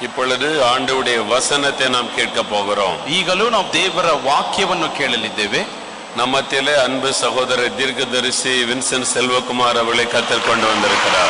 இப்பொழுது ஆண்டவுடைய வசனத்தை நாம் கேட்க போகிறோம் ಈಗಲೂ ನಾವು ದೇವರ ವಾಕ್ಯವನ್ನು ಕೇಳಲಿದ್ದೇವೆ நம்ம மத்தியிலே அன்பு சகோதரர் தீர்க்கதரிசி வின்சென்ட் செல்வகுமார் அவர்களை கத்தர் கொண்டு வந்திருக்கிறார்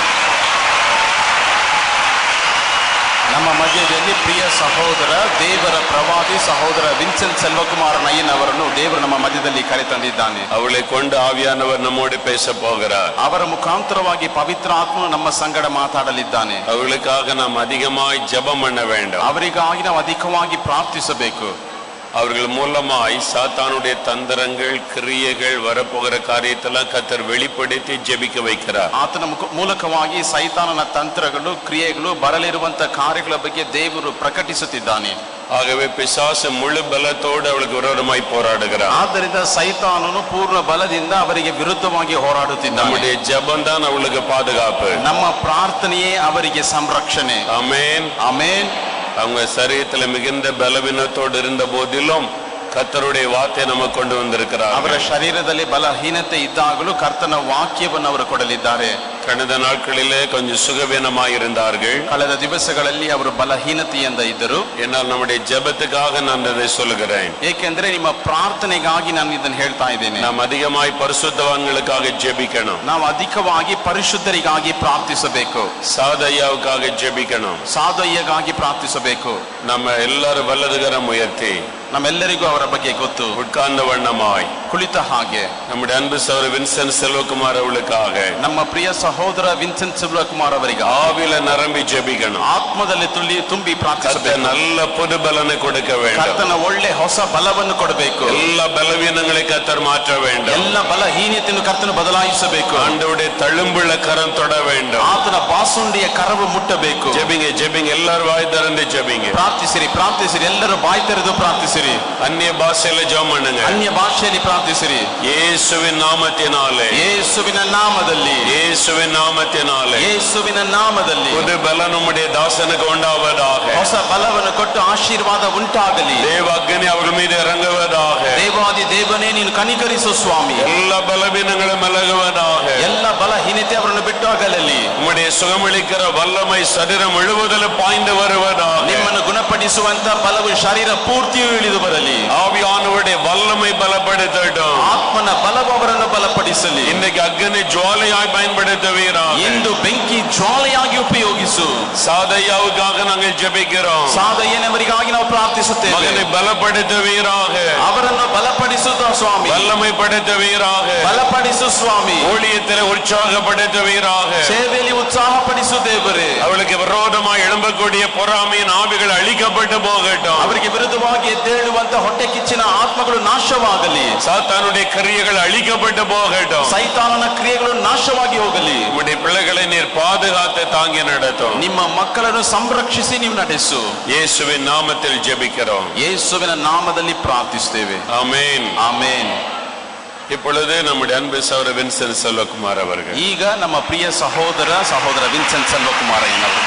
ನಮ್ಮ ಮಧ್ಯದಲ್ಲಿ ಪ್ರಿಯ ಸಹೋದರ ದೇವರ ಪ್ರವಾದಿ ಸಹೋದರ ವಿನ್ಸೆಂಟ್ ಸೆಲ್ವಕುಮಾರನ್ ಅಯ್ಯನ್ ಅವರನ್ನು ದೇವರು ನಮ್ಮ ಮಧ್ಯದಲ್ಲಿ ಕರೆತಂದಿದ್ದಾನೆ அவளை கொண்டு ஆவியானவர் நம்மோடு பேச போகிறார் ಅವರ ಮುಖಾಂತರವಾಗಿ ಪವಿತ್ರ ಆತ್ಮನು ನಮ್ಮ ಸಂಗಡ ಮಾತಾಡಲಿದ್ದಾನೆ அவர்களுக்காக நாம் அதிகமாய் ஜெபம் பண்ண வேண்டும் ಅವರಿಗಾಗಿ ನಾವು ಅಧಿಕವಾಗಿ ಪ್ರಾರ್ಥಿಸಬೇಕು அவர்கள் மூலமாய் சாத்தானுடைய தந்திரங்கள் கிரியைகள் வரப்போகிற காரியத்தெல்லாம் கத்தர் வெளிப்படுத்தி ஜெபிக்க வைக்கிறார் ಆತನ ಮುಖ ಮೂಲಕವಾಗಿ ಸೈತಾನನ ತಂತ್ರಗಳು ಕ್ರಿಯೆಗಳು ಬರಲಿರುವಂತ ಕಾರ್ಯಗಳ ಬಗ್ಗೆ ದೇವರು ಪ್ರಕಟಿಸುತ್ತಿದ್ದಾನೆ ஆகவே பிசாசு முழு பலத்தோடு அவளுக்கு விரோதமாய் போராடுகிறார் ಆದ್ದರಿಂದ ಸೈತಾನನು ಪೂರ್ಣ ಬಲದಿಂದ ಅವರಿಗೆ ವಿರುದ್ಧವಾಗಿ ಹೋರಾಡುತ್ತಿದ್ದಾನೆ நம்முடைய ஜெபம் தான் அவளுக்கு பாதுகாப்பு ನಮ್ಮ ಪ್ರಾರ್ಥನೆಯೇ ಅವರಿಗೆ ಸಂರಕ್ಷಣೆ ஆமென் ಆಮೇನ್ அவங்க சரீரத்துல மிகுந்த பலவீனத்தோடு இருந்த போதிலும் கத்தருடைய வார்த்தை நம்ம கொண்டு வந்திருக்கிறார் ಅವರ ಶರೀರದಲ್ಲಿ ಬಲಹೀನತೆ ಇದ್ದಾಗಲೂ ಕರ್ತನ ವಾಕ್ಯವನ್ನು ಅವರು ಕೊಡಲಿದ್ದಾರೆ கடந்த நாட்களிலே கொஞ்சம் சுகவீனமாய் இருந்தார்கள் ಕಳೆದ ದಿವಸಗಳಲ್ಲಿ ಅವರು ಬಲಹೀನತೆಯಿಂದ ಇದ್ದರು என்னால் நம்முடைய ஜெபத்துக்காக நான் இதை சொல்லுகிறேன் ಏಕೆಂದ್ರೆ ನಿಮ್ಮ ಪ್ರಾರ್ಥನೆಗಾಗಿ ನಾನು ಇದನ್ನು ಹೇಳ್ತಾ ಇದ್ದೇನೆ நாம் அதிகமாய் பரிசுத்தவான்களுக்காக ஜெபிக்கணும் ನಾವು ಅಧಿಕವಾಗಿ ಪರಿಶುದ್ಧರಿಗಾಗಿ ಪ್ರಾರ್ಥಿಸಬೇಕು சாதையாவுக்காக ஜெபிக்கணும் ಸಾದಯ್ಯಗಾಗಿ ಪ್ರಾರ್ಥಿಸಬೇಕು நம்ம எல்லாரும் வல்லதுகரம் உயர்த்தி ನಮ್ಮೆಲ್ಲರಿಗೂ ಅವರ ಬಗ್ಗೆ ಗೊತ್ತು உட்கார்ந்த வண்ணமாய் ಕುಳಿತ ಹಾಗೆ நம்முடைய அன்பு சௌர வின்சென்ட் செல்வகுமார் அவளுக்காக ನಮ್ಮ ಪ್ರಿಯ ಸಹೋದರ ವಿನ್ಸೆಂಟ್ ಶಿವಕುಮಾರ್ ಅವರಿಗೆ ஆவில நிரம்பி ஜெபிக்கணும் ಆತ್ಮದಲ್ಲಿ ತುಳಿ ತುಂಬಿ கத்த ಪ್ರಾರ್ಥಿಸಬೇಕು நல்ல புது பலனை கொடுக்க வேண்டும் ಕರ್ತನ ಒಳ್ಳೆ ಹೊಸ ಬಲವನ್ನು ಕೊಡಬೇಕು எல்லா பலவீனங்களை கத்தர் மாற்ற வேண்டும் ಎಲ್ಲ ಬಲಹೀನತೆಯನ್ನು ಕರ್ತನು ಬದಲಾಯಿಸಬೇಕು ஆண்டவுடைய தழும்புள்ள கரம் தொட வேண்டும் ಆತನ ಬಾಸುಂಡಿಯ ಕರವು ಮುಟ್ಟಬೇಕು ஜெபிங்க ஜெபிங்க எல்லாரும் வாய் திறந்து ஜெபிங்க ಪ್ರಾರ್ಥಿಸಿರಿ ಪ್ರಾರ್ಥಿಸಿರಿ ಎಲ್ಲರೂ ಬಾಯಿ ತೆರೆದು ಪ್ರಾರ್ಥಿಸಿರಿ அந்நிய பாஷையில ஜெபம் பண்ணுங்க ಅನ್ಯ ಭಾಷೆಯಲ್ಲಿ ಪ್ರಾರ್ಥಿಸಿರಿ இயேசுவின் நாமத்தினாலே ಯೇಸುವಿನ ನಾಮದಲ್ಲಿ இயேசுவின் நாமத்தினாலே ಯೇಸುವಿನ ನಾಮದಲ್ಲಿ புது பலன் உம்முடைய தாசனுக்கு உண்டாவதாக ಹೊಸ ಬಲವನ್ನು ಕೊಟ್ಟು ಆಶೀರ್ವಾದ ಉಂಟಾಗಲಿ தேவ அக்னி அவர்கள் மீது இறங்குவதாக ದೇವಾದಿ ದೇವನೇ ನೀನು ಕನಿಕರಿಸು ಸ್ವಾಮಿ எல்லா பலவீனங்களும் விலகுவதாக ಎಲ್ಲ ಬಲಹೀನತೆ ಅವರನ್ನು ಬಿಟ್ಟು ಆಗಲಲ್ಲಿ உம்முடைய சுகமளிக்கிற வல்லமை சரீரம் முழுவதில் பாய்ந்து வருவதாக ನಿಮ್ಮನ್ನು ಗುಣಪಡಿಸುವಂತ ಬಲವು ಶರೀರ ಪೂರ್ತಿಯೂ ಇಳಿದು ಬರಲಿ ஆவியானவருடைய வல்லமை பலப்படுத்தட்டும் ಆತ್ಮನ ಬಲವು ಅವರನ್ನು ಬಲಪಡಿಸಲಿ இன்னைக்கு அக்னி ஜுவாலையாய் பயன்படுத்துவீராக ಇಂದು ಬೆಂಕಿ ಜ್ವಾಲೆಯಾಗಿ ಉಪಯೋಗಿಸು சாதையாவுக்காக நாங்கள் ஜெபிக்கிறோம் ಸಾಧಯ್ಯನವರಿಗಾಗಿ ನಾವು ಪ್ರಾರ್ಥಿಸುತ್ತೇವೆ மகனை பலப்படுத்துவீராக ಅವರನ್ನು ಬಲಪಡಿಸುತ್ತ ಸ್ವಾಮಿ வல்லமைப்படுத்துவீராக ಬಲಪಡಿಸು ಸ್ವಾಮಿ ஊழியத்தில் உற்சாகப்படுத்துவீராக ಸೇವೆಯಲ್ಲಿ ಉತ್ಸಾಹಪಡಿಸು ದೇವರೇ அவளுக்கு விரோதமாய் எழும்பக்கூடிய பொறாமையின் ஆவிகள் அழிக்கப்பட்டு போகட்டும் ಅವರಿಗೆ ವಿರುದ್ಧವಾಗಿ ಎದ್ದೇಳುವಂತ ಹೊಟ್ಟೆ ಕಿಚ್ಚಿನ ಆತ್ಮಗಳು ನಾಶವಾಗಲಿ சாத்தானுடைய கிரியைகள் அழிக்கப்பட்டு போகட்டும் ಸೈತಾನನ ಕ್ರಿಯೆಗಳು ನಾಶವಾಗಿ ಹೋಗಲಿ உம்முடைய பிள்ளைகளை நீர் பாதுகாத்து தாங்கி நடத்தும் ನಿಮ್ಮ ಮಕ್ಕಳನ್ನು ಸಂರಕ್ಷಿಸಿ ನೀವು ನಡೆಸು இயேசுவின் நாமத்தில் ஜெபிக்கிறோம் ಯೇಸುವಿನ ನಾಮದಲ್ಲಿ ಪ್ರಾರ್ಥಿಸ್ತೇವೆ ஆமென் ಆಮೇನ್ இப்பொழுது நம்முடைய அன்பு சௌர வின்சென்ட் செல்வகுமார் அவர்கள் ಈಗ ನಮ್ಮ ಪ್ರಿಯ ಸಹೋದರ ಸಹೋದರ ವಿನ್ಸೆಂಟ್ ಸೆಲ್ವಕುಮಾರಯ್ಯನವರು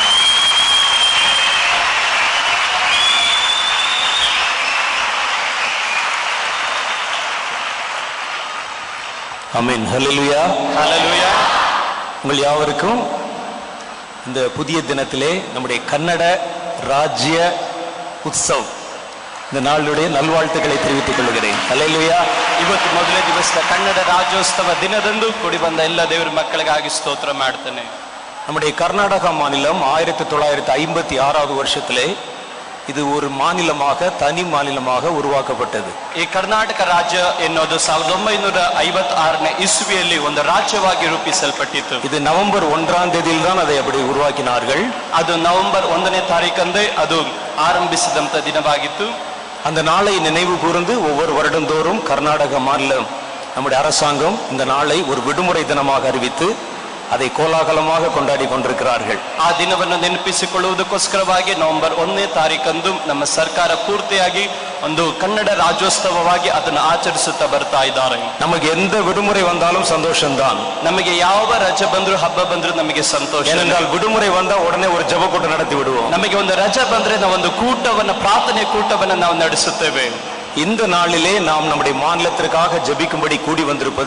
அமீன் ஹalleluya Hallelujah. உங்கள் யாவருக்கும் இந்த புதிய தினத்திலே நம்முடைய கன்னட ராஜ்ய உற்சவ் இந்த நாளுடைய நல்வாழ்த்துக்களை தெரிவித்துக் கொள்கிறேன் ஹalleluya ಇವತ್ತು ಮೊದಲನೇ ದಿವಸದ ಕನ್ನಡ ರಾಜ್ಯೋತ್ಸವ ದಿನದಂದು ಕೂಡಿ ಬಂದ ಎಲ್ಲ ದೇವರ ಮಕ್ಕಳಿಗಾಗಿ ಸ್ತೋತ್ರ ಮಾಡ್ತೇನೆ நம்முடைய கர்நாடகா மாநிலம் ஆயிரத்தி தொள்ளாயிரத்தி ஐம்பத்தி ஆறாவது வருஷத்திலே இது ஒரு மாநிலமாக தனி மாநிலமாக உருவாக்கப்பட்டது ಈ ಕರ್ನಾಟಕ ರಾಜ್ಯ ಎನ್ನುವುದು ಸಾವಿರದ ಒಂಬೈನೂರ ಐವತ್ತಾರನೇ ಇಸ್ವಿಯಲ್ಲಿ ಒಂದು ರಾಜ್ಯವಾಗಿ ರೂಪಿಸಲ್ಪಟ್ಟಿತ್ತು இது நவம்பர் ஒன்றாம் தேதியில் தான் அதை அப்படி உருவாக்கினார்கள் ಅದು ನವೆಂಬರ್ ಒಂದನೇ ತಾರೀಕಂದೇ ಅದು ಆರಂಭಿಸಿದಂತ ದಿನವಾಗಿತ್ತು அந்த நாளை நினைவு கூர்ந்து ஒவ்வொரு வருடந்தோறும் கர்நாடக மாநிலம் நம்முடைய அரசாங்கம் இந்த நாளை ஒரு விடுமுறை தினமாக அறிவித்து அதை கோலாகலமாக கொண்டாடி கொண்டிருக்கிறார்கள் ಆ ದಿನವನ್ನು ನೆನಪಿಸಿಕೊಳ್ಳುವುದಕ್ಕೋಸ್ಕರವಾಗಿ ನವೆಂಬರ್ ಒಂದನೇ ತಾರೀಕಂದು ನಮ್ಮ ಸರ್ಕಾರ ಪೂರ್ತಿಯಾಗಿ ಒಂದು ಕನ್ನಡ ರಾಜ್ಯೋತ್ಸವವಾಗಿ ಅದನ್ನು ಆಚರಿಸುತ್ತಾ ಬರ್ತಾ ಇದ್ದಾರೆ நமக்கு எந்த விடுமுறை வந்தாலும் சந்தோஷம்தான் ನಮಗೆ ಯಾವ ರಜೆ ಬಂದ್ರು ಹಬ್ಬ ಬಂದ್ರು ನಮಗೆ ಸಂತೋಷ ஏனென்றால் விடுமுறை வந்தா உடனே ஒரு ஜெப கூட்டம் நடத்தி விடுவோம் ನಮಗೆ ಒಂದು ರಜೆ ಬಂದ್ರೆ ನಾವು ಒಂದು ಕೂಟವನ್ನ ಪ್ರಾರ್ಥನೆ ಕೂಟವನ್ನ ನಾವು ನಡೆಸುತ್ತೇವೆ இந்த நாளிலே நாம் நம்முடைய மாநிலத்திற்காக ஜெபிக்கும்படி கூடி வந்திருப்பதில்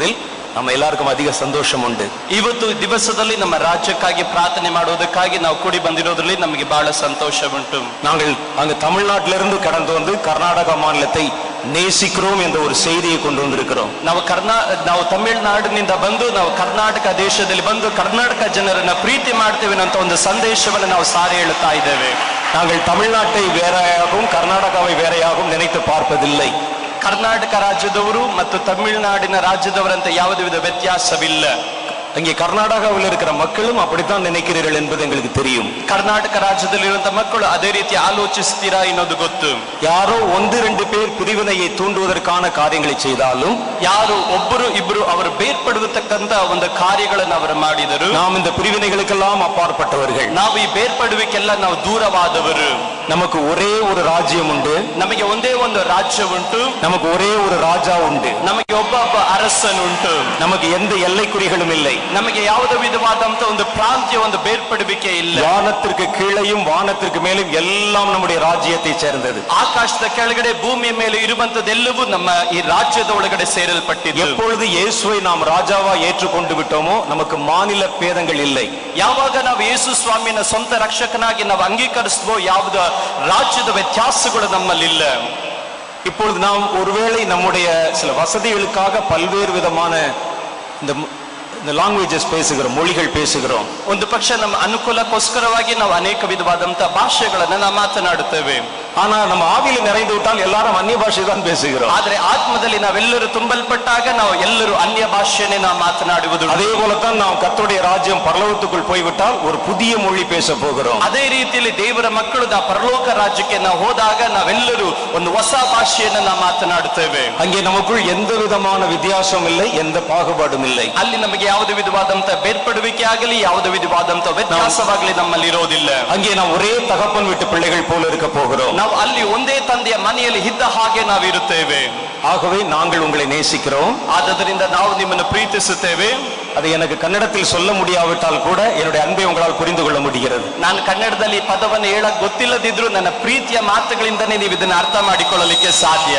நம்ம எல்லாருக்கும் அதிக சந்தோஷம் உண்டு ಇವತ್ತು ದಿವಸದಲ್ಲಿ ನಮ್ಮ ರಾಜ್ಯಕ್ಕಾಗಿ ಪ್ರಾರ್ಥನೆ ಮಾಡುವುದಕ್ಕಾಗಿ ನಾವು ಕೂಡಿ ಬಂದಿರೋದ್ರಲ್ಲಿ ನಮಗೆ ಬಹಳ ಸಂತೋಷ ಉಂಟು நாங்கள் அங்கு தமிழ்நாட்டிலிருந்து கடந்து வந்து கர்நாடகா மாநிலத்தை நேசிக்கிறோம் என்ற ஒரு செய்தியை கொண்டு வந்திருக்கிறோம் ನಾವು ಕರ್ನಾ ನಾವು ತಮಿಳುನಾಡಿನಿಂದ ಬಂದು ನಾವು ಕರ್ನಾಟಕ ದೇಶದಲ್ಲಿ ಬಂದು ಕರ್ನಾಟಕ ಜನರನ್ನ ಪ್ರೀತಿ ಮಾಡ್ತೇವೆ ಅಂತ ಒಂದು ಸಂದೇಶವನ್ನು ನಾವು ಸಾರಿ ಹೇಳುತ್ತಾ ಇದ್ದೇವೆ நாங்கள் தமிழ்நாட்டை வேறையாகவும் கர்நாடகாவை வேறையாகவும் நினைத்து பார்ப்பதில்லை ಕರ್ನಾಟಕ ರಾಜ್ಯದವರು ಮತ್ತು ತಮಿಳುನಾಡಿನ ರಾಜ್ಯದವರಂತೆ ಯಾವುದೇ ವಿಧ ವ್ಯತ್ಯಾಸವಿಲ್ಲ அங்கே கர்நாடகாவில் இருக்கிற மக்களும் அப்படித்தான் நினைக்கிறீர்கள் என்பது எங்களுக்கு தெரியும் ಕರ್ನಾಟಕ ರಾಜ್ಯದಲ್ಲಿರುವಂತಹ ಮಕ್ಕಳು ಅದೇ ರೀತಿ ಆಲೋಚಿಸ್ತೀರಾ ಅನ್ನೋದು ಗೊತ್ತು யாரோ ஒன்று ரெண்டு பேர் பிரிவினையை தூண்டுவதற்கான காரியங்களை செய்தாலும் ಯಾರು ಒಬ್ಬರು ಇಬ್ಬರು ಅವರು ಬೇರ್ಪಡುವತಕ್ಕಂತ ಒಂದು ಕಾರ್ಯಗಳನ್ನು ಅವರು ಮಾಡಿದರು நாம் இந்த பிரிவினைகளுக்கெல்லாம் அப்பாற்பட்டவர்கள் ನಾವು ಈ ಬೇರ್ಪಡುವಿಕೆಲ್ಲ ನಾವು ದೂರವಾದವರು நமக்கு ஒரே ஒரு ராஜ்யம் உண்டு ನಮಗೆ ಒಂದೇ ಒಂದು ರಾಜ್ಯ ಉಂಟು நமக்கு ஒரே ஒரு ராஜா உண்டு ನಮಗೆ ಒಬ್ಬ ಒಬ್ಬ ಅರಸನುಂಟು நமக்கு எந்த எல்லைக்குறிகளும் இல்லை ನಮಗೆ ಯಾವುದೇ ವಿಧವಾದಂತ ಒಂದು ಪ್ರಾಂತ್ಯ ಒಂದು ಬೇರ್ಪಡುವಿಕೆ ಇಲ್ಲ வானத்திற்கு கீழையும் வானத்திற்கு மேலும் எல்லாம் நம்முடைய ராஜ்யத்தை சேர்ந்தது ಆಕಾಶದ ಕೆಳಗಡೆ ಭೂಮಿಯ ಮೇಲೆ ಇರುವಂತದ್ದೆಲ್ಲವೂ ನಮ್ಮ ಈ ರಾಜ್ಯದ ಒಳಗಡೆ ಸೇರಲ್ಪಟ್ಟಿದ್ದು எப்பொழுது இயேசுவை நாம் ராஜாவா ஏற்றுக்கொண்டு விட்டோமோ நமக்கு மாநில பேதங்கள் இல்லை ಯಾವಾಗ ನಾವು ಯೇಸು ಸ್ವಾಮಿನ ಸ್ವಂತ ರಕ್ಷಕನಾಗಿ ನಾವು ಅಂಗೀಕರಿಸುವ ಯಾವುದ ರಾಜ್ಯದ ವ್ಯತ್ಯಾಸಗಳು ನಮ್ಮಲ್ಲಿಲ್ಲ இப்பொழுது நாம் ஒருவேளை நம்முடைய சில வசதிகளுக்காக பல்வேறு விதமான இந்த இந்த லாங்குவேஜஸ் பேசுகிறோம் மொழிகள் பேசுகிறோம் ಒಂದು ಪಕ್ಷ ನಮ್ಮ ಅನುಕೂಲಕ್ಕೋಸ್ಕರವಾಗಿ ನಾವು ಅನೇಕ ವಿಧವಾದಂತಹ ಭಾಷೆಗಳನ್ನ ನಾವು ಮಾತನಾಡುತ್ತೇವೆ ஆனா நம்ம ஆவியில நிறைந்து விட்டால் எல்லாரும் அந்நிய பாஷை தான் பேசுகிறோம் ಆದ್ರೆ ಆತ್ಮದಲ್ಲಿ ನಾವೆಲ್ಲರೂ ತುಂಬಲ್ಪಟ್ಟಾಗ ನಾವು ಎಲ್ಲರೂ ಅನ್ಯ ಭಾಷೆಯನ್ನೇ ನಾವು ಮಾತನಾಡುವುದು அதே போலத்தான் நாம் கர்த்தருடைய ராஜ்யம் பரலோகத்துக்குள் போய்விட்டால் ஒரு புதிய மொழி பேச போகிறோம் ಅದೇ ರೀತಿಯಲ್ಲಿ ದೇವರ ಮಕ್ಕಳು ನಾವು ಪರಲೋಕ ರಾಜ್ಯಕ್ಕೆ ನಾವು ಹೋದಾಗ ನಾವೆಲ್ಲರೂ ಒಂದು ಹೊಸ ಭಾಷೆಯನ್ನ ನಾವು ಮಾತನಾಡುತ್ತೇವೆ அங்கே நமக்குள் எந்த விதமான வித்தியாசம் இல்லை எந்த பாகுபாடும் இல்லை ಅಲ್ಲಿ ನಮಗೆ ಯಾವುದೇ ವಿಧವಾದಂತ ಬೇರ್ಪಡುವಿಕೆ ಆಗಲಿ ಯಾವುದೇ ವಿಧವಾದಂತ ವ್ಯತ್ಯಾಸವಾಗಲಿ ನಮ್ಮಲ್ಲಿ ಇರೋದಿಲ್ಲ அங்கே நாம் ஒரே தகப்பன் வீட்டு பிள்ளைகள் போல இருக்க போகிறோம் ನಾವು ಅಲ್ಲಿ ಒಂದೇ ತಂದೆಯ ಮನೆಯಲ್ಲಿ ಇದ್ದ ಹಾಗೆ ನಾವು ಇರುತ್ತೇವೆ ஆகவே நாங்கள் உங்களை நேசிக்கிறோம் ಆದ್ದರಿಂದ ನಾವು ನಿಮ್ಮನ್ನು ಪ್ರೀತಿಸುತ್ತೇವೆ அதை எனக்கு கன்னடத்தில் சொல்ல முடியாவிட்டால் கூட என்னுடைய அன்பை உங்களால் புரிந்து கொள்ள முடிகிறது ನಾನು ಕನ್ನಡದಲ್ಲಿ ಈ ಪದವನ್ನು ಹೇಳಕ್ ಗೊತ್ತಿಲ್ಲದಿದ್ರು ನನ್ನ ಪ್ರೀತಿಯ ಮಾತುಗಳಿಂದನೇ ನೀವು ಇದನ್ನ ಅರ್ಥ ಮಾಡಿಕೊಳ್ಳಲಿಕ್ಕೆ ಸಾಧ್ಯ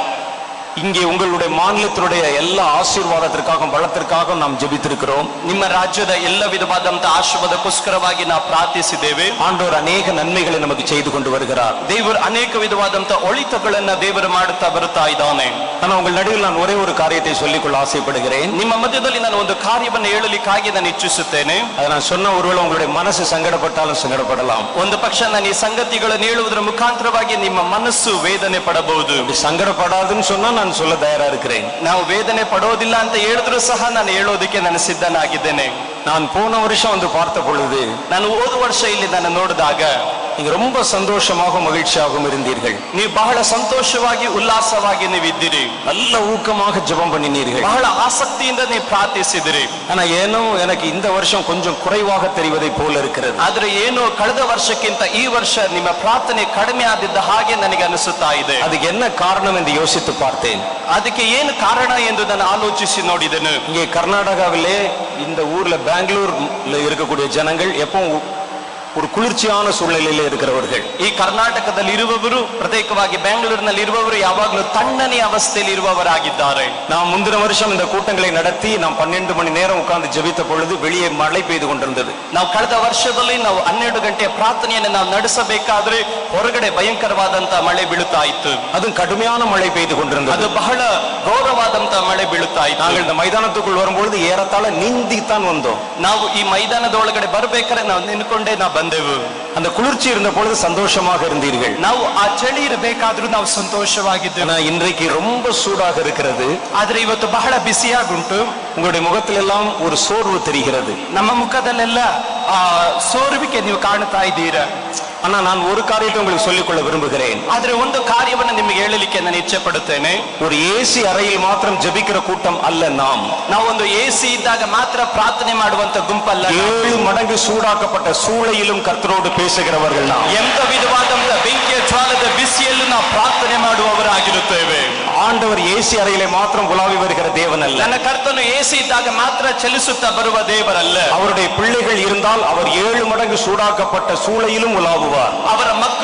இங்கே உங்களுடைய மாநிலத்தினுடைய எல்லா ஆசீர்வாதத்திற்காகவும் பலத்திற்காகவும் நாம் ஜெபித்திருக்கிறோம் ನಿಮ್ಮ ರಾಜ್ಯದ ಎಲ್ಲ ವಿಧವಾದಂತಹ ಆಶೀರ್ವಾದಕ್ಕೋಸ್ಕರವಾಗಿ ನಾವು ಪ್ರಾರ್ಥಿಸಿದ್ದೇವೆ ஆண்டவர் அநேக நன்மைகளை நமக்கு செய்து கொண்டு வருகிறார் ದೇವರು ಅನೇಕ ವಿಧವಾದಂತಹ ಒಳಿತುಗಳನ್ನ ದೇವರು ಮಾಡುತ್ತಾ ಬರುತ್ತಾ ಇದ್ದಾನೆ ஆனால் உங்கள் நடுவில் நான் ஒரே ஒரு காரியத்தை சொல்லிக்கொள்ள ஆசைப்படுகிறேன் ನಿಮ್ಮ ಮಧ್ಯದಲ್ಲಿ ನಾನು ಒಂದು ಕಾರ್ಯವನ್ನು ಹೇಳಲಿಕ್ಕಾಗಿ ನಾನು ಇಚ್ಛಿಸುತ್ತೇನೆ அதை நான் சொன்ன ஒருவேளை உங்களுடைய மனசு சங்கடப்பட்டாலும் சங்கடப்படலாம் ಒಂದು ಪಕ್ಷ ನಾನು ಈ ಸಂಗತಿಗಳನ್ನು ಹೇಳುವುದರ ಮುಖಾಂತರವಾಗಿ ನಿಮ್ಮ ಮನಸ್ಸು ವೇದನೆ ಪಡಬಹುದು அப்படி சங்கடப்படாதுன்னு சொன்னா நான் சொல்ல தயாரா இருக்கிறேன் ನಾವು ವೇದನೆ ಪಡೋದಿಲ್ಲ ಅಂತ ಹೇಳಿದ್ರು ಸಹ ನಾನು ಹೇಳೋದಕ್ಕೆ ನಾನು ಸಿದ್ಧನಾಗಿದ್ದೇನೆ நான் போன வருஷம் வந்து பார்த்த பொழுது ನಾನು ಹೋದ ವರ್ಷ ಇಲ್ಲಿ ನಾನು ನೋಡಿದಾಗ நீங்க ரொம்ப சந்தோஷமாகவும் மகிழ்ச்சியாகவும் இருந்தீர்கள் ನೀವು ಬಹಳ ಸಂತೋಷವಾಗಿ ಉಲ್ಲಾಸವಾಗಿ ನೀವು ಇದ್ದೀರಿ நல்ல ஊக்கமாக ஜெபம் பண்ணினீர்கள் ಬಹಳ ಆಸಕ್ತಿಯಿಂದ ನೀವು ಪ್ರಾರ್ಥಿಸಿದಿರಿ ஆனா ஏனோ எனக்கு இந்த வருஷம் கொஞ்சம் குறைவாக தெரிவதை போல இருக்கிறது ಆದ್ರೆ ಏನು ಕಳೆದ ವರ್ಷಕ್ಕಿಂತ ಈ ವರ್ಷ ನಿಮ್ಮ ಪ್ರಾರ್ಥನೆ ಕಡಿಮೆ ಆದಿದ್ದ ಹಾಗೆ ನನಗೆ ಅನಿಸುತ್ತಾ ಇದೆ அதுக்கு என்ன காரணம் என்று யோசித்து பார்த்தேன் ಅದಕ್ಕೆ ಏನು ಕಾರಣ ಎಂದು ನಾನು ಆಲೋಚಿಸಿ ನೋಡಿದೆನು இங்கே கர்நாடகாவிலே இந்த ஊர்ல பெங்களூர்ல இருக்கக்கூடிய ஜனங்கள் எப்பவும் ஒரு குளிர்ச்சியான சூழ்நிலையில இருக்கிறவர்கள் ಈ ಕರ್ನಾಟಕದಲ್ಲಿ ಇರುವವರು ಪ್ರತ್ಯೇಕವಾಗಿ ಬೆಂಗಳೂರಿನಲ್ಲಿ ಇರುವವರು ಯಾವಾಗಲೂ ತಣ್ಣನೆಯ ಅವಸ್ಥೆಯಲ್ಲಿ ಇರುವವರಾಗಿದ್ದಾರೆ நாம் முந்தின வருஷம் இந்த கூட்டங்களை நடத்தி நாம் பன்னெண்டு மணி நேரம் உட்கார்ந்து ஜெபித்த பொழுது வெளியே மழை பெய்து கொண்டிருந்தது ನಾವು ಕಳೆದ ವರ್ಷದಲ್ಲಿ ನಾವು ಹನ್ನೆರಡು ಗಂಟೆಯ ಪ್ರಾರ್ಥನೆಯನ್ನು ನಾವು ನಡೆಸಬೇಕಾದ್ರೆ ಹೊರಗಡೆ ಭಯಂಕರವಾದಂತಹ ಮಳೆ ಬೀಳುತ್ತಾ ಇತ್ತು அதுவும் கடுமையான மழை பெய்து கொண்டிருந்தது ಅದು ಬಹಳ ಘೋರವಾದಂತಹ ಮಳೆ ಬೀಳುತ್ತಾ ಇತ್ತು நாங்கள் இந்த மைதானத்துக்குள் வரும்பொழுது ஏறத்தாழ நீந்தித்தான் வந்தோம் ನಾವು ಈ ಮೈದಾನದ ಒಳಗಡೆ ಬರ್ಬೇಕಾದ್ರೆ ನಾವು ನಿನ್ಕೊಂಡೇ ನಾವು ಬಂದೆವು அந்த குளிர்ச்சி இருந்த பொழுது சந்தோஷமாக இருந்தீர்கள் ನಾವು ಆ ಚಳಿ ಇರಬೇಕಾದ್ರೂ ನಾವು ಸಂತೋಷವಾಗಿದ್ದೆವು ஆனா இன்றைக்கு ரொம்ப சூடாக இருக்கிறது ಆದ್ರೆ ಇವತ್ತು ಬಹಳ ಬಿಸಿಯಾಗುಂಟು உங்களுடைய முகத்தில் எல்லாம் ஒரு சோர்வு தெரிகிறது ನಮ್ಮ ಮುಖದಲ್ಲೆಲ್ಲ ಆ ಸೋರುವಿಕೆ ನೀವು ಕಾಣ್ತಾ ಇದ್ದೀರಾ ஆனா நான் ஒரு காரியத்தை உங்களுக்கு சொல்லிக்கொள்ள விரும்புகிறேன் ಆದ್ರೆ ಒಂದು ಕಾರ್ಯವನ್ನು ನಿಮಗೆ ಹೇಳಲಿಕ್ಕೆ ನಾನು ಇಚ್ಛೆ ಪಡುತ್ತೇನೆ ஒரு ஏசி அறையில் மாத்திரம் ஜெபிக்கிற கூட்டம் அல்ல நாம் ನಾವೊಂದು ಎ ಸಿ ಇದ್ದಾಗ ಮಾತ್ರ ಪ್ರಾರ್ಥನೆ ಮಾಡುವಂತ ಗುಂಪಲ್ಲ ನಾವು. ஏழு மடங்கு சூடாக்கப்பட்ட சூளையிலும் கர்த்தரோடு பேசுகிறவர்கள் நாம் ಎಂತ ವಿಧವಾದಂತ ಬೆಂಕಿಯ ಜ್ವಾಲದ ಬಿಸಿಯಲ್ಲೂ ನಾವು ಪ್ರಾರ್ಥನೆ ಮಾಡುವವರಾಗಿರುತ್ತೇವೆ ஆண்டவர் ஏசி அறையிலே மாத்திரம் உலாவி வருகிற தேவன் அல்ல ನನ್ನ ಕರ್ತನು ಎ ಸಿ ಇದ್ದಾಗ ಮಾತ್ರ ಚಲಿಸುತ್ತಾ ಬರುವ ದೇವರಲ್ಲ அவருடைய பிள்ளைகள் இருந்தால் அவர் ஏழு மடங்கு சூடாக்கப்பட்ட சூளையிலும் உலாவுவார் ಅವರ ಮಕ್ಕಳು ಒಂದು ಪಕ್ಷ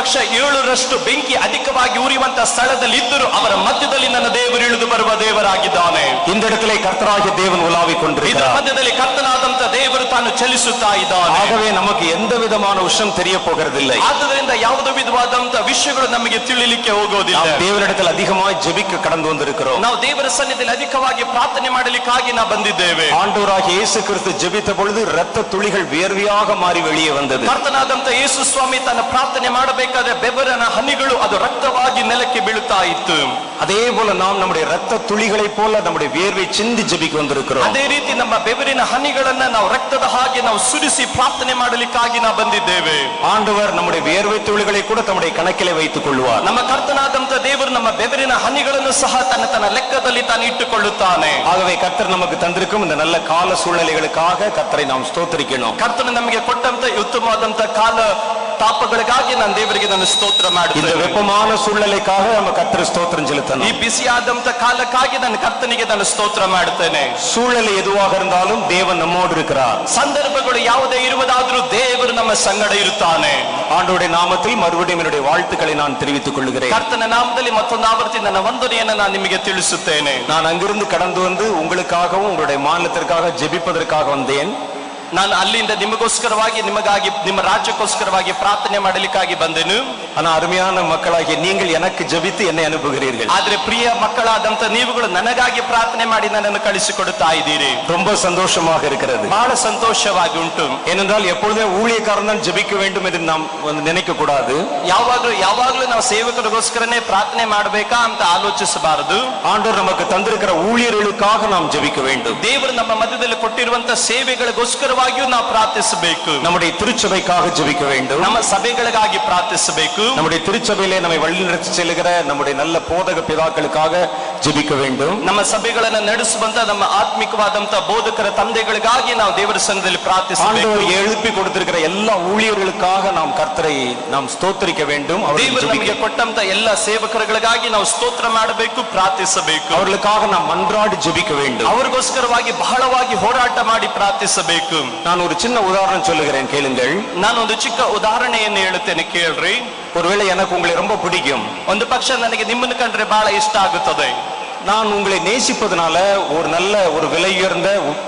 ಲಕ್ಷ ಏಳರಷ್ಟು ಬೆಂಕಿ ಅಧಿಕವಾಗಿ ಉರಿಯುವಂತ ಸ್ಥಳದಲ್ಲಿ ಇದ್ದರೂ ಅವರ ಮಧ್ಯದಲ್ಲಿ ನನ್ನ ದೇವರು ಇಳಿದು ಬರುವ ದೇವರಾಗಿದ್ದಾನೆ இந்த இடத்திலே கர்த்தராகிய தேவன் உலாவிக் ಇದರ கொண்டிருக்கிறார் ಮಧ್ಯದಲ್ಲಿ ಕರ್ತನಾದಂತ ದೇವರು ತಾನು ಚಲಿಸುತ್ತಾ ಇದ್ದಾನೆ ஆகவே நமக்கு எந்த விதமான விஷயம் தெரிய போகிறதில்லை ಆದುದರಿಂದ ಯಾವುದೋ ವಿಧವಾದಂತ ವಿಷಯಗಳು ನಮಗೆ ತಿಳಿಲಿಕ್ಕೆ ಹೋಗೋದಿಲ್ಲ நாம் தேவனிடத்தில் அதிகமாய் ஜெபிக்க கடந்து வந்திருக்கிறோம் ನಾವು ದೇವರ ಸನ್ನಿಧಿಯಲ್ಲಿ ಅಧಿಕವಾಗಿ ಪ್ರಾರ್ಥನೆ ಮಾಡಲಿಕ್ಕಾಗಿ ನಾವು ಬಂದಿದ್ದೇವೆ ஆண்டவராகிய இயேசு கிறிஸ்து ஜெபித்த பொழுது இரத்த துளிகள் வியர்வையாக மாறி வெளியே வந்தது ಕರ್ತನಾದಂತ ಯೇಸು ಸ್ವಾಮಿ ತನ್ನ ಪ್ರಾರ್ಥನೆ ಮಾಡಬೇಕಾದ್ರೆ ಬೆವರನ ಹನಿಗಳು ಅದು ರಕ್ತವಾಗಿ ನೆಲಕ್ಕೆ ಬೀಳುತ್ತಾ ಇತ್ತು அதே போல நாம் நம்முடைய இரத்த துளிகளைப் போல நம்முடைய வியர்வை சிந்தி ஜெபிக்க வந்திருக்கிறோம் ಅದೇ ರೀತಿ ನಮ್ಮ ಬೆವರಿನ ಹನಿಗಳನ್ನ ನಾವು ರಕ್ತದ ಹಾಗೆ ನಾವು ಸುರಿಸಿ ಪ್ರಾರ್ಥನೆ ಮಾಡಲಿಕ್ಕಾಗಿ ನಾವು ಬಂದಿದ್ದೇವೆ ஆண்டவர் நம்முடைய வியர்வை துளிகளை கூட தம்முடைய கணக்கிலே வைத்துக் கொள்வார் ನಮ್ಮ ಕರ್ತನಾದಂತ ದೇವರು ನಮ್ಮ ಬೆವರಿನ ಹನಿಗಳನ್ನು ಸಹ ತನ್ನ ತನ್ನ ಲೆಕ್ಕದಲ್ಲಿ ತಾನು ಇಟ್ಟುಕೊಳ್ಳುತ್ತಾನೆ ஆகவே கர்த்தர் நமக்கு தந்திருக்கும் இந்த நல்ல கால சூழ்நிலைகளுக்காக கர்த்தரை நாம் ஸ்தோத்தரிக்கணும் ಕರ್ತನು ನಮಗೆ ಕೊಟ್ಟಂತ ಉತ್ತಮವಾದಂತ ಕಾಲ ತಾಪಗಳಿಗಾಗಿ ನಾನು ದೇವರಿಗೆ ನಾನು ಸ್ತೋತ್ರ இந்த ಮಾಡುತ್ತೇನೆ வெப்பமான சூழ்நிலைக்காக நம்ம கர்த்தர் ஸ்தோத்திரம் ಈ செலுத்தணும் ಬಿಸಿಯಾದಂತ ಕಾಲಕ್ಕಾಗಿ ನಾನು ಕರ್ತನಿಗೆ ನಾನು ಸ್ತೋತ್ರ ಮಾಡುತ್ತೇನೆ சூழ்நிலை எதுவாக இருந்தாலும் தேவன் நம்மோடு இருக்கிறார் ಸಂದರ್ಭಗಳು ಯಾವುದೇ ಇರುವುದಾದ್ರೂ ದೇವರು ನಮ್ಮ ಸಂಗಡ ಇರುತ್ತಾನೆ ஆண்டோடைய நாமத்தில் மறுபடியும் என்னுடைய வாழ்த்துக்களை நான் தெரிவித்துக் கொள்கிறேன் ಕರ್ತನ ನಾಮದಲ್ಲಿ ಮತ್ತೊಂದು ಆವರ್ತಿ ನನ್ನ ವಂದನೆಯನ್ನು ನಾನು ನಿಮಗೆ ತಿಳಿಸುತ್ತೇನೆ நான் அங்கிருந்து கடந்து வந்து உங்களுக்காகவும் உங்களுடைய மாநிலத்திற்காக ஜெபிப்பதற்காக வந்தேன் ನಾನು ಅಲ್ಲಿಂದ ನಿಮಗೋಸ್ಕರವಾಗಿ ನಿಮಗಾಗಿ ನಿಮ್ಮ ರಾಜ್ಯಕ್ಕೋಸ್ಕರವಾಗಿ ಪ್ರಾರ್ಥನೆ ಮಾಡಲಿಕ್ಕಾಗಿ ಬಂದೆನು ஆனா அருமையான மக்களாகிய நீங்கள் எனக்கு ஜெபித்து என்னை அனுப்புகிறீர்கள் ಆದ್ರೆ ಪ್ರಿಯ ಮಕ್ಕಳಾದಂತ ನೀವುಗಳು ನನಗಾಗಿ ಪ್ರಾರ್ಥನೆ ಮಾಡಿ ನನ್ನನ್ನು ಕಳಿಸಿಕೊಡುತ್ತಾ ಇದ್ದೀರಿ ரொம்ப சந்தோஷமாக இருக்கிறது ಬಹಳ ಸಂತೋಷವಾಗಿ ಉಂಟು ஏனென்றால் எப்பொழுதுமே ஊழியக்காரன் தான் ஜெபிக்க வேண்டும் என்று நாம் வந்து நினைக்க கூடாது ಯಾವಾಗ್ಲೂ ಯಾವಾಗ್ಲೂ ನಾವು ಸೇವಕರಿಗೋಸ್ಕರನೇ ಪ್ರಾರ್ಥನೆ ಮಾಡಬೇಕಾ ಅಂತ ಆಲೋಚಿಸಬಾರದು ஆண்டவர் நமக்கு தந்திருக்கிற ஊழியர்களுக்காக நாம் ஜெபிக்க வேண்டும் ದೇವರು ನಮ್ಮ ಮಧ್ಯದಲ್ಲಿ ಕೊಟ್ಟಿರುವಂತ ಸೇವೆಗಳಿಗೋಸ್ಕರವಾಗಿಯೂ ನಾವು ಪ್ರಾರ್ಥಿಸಬೇಕು நம்முடைய திருச்சபைக்காக ஜெபிக்க வேண்டும் ನಮ್ಮ ಸಭೆಗಳಿಗಾಗಿ ಪ್ರಾರ್ಥಿಸಬೇಕು நம்முடைய திருச்சபையிலே நம்மை வழிநடத்தி செல்லுகிற நம்முடைய நல்ல போதக பிதாக்களுக்காக ஜெபிக்க வேண்டும் ನಮ್ಮ ಸಭೆಗಳನ್ನ ನಡೆಸುವಂತ ನಮ್ಮ ಆತ್ಮಿಕವಾದಂತ ಬೋಧಕರ ತಂದೆಗಳಿಗಾಗಿ ನಾವು ದೇವರ ಸನ್ನಿಧಿಯಲ್ಲಿ ಪ್ರಾರ್ಥಿಸಬೇಕು ஆண்டவர் எழுப்பி கொடுத்திருக்கிற எல்லா ஊழியர்களுக்காக நாம் கர்த்தரை நாம் ஸ்தோத்தரிக்க வேண்டும் அவர்களுக்கு ದೇವರು ನಮಗೆ ஜெபிக்க- ಕೊಟ್ಟಂತ ಎಲ್ಲ ಸೇವಕರುಗಳಿಗಾಗಿ ನಾವು ಸ್ತೋತ್ರ ಮಾಡಬೇಕು ಪ್ರಾರ್ಥಿಸಬೇಕು அவர்களுக்காக நாம் மன்றாடி ஜெபிக்க வேண்டும் ಅವರಿಗೋಸ್ಕರವಾಗಿ ಬಹಳವಾಗಿ ಹೋರಾಟ ಮಾಡಿ ಪ್ರಾರ್ಥಿಸಬೇಕು நான் ஒரு சின்ன உதாரணம் சொல்லுகிறேன் கேளுங்கள் ನಾನೊಂದು ಚಿಕ್ಕ ಉದಾಹರಣೆಯನ್ನು ಹೇಳುತ್ತೇನೆ ಕೇಳ್ರಿ ஒருவேளை எனக்கு உங்களை ரொம்ப பிடிக்கும் ಒಂದು ಪಕ್ಷ ನನಗೆ ನಿಮ್ಮನ್ನು ಕಂಡ್ರೆ ಬಹಳ ಇಷ್ಟ ಆಗುತ್ತದೆ நான் உங்களை நேசிப்பதனால ஒரு நல்ல ஒரு விலையுயர்ந்த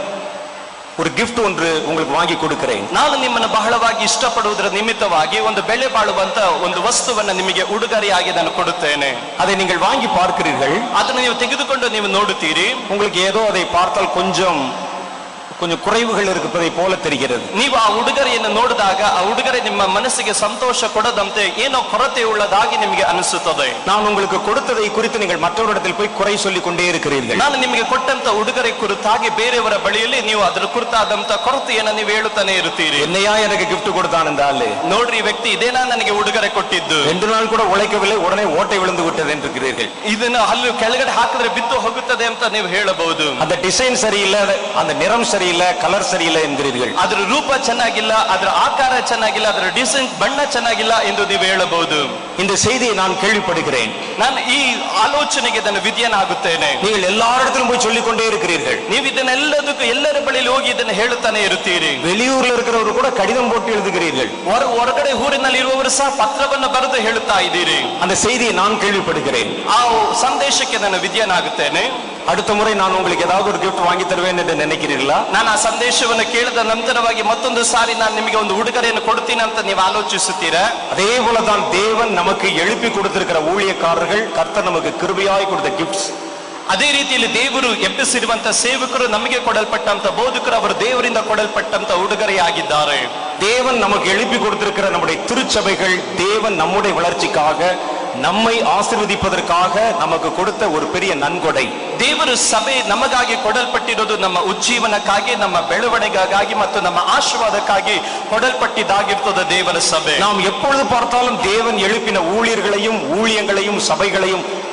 ஒரு gift ஒன்று உங்களுக்கு வாங்கி கொடுக்கிறேன் ನಾನು ನಿಮ್ಮನ್ನು ಬಹಳವಾಗಿ ಇಷ್ಟಪಡುವುದರ ನಿಮಿತ್ತವಾಗಿ ಒಂದು ಬೆಲೆ ಬಾಳುವಂತ ಒಂದು ವಸ್ತುವನ್ನ ನಿಮಗೆ ಉಡುಗೊರೆಯಾಗಿ ನಾನು ಕೊಡುತ್ತೇನೆ அதை நீங்கள் வாங்கி பார்க்கிறீர்கள் ಅದನ್ನು ನೀವು ತೆಗೆದುಕೊಂಡು ನೀವು ನೋಡುತ್ತೀರಿ உங்களுக்கு ஏதோ அதை பார்த்தால் கொஞ்சம் கொஞ்சம் குறைவுகள் இருப்பதை போல தெரிகிறது ನೀವು ಆ ಉಡುಗೊರೆಯನ್ನು ನೋಡಿದಾಗ ಆ ಉಡುಗೊರೆ ನಿಮ್ಮ ಮನಸ್ಸಿಗೆ ಸಂತೋಷ ಕೊಡದಂತೆ ಏನೋ ಕೊರತೆ ಉಳ್ಳದಾಗಿ ನಿಮಗೆ ಅನಿಸುತ್ತದೆ நான் உங்களுக்கு கொடுத்ததை குறித்து நீங்கள் மற்றவரிடத்தில் போய் குறை சொல்லிக் கொண்டே இருக்கிறீர்கள் ನಾನು ನಿಮಗೆ ಕೊಟ್ಟಂತ ಉಡುಗೊರೆ ಕುರಿತಾಗಿ ಬೇರೆಯವರ ಬಳಿಯಲ್ಲಿ ನೀವು ಅದರ ಕುರಿತಾದಂತ ಕೊರತೆಯನ್ನು ನೀವು ಹೇಳುತ್ತಾನೆ ಇರುತ್ತೀರಿ என்னையா எனக்கு gift கொடுத்தான் இந்த ஆளு ನೋಡ್ರಿ ಈ ವ್ಯಕ್ತಿ ಇದೇನಾ ನನಗೆ ಉಡುಗೊರೆ ಕೊಟ್ಟಿದ್ದು ரெண்டு நாள் கூட உழைக்கவில்லை உடனே ஓட்டை விழுந்து விட்டது என்று இருக்கிறீர்கள் ಇದನ್ನು ಹಲ್ಲು ಕೆಳಗಡೆ ಹಾಕಿದ್ರೆ ಬಿದ್ದು ಹೋಗುತ್ತದೆ ಅಂತ ನೀವು ಹೇಳಬಹುದು அந்த டிசைன் சரியில்லை அந்த நிறம் சரியில்லை கலர் சரியில்லை என்கிறீர்கள் ಅದರ ರೂಪ ಚೆನ್ನಾಗಿಲ್ಲ ಅದರ ಆಕಾರ ಚೆನ್ನಾಗಿಲ್ಲ ಅದರ ಡಿಸೈನ್ ಬಣ್ಣ ಚೆನ್ನಾಗಿಲ್ಲ ಎಂದು ನೀವು ಹೇಳಬಹುದು இந்த செய்தியை நான் கேள்விப்படுகிறேன் ನಾನು ಈ ಆಲೋಚನೆಗೆ ನಾನು ವಿಧಿಯನಾಗುತ್ತೇನೆ நீங்கள் எல்லாரிடத்திலும் போய் சொல்லிக் கொண்டே இருக்கிறீர்கள் ನೀವು ಇದನ್ನೆಲ್ಲದಕ್ಕೂ ಎಲ್ಲರ ಬಳಿಯಲ್ಲಿ ಹೋಗಿ ಇದನ್ನು ಹೇಳುತ್ತಾನೆ ಇರುತ್ತೀರಿ வெளியூர்ல இருக்கிறவர் கூட கடிதம் போட்டு எழுதுகிறீர்கள் ಹೊರ ಹೊರಗಡೆ ಊರಿನಲ್ಲಿ ಇರುವವರು ಸಹ ಪತ್ರವನ್ನು ಬರೆದು ಹೇಳುತ್ತಾ ಇದ್ದೀರಿ அந்த செய்தியை நான் கேள்விப்படுகிறேன் ಆ ಸಂದೇಶಕ್ಕೆ ನಾನು ವಿಧಿಯನಾಗುತ್ತೇನೆ அடுத்த முறை நான் உங்களுக்கு ஏதாவது ஒரு gift வாங்கி தருவேன் என்று நினைக்கிறீர்களா ನಾನು ಆ ಸಂದೇಶವನ್ನು ಕೇಳಿದ ನಂತರವಾಗಿ ಮತ್ತೊಂದು ಸಾರಿ ನಾನು ನಿಮಗೆ ಒಂದು ಉಡುಗೊರೆಯನ್ನು ಕೊಡ್ತೀನಿ ಅಂತ ನೀವು ಆಲೋಚಿಸುತ್ತೀರಾ அதே போலதான் தேவன் நமக்கு எழுப்பி கொடுத்திருக்கிற ஊழியக்காரர்கள் கர்த்தர் நமக்கு கிருபையாய் கொடுத்த கிஃப்ட்ஸ் ಅದೇ ರೀತಿಯಲ್ಲಿ ದೇವರು ಎಬ್ಬಿಸಿರುವಂತ ಸೇವಕರು ನಮಗೆ ಕೊಡಲ್ಪಟ್ಟಂತ ಬೋಧಕರು ಅವರು ದೇವರಿಂದ ಕೊಡಲ್ಪಟ್ಟಂತ ಉಡುಗೊರೆಯಾಗಿದ್ದಾರೆ தேவன் நமக்கு எழுப்பி கொடுத்திருக்கிற நம்முடைய திருச்சபைகள் தேவன் நம்முடைய வளர்ச்சிக்காக நம்மை ஆசீர்வதிப்பதற்காக நமக்கு கொடுத்த ஒரு பெரிய நன்கொடை ದೇವರು ಸಭೆ ನಮಗಾಗಿ ಕೊಡಲ್ಪಟ್ಟಿರೋದು ನಮ್ಮ ಉಜ್ಜೀವನಕ್ಕಾಗಿ ನಮ್ಮ ಬೆಳವಣಿಗೆಗಾಗಿ ಮತ್ತು ನಮ್ಮ ಆಶೀರ್ವಾದಕ್ಕಾಗಿ ಕೊಡಲ್ಪಟ್ಟಿದ್ದಾಗಿರ್ತದೆ ದೇವರ ಸಭೆ நாம் எப்பொழுது பார்த்தாலும் தேவன் எழுப்பின ஊழியர்களையும் ஊழியங்களையும் சபைகளையும்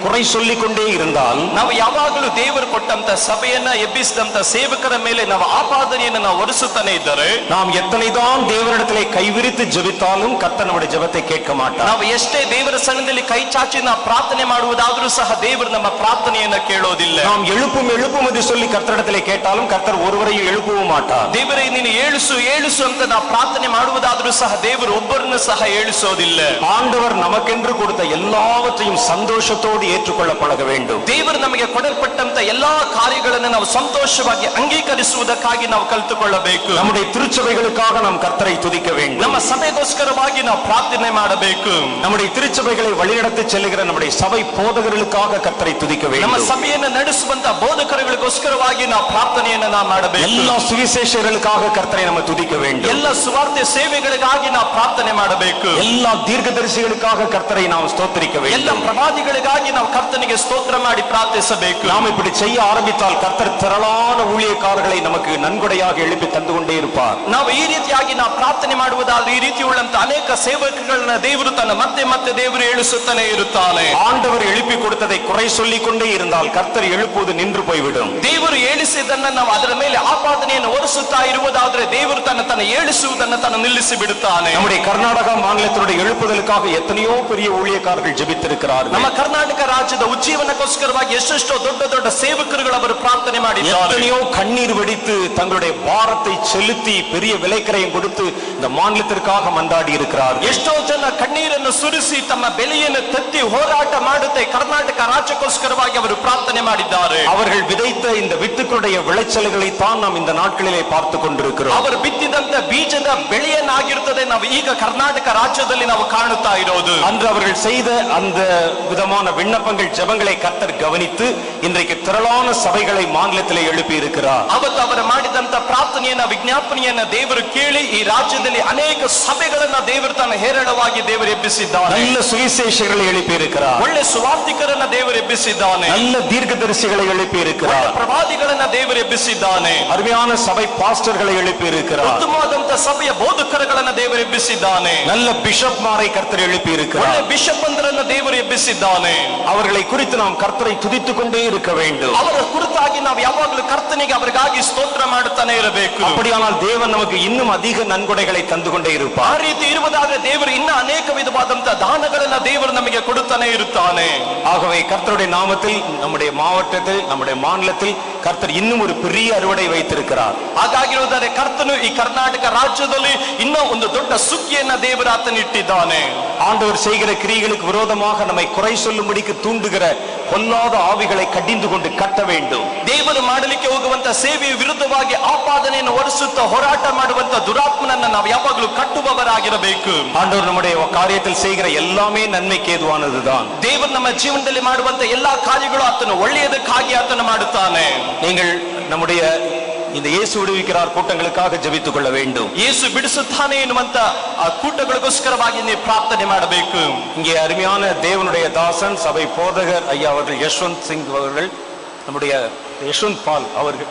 குறை சொல்லிக் கொண்டே இருந்தால் ನಾವು ಯಾವಾಗಲೂ ದೇವರು ಕೊಟ್ಟಂತ ಸಭೆಯನ್ನ ಎಬ್ಬಿಸಿದಂತ ಸೇವಕರ ಮೇಲೆ ನಾವು ಆಪಾದನೆಯನ್ನು ನಾವು ಒರೆಸುತ್ತಾನೆ ಇದ್ದರೆ நாம் எத்தனைதான் தேவனிடத்திலே கைவிரித்து ஜெபித்தாலும் கர்த்தர் நம்முடைய ஜெபத்தை கேட்க மாட்டார் ನಾವು ಎಷ್ಟೇ ದೇವರ ಸನ್ನಿಧಿಯಲ್ಲಿ ಕೈ ಚಾಚಿ ನಾವು ಪ್ರಾರ್ಥನೆ ಮಾಡುವುದಾದ್ರೂ ಸಹ ದೇವರು ನಮ್ಮ ಪ್ರಾರ್ಥನೆಯನ್ನ ಕೇಳೋದಿಲ್ಲ நாம் எழுப்பும் எழுப்பும் என்று சொல்லி கர்த்தரிடத்திலே கேட்டாலும் கர்த்தர் ஒருவரையும் எழுப்பவும் மாட்டார் ದೇವರೇ ನೀನು ಏಳಿಸು ಏಳಿಸು ಅಂತ ನಾವು ಪ್ರಾರ್ಥನೆ ಮಾಡುವುದಾದ್ರೂ ಸಹ ದೇವರು ಒಬ್ಬರನ್ನು ಸಹ ಏಳಿಸೋದಿಲ್ಲ ஆண்டவர் நமக்கென்று கொடுத்த எல்லாவற்றையும் சந்தோஷத்தோடு ஏற்றுக்கொள்ள பழக வேண்டும் ದೇವರು ನಮಗೆ ಕೊಡಲ್ಪಟ್ಟಂತ ಎಲ್ಲಾ ಕಾರ್ಯಗಳನ್ನು ನಾವು ಸಂತೋಷವಾಗಿ ಅಂಗೀಕರಿಸುವುದಕ್ಕಾಗಿ ನಾವು ಕಲಿತುಕೊಳ್ಳಬೇಕು நம்முடைய திருச்சபைகளுக்காக நாம் கர்த்தரை துதிக்க வேண்டும் ನಮ್ಮ ಸಭೆಗೋಸ್ಕರವಾಗಿ ನಾವು ಪ್ರಾರ್ಥನೆ ಮಾಡಬೇಕು நம்முடைய திருச்சபைகளை வழிநடத்தி செல்லுகிற நம்முடைய சபை போதகர்களுக்காக கர்த்தரை துதிக்க ನಮ್ಮ வேண்டும் ಸಭೆಯನ್ನು ನಡೆಸುವಂತ ಬೋಧಕರುಗಳಿಗೋಸ್ಕರವಾಗಿ ನಾವು ಪ್ರಾರ್ಥನೆಯನ್ನ ನಾವು ಮಾಡಬೇಕು எல்லா சுவிசேஷர்களுக்காக கர்த்தரை நம்ம துதிக்க வேண்டும் ಎಲ್ಲ ಸುವಾರ್ತೆ ಸೇವೆಗಳಿಗಾಗಿ ನಾವು ಪ್ರಾರ್ಥನೆ ಮಾಡಬೇಕು எல்லா தீர்க்கதரிசிகளுக்காக கர்த்தரை நாம் ஸ்தோத்திரிக்க ಎಲ್ಲ வேண்டும் ಪ್ರವಾದಿಗಳಿಗಾಗಿ ನಾವು ಕರ್ತನಿಗೆ ಸ್ತೋತ್ರ ಮಾಡಿ ಪ್ರಾರ್ಥಿಸಬೇಕು நாம் இப்படி செய்ய ஆரம்பித்தால் கர்த்தர் திரளான ஊழியக்காரர்களை நமக்கு நன்கொடையாக எழுப்பி தந்து கொண்டே இருப்பார் ನಾವು ಈ ರೀತಿಯಾಗಿ ನಾವು ಪ್ರಾರ್ಥನೆ ಮಾಡುವುದಾದ್ರೆ ಈ ರೀತಿ ಉಳ್ಳಂತ ಅನೇಕ ಸೇವಕಗಳನ್ನ ದೇವರು ತನ್ನ ಮತ್ತೆ ಮತ್ತೆ ದೇವರು ಏಳಿಸುತ್ತಾನೆ ಇರುತ್ತಾನೆ ஆண்டவர் எழுப்பி கொடுத்ததை குறை சொல்லிக் கொண்டே இருந்தால் கர்த்தர் எழுப்புவது நின்று போய்விடும் ದೇವರು ಏಳಿಸಿದ್ದನ್ನ ನಾವು ಅದರ ಮೇಲೆ ಆಪಾದನೆಯನ್ನು ಒರೆಸುತ್ತಾ ಇರುವುದಾದ್ರೆ ದೇವರು ತನ್ನ ತನ್ನ ಏಳಿಸುವುದನ್ನು ತನ್ನ ನಿಲ್ಲಿಸಿ ಬಿಡುತ್ತಾನೆ நம்முடைய கர்நாடகா மாநிலத்தினுடைய எழுப்புதலுக்காக எத்தனையோ பெரிய ஊழியக்காரர்கள் ஜெபித்திருக்கிறார்கள் ನಮ್ಮ ಕರ್ನಾಟಕ ರಾಜ್ಯದ ಉಜ್ಜೀವನಕ್ಕೋಸ್ಕರವಾಗಿ ಎಷ್ಟೆಷ್ಟೋ ದೊಡ್ಡ ದೊಡ್ಡ ಸೇವಕರುಗಳು ಅವರು ಪ್ರಾರ್ಥನೆ ಮಾಡಿದ್ದಾರೆ எத்தனையோ கண்ணீர் வெடித்து தங்களுடைய பாரத்தை செலுத்தி பெரிய விலைக்கரையும் கொடுத்து இந்த மாநிலத்திற்காக மன்றாடி இருக்கிறார்கள் ಎಷ್ಟೋ ಜನ ಕಣ್ಣೀರನ್ನು ಸುರಿಸಿ ತಮ್ಮ ಬೆಲೆಯನ್ನು ತತ್ತಿ ಹೋರಾಟ ಮಾಡುತ್ತೆ ಕರ್ನಾಟಕ ರಾಜ್ಯಕ್ಕೋಸ್ಕರವಾಗಿ ಅವರು ಪ್ರಾರ್ಥನೆ ಮಾಡಿದ್ದಾರೆ அவர்கள் விதைத்த இந்த வித்துக்களுடைய விளைச்சல்களை தான் நாம் இந்த நாட்களிலே பார்த்து கொண்டிருக்கிறோம் ಅವರು ಬಿತ್ತಿದಂತ ಬೀಜದ ಬೆಳೆಯನ್ನಾಗಿರುತ್ತದೆ ನಾವು ಈಗ ಕರ್ನಾಟಕ ರಾಜ್ಯದಲ್ಲಿ ನಾವು ಕಾಣುತ್ತಾ ಇರೋದು அன்று அவர்கள் செய்த அந்த விதமான விண்ணப்பங்கள் ஜெபங்களை கர்த்தர் கவனித்து இன்றைக்கு திரளான சபைகளை மாநிலத்திலே எழுப்பி இருக்கிறார் ಅವತ್ತು ಅವರು ಮಾಡಿದಂತ ಪ್ರಾರ್ಥನೆಯನ್ನ ವಿಜ್ಞಾಪನೆಯನ್ನ ದೇವರು ಕೇಳಿ ಈ ರಾಜ್ಯದಲ್ಲಿ ಅನೇಕ ಸಭೆಗಳನ್ನ ದೇವರು ತನ್ನ ಹೇರಳವಾಗಿ ದೇವರು ಎಬ್ಬಿಸಿದ್ದಾನೆ நல்ல சுவிசேஷங்களை எழுப்பி இருக்கிறார் ಒಳ್ಳೆ ಸುವಾರ್ತಿಕರನ್ನ ದೇವರು ಎಬ್ಬಿಸಿದ್ದಾನೆ நல்ல தீர்க்கதரிசிகளை எழுப்பி ಒಳ್ಳೆ இருக்கிறார் ಪ್ರವಾದಿಗಳನ್ನ ದೇವರು ಎಬ್ಬಿಸಿದ್ದಾನೆ அருமையான சபை பாஸ்டர்களை எழுப்பி இருக்கிறார் ಉತ್ತಮವಾದಂತ ಸಭೆಯ ಬೋಧಕರುಗಳನ್ನ ದೇವರು ಎಬ್ಬಿಸಿದ್ದಾನೆ நல்ல பிஷப் மாரை கர்த்தர் எழுப்பி ಒಳ್ಳೆ இருக்கிறார் ಬಿಷಪ್ ಅಂದ್ರನ್ನ ದೇವರು ಎಬ್ಬಿಸಿದ್ದಾನೆ அவர்களை குறித்து நாம் கர்த்தரை துதித்துக் கொண்டே இருக்க வேண்டும் ಅವರ ಕುರಿತಾಗಿ ನಾವು ಯಾವಾಗಲೂ ಕರ್ತನಿಗೆ ಅವರಿಗಾಗಿ ಸ್ತೋತ್ರ ಮಾಡುತ್ತಾನೆ ಇರಬೇಕು அப்படியானால் தேவன் நமக்கு இன்னும் அதிக நன்கொடைகளை தந்து கொண்டே ಆ இருப்பார் ರೀತಿ ಇರುವುದಾದ್ರೆ ದೇವರು ಇನ್ನ ಅನೇಕ ವಿಧವಾದಂತ ದಾನಗಳನ್ನ ದೇವರು ನಮಗೆ ಕೊಡುತ್ತಾನೆ ಇರುತ್ತಾನೆ ஆகவே கர்த்தருடைய நாமத்தில் நம்முடைய மாவட்டத்தில் நம்முடைய மாநிலத்தில் கர்த்தர் இன்னும் ஒரு பெரிய அறுவடை வைத்திருக்கிறார் ಹಾಗಾಗಿರುವುದಾದ್ರೆ ಕರ್ತನು ಈ ಕರ್ನಾಟಕ ರಾಜ್ಯದಲ್ಲಿ ಇನ್ನೂ ಒಂದು ದೊಡ್ಡ ಸುಗ್ಗಿಯನ್ನ ದೇವರ ಆತನ ಇಟ್ಟಿದ್ದಾನೆ ஆண்டவர் செய்கிற கிரியைகளுக்கு விரோதமாக நம்மை குறை சொல்லும்படிக்கு தூண்டுகிற பொல்லாத ஆவிகளை கடிந்து கொண்டு கட்ட வேண்டும் ದೇವರು ಮಾಡಲಿಕ್ಕೆ ಹೋಗುವಂತ ಸೇವೆಯ ವಿರುದ್ಧವಾಗಿ ಆಪಾದನೆಯನ್ನು ಹೊರಿಸುತ್ತಾ ಹೋರಾಟ ಮಾಡುವಂತ ದುರಾತ್ಮನನ್ನ ನಾವು ಯಾವಾಗಲೂ ಕಟ್ಟುವವರಾಗಿರಬೇಕು ஆண்டவர் நம்முடைய காரியத்தில் செய்கிற எல்லாமே நன்மைக்கு ஏதுவானதுதான் ದೇವರು ನಮ್ಮ ಜೀವನದಲ್ಲಿ ಮಾಡುವಂತ ಎಲ್ಲಾ ಕಾರ್ಯಗಳು ಆತನು ಒಳ್ಳೆಯದಕ್ಕಾಗಿ ಆತನು ಮಾಡುತ್ತಾನೆ நீங்கள் நம்முடைய இந்த இயேசு விடுவிக்கிறார் கூட்டங்களுக்காக ஜெபித்துக் கொள்ள வேண்டும் ಯೇಸು ಬಿಡಿಸುತ್ತಾನೆ ಎನ್ನುವಂತ ಆ ಕೂಟಗಳಿಗೋಸ್ಕರವಾಗಿ ನೀವು ಪ್ರಾರ್ಥನೆ ಮಾಡಬೇಕು இங்கே அருமையான தேவனுடைய தாசன் சபை போதகர் ஐயா அவர்கள் யஷ்வந்த் சிங் அவர்கள் நம்முடைய யஷ்வந்த் பால் அவர்கள்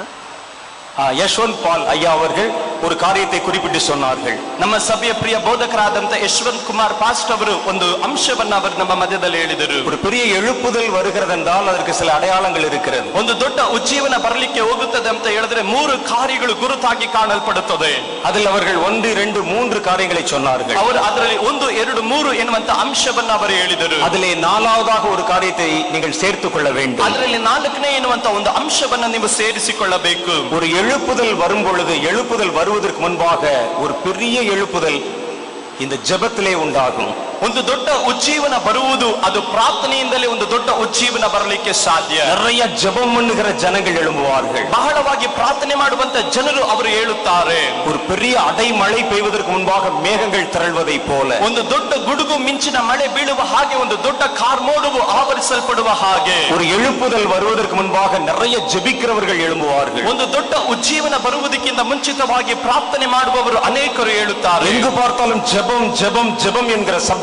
ஆ, யஷ்வந்த் பால் ஐயா அவர்கள் ஒரு காரியத்தை குறிப்பிட்டு சொன்னார்கள் ನಮ್ಮ ಸಭೆಯ ಪ್ರಿಯ ಬೋಧಕರಾದಂತ ಯಶವಂತ್ ಕುಮಾರ್ ಪಾಸ್ಟ್ ಅವರು ಒಂದು ಅಂಶವನ್ನ ಅವರು ನಮ್ಮ ಮಧ್ಯದಲ್ಲಿ ಹೇಳಿದರು ஒரு பெரிய எழுப்புதல் வருகிறது என்றால் அதற்கு சில அடையாளங்கள் இருக்கிறது ಒಂದು ದೊಡ್ಡ ಉಜ್ಜೀವನ ಬರಲಿಕ್ಕೆ ಹೋಗುತ್ತದೆ ಅಂತ ಹೇಳಿದ್ರೆ ಮೂರು ಕಾರ್ಯಗಳು ಗುರುತಾಗಿ ಕಾಣಲ್ಪಡುತ್ತದೆ அதில் அவர்கள் ஒன்று இரண்டு மூன்று காரியங்களை சொன்னார்கள் ಅವರು ಅದರಲ್ಲಿ ಒಂದು ಎರಡು ಮೂರು ಎನ್ನುವಂತ ಅಂಶವನ್ನ ಅವರು ಹೇಳಿದರು அதிலே நாலாவதாக ஒரு காரியத்தை நீங்கள் சேர்த்துக் கொள்ள வேண்டும் ಅದರಲ್ಲಿ ನಾಲ್ಕನೇ ಎನ್ನುವಂತ ಒಂದು ಅಂಶವನ್ನ ನೀವು ಸೇರಿಸಿಕೊಳ್ಳಬೇಕು ஒரு எழுப்புதல் வரும் பொழுது எழுப்புதல் வருவதற்கு முன்பாக ஒரு பெரிய எழுப்புதல் இந்த ஜெபத்திலே உண்டாகும் ಒಂದು ದೊಡ್ಡ ಉಜ್ಜೀವನ ಬರುವುದು ಅದು ಪ್ರಾರ್ಥನೆಯಿಂದಲೇ ಒಂದು ದೊಡ್ಡ ಉಜ್ಜೀವನ ಬರಲಿಕ್ಕೆ ಸಾಧ್ಯ நிறைய ஜெபம் பண்ணுகிற ஜனங்கள் எழும்புவார்கள் ಬಹಳವಾಗಿ ಪ್ರಾರ್ಥನೆ ಮಾಡುವಂತ ಜನರು ಅವರು ಹೇಳುತ್ತಾರೆ ஒரு பெரிய அடைமழை பெய்வதற்கு முன்பாக மேகங்கள் திரள்வதைப் போல ಒಂದು ದೊಡ್ಡ ಗುಡುಗು ಮಿಂಚಿನ ಮಳೆ ಬೀಳುವ ಹಾಗೆ ಒಂದು ದೊಡ್ಡ ಕಾರ್ಮೋಡವು ಆವರಿಸಲ್ಪಡುವ ಹಾಗೆ ஒரு எழுப்புதல் வருவதற்கு முன்பாக நிறைய ஜெபிக்கிறவர்கள் எழும்புவார்கள் ಒಂದು ದೊಡ್ಡ ಉಜ್ಜೀವನ ಬರುವುದಕ್ಕಿಂತ ಮುಂಚಿತವಾಗಿ ಪ್ರಾರ್ಥನೆ ಮಾಡುವವರು ಅನೇಕರು ಹೇಳುತ್ತಾರೆ எங்கு பார்த்தாலும் ஜெபம் ஜெபம் ஜெபம் என்கிற சப்தம்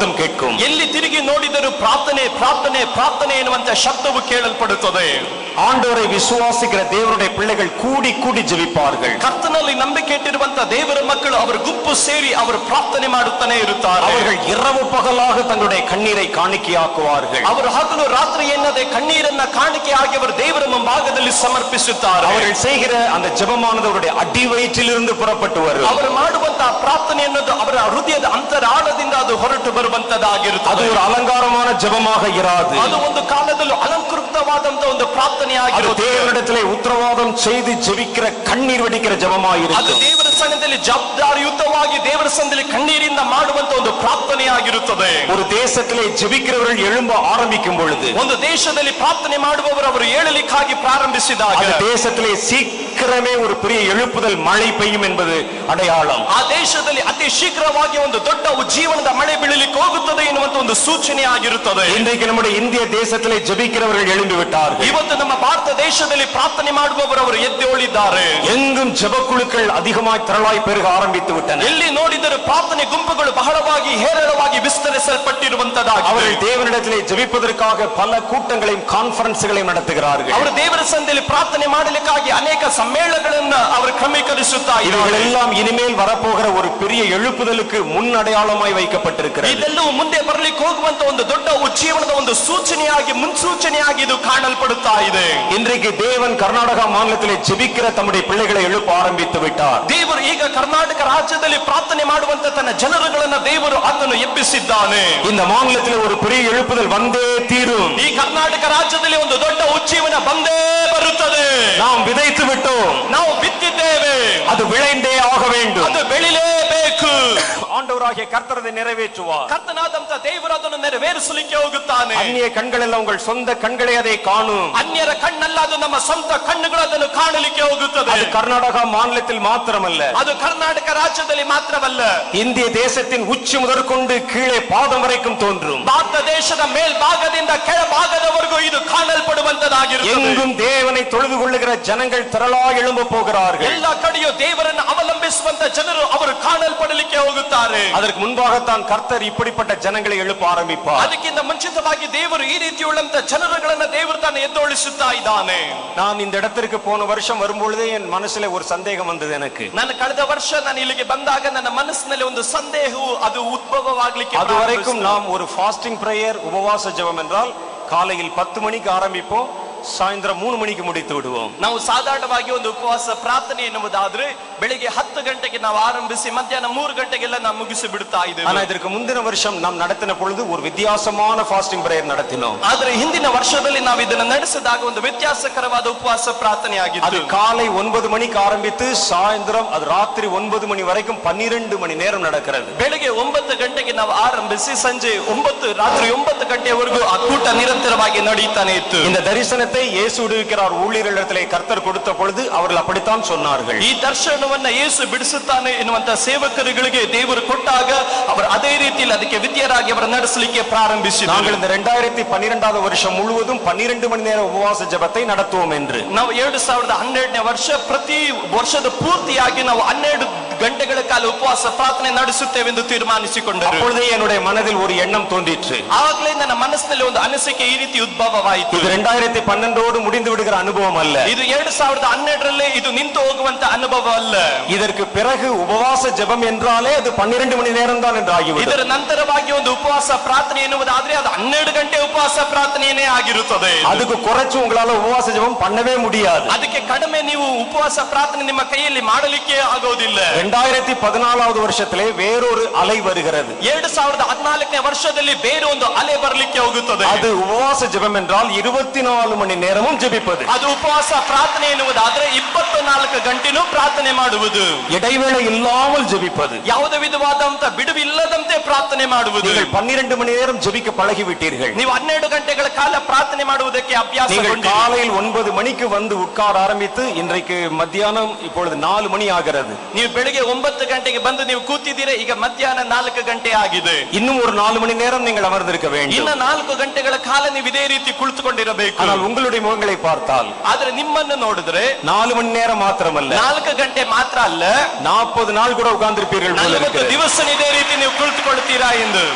சத்தம் கேட்கும் ಎಲ್ಲಿ ತಿರುಗಿ ನೋಡಿದರೂ ಪ್ರಾರ್ಥನೆ ಪ್ರಾರ್ಥನೆ ಪ್ರಾರ್ಥನೆ ಎನ್ನುವಂತ ಶಬ್ದವು ಕೇಳಲ್ಪಡುತ್ತದೆ ஆண்டவரை விசுவாசிக்கிற தேவனுடைய பிள்ளைகள் கூடி கூடி ஜெபிப்பார்கள் ಕರ್ತನಲ್ಲಿ ನಂಬಿಕೆ ಇಟ್ಟಿರುವಂತ ದೇವರ ಮಕ್ಕಳು ಅವರು ಗುಂಪು ಸೇರಿ ಅವರು ಪ್ರಾರ್ಥನೆ ಮಾಡುತ್ತಾನೆ ಇರುತ್ತಾರೆ அவர்கள் இரவு பகலாக தங்களுடைய கண்ணீரை காணிக்கையாக்குவார்கள் ಅವರು ಹಗಲು ರಾತ್ರಿ ಎನ್ನದೆ ಕಣ್ಣೀರನ್ನ ಕಾಣಿಕೆಯಾಗಿ ಅವರು ದೇವರ ಮುಂಭಾಗದಲ್ಲಿ ಸಮರ್ಪಿಸುತ್ತಾರೆ அவர்கள் செய்கிற அந்த ஜெபமானது அவருடைய அடி வயிற்றிலிருந்து புறப்பட்டு வரும் ಅವರು ಮಾಡುವಂತಹ ಪ್ರಾರ್ಥನೆ ಅನ್ನೋದು ಅವರ ಹೃದಯದ ಅಂತರಾಳದಿಂದ ಅದು ಹೊರಟು அது ಬರುವಂತದ್ದಾಗಿರುತ್ತದೆ ஒரு அலங்காரமான ஜெபமாக இராது ಅದು ಒಂದು ಕಾಲದಲ್ಲಿ ಅಲಂಕೃತವಾದಂತ ಒಂದು அது ಪ್ರಾರ್ಥನೆಯಾಗಿರುತ್ತದೆ தேவனிடத்திலே உத்தரவாதம் செய்து ஜெபிக்கிற கண்ணீர் வடிக்கிற ಅದು ஜெபமாயிருக்கும் ದೇವರ ಸಂಘದಲ್ಲಿ ಜವಾಬ್ದಾರಿಯುತವಾಗಿ ದೇವರ ಸಂಘದಲ್ಲಿ ಕಣ್ಣೀರಿಂದ ಮಾಡುವಂತ ಒಂದು ಪ್ರಾರ್ಥನೆಯಾಗಿರುತ್ತದೆ ஒரு தேசத்திலே ஜெபிக்கிறவர்கள் எழும்ப ஆரம்பிக்கும் பொழுது ಒಂದು ದೇಶದಲ್ಲಿ ಪ್ರಾರ್ಥನೆ ಮಾಡುವವರು ಅವರು ಏಳಲಿಕ್ಕಾಗಿ ಪ್ರಾರಂಭಿಸಿದಾಗ அந்த தேசத்திலே சீக்கிரமே ஒரு பெரிய எழுப்புதல் மழை பெய்யும் என்பது அடையாளம் ಆ ದೇಶದಲ್ಲಿ ಅತಿ ಶೀಘ್ರವಾಗಿ ಒಂದು ದೊಡ್ಡ ಜೀವನದ ಮಳೆ ಬೀಳಲಿಕ್ಕೆ ಹೋಗುತ್ತದೆ ಎನ್ನುವಂತ ಒಂದು ಸೂಚನೆ ಆಗಿರುತ್ತದೆ இன்றைக்கு நம்முடைய இந்திய தேசத்திலே ஜெபிக்கிறவர்கள் எழும்பி விட்டார்கள் ಇವತ್ತು ನಮ್ಮ ಭಾರತ ದೇಶದಲ್ಲಿ ಪ್ರಾರ್ಥನೆ ಮಾಡುವವರು ಅವರು ಎದ್ದೇಳಿದ್ದಾರೆ எங்கும் ஜெபக்குழுக்கள் அதிகமாய் திரளாய் பெருக ஆரம்பித்து விட்டன ಎಲ್ಲಿ ನೋಡಿದರೂ ಪ್ರಾರ್ಥನೆ ಗುಂಪುಗಳು ಬಹಳವಾಗಿ ಹೇರಳವಾಗಿ ವಿಸ್ತರಿಸಲ್ಪಟ್ಟಿರುವಂತದಾಗಿದೆ அவர்கள் தேவனிடத்திலே ஜெபிப்பதற்காக பல கூட்டங்களையும் கான்பரன்ஸ்களையும் நடத்துகிறார்கள் ಅವರು ದೇವರ ಸಂಧಿಯಲ್ಲಿ ಪ್ರಾರ್ಥನೆ ಮಾಡಲಿಕ್ಕಾಗಿ ಅನೇಕ ಸಮ್ಮೇಳನಗಳನ್ನ ಅವರು ಕ್ರಮೀಕರಿಸುತ್ತಾ ಇದ್ದಾರೆ இவைகளெல்லாம் இனிமேல் வரப்போகிற ஒரு பெரிய எழுப்புதலுக்கு முன் அடையாளமாய் வைக்கப்பட்டிருக்கிறது ಇದೆಲ್ಲವೂ ಮುಂದೆ ಬರಲಿಕ್ಕೆ ಹೋಗುವಂತ ಒಂದು ದೊಡ್ಡ ಉಜ್ಜೀವನದ ಒಂದು ಸೂಚನೆಯಾಗಿ ಮುನ್ಸೂಚನೆಯಾಗಿ ಇದು ಕಾಣಲ್ಪಡುತ್ತಾ ಇದೆ இன்றைக்கு தேவன் கர்நாடகா மாநிலத்திலே ஜெபிக்கிற தம்முடைய பிள்ளைகளை எழுப்ப ஆரம்பித்து விட்டார் ದೇವರು ಈಗ ಕರ್ನಾಟಕ ರಾಜ್ಯದಲ್ಲಿ ಪ್ರಾರ್ಥನೆ ಮಾಡುವಂತ ತನ್ನ ಜನರುಗಳನ್ನ ದೇವರು ಅದನ್ನು ಎಬ್ಬಿಸಿದ್ದಾನೆ இந்த மாநிலத்திலே ஒரு பெரிய எழுப்புதல் வந்தே தீரும் ಈ ಕರ್ನಾಟಕ ರಾಜ್ಯದಲ್ಲಿ ಒಂದು ದೊಡ್ಡ ಉಜ್ಜೀವನ ಬಂದೇ ಬರುತ್ತದೆ நாம் விதைத்து விட்டோம் ನಾವು ಬಿತ್ತಿದ್ದೇವೆ அது விளைந்தே ஆக வேண்டும் ಅದು ಬೆಳಿಲೇಬೇಕು ஆண்டவராகிய கர்த்தர் அதை நிறைவேற்றுவார் ಕರ್ತನಾದಂತ ದೇವರು ಅದನ್ನು ನೆರವೇರಿಸಲಿಕ್ಕೆ ಹೋಗುತ್ತಾನೆ அந்நிய கண்கள் எல்லாம் உங்கள் சொந்த கண்களே அதை காணும் ಅನ್ಯರ ಕಣ್ಣಲ್ಲ ಅದು ನಮ್ಮ ಸ್ವಂತ ಕಣ್ಣುಗಳು ಅದನ್ನು ಕಾಣಲಿಕ್ಕೆ ಹೋಗುತ್ತದೆ அது கர்நாடகா மாநிலத்தில் மாத்திரமல்ல ಅದು ಕರ್ನಾಟಕ ರಾಜ್ಯದಲ್ಲಿ ಮಾತ್ರವಲ್ಲ இந்திய தேசத்தின் உச்சி முதற்கொண்டு கீழே பாதம் வரைக்கும் தோன்றும் ಭಾರತ ದೇಶದ ಮೇಲ್ಭಾಗದಿಂದ ಕೆಳಭಾಗದವರೆಗೂ ಇದು ಕಾಣಲ್ಪಡುವಂತದಾಗಿರುತ್ತದೆ எங்கும் தேவனை தொழுது கொள்ளுகிற ஜனங்கள் திரளா எழும்ப போகிறார்கள் ಎಲ್ಲ ಕಡೆಯೂ ದೇವರನ್ನು ಅವಲಂಬಿಸುವಂತ ಜನರು ಅವರು ಕಾಣಲ್ಪಡಲಿಕ್ಕೆ ಹೋಗುತ್ತಾರೆ அதற்கு முன்பாகத்தான் கர்த்தர் இப்படிப்பட்ட ஜனங்களை எழுப்ப ஆரம்பிப்பார் ಅದಕ್ಕಿಂತ ಮುಂಚಿತವಾಗಿ ದೇವರು ಈ ರೀತಿಯುಳ್ಳಂತ ಜನರುಗಳನ್ನ ದೇವರು ತಾನು ಎದ್ದೋಳಿಸುತ್ತಾ ಇದ್ದಾನೆ நான் இந்த இடத்திற்கு போன வருஷம் வரும்பொழுதே என் மனசுல ஒரு சந்தேகம் வந்தது எனக்கு ನಾನು ಕಳೆದ ವರ್ಷ ನಾನು ಇಲ್ಲಿಗೆ ಬಂದಾಗ ನನ್ನ ಮನಸ್ಸಿನಲ್ಲಿ ಒಂದು ಸಂದೇಹವು ಅದು ಉದ್ಭವವಾಗ್ಲಿಕ್ಕೆ அது வரைக்கும் ಪ್ರಾರಂಭಿಸಿತು. நாம் ஒரு ஃபாஸ்டிங் பிரேயர் உபவாச ஜெபம் என்றால் காலையில் பத்து மணிக்கு ஆரம்பிப்போம் சாயந்தரம் மூணு மணிக்கு முடித்து விடுவோம் ನಾವು ಸಾಧಾರಣವಾಗಿ ಒಂದು ಉಪವಾಸ ಪ್ರಾರ್ಥನೆ ಎನ್ನುವುದಾದ್ರೆ ಬೆಳಿಗ್ಗೆ ಹತ್ತು ಗಂಟೆಗೆ ನಾವು ಆರಂಭಿಸಿ ಮಧ್ಯಾಹ್ನ ಮೂರು ಗಂಟೆಗೆಲ್ಲ ನಾವು ಮುಗಿಸಿ ಬಿಡ್ತಾ ஆனா ಇದ್ದೇವೆ இதற்கு முந்தின வருஷம் நாம் நடத்தின பொழுது ஒரு வித்தியாசமான ஃபாஸ்டிங் பிரேயர் நடத்தினோம் ಆದ್ರೆ ಹಿಂದಿನ ವರ್ಷದಲ್ಲಿ ನಾವು ಇದನ್ನ ನಡೆಸಿದಾಗ ಒಂದು ವ್ಯತ್ಯಾಸಕರವಾದ ಉಪವಾಸ ಪ್ರಾರ್ಥನೆ அது ಆಗಿತ್ತು காலை ஒன்பது மணிக்கு ஆரம்பித்து சாயந்தரம் அது ராத்திரி ஒன்பது மணி வரைக்கும் பன்னிரண்டு மணி நேரம் நடக்கிறது ಬೆಳಿಗ್ಗೆ ಒಂಬತ್ತು ಗಂಟೆಗೆ ನಾವು ಆರಂಭಿಸಿ ಸಂಜೆ ಒಂಬತ್ತು ರಾತ್ರಿ ಒಂಬತ್ತು ಗಂಟೆವರೆಗೂ ಆ ಕೂಟ ನಿರಂತರವಾಗಿ ನಡೀತಾನೆ ಇತ್ತು இந்த தரிசனத்தை இயேசு விடுவிக்கிறார் ஊழியர்களிடத்திலே கர்த்தர் கொடுத்த பொழுது அவர்கள் அப்படித்தான் சொன்னார்கள் ಈ ದರ್ಶನವನ್ನ ಯೇಸು ಬಿಡಿಸುತ್ತಾನೆ ಎನ್ನುವಂತ ಸೇವಕರುಗಳಿಗೆ ದೇವರು ಕೊಟ್ಟಾಗ ಅವರು ಅದೇ ರೀತಿಯಲ್ಲಿ ಅದಕ್ಕೆ ವಿದ್ಯರಾಗಿ ಅವರು ನಡೆಸಲಿಕ್ಕೆ ಪ್ರಾರಂಭಿಸಿದರು நாங்கள் இந்த ரெண்டாயிரத்தி பன்னிரெண்டாவது வருஷம் முழுவதும் பன்னிரண்டு மணி நேர உபவாச ஜெபத்தை நடத்துவோம் என்று ನಾವು ಎರಡು ಸಾವಿರದ ಹನ್ನೆರಡನೇ ವರ್ಷ ಪ್ರತಿ ವರ್ಷದ ಪೂರ್ತಿಯಾಗಿ ನಾವು ಹನ್ನೆರಡು ಗಂಟೆಗಳ ಕಾಲ ಉಪವಾಸ ಪ್ರಾರ್ಥನೆ ನಡೆಸುತ್ತೇವೆ ಎಂದು ತೀರ್ಮಾನಿಸಿಕೊಂಡರು அப்பொழுதே என்னுடைய மனதில் ஒரு எண்ணம் தோன்றிற்று ಆಗಲೇ ನನ್ನ ಮನಸ್ಸಿನಲ್ಲಿ ಒಂದು ಅನಿಸಿಕೆ ಈ ರೀತಿ ಉದ್ಭವವಾಯಿತು இது ரெண்டாயிரத்தி பன்னெண்டோடு முடிந்து விடுகிற அனுபவம் அல்ல ಇದು ಎರಡು ಸಾವಿರದ ಹನ್ನೆರಡರಲ್ಲೇ ಇದು ನಿಂತು ಹೋಗುವಂತ ಅನುಭವ ಅಲ್ಲ இதற்கு பிறகு உபவாச ஜெபம் என்றாலே அது பன்னிரண்டு மணி நேரம் தான் என்று ஆகிவிடும் ಇದರ ನಂತರವಾಗಿ ಒಂದು ಉಪವಾಸ ಪ್ರಾರ್ಥನೆ ಎನ್ನುವುದಾದ್ರೆ ಅದು ಹನ್ನೆರಡು ಗಂಟೆ ಉಪವಾಸ ಪ್ರಾರ್ಥನೆಯೇ ಆಗಿರುತ್ತದೆ அதுக்கு குறைச்சு உங்களால உபவாச ஜெபம் பண்ணவே முடியாது ಅದಕ್ಕೆ ಕಡಿಮೆ ನೀವು ಉಪವಾಸ ಪ್ರಾರ್ಥನೆ ನಿಮ್ಮ ಕೈಯಲ್ಲಿ ಮಾಡಲಿಕ್ಕೆ ಆಗೋದಿಲ್ಲ ரெண்டாயிரத்தி பதினாலாவது வருஷத்திலே வேறொரு அலை வருகிறது ಎರಡು ಸಾವಿರದ ಹದಿನಾಲ್ಕನೇ ವರ್ಷದಲ್ಲಿ ಬೇರೆ ಒಂದು ಅಲೆ ಬರಲಿಕ್ಕೆ ಹೋಗುತ್ತದೆ அது உபவாச ஜெபம் என்றால் இருபத்தி நாலு மணி நேரமும் ஜெபிப்பது ಅದು ಉಪವಾಸ ಪ್ರಾರ್ಥನೆ ಎನ್ನುವುದಾದ್ರೆ ಇಪ್ಪತ್ತು ನಾಲ್ಕು ಗಂಟೆನೂ ಪ್ರಾರ್ಥನೆ ಮಾಡುವುದು இடைவேளை இல்லாமல் ஜெபிப்பது ಯಾವುದೇ ವಿಧವಾದಂತ ಬಿಡುವಿಲ್ಲದಂತೆ ಪ್ರಾರ್ಥನೆ ಮಾಡುವುದು நீங்கள் பன்னிரண்டு மணி நேரம் ஜெபிக்க பழகிவிட்டீர்கள் ನೀವು ಹನ್ನೆರಡು ಗಂಟೆಗಳ ಕಾಲ ಪ್ರಾರ್ಥನೆ ಮಾಡುವುದಕ್ಕೆ ಅಭ್ಯಾಸ நீங்கள் காலையில் ஒன்பது மணிக்கு வந்து உட்கார ஆரம்பித்து இன்றைக்கு மத்தியானம் இப்பொழுது நாலு மணி ஆகிறது ನೀವು ಬೆಳಿಗ್ಗೆ ಒಂಬತ್ತು ಗಂಟೆಗೆ ಬಂದು ನೀವು ಕೂತಿದ್ದೀರಾ ಈಗ ಮಧ್ಯಾಹ್ನ ನಾಲ್ಕು ಗಂಟೆ ಆಗಿದೆ இன்னும் ஒரு நாலு மணி நேரம் நீங்கள் அமர்ந்திருக்க வேண்டும் ಇನ್ನ ನಾಲ್ಕು ಗಂಟೆಗಳ ಕಾಲ ನೀವು ಇದೇ ರೀತಿ ಕುಳಿತುಕೊಂಡಿರಬೇಕು ஆனால் உங்களுடைய முகங்களை பார்த்தால் ಆದ್ರೆ ನಿಮ್ಮನ್ನು ನೋಡಿದ್ರೆ நாலு மணி நேரம் மாத்திரமல்ல ನಾಲ್ಕು ಗಂಟೆ ಮಾತ್ರ ಅಲ್ಲ நாற்பது நாள் கூட உட்கார்ந்திருப்பீர்கள் போல ನಲವತ್ತು இருக்கிறது. ದಿವಸ ಇದೇ ರೀತಿ ನೀವು ಕುಳಿತುಕೊಳ್ತೀರಾ ಎಂದು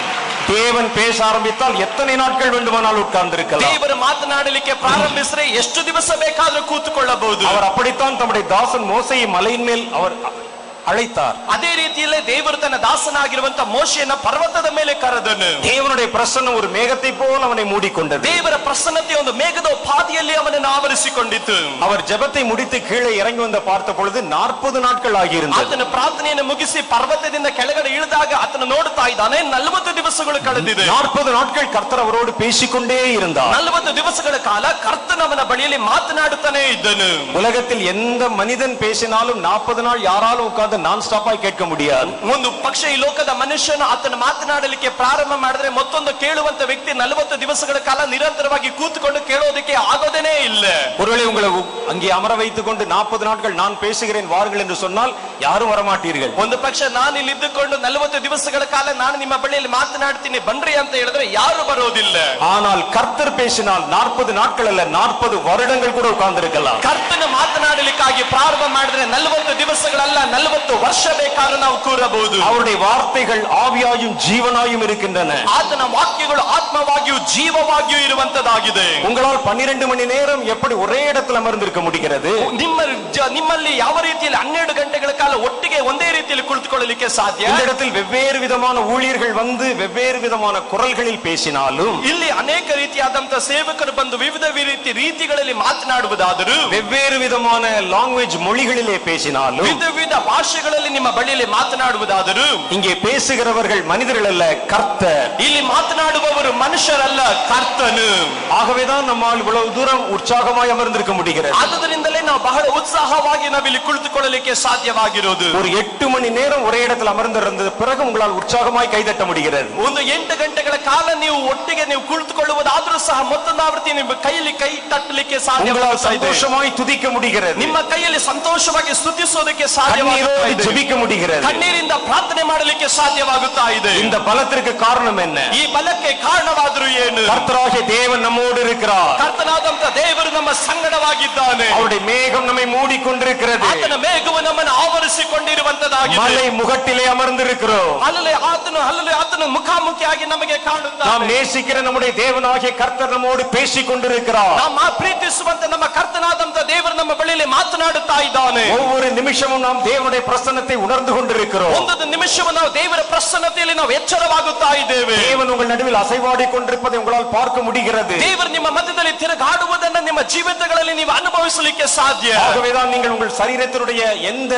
தேவன் பேச ஆரம்பித்தால் எத்தனை நாட்கள் வேண்டுமானால் உட்கார்ந்திருக்கலாம் ದೇವರು ಮಾತನಾಡಲಿಕ್ಕೆ ಪ್ರಾರಂಭಿಸಿದ್ರೆ ಎಷ್ಟು ದಿವಸ ಬೇಕಾದ್ರೂ ಕೂತ್ಕೊಳ್ಳಬಹುದು அவர் அப்படித்தான் தம்முடைய தாசன் மோசையை மலையின் மேல் அவர் அழைத்தார் ಅದೇ ರೀತಿಯಲ್ಲೇ ದೇವರು ತನ್ನ ದಾಸನಾಗಿರುವಂತ ಮೋಶೆಯನ್ನ ಪರ್ವತದ ಮೇಲೆ ಕರೆದನು தேவனுடைய பிரசன்னம் ஒரு மேகத்தை போல் அவனை மூடிக்கொண்டது ದೇವರ ಪ್ರಸನ್ನತೆ ಒಂದು ಮೇಘದ ಪಾದಿಯಲ್ಲಿ ಅವನನ್ನು ಆವರಿಸಿಕೊಂಡಿತು அவர் ஜெபத்தை முடித்து கீழே இறங்கி வந்த பார்த்த பொழுது நாற்பது நாட்கள் ஆகியிருந்தது ಆತನ ಪ್ರಾರ್ಥನೆಯನ್ನು ಮುಗಿಸಿ ಪರ್ವತದಿಂದ ಕೆಳಗಡೆ ಇಳಿದಾಗ ಆತನ ನೋಡ್ತಾ ಇದ್ದಾನೆ ನಲವತ್ತು ದಿವಸಗಳು ಕಳೆದಿದೆ நாற்பது நாட்கள் கர்த்தர் அவரோடு பேசிக்கொண்டே இருந்தார் ನಲವತ್ತು ದಿವಸಗಳ ಕಾಲ ಕರ್ತನವನ ಬಳಿಯಲ್ಲಿ ಮಾತನಾಡುತ್ತಾನೆ ಇದ್ದನು உலகத்தில் எந்த மனிதன் பேசினாலும் நாற்பது நாள் யாராலும் உட்கார்ந்து நான் ஸ்டாப்பாய் கேட்க முடியாது ಒಂದು ಪಕ್ಷ ಈ ಲೋಕದ ಮನುಷ್ಯನು ಆತನ ಮಾತನಾಡಲಿಕ್ಕೆ ಪ್ರಾರಂಭ ಮಾಡಿದ್ರೆ ಮತ್ತೊಂದು ಕೇಳುವಂತ ವ್ಯಕ್ತಿ ನಲವತ್ತು ದಿವಸಗಳ ಕಾಲ ನಿರಂತರವಾಗಿ ಕೂತ್ಕೊಂಡು ಕೇಳೋದಕ್ಕೆ ಆಗೋದೇನೇ ಇಲ್ಲ ஒருவேளை உங்களை உ- அங்கே அமர வைத்துக் கொண்டு நாற்பது நாட்கள் நான் பேசுகிறேன் வாருங்கள் என்று சொன்னால் யாரும் வரமாட்டீர்கள் ಒಂದು ಪಕ್ಷ ನಾನು ಇಲ್ಲಿ ಇದ್ದುಕೊಂಡು ನಲವತ್ತು ದಿವಸಗಳ ಕಾಲ ನಾನು ನಿಮ್ಮ ಬಳಿಯಲ್ಲಿ ಮಾತನಾಡ್ತೀನಿ ಬನ್ರಿ ಅಂತ ಹೇಳಿದ್ರೆ ಯಾರು ಬರೋದಿಲ್ಲ ஆனால் கர்த்தர் பேசினால் நாற்பது நாட்கள் அல்ல நாற்பது வருடங்கள் கூட உட்கார்ந்திருக்கலாம் ಕರ್ತನ ಮಾತನಾಡಲಿಕ್ಕಾಗಿ ಪ್ರಾರಂಭ ಮಾಡಿದ್ರೆ ನಲವತ್ತು ದಿವಸಗಳಲ್ಲ ನಲವತ್ತು ವರ್ಷ ಬೇಕಾದ್ರೂ ನಾವು ಕೂರಬಹುದು அவருடைய வார்த்தைகள் ஆவியாயும் ஜீவனாயும் இருக்கின்றன ಆತನ ವಾಕ್ಯಗಳು ಆತ್ಮವಾಗಿಯೂ ಜೀವವಾಗಿಯೂ ಇರುವಂತದಾಗಿದೆ உங்களால் பன்னிரண்டு மணி நேரம் எப்படி ஒரே இடத்துல அமர்ந்திருக்க முடிகிறது ನಿಮ್ಮ ಜ- ನಿಮ್ಮಲ್ಲಿ ಯಾವ ರೀತಿಯಲ್ಲಿ ಹನ್ನೆರಡು ಗಂಟೆಗಳ ಕಾಲ ಒಟ್ಟಿಗೆ ಒಂದೇ ರೀತಿಯಲ್ಲಿ ಕುಳಿತುಕೊಳ್ಳಲಿಕ್ಕೆ ಸಾಧ್ಯ இந்த இடத்தில் வெவ்வேறு விதமான ஊழியர்கள் வந்து வெவ்வேறு விதமான குரல்களில் பேசினாலும் ಇಲ್ಲಿ ಅನೇಕ ರೀತಿಯಾದಂತಹ ಸೇವಕರು ಬಂದು ವಿವಿಧ ರೀತಿ ರೀತಿಗಳಲ್ಲಿ ಮಾತನಾಡುವುದಾದರೂ வெவ்வேறு விதமான லாங்குவேஜ் மொழிகளிலே பேசினாலும் ವಿವಿಧ ವಿವಿಧ ಭಾಷೆಗಳಲ್ಲಿ ನಿಮ್ಮ ಬಳಿಯಲ್ಲಿ ಮಾತನಾಡುವುದಾದರೂ இங்கே பேசுகிறவர்கள் மனிதர்கள் அல்ல கர்த்தர் ಇಲ್ಲಿ ಮಾತನಾಡುವವರು ಮನುಷ್ಯರಲ್ಲ ಕರ್ತನು ஆகவேதான் நம்மால் இவ்வளவு தூரம் உற்சாகமாய் அமர்ந்திருக்க முடிகிறது ಆದುದರಿಂದಲೇ ನಾವು ಬಹಳ ಉತ್ಸಾಹವಾಗಿ ನಾವಿಲ್ಲಿ ಕುಳಿತುಕೊಳ್ಳಲಿಕ್ಕೆ ಸಾಧ್ಯವಾಗಿರೋದು ஒரு எட்டு மணி நேரம் ஒரே இடத்தில் அமர்ந்திருந்தது பிறகு உங்களால் உற்சாகமாய் கைதட்ட முடிகிறது ಒಂದು ಎಂಟು ಗಂಟೆಗಳ ಕಾಲ ನೀವು ಒಟ್ಟಿಗೆ ನೀವು ಕುಳಿತುಕೊಳ್ಳುವುದಾದ್ರೂ ಸಹ ಮತ್ತೊಂದು ಆವೃತ್ತಿ ನಿಮ್ಮ ಕೈಯಲ್ಲಿ ಕೈ ತಟ್ಟಲಿಕ್ಕೆ உங்களால் ಸಾಧ್ಯ சந்தோஷமாய் துதிக்க முடிகிறது ನಿಮ್ಮ ಕೈಯಲ್ಲಿ ಸಂತೋಷವಾಗಿ ಸ್ತುತಿಸೋದಕ್ಕೆ கண்ணீரோடு ಸಾಧ್ಯವಾಗುತ್ತಾ ಇದೆ ஜெபிக்க முடிகிறது ಕಣ್ಣೀರಿಂದ ಪ್ರಾರ್ಥನೆ ಮಾಡಲಿಕ್ಕೆ ಸಾಧ್ಯವಾಗುತ್ತಾ ಇದೆ இந்த பலத்திற்கு காரணம் என்ன ಈ ಬಲಕ್ಕೆ ಕಾರಣವಾದರೂ ಏನು கர்த்தராகிய தேவன் நம்மோடு இருக்கிறார் ಕರ್ತನಾದಂತ ದೇವರು ನಮ್ಮ ಸಂಗಡವಾಗಿದ್ದಾನೆ அவருடைய மேகம் நம்மை மூடிக்கொண்டிருக்கிறது ಆತನ ಮೇಘವು ನಮ್ಮನ್ನು ಆವರಿಸಿಕೊಂಡಿರುವಂತದಾಗಿದೆ மலை முகட்டிலே அமர்ந்திருக்கிறோம் ಅಲ್ಲಲ್ಲಿ ಆತನು ಅಲ್ಲಲ್ಲಿ ಆತನು ಮುಖಾಮುಖಿಯಾಗಿ ನಮಗೆ நாம் ಕಾಣುತ್ತಾನೆ நேசிக்கிற நம்முடைய தேவனாகிய கர்த்தர் நம்மோடு பேசிக் கொண்டிருக்கிறார் ನಮ್ಮ ಪ್ರೀತಿಸುವಂತ ನಮ್ಮ ಕರ್ತನಾದಂತ ದೇವರು ನಮ್ಮ ಬಳಿಯಲ್ಲಿ ಮಾತನಾಡುತ್ತಾ ಇದ್ದಾನೆ ஒவ்வொரு நிமிஷமும் நாம் தேவனுடைய பிரசன்னத்தை உணர்ந்து கொண்டிருக்கிறோம் ಒಂದೊಂದು ನಿಮಿಷವು ನಾವು ದೇವರ ಪ್ರಸನ್ನತೆಯಲ್ಲಿ ನಾವು ಎಚ್ಚರವಾಗುತ್ತಾ ಇದ್ದೇವೆ தேவன் உங்கள் நடுவில் அசைவாடி கொண்டிருப்பதை உங்களால் பார்க்க முடிகிறது ದೇವರು ನಿಮ್ಮ ಮಧ್ಯದಲ್ಲಿ ತಿರುಗಾಡುವುದನ್ನ ನಿಮ್ಮ ಜೀವಿತಗಳಲ್ಲಿ ನೀವು ಅನುಭವಿಸಲಿಕ್ಕೆ ಸಾಧ್ಯ ஆகவேதான் நீங்கள் உங்கள் சரீரத்தினுடைய எந்த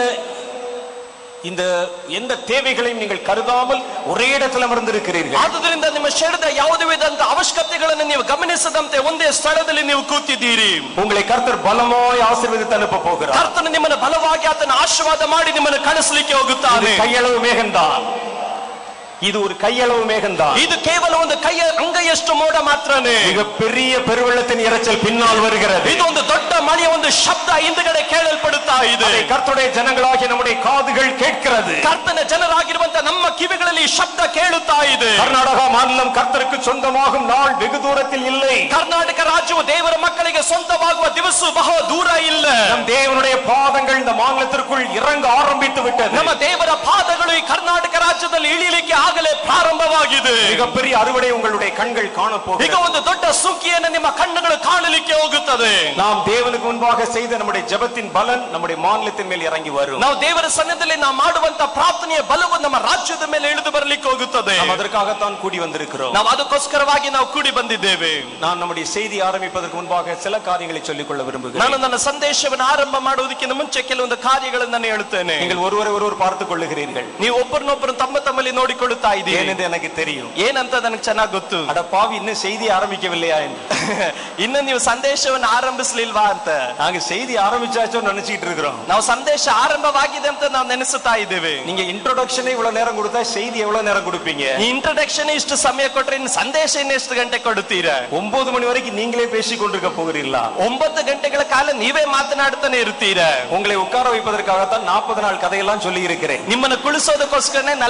இந்த எந்த தேவைகளையும் நீங்கள் கருதாமல் ஒரே இடத்தில் அமர்ந்திருக்கிறீர்கள் ಆದುದರಿಂದ ನಿಮ್ಮ ಶರೀರದ ಯಾವುದೇ ವಿಧಂತ ಅವಶ್ಯಕತೆಗಳನ್ನು ನೀವು ಗಮನಿಸದಂತೆ ಒಂದೇ ಸ್ಥಳದಲ್ಲಿ ನೀವು ಕೂತಿದ್ದೀರಿ உங்களை கர்த்தர் பலமாய் ஆசீர்வதித்து அனுப்ப போகிறார் ಕರ್ತನು ನಿಮ್ಮನ್ನು ಬಲವಾಗಿ ಆತನ ಆಶೀರ್ವಾದ ಮಾಡಿ ನಿಮ್ಮನ್ನು ಕಳಿಸಲಿಕ್ಕೆ இது ಹೋಗುತ್ತಾನೆ கையளவு மேகம்தான் இது ஒரு கையளவு மேகம்தான் ಇದು ಕೇವಲ ಒಂದು ಕೈಯ ಅಂಗೈಯಷ್ಟು ಮೋಡ ಮಾತ್ರನೇ மிக பெரிய பெருவெள்ளத்தின் இரைச்சல் பின்னால் வருகிறது ಇದು ಒಂದು ದೊಡ್ಡ ಮಳೆಯ ಒಂದು ಶಬ್ದ ಹಿಂದುಗಡೆ ಕೇಳಲ್ಪಡುತ್ತಾ ಇದೆ அதை கர்த்தருடைய ஜனங்களாகிய நம்முடைய காதுகள் கேட்கிறது ಕರ್ತನ ಜನರಾಗಿರುವಂತ ನಮ್ಮ ಕಿವಿಗಳಲ್ಲಿ ಈ ಶಬ್ದ ಕೇಳುತ್ತಾ ಇದೆ கர்நாடகா மாநிலம் கர்த்தருக்கு சொந்தமாகும் நாள் வெகு தூரத்தில் இல்லை ಕರ್ನಾಟಕ ರಾಜ್ಯವು ದೇವರ ಮಕ್ಕಳಿಗೆ ಸ್ವಂತವಾಗುವ ದಿವಸ ಬಹಳ ದೂರ ಇಲ್ಲ நம் தேவனுடைய பாதங்கள் இந்த மாநிலத்திற்குள் இறங்க ஆரம்பித்து விட்டது ನಮ್ಮ ದೇವರ ಪಾದಗಳು ಈ ಕರ್ನಾಟಕ ರಾಜ್ಯದಲ್ಲಿ ಇಳಿಲಿಕ್ಕೆ ಆಗಲೇ ಪ್ರಾರಂಭವಾಗಿದೆ மிகப்பெரிய அறுவடை உங்களுடைய கண்கள் ಈಗ காணப்போகிறது ಒಂದು ದೊಡ್ಡ ಸುಗ್ಗಿಯನ್ನು ನಿಮ್ಮ ಕಣ್ಣುಗಳು ಕಾಣಲಿಕ್ಕೆ ಹೋಗುತ್ತದೆ நாம் தேவனுக்கு முன்பாக செய்த நம்முடைய ஜெபத்தின் பலன் நம்முடைய மாநிலத்தின் மேல் இறங்கி வரும் ನಾವು ದೇವರ ಸನ್ನಿಧಿಯಲ್ಲಿ ನಾವು ಮಾಡುವಂತ ಪ್ರಾರ್ಥನೆಯ ಬಲವು ನಮ್ಮ ರಾಜ್ಯದ ಮೇಲೆ ಇಳಿದು ಬರಲಿಕ್ಕೆ ಹೋಗುತ್ತದೆ நாம் அதற்காகத்தான் கூடி வந்திருக்கிறோம் ನಾವು ಅದಕ್ಕೋಸ್ಕರವಾಗಿ ನಾವು ಕೂಡಿ ಬಂದಿದ್ದೇವೆ நான் நம்முடைய செய்தி ஆரம்பிப்பதற்கு முன்பாக சில காரியங்களை சொல்லிக்கொள்ள விரும்புகிறேன் ನಾನು ನನ್ನ ಸಂದೇಶವನ್ನು ಆರಂಭ ಮಾಡುವುದಕ್ಕಿಂತ ಮುಂಚೆ ಕೆಲವೊಂದು ಕಾರ್ಯಗಳನ್ನು ನಾನು ಹೇಳುತ್ತೇನೆ நீங்கள் ஒருவரை ஒருவர் பார்த்துக் கொள்ளுகிறீர்கள் ನೀವು ಒಬ್ಬರನ್ನೊಬ್ಬರು ತಮ್ಮ ತಮ್ಮಲ್ಲಿ ನೋಡಿಕೊಳ್ಳುತ್ತಾ ಇದ್ದೀರಿ ஏனென்று எனக்கு தெரியும் ಏನಂತ ನನಗೆ ಚೆನ್ನಾಗಿ ಗೊತ್ತು அட பாவி இன்னும் செய்தி ஆரம்பிக்கவில்லையா என்று ಇನ್ನು ನೀವು ಸಂದೇಶವನ್ನು ಆರಂಭಿಸ್ಲಿಲ್ವಾ ಅಂತ நாங்க செய்தி ஆரம்பிச்சாச்சோன்னு நினைச்சிட்டு இருக்கிறோம் ನಾವು ಸಂದೇಶ ಆರಂಭವಾಗಿದೆ ಅಂತ ನಾವು ನೆನೆಸುತ್ತಾ ಇದ್ದೇವೆ நீங்க இன்ட்ரோடக்ஷனே இவ்வளவு நேரம் கொடுத்தா செய்தி எவ்வளவு நேரம் கொடுப்பீங்க ಈ ಇಂಟ್ರಡಕ್ಷನ್ ಇಷ್ಟು ಸಮಯ ಕೊಟ್ರೆ ಇನ್ನು ಸಂದೇಶ ಇನ್ನು ಎಷ್ಟು ಗಂಟೆ ಕೊಡುತ್ತೀರಾ ஒன்பது மணி வரைக்கும் நீங்களே பேசிக் கொண்டிருக்க போகிறீர்களா ಒಂಬತ್ತು ಗಂಟೆಗಳ ಕಾಲ ನೀವೇ ಮಾತನಾಡ್ತಾನೆ ಇರ್ತೀರಾ உங்களை உட்கார வைப்பதற்காகத்தான் நாற்பது நாள் கதையெல்லாம் சொல்லி இருக்கிறேன் ನಿಮ್ಮನ್ನು ಕುಳಿಸೋದಕ್ಕೋಸ್ಕರನೇ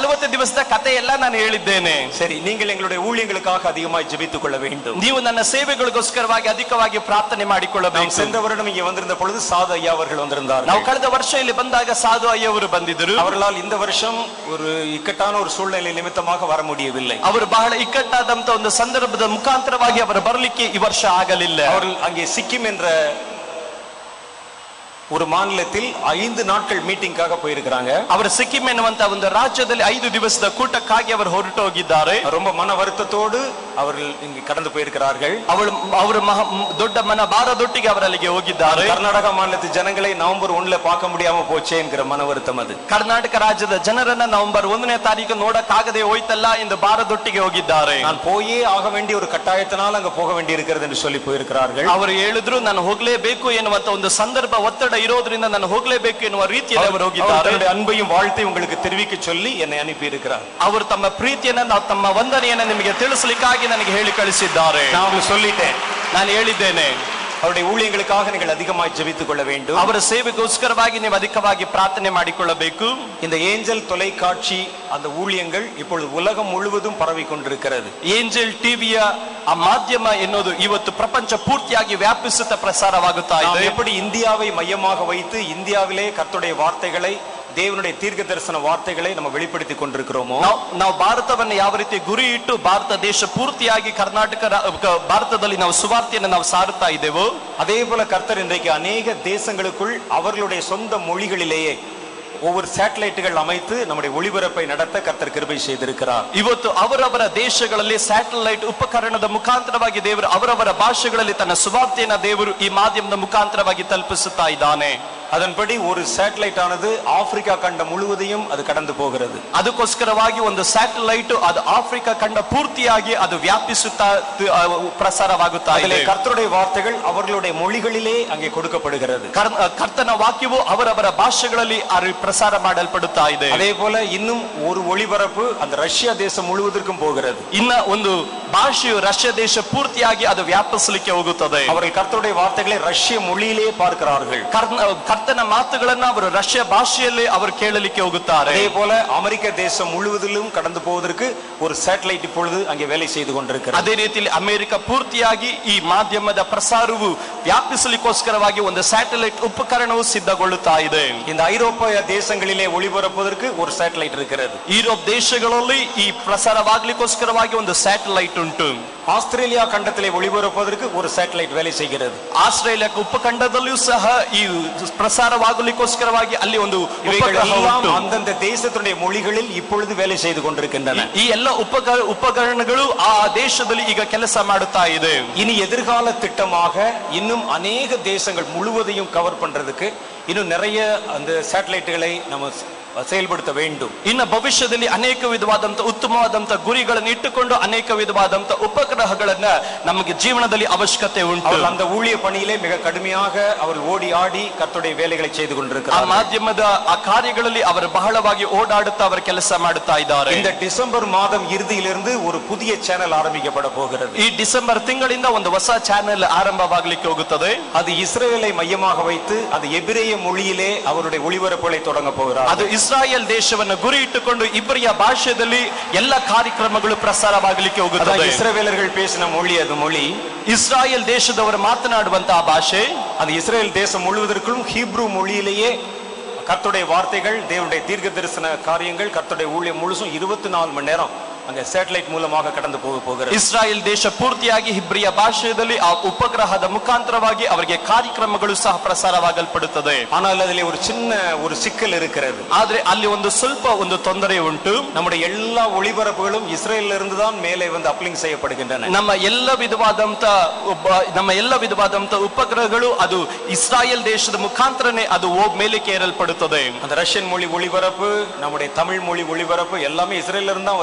ನಲವತ್ತು ದಿವಸದ ಕತೆ ಎಲ್ಲ ನಾನು ಹೇಳಿದ್ದೇನೆ சரி நீங்கள் எங்களுடைய ஊழியங்களுக்காக அதிகமாய் ஜெபித்துக் கொள்ள வேண்டும் ನೀವು ನನ್ನ ಸೇವೆಗಳಿಗೋಸ್ಕರವಾಗಿ ಅಧಿಕವಾಗಿ ಪ್ರಾರ್ಥನೆ நாம் ಮಾಡಿಕೊಳ್ಳಬೇಕು சென்ற வருடம் இங்கே வந்திருந்த பொழுது சாது ஐயா அவர்கள் ನಾವು வந்திருந்தார்கள் ಕಳೆದ ವರ್ಷ ಇಲ್ಲಿ ಬಂದಾಗ ಸಾಧು ಅಯ್ಯವರು ಬಂದಿದ್ದರು அவர்களால் இந்த வருஷம் ஒரு இக்கட்டான ஒரு சூழ்நிலை நிமித்தமாக வர முடியவில்லை ಅವರು ಬಹಳ ಇಕ್ಕಟ್ಟಾದಂತ ಒಂದು ಸಂದರ್ಭದ ಮುಖಾಂತರವಾಗಿ ಅವರು ಬರಲಿಕ್ಕೆ ಈ ವರ್ಷ ಆಗಲಿಲ್ಲ அவர்கள் அங்கே சிக்கிம் என்ற ஒரு மாநிலத்தில் ஐந்து நாட்கள் மீட்டிங்காக போயிருக்கிறாங்க ಅವರು ಸಿಕ್ಕಿಂ ಎನ್ನುವಂತ ಒಂದು ರಾಜ್ಯದಲ್ಲಿ ಐದು ದಿವಸದ ಕೂಟಕ್ಕಾಗಿ ಅವರು ಹೊರಟು ಹೋಗಿದ್ದಾರೆ ரொம்ப மன வருத்தத்தோடு அவர்கள் இங்கு கடந்து போயிருக்கிறார்கள் ಅವಳು ಅವರು ಮಹ- ದೊಡ್ಡ ಮನ ಬಾರದೊಟ್ಟಿಗೆ ಅವರಲ್ಲಿಗೆ ಹೋಗಿದ್ದಾರೆ கர்நாடகா மாநிலத்து ஜனங்களை நவம்பர் ஒண்ணுல பார்க்க முடியாம போச்சே என்கிற மன வருத்தம் அது ಕರ್ನಾಟಕ ರಾಜ್ಯದ ಜನರನ್ನ ನವೆಂಬರ್ ಒಂದನೇ ತಾರೀಕು ನೋಡಕ್ಕಾಗದೆ ಹೋಯ್ತಲ್ಲ ಎಂದು ಬಾರದೊಟ್ಟಿಗೆ ಹೋಗಿದ್ದಾರೆ நான் போயே ஆக வேண்டிய ஒரு கட்டாயத்தினால் அங்க போக வேண்டி இருக்கிறது என்று சொல்லி போயிருக்கிறார்கள் ಅವರು ಹೇಳಿದ್ರು ನಾನು ಹೋಗ್ಲೇಬೇಕು ಎನ್ನುವಂತ ಒಂದು ಸಂದರ್ಭ ಒತ್ತಡ ಇರೋದ್ರಿಂದ ನಾನು ಹೋಗ್ಲೇಬೇಕು ಎನ್ನುವ ರೀತಿಯಲ್ಲಿ ಅವರು அவர் ಹೋಗಿದ್ದಾರೆ தன்னுடைய அன்பையும் வாழ்த்தை உங்களுக்கு தெரிவிக்க சொல்லி என்னை அனுப்பி இருக்கிறார் ಅವರು ತಮ್ಮ ಪ್ರೀತಿಯನ್ನ ನಾವು ತಮ್ಮ ವಂದನೆಯನ್ನ ನಿಮಗೆ ತಿಳಿಸಲಿಕ್ಕಾಗಿ ನನಗೆ ಹೇಳಿ ಕಳಿಸಿದ್ದಾರೆ நான் உங்களுக்கு சொல்லிட்டேன் ನಾನು ಹೇಳಿದ್ದೇನೆ அவருடைய ஊழியங்களுக்காக நீங்கள் அதிகமாய் ஜெபித்துக் கொள்ள வேண்டும் ಅವರ ಸೇವೆಗೋಸ್ಕರವಾಗಿ ನೀವು ಅಧಿಕವಾಗಿ ಪ್ರಾರ್ಥನೆ ಮಾಡಿಕೊಳ್ಳಬೇಕು இந்த ஏஞ்சல் தொலைக்காட்சி அந்த ஊழியங்கள் இப்பொழுது உலகம் முழுவதும் பரவி கொண்டிருக்கிறது ಏಂಜಲ್ ಟಿವಿಯ ಆ ಮಾಧ್ಯಮ ಎನ್ನುವುದು ಇವತ್ತು ಪ್ರಪಂಚ ಪೂರ್ತಿಯಾಗಿ ವ್ಯಾಪಿಸುತ್ತಾ ಪ್ರಸಾರವಾಗುತ್ತಾ நாம் ಇದೆ எப்படி இந்தியாவை மையமாக வைத்து இந்தியாவிலே கர்த்தருடைய வார்த்தைகளை தேவனுடைய தீர்க்க தரிசன வார்த்தைகளை நம்ம வெளிப்படுத்தி கொண்டிருக்கிறோமோ ನಾವು ನಾವು ಭಾರತವನ್ನು ಯಾವ ರೀತಿ ಗುರಿ ಇಟ್ಟು ಭಾರತ ದೇಶ ಪೂರ್ತಿಯಾಗಿ ಕರ್ನಾಟಕ ರಾ- ಕ- ಭಾರತದಲ್ಲಿ ನಾವು ಸುವಾರ್ತೆಯನ್ನು ನಾವು ಸಾರುತ್ತಾ ಇದ್ದೇವೋ அதே போல கர்த்தர் இன்றைக்கு அநேக தேசங்களுக்குள் அவர்களுடைய சொந்த மொழிகளிலேயே ஒவ்வொரு சேட்டலைட்டுகள் அமைத்து நம்முடைய ஒளிபரப்பை நடத்த கர்த்தர் கிருபை செய்திருக்கிறார் ಇವತ್ತು ಅವರವರ ದೇಶಗಳಲ್ಲಿ ಸ್ಯಾಟಲೈಟ್ ಉಪಕರಣದ ಮುಖಾಂತರವಾಗಿ ದೇವರು ಅವರವರ ಭಾಷೆಗಳಲ್ಲಿ ತನ್ನ ಸುವಾರ್ತೆಯನ್ನ ದೇವರು ಈ ಮಾಧ್ಯಮದ ಮುಖಾಂತರವಾಗಿ ತಲುಪಿಸುತ್ತಾ ಇದ್ದಾನೆ அதன்படி ஒரு சேட்டலைட் ஆனது ஆப்பிரிக்கா கண்டம் முழுவதையும் அது கடந்து போகிறது ಅದಕ್ಕೋಸ್ಕರವಾಗಿ ಒಂದು ಸ್ಯಾಟಲೈಟ್ ಅದು ಆಫ್ರಿಕಾ ಖಂಡ ಪೂರ್ತಿಯಾಗಿ ಅದು ವ್ಯಾಪಿಸುತ್ತಾ ತ- ಆ, ಪ್ರಸಾರವಾಗುತ್ತಾ ಇದೆ அதிலே கர்த்தருடைய வார்த்தைகள் அவர்களுடைய மொழிகளிலே அங்கே கொடுக்கப்படுகிறது ಕರ್- ಕರ್ತನ ವಾಕ್ಯವು ಅವರವರ ಭಾಷೆಗಳಲ್ಲಿ ಅರಿ- ಪ್ರಸಾರ ಮಾಡಲ್ಪಡುತ್ತಾ ಇದೆ அதே போல இன்னும் ஒரு ஒளிபரப்பு அந்த ரஷ்யா தேசம் முழுவதற்கும் போகிறது ಇನ್ನ ಒಂದು ಭಾಷೆಯು ರಷ್ಯಾ ದೇಶ ಪೂರ್ತಿಯಾಗಿ ಅದು ವ್ಯಾಪಿಸಲಿಕ್ಕೆ ಹೋಗುತ್ತದೆ அவர்கள் கர்த்தருடைய வார்த்தைகளை ரஷ்ய மொழியிலே பார்க்கிறார்கள் ಕರ್ನ- ಕರ್ತನ ಮಾತುಗಳನ್ನ ಅವರು ರಷ್ಯಾ ಭಾಷೆಯಲ್ಲಿ ಅವರು ಕೇಳಲಿಕ್ಕೆ ಹೋಗುತ್ತಾರೆ அதே போல அமெரிக்க தேசம் முழுவதிலும் கடந்து போவதற்கு ஒரு சேட்டலைட் இப்பொழுது அங்கே வேலை செய்து கொண்டிருக்கிறது ಅದೇ ರೀತಿಯಲ್ಲಿ ಅಮೆರಿಕ ಪೂರ್ತಿಯಾಗಿ ಈ ಮಾಧ್ಯಮದ ಪ್ರಸಾರವು ವ್ಯಾಪಿಸಲಿಕ್ಕೋಸ್ಕರವಾಗಿ ಒಂದು ಸ್ಯಾಟಲೈಟ್ ಉಪಕರಣವು ಸಿದ್ಧಗೊಳ್ಳುತ್ತಾ ಇದೆ இந்த ஐரோப்பிய தேசங்களிலே ஒளிபரப்புவதற்கு ஒரு சேட்டலைட் இருக்கிறது ಯುರೋಪ್ ದೇಶಗಳಲ್ಲಿ ಈ ಪ್ರಸಾರವಾಗ್ಲಿಕ್ಕೋಸ್ಕರವಾಗಿ ಒಂದು ಸ್ಯಾಟಲೈಟ್ ಉಂಟು ஆஸ்திரேலியா கண்டத்திலே ஒளிபரப்புவதற்கு ஒரு சேட்டலைட் வேலை செய்கிறது ಆಸ್ಟ್ರೇಲಿಯಾ ಉಪಖಂಡದಲ್ಲಿಯೂ ಸಹ ಈ ಪ್ರಸಾರವಾಗಲಿಕ್ಕೋಸ್ಕರವಾಗಿ ಅಲ್ಲಿ ಒಂದು இவைகள் ಉಪಗ್ರಹ எல்லாம் ಉಂಟು அந்தந்த தேசத்துடைய மொழிகளில் இப்பொழுது வேலை செய்து கொண்டிருக்கின்றன ಈ ಎಲ್ಲ ಉಪಕ ಉಪಕರಣಗಳು ಆ ದೇಶದಲ್ಲಿ ಈಗ ಕೆಲಸ ಮಾಡುತ್ತಾ ಇದೆ இனி எதிர்கால திட்டமாக இன்னும் அநேக தேசங்கள் முழுவதையும் கவர் பண்றதுக்கு இன்னும் நிறைய அந்த சேட்டலைட்டுகளை நம்ம செயல்படுத்த வேண்டும் ಇನ್ನು ಭವಿಷ್ಯದಲ್ಲಿ ಅನೇಕ ವಿಧವಾದಂತ ಉತ್ತಮವಾದಂತ ಗುರಿಗಳನ್ನು ಇಟ್ಟುಕೊಂಡು ಅನೇಕ ವಿಧವಾದಂತ ಉಪಗ್ರಹಗಳನ್ನ ನಮಗೆ ಜೀವನದಲ್ಲಿ ಅವಶ್ಯಕತೆ ಉಂಟು அவர்கள் அந்த ஊழிய பணியிலே மிக கடுமையாக அவர்கள் ஓடி ஆடி கர்த்தருடைய வேலைகளை செய்து ಆ கொண்டிருக்கிறார் ಮಾಧ್ಯಮದ ಆ ಕಾರ್ಯಗಳಲ್ಲಿ ಅವರು ಬಹಳವಾಗಿ ಓಡಾಡುತ್ತಾ ಅವರ ಕೆಲಸ ಮಾಡುತ್ತಾ ಇದ್ದಾರೆ இந்த டிசம்பர் மாதம் இறுதியிலிருந்து ஒரு புதிய சேனல் ஆரம்பிக்கப்பட போகிறது ಈ ಡಿಸೆಂಬರ್ ತಿಂಗಳಿಂದ ಒಂದು ಹೊಸ ಚಾನೆಲ್ ಆರಂಭವಾಗಲಿಕ್ಕೆ ಹೋಗುತ್ತದೆ அது இஸ்ரேலை மையமாக வைத்து அது எபிரேய மொழியிலே அவருடைய ஒளிபரப்புகளை தொடங்க போகிறார் ಅದು ಇಸ್ರಾಯೇಲ್ ದೇಶವನ್ನು ಗುರಿ ಇಟ್ಟುಕೊಂಡು ಇಬ್ಬರಿಯ ಭಾಷೆಯಲ್ಲಿ ಎಲ್ಲ ಕಾರ್ಯಕ್ರಮಗಳು ಪ್ರಸಾರವಾಗಲಿಕ್ಕೆ அதான் ಹೋಗುತ್ತದೆ இஸ்ரவேலர்கள் பேசின மொழி அது மொழி ಇಸ್ರಾಯೇಲ್ ದೇಶದವರು ಮಾತನಾಡುವಂತಹ ಭಾಷೆ அது இஸ்ரேல் தேசம் முழுவதற்கும் ஹீப்ரு மொழியிலேயே கர்த்தருடைய வார்த்தைகள் தேவனுடைய தீர்க்க தரிசன காரியங்கள் கர்த்தருடைய ஊழியம் முழுசும் இருபத்தி நாலு மணி நேரம் அங்க சேட்டலைட் மூலமாக கடந்து போக போகிறது ಇಸ್ರಾಯೇಲ್ ದೇಶ ಪೂರ್ತಿಯಾಗಿ ಹಿಬ್ರಿಯ ಭಾಷೆಯಲ್ಲಿ ಆ ಉಪಗ್ರಹದ ಮುಖಾಂತರವಾಗಿ ಅವರಿಗೆ ಕಾರ್ಯಕ್ರಮಗಳು ಸಹ ಪ್ರಸಾರವಾಗಲ್ಪಡುತ್ತದೆ ஆனால் அதிலே ஒரு சின்ன ஒரு சிக்கல் இருக்கிறது ಆದ್ರೆ ಅಲ್ಲಿ ಒಂದು ಸ್ವಲ್ಪ ಒಂದು ತೊಂದರೆ ಉಂಟು நம்முடைய எல்லா ஒளிபரப்புகளும் இஸ்ரேல்ல இருந்து தான் மேலே வந்து அப்லிங் செய்யப்படுகின்றன ನಮ್ಮ ಎಲ್ಲ ವಿಧವಾದಂತ ಒಬ್ಬ- ನಮ್ಮ ಎಲ್ಲ ವಿಧವಾದಂತ ಉಪಗ್ರಹಗಳು ಅದು ಇಸ್ರಾಯೇಲ್ ದೇಶದ ಮುಖಾಂತರನೇ ಅದು ಹೋಗ್ ಮೇಲಕ್ಕೆ ಏರಲ್ಪಡುತ್ತದೆ அந்த ரஷ்யன் மொழி ஒளிபரப்பு நம்முடைய தமிழ் மொழி ஒளிபரப்பு எல்லாமே இஸ்ரேல்ல இருந்து தான் வருகிறது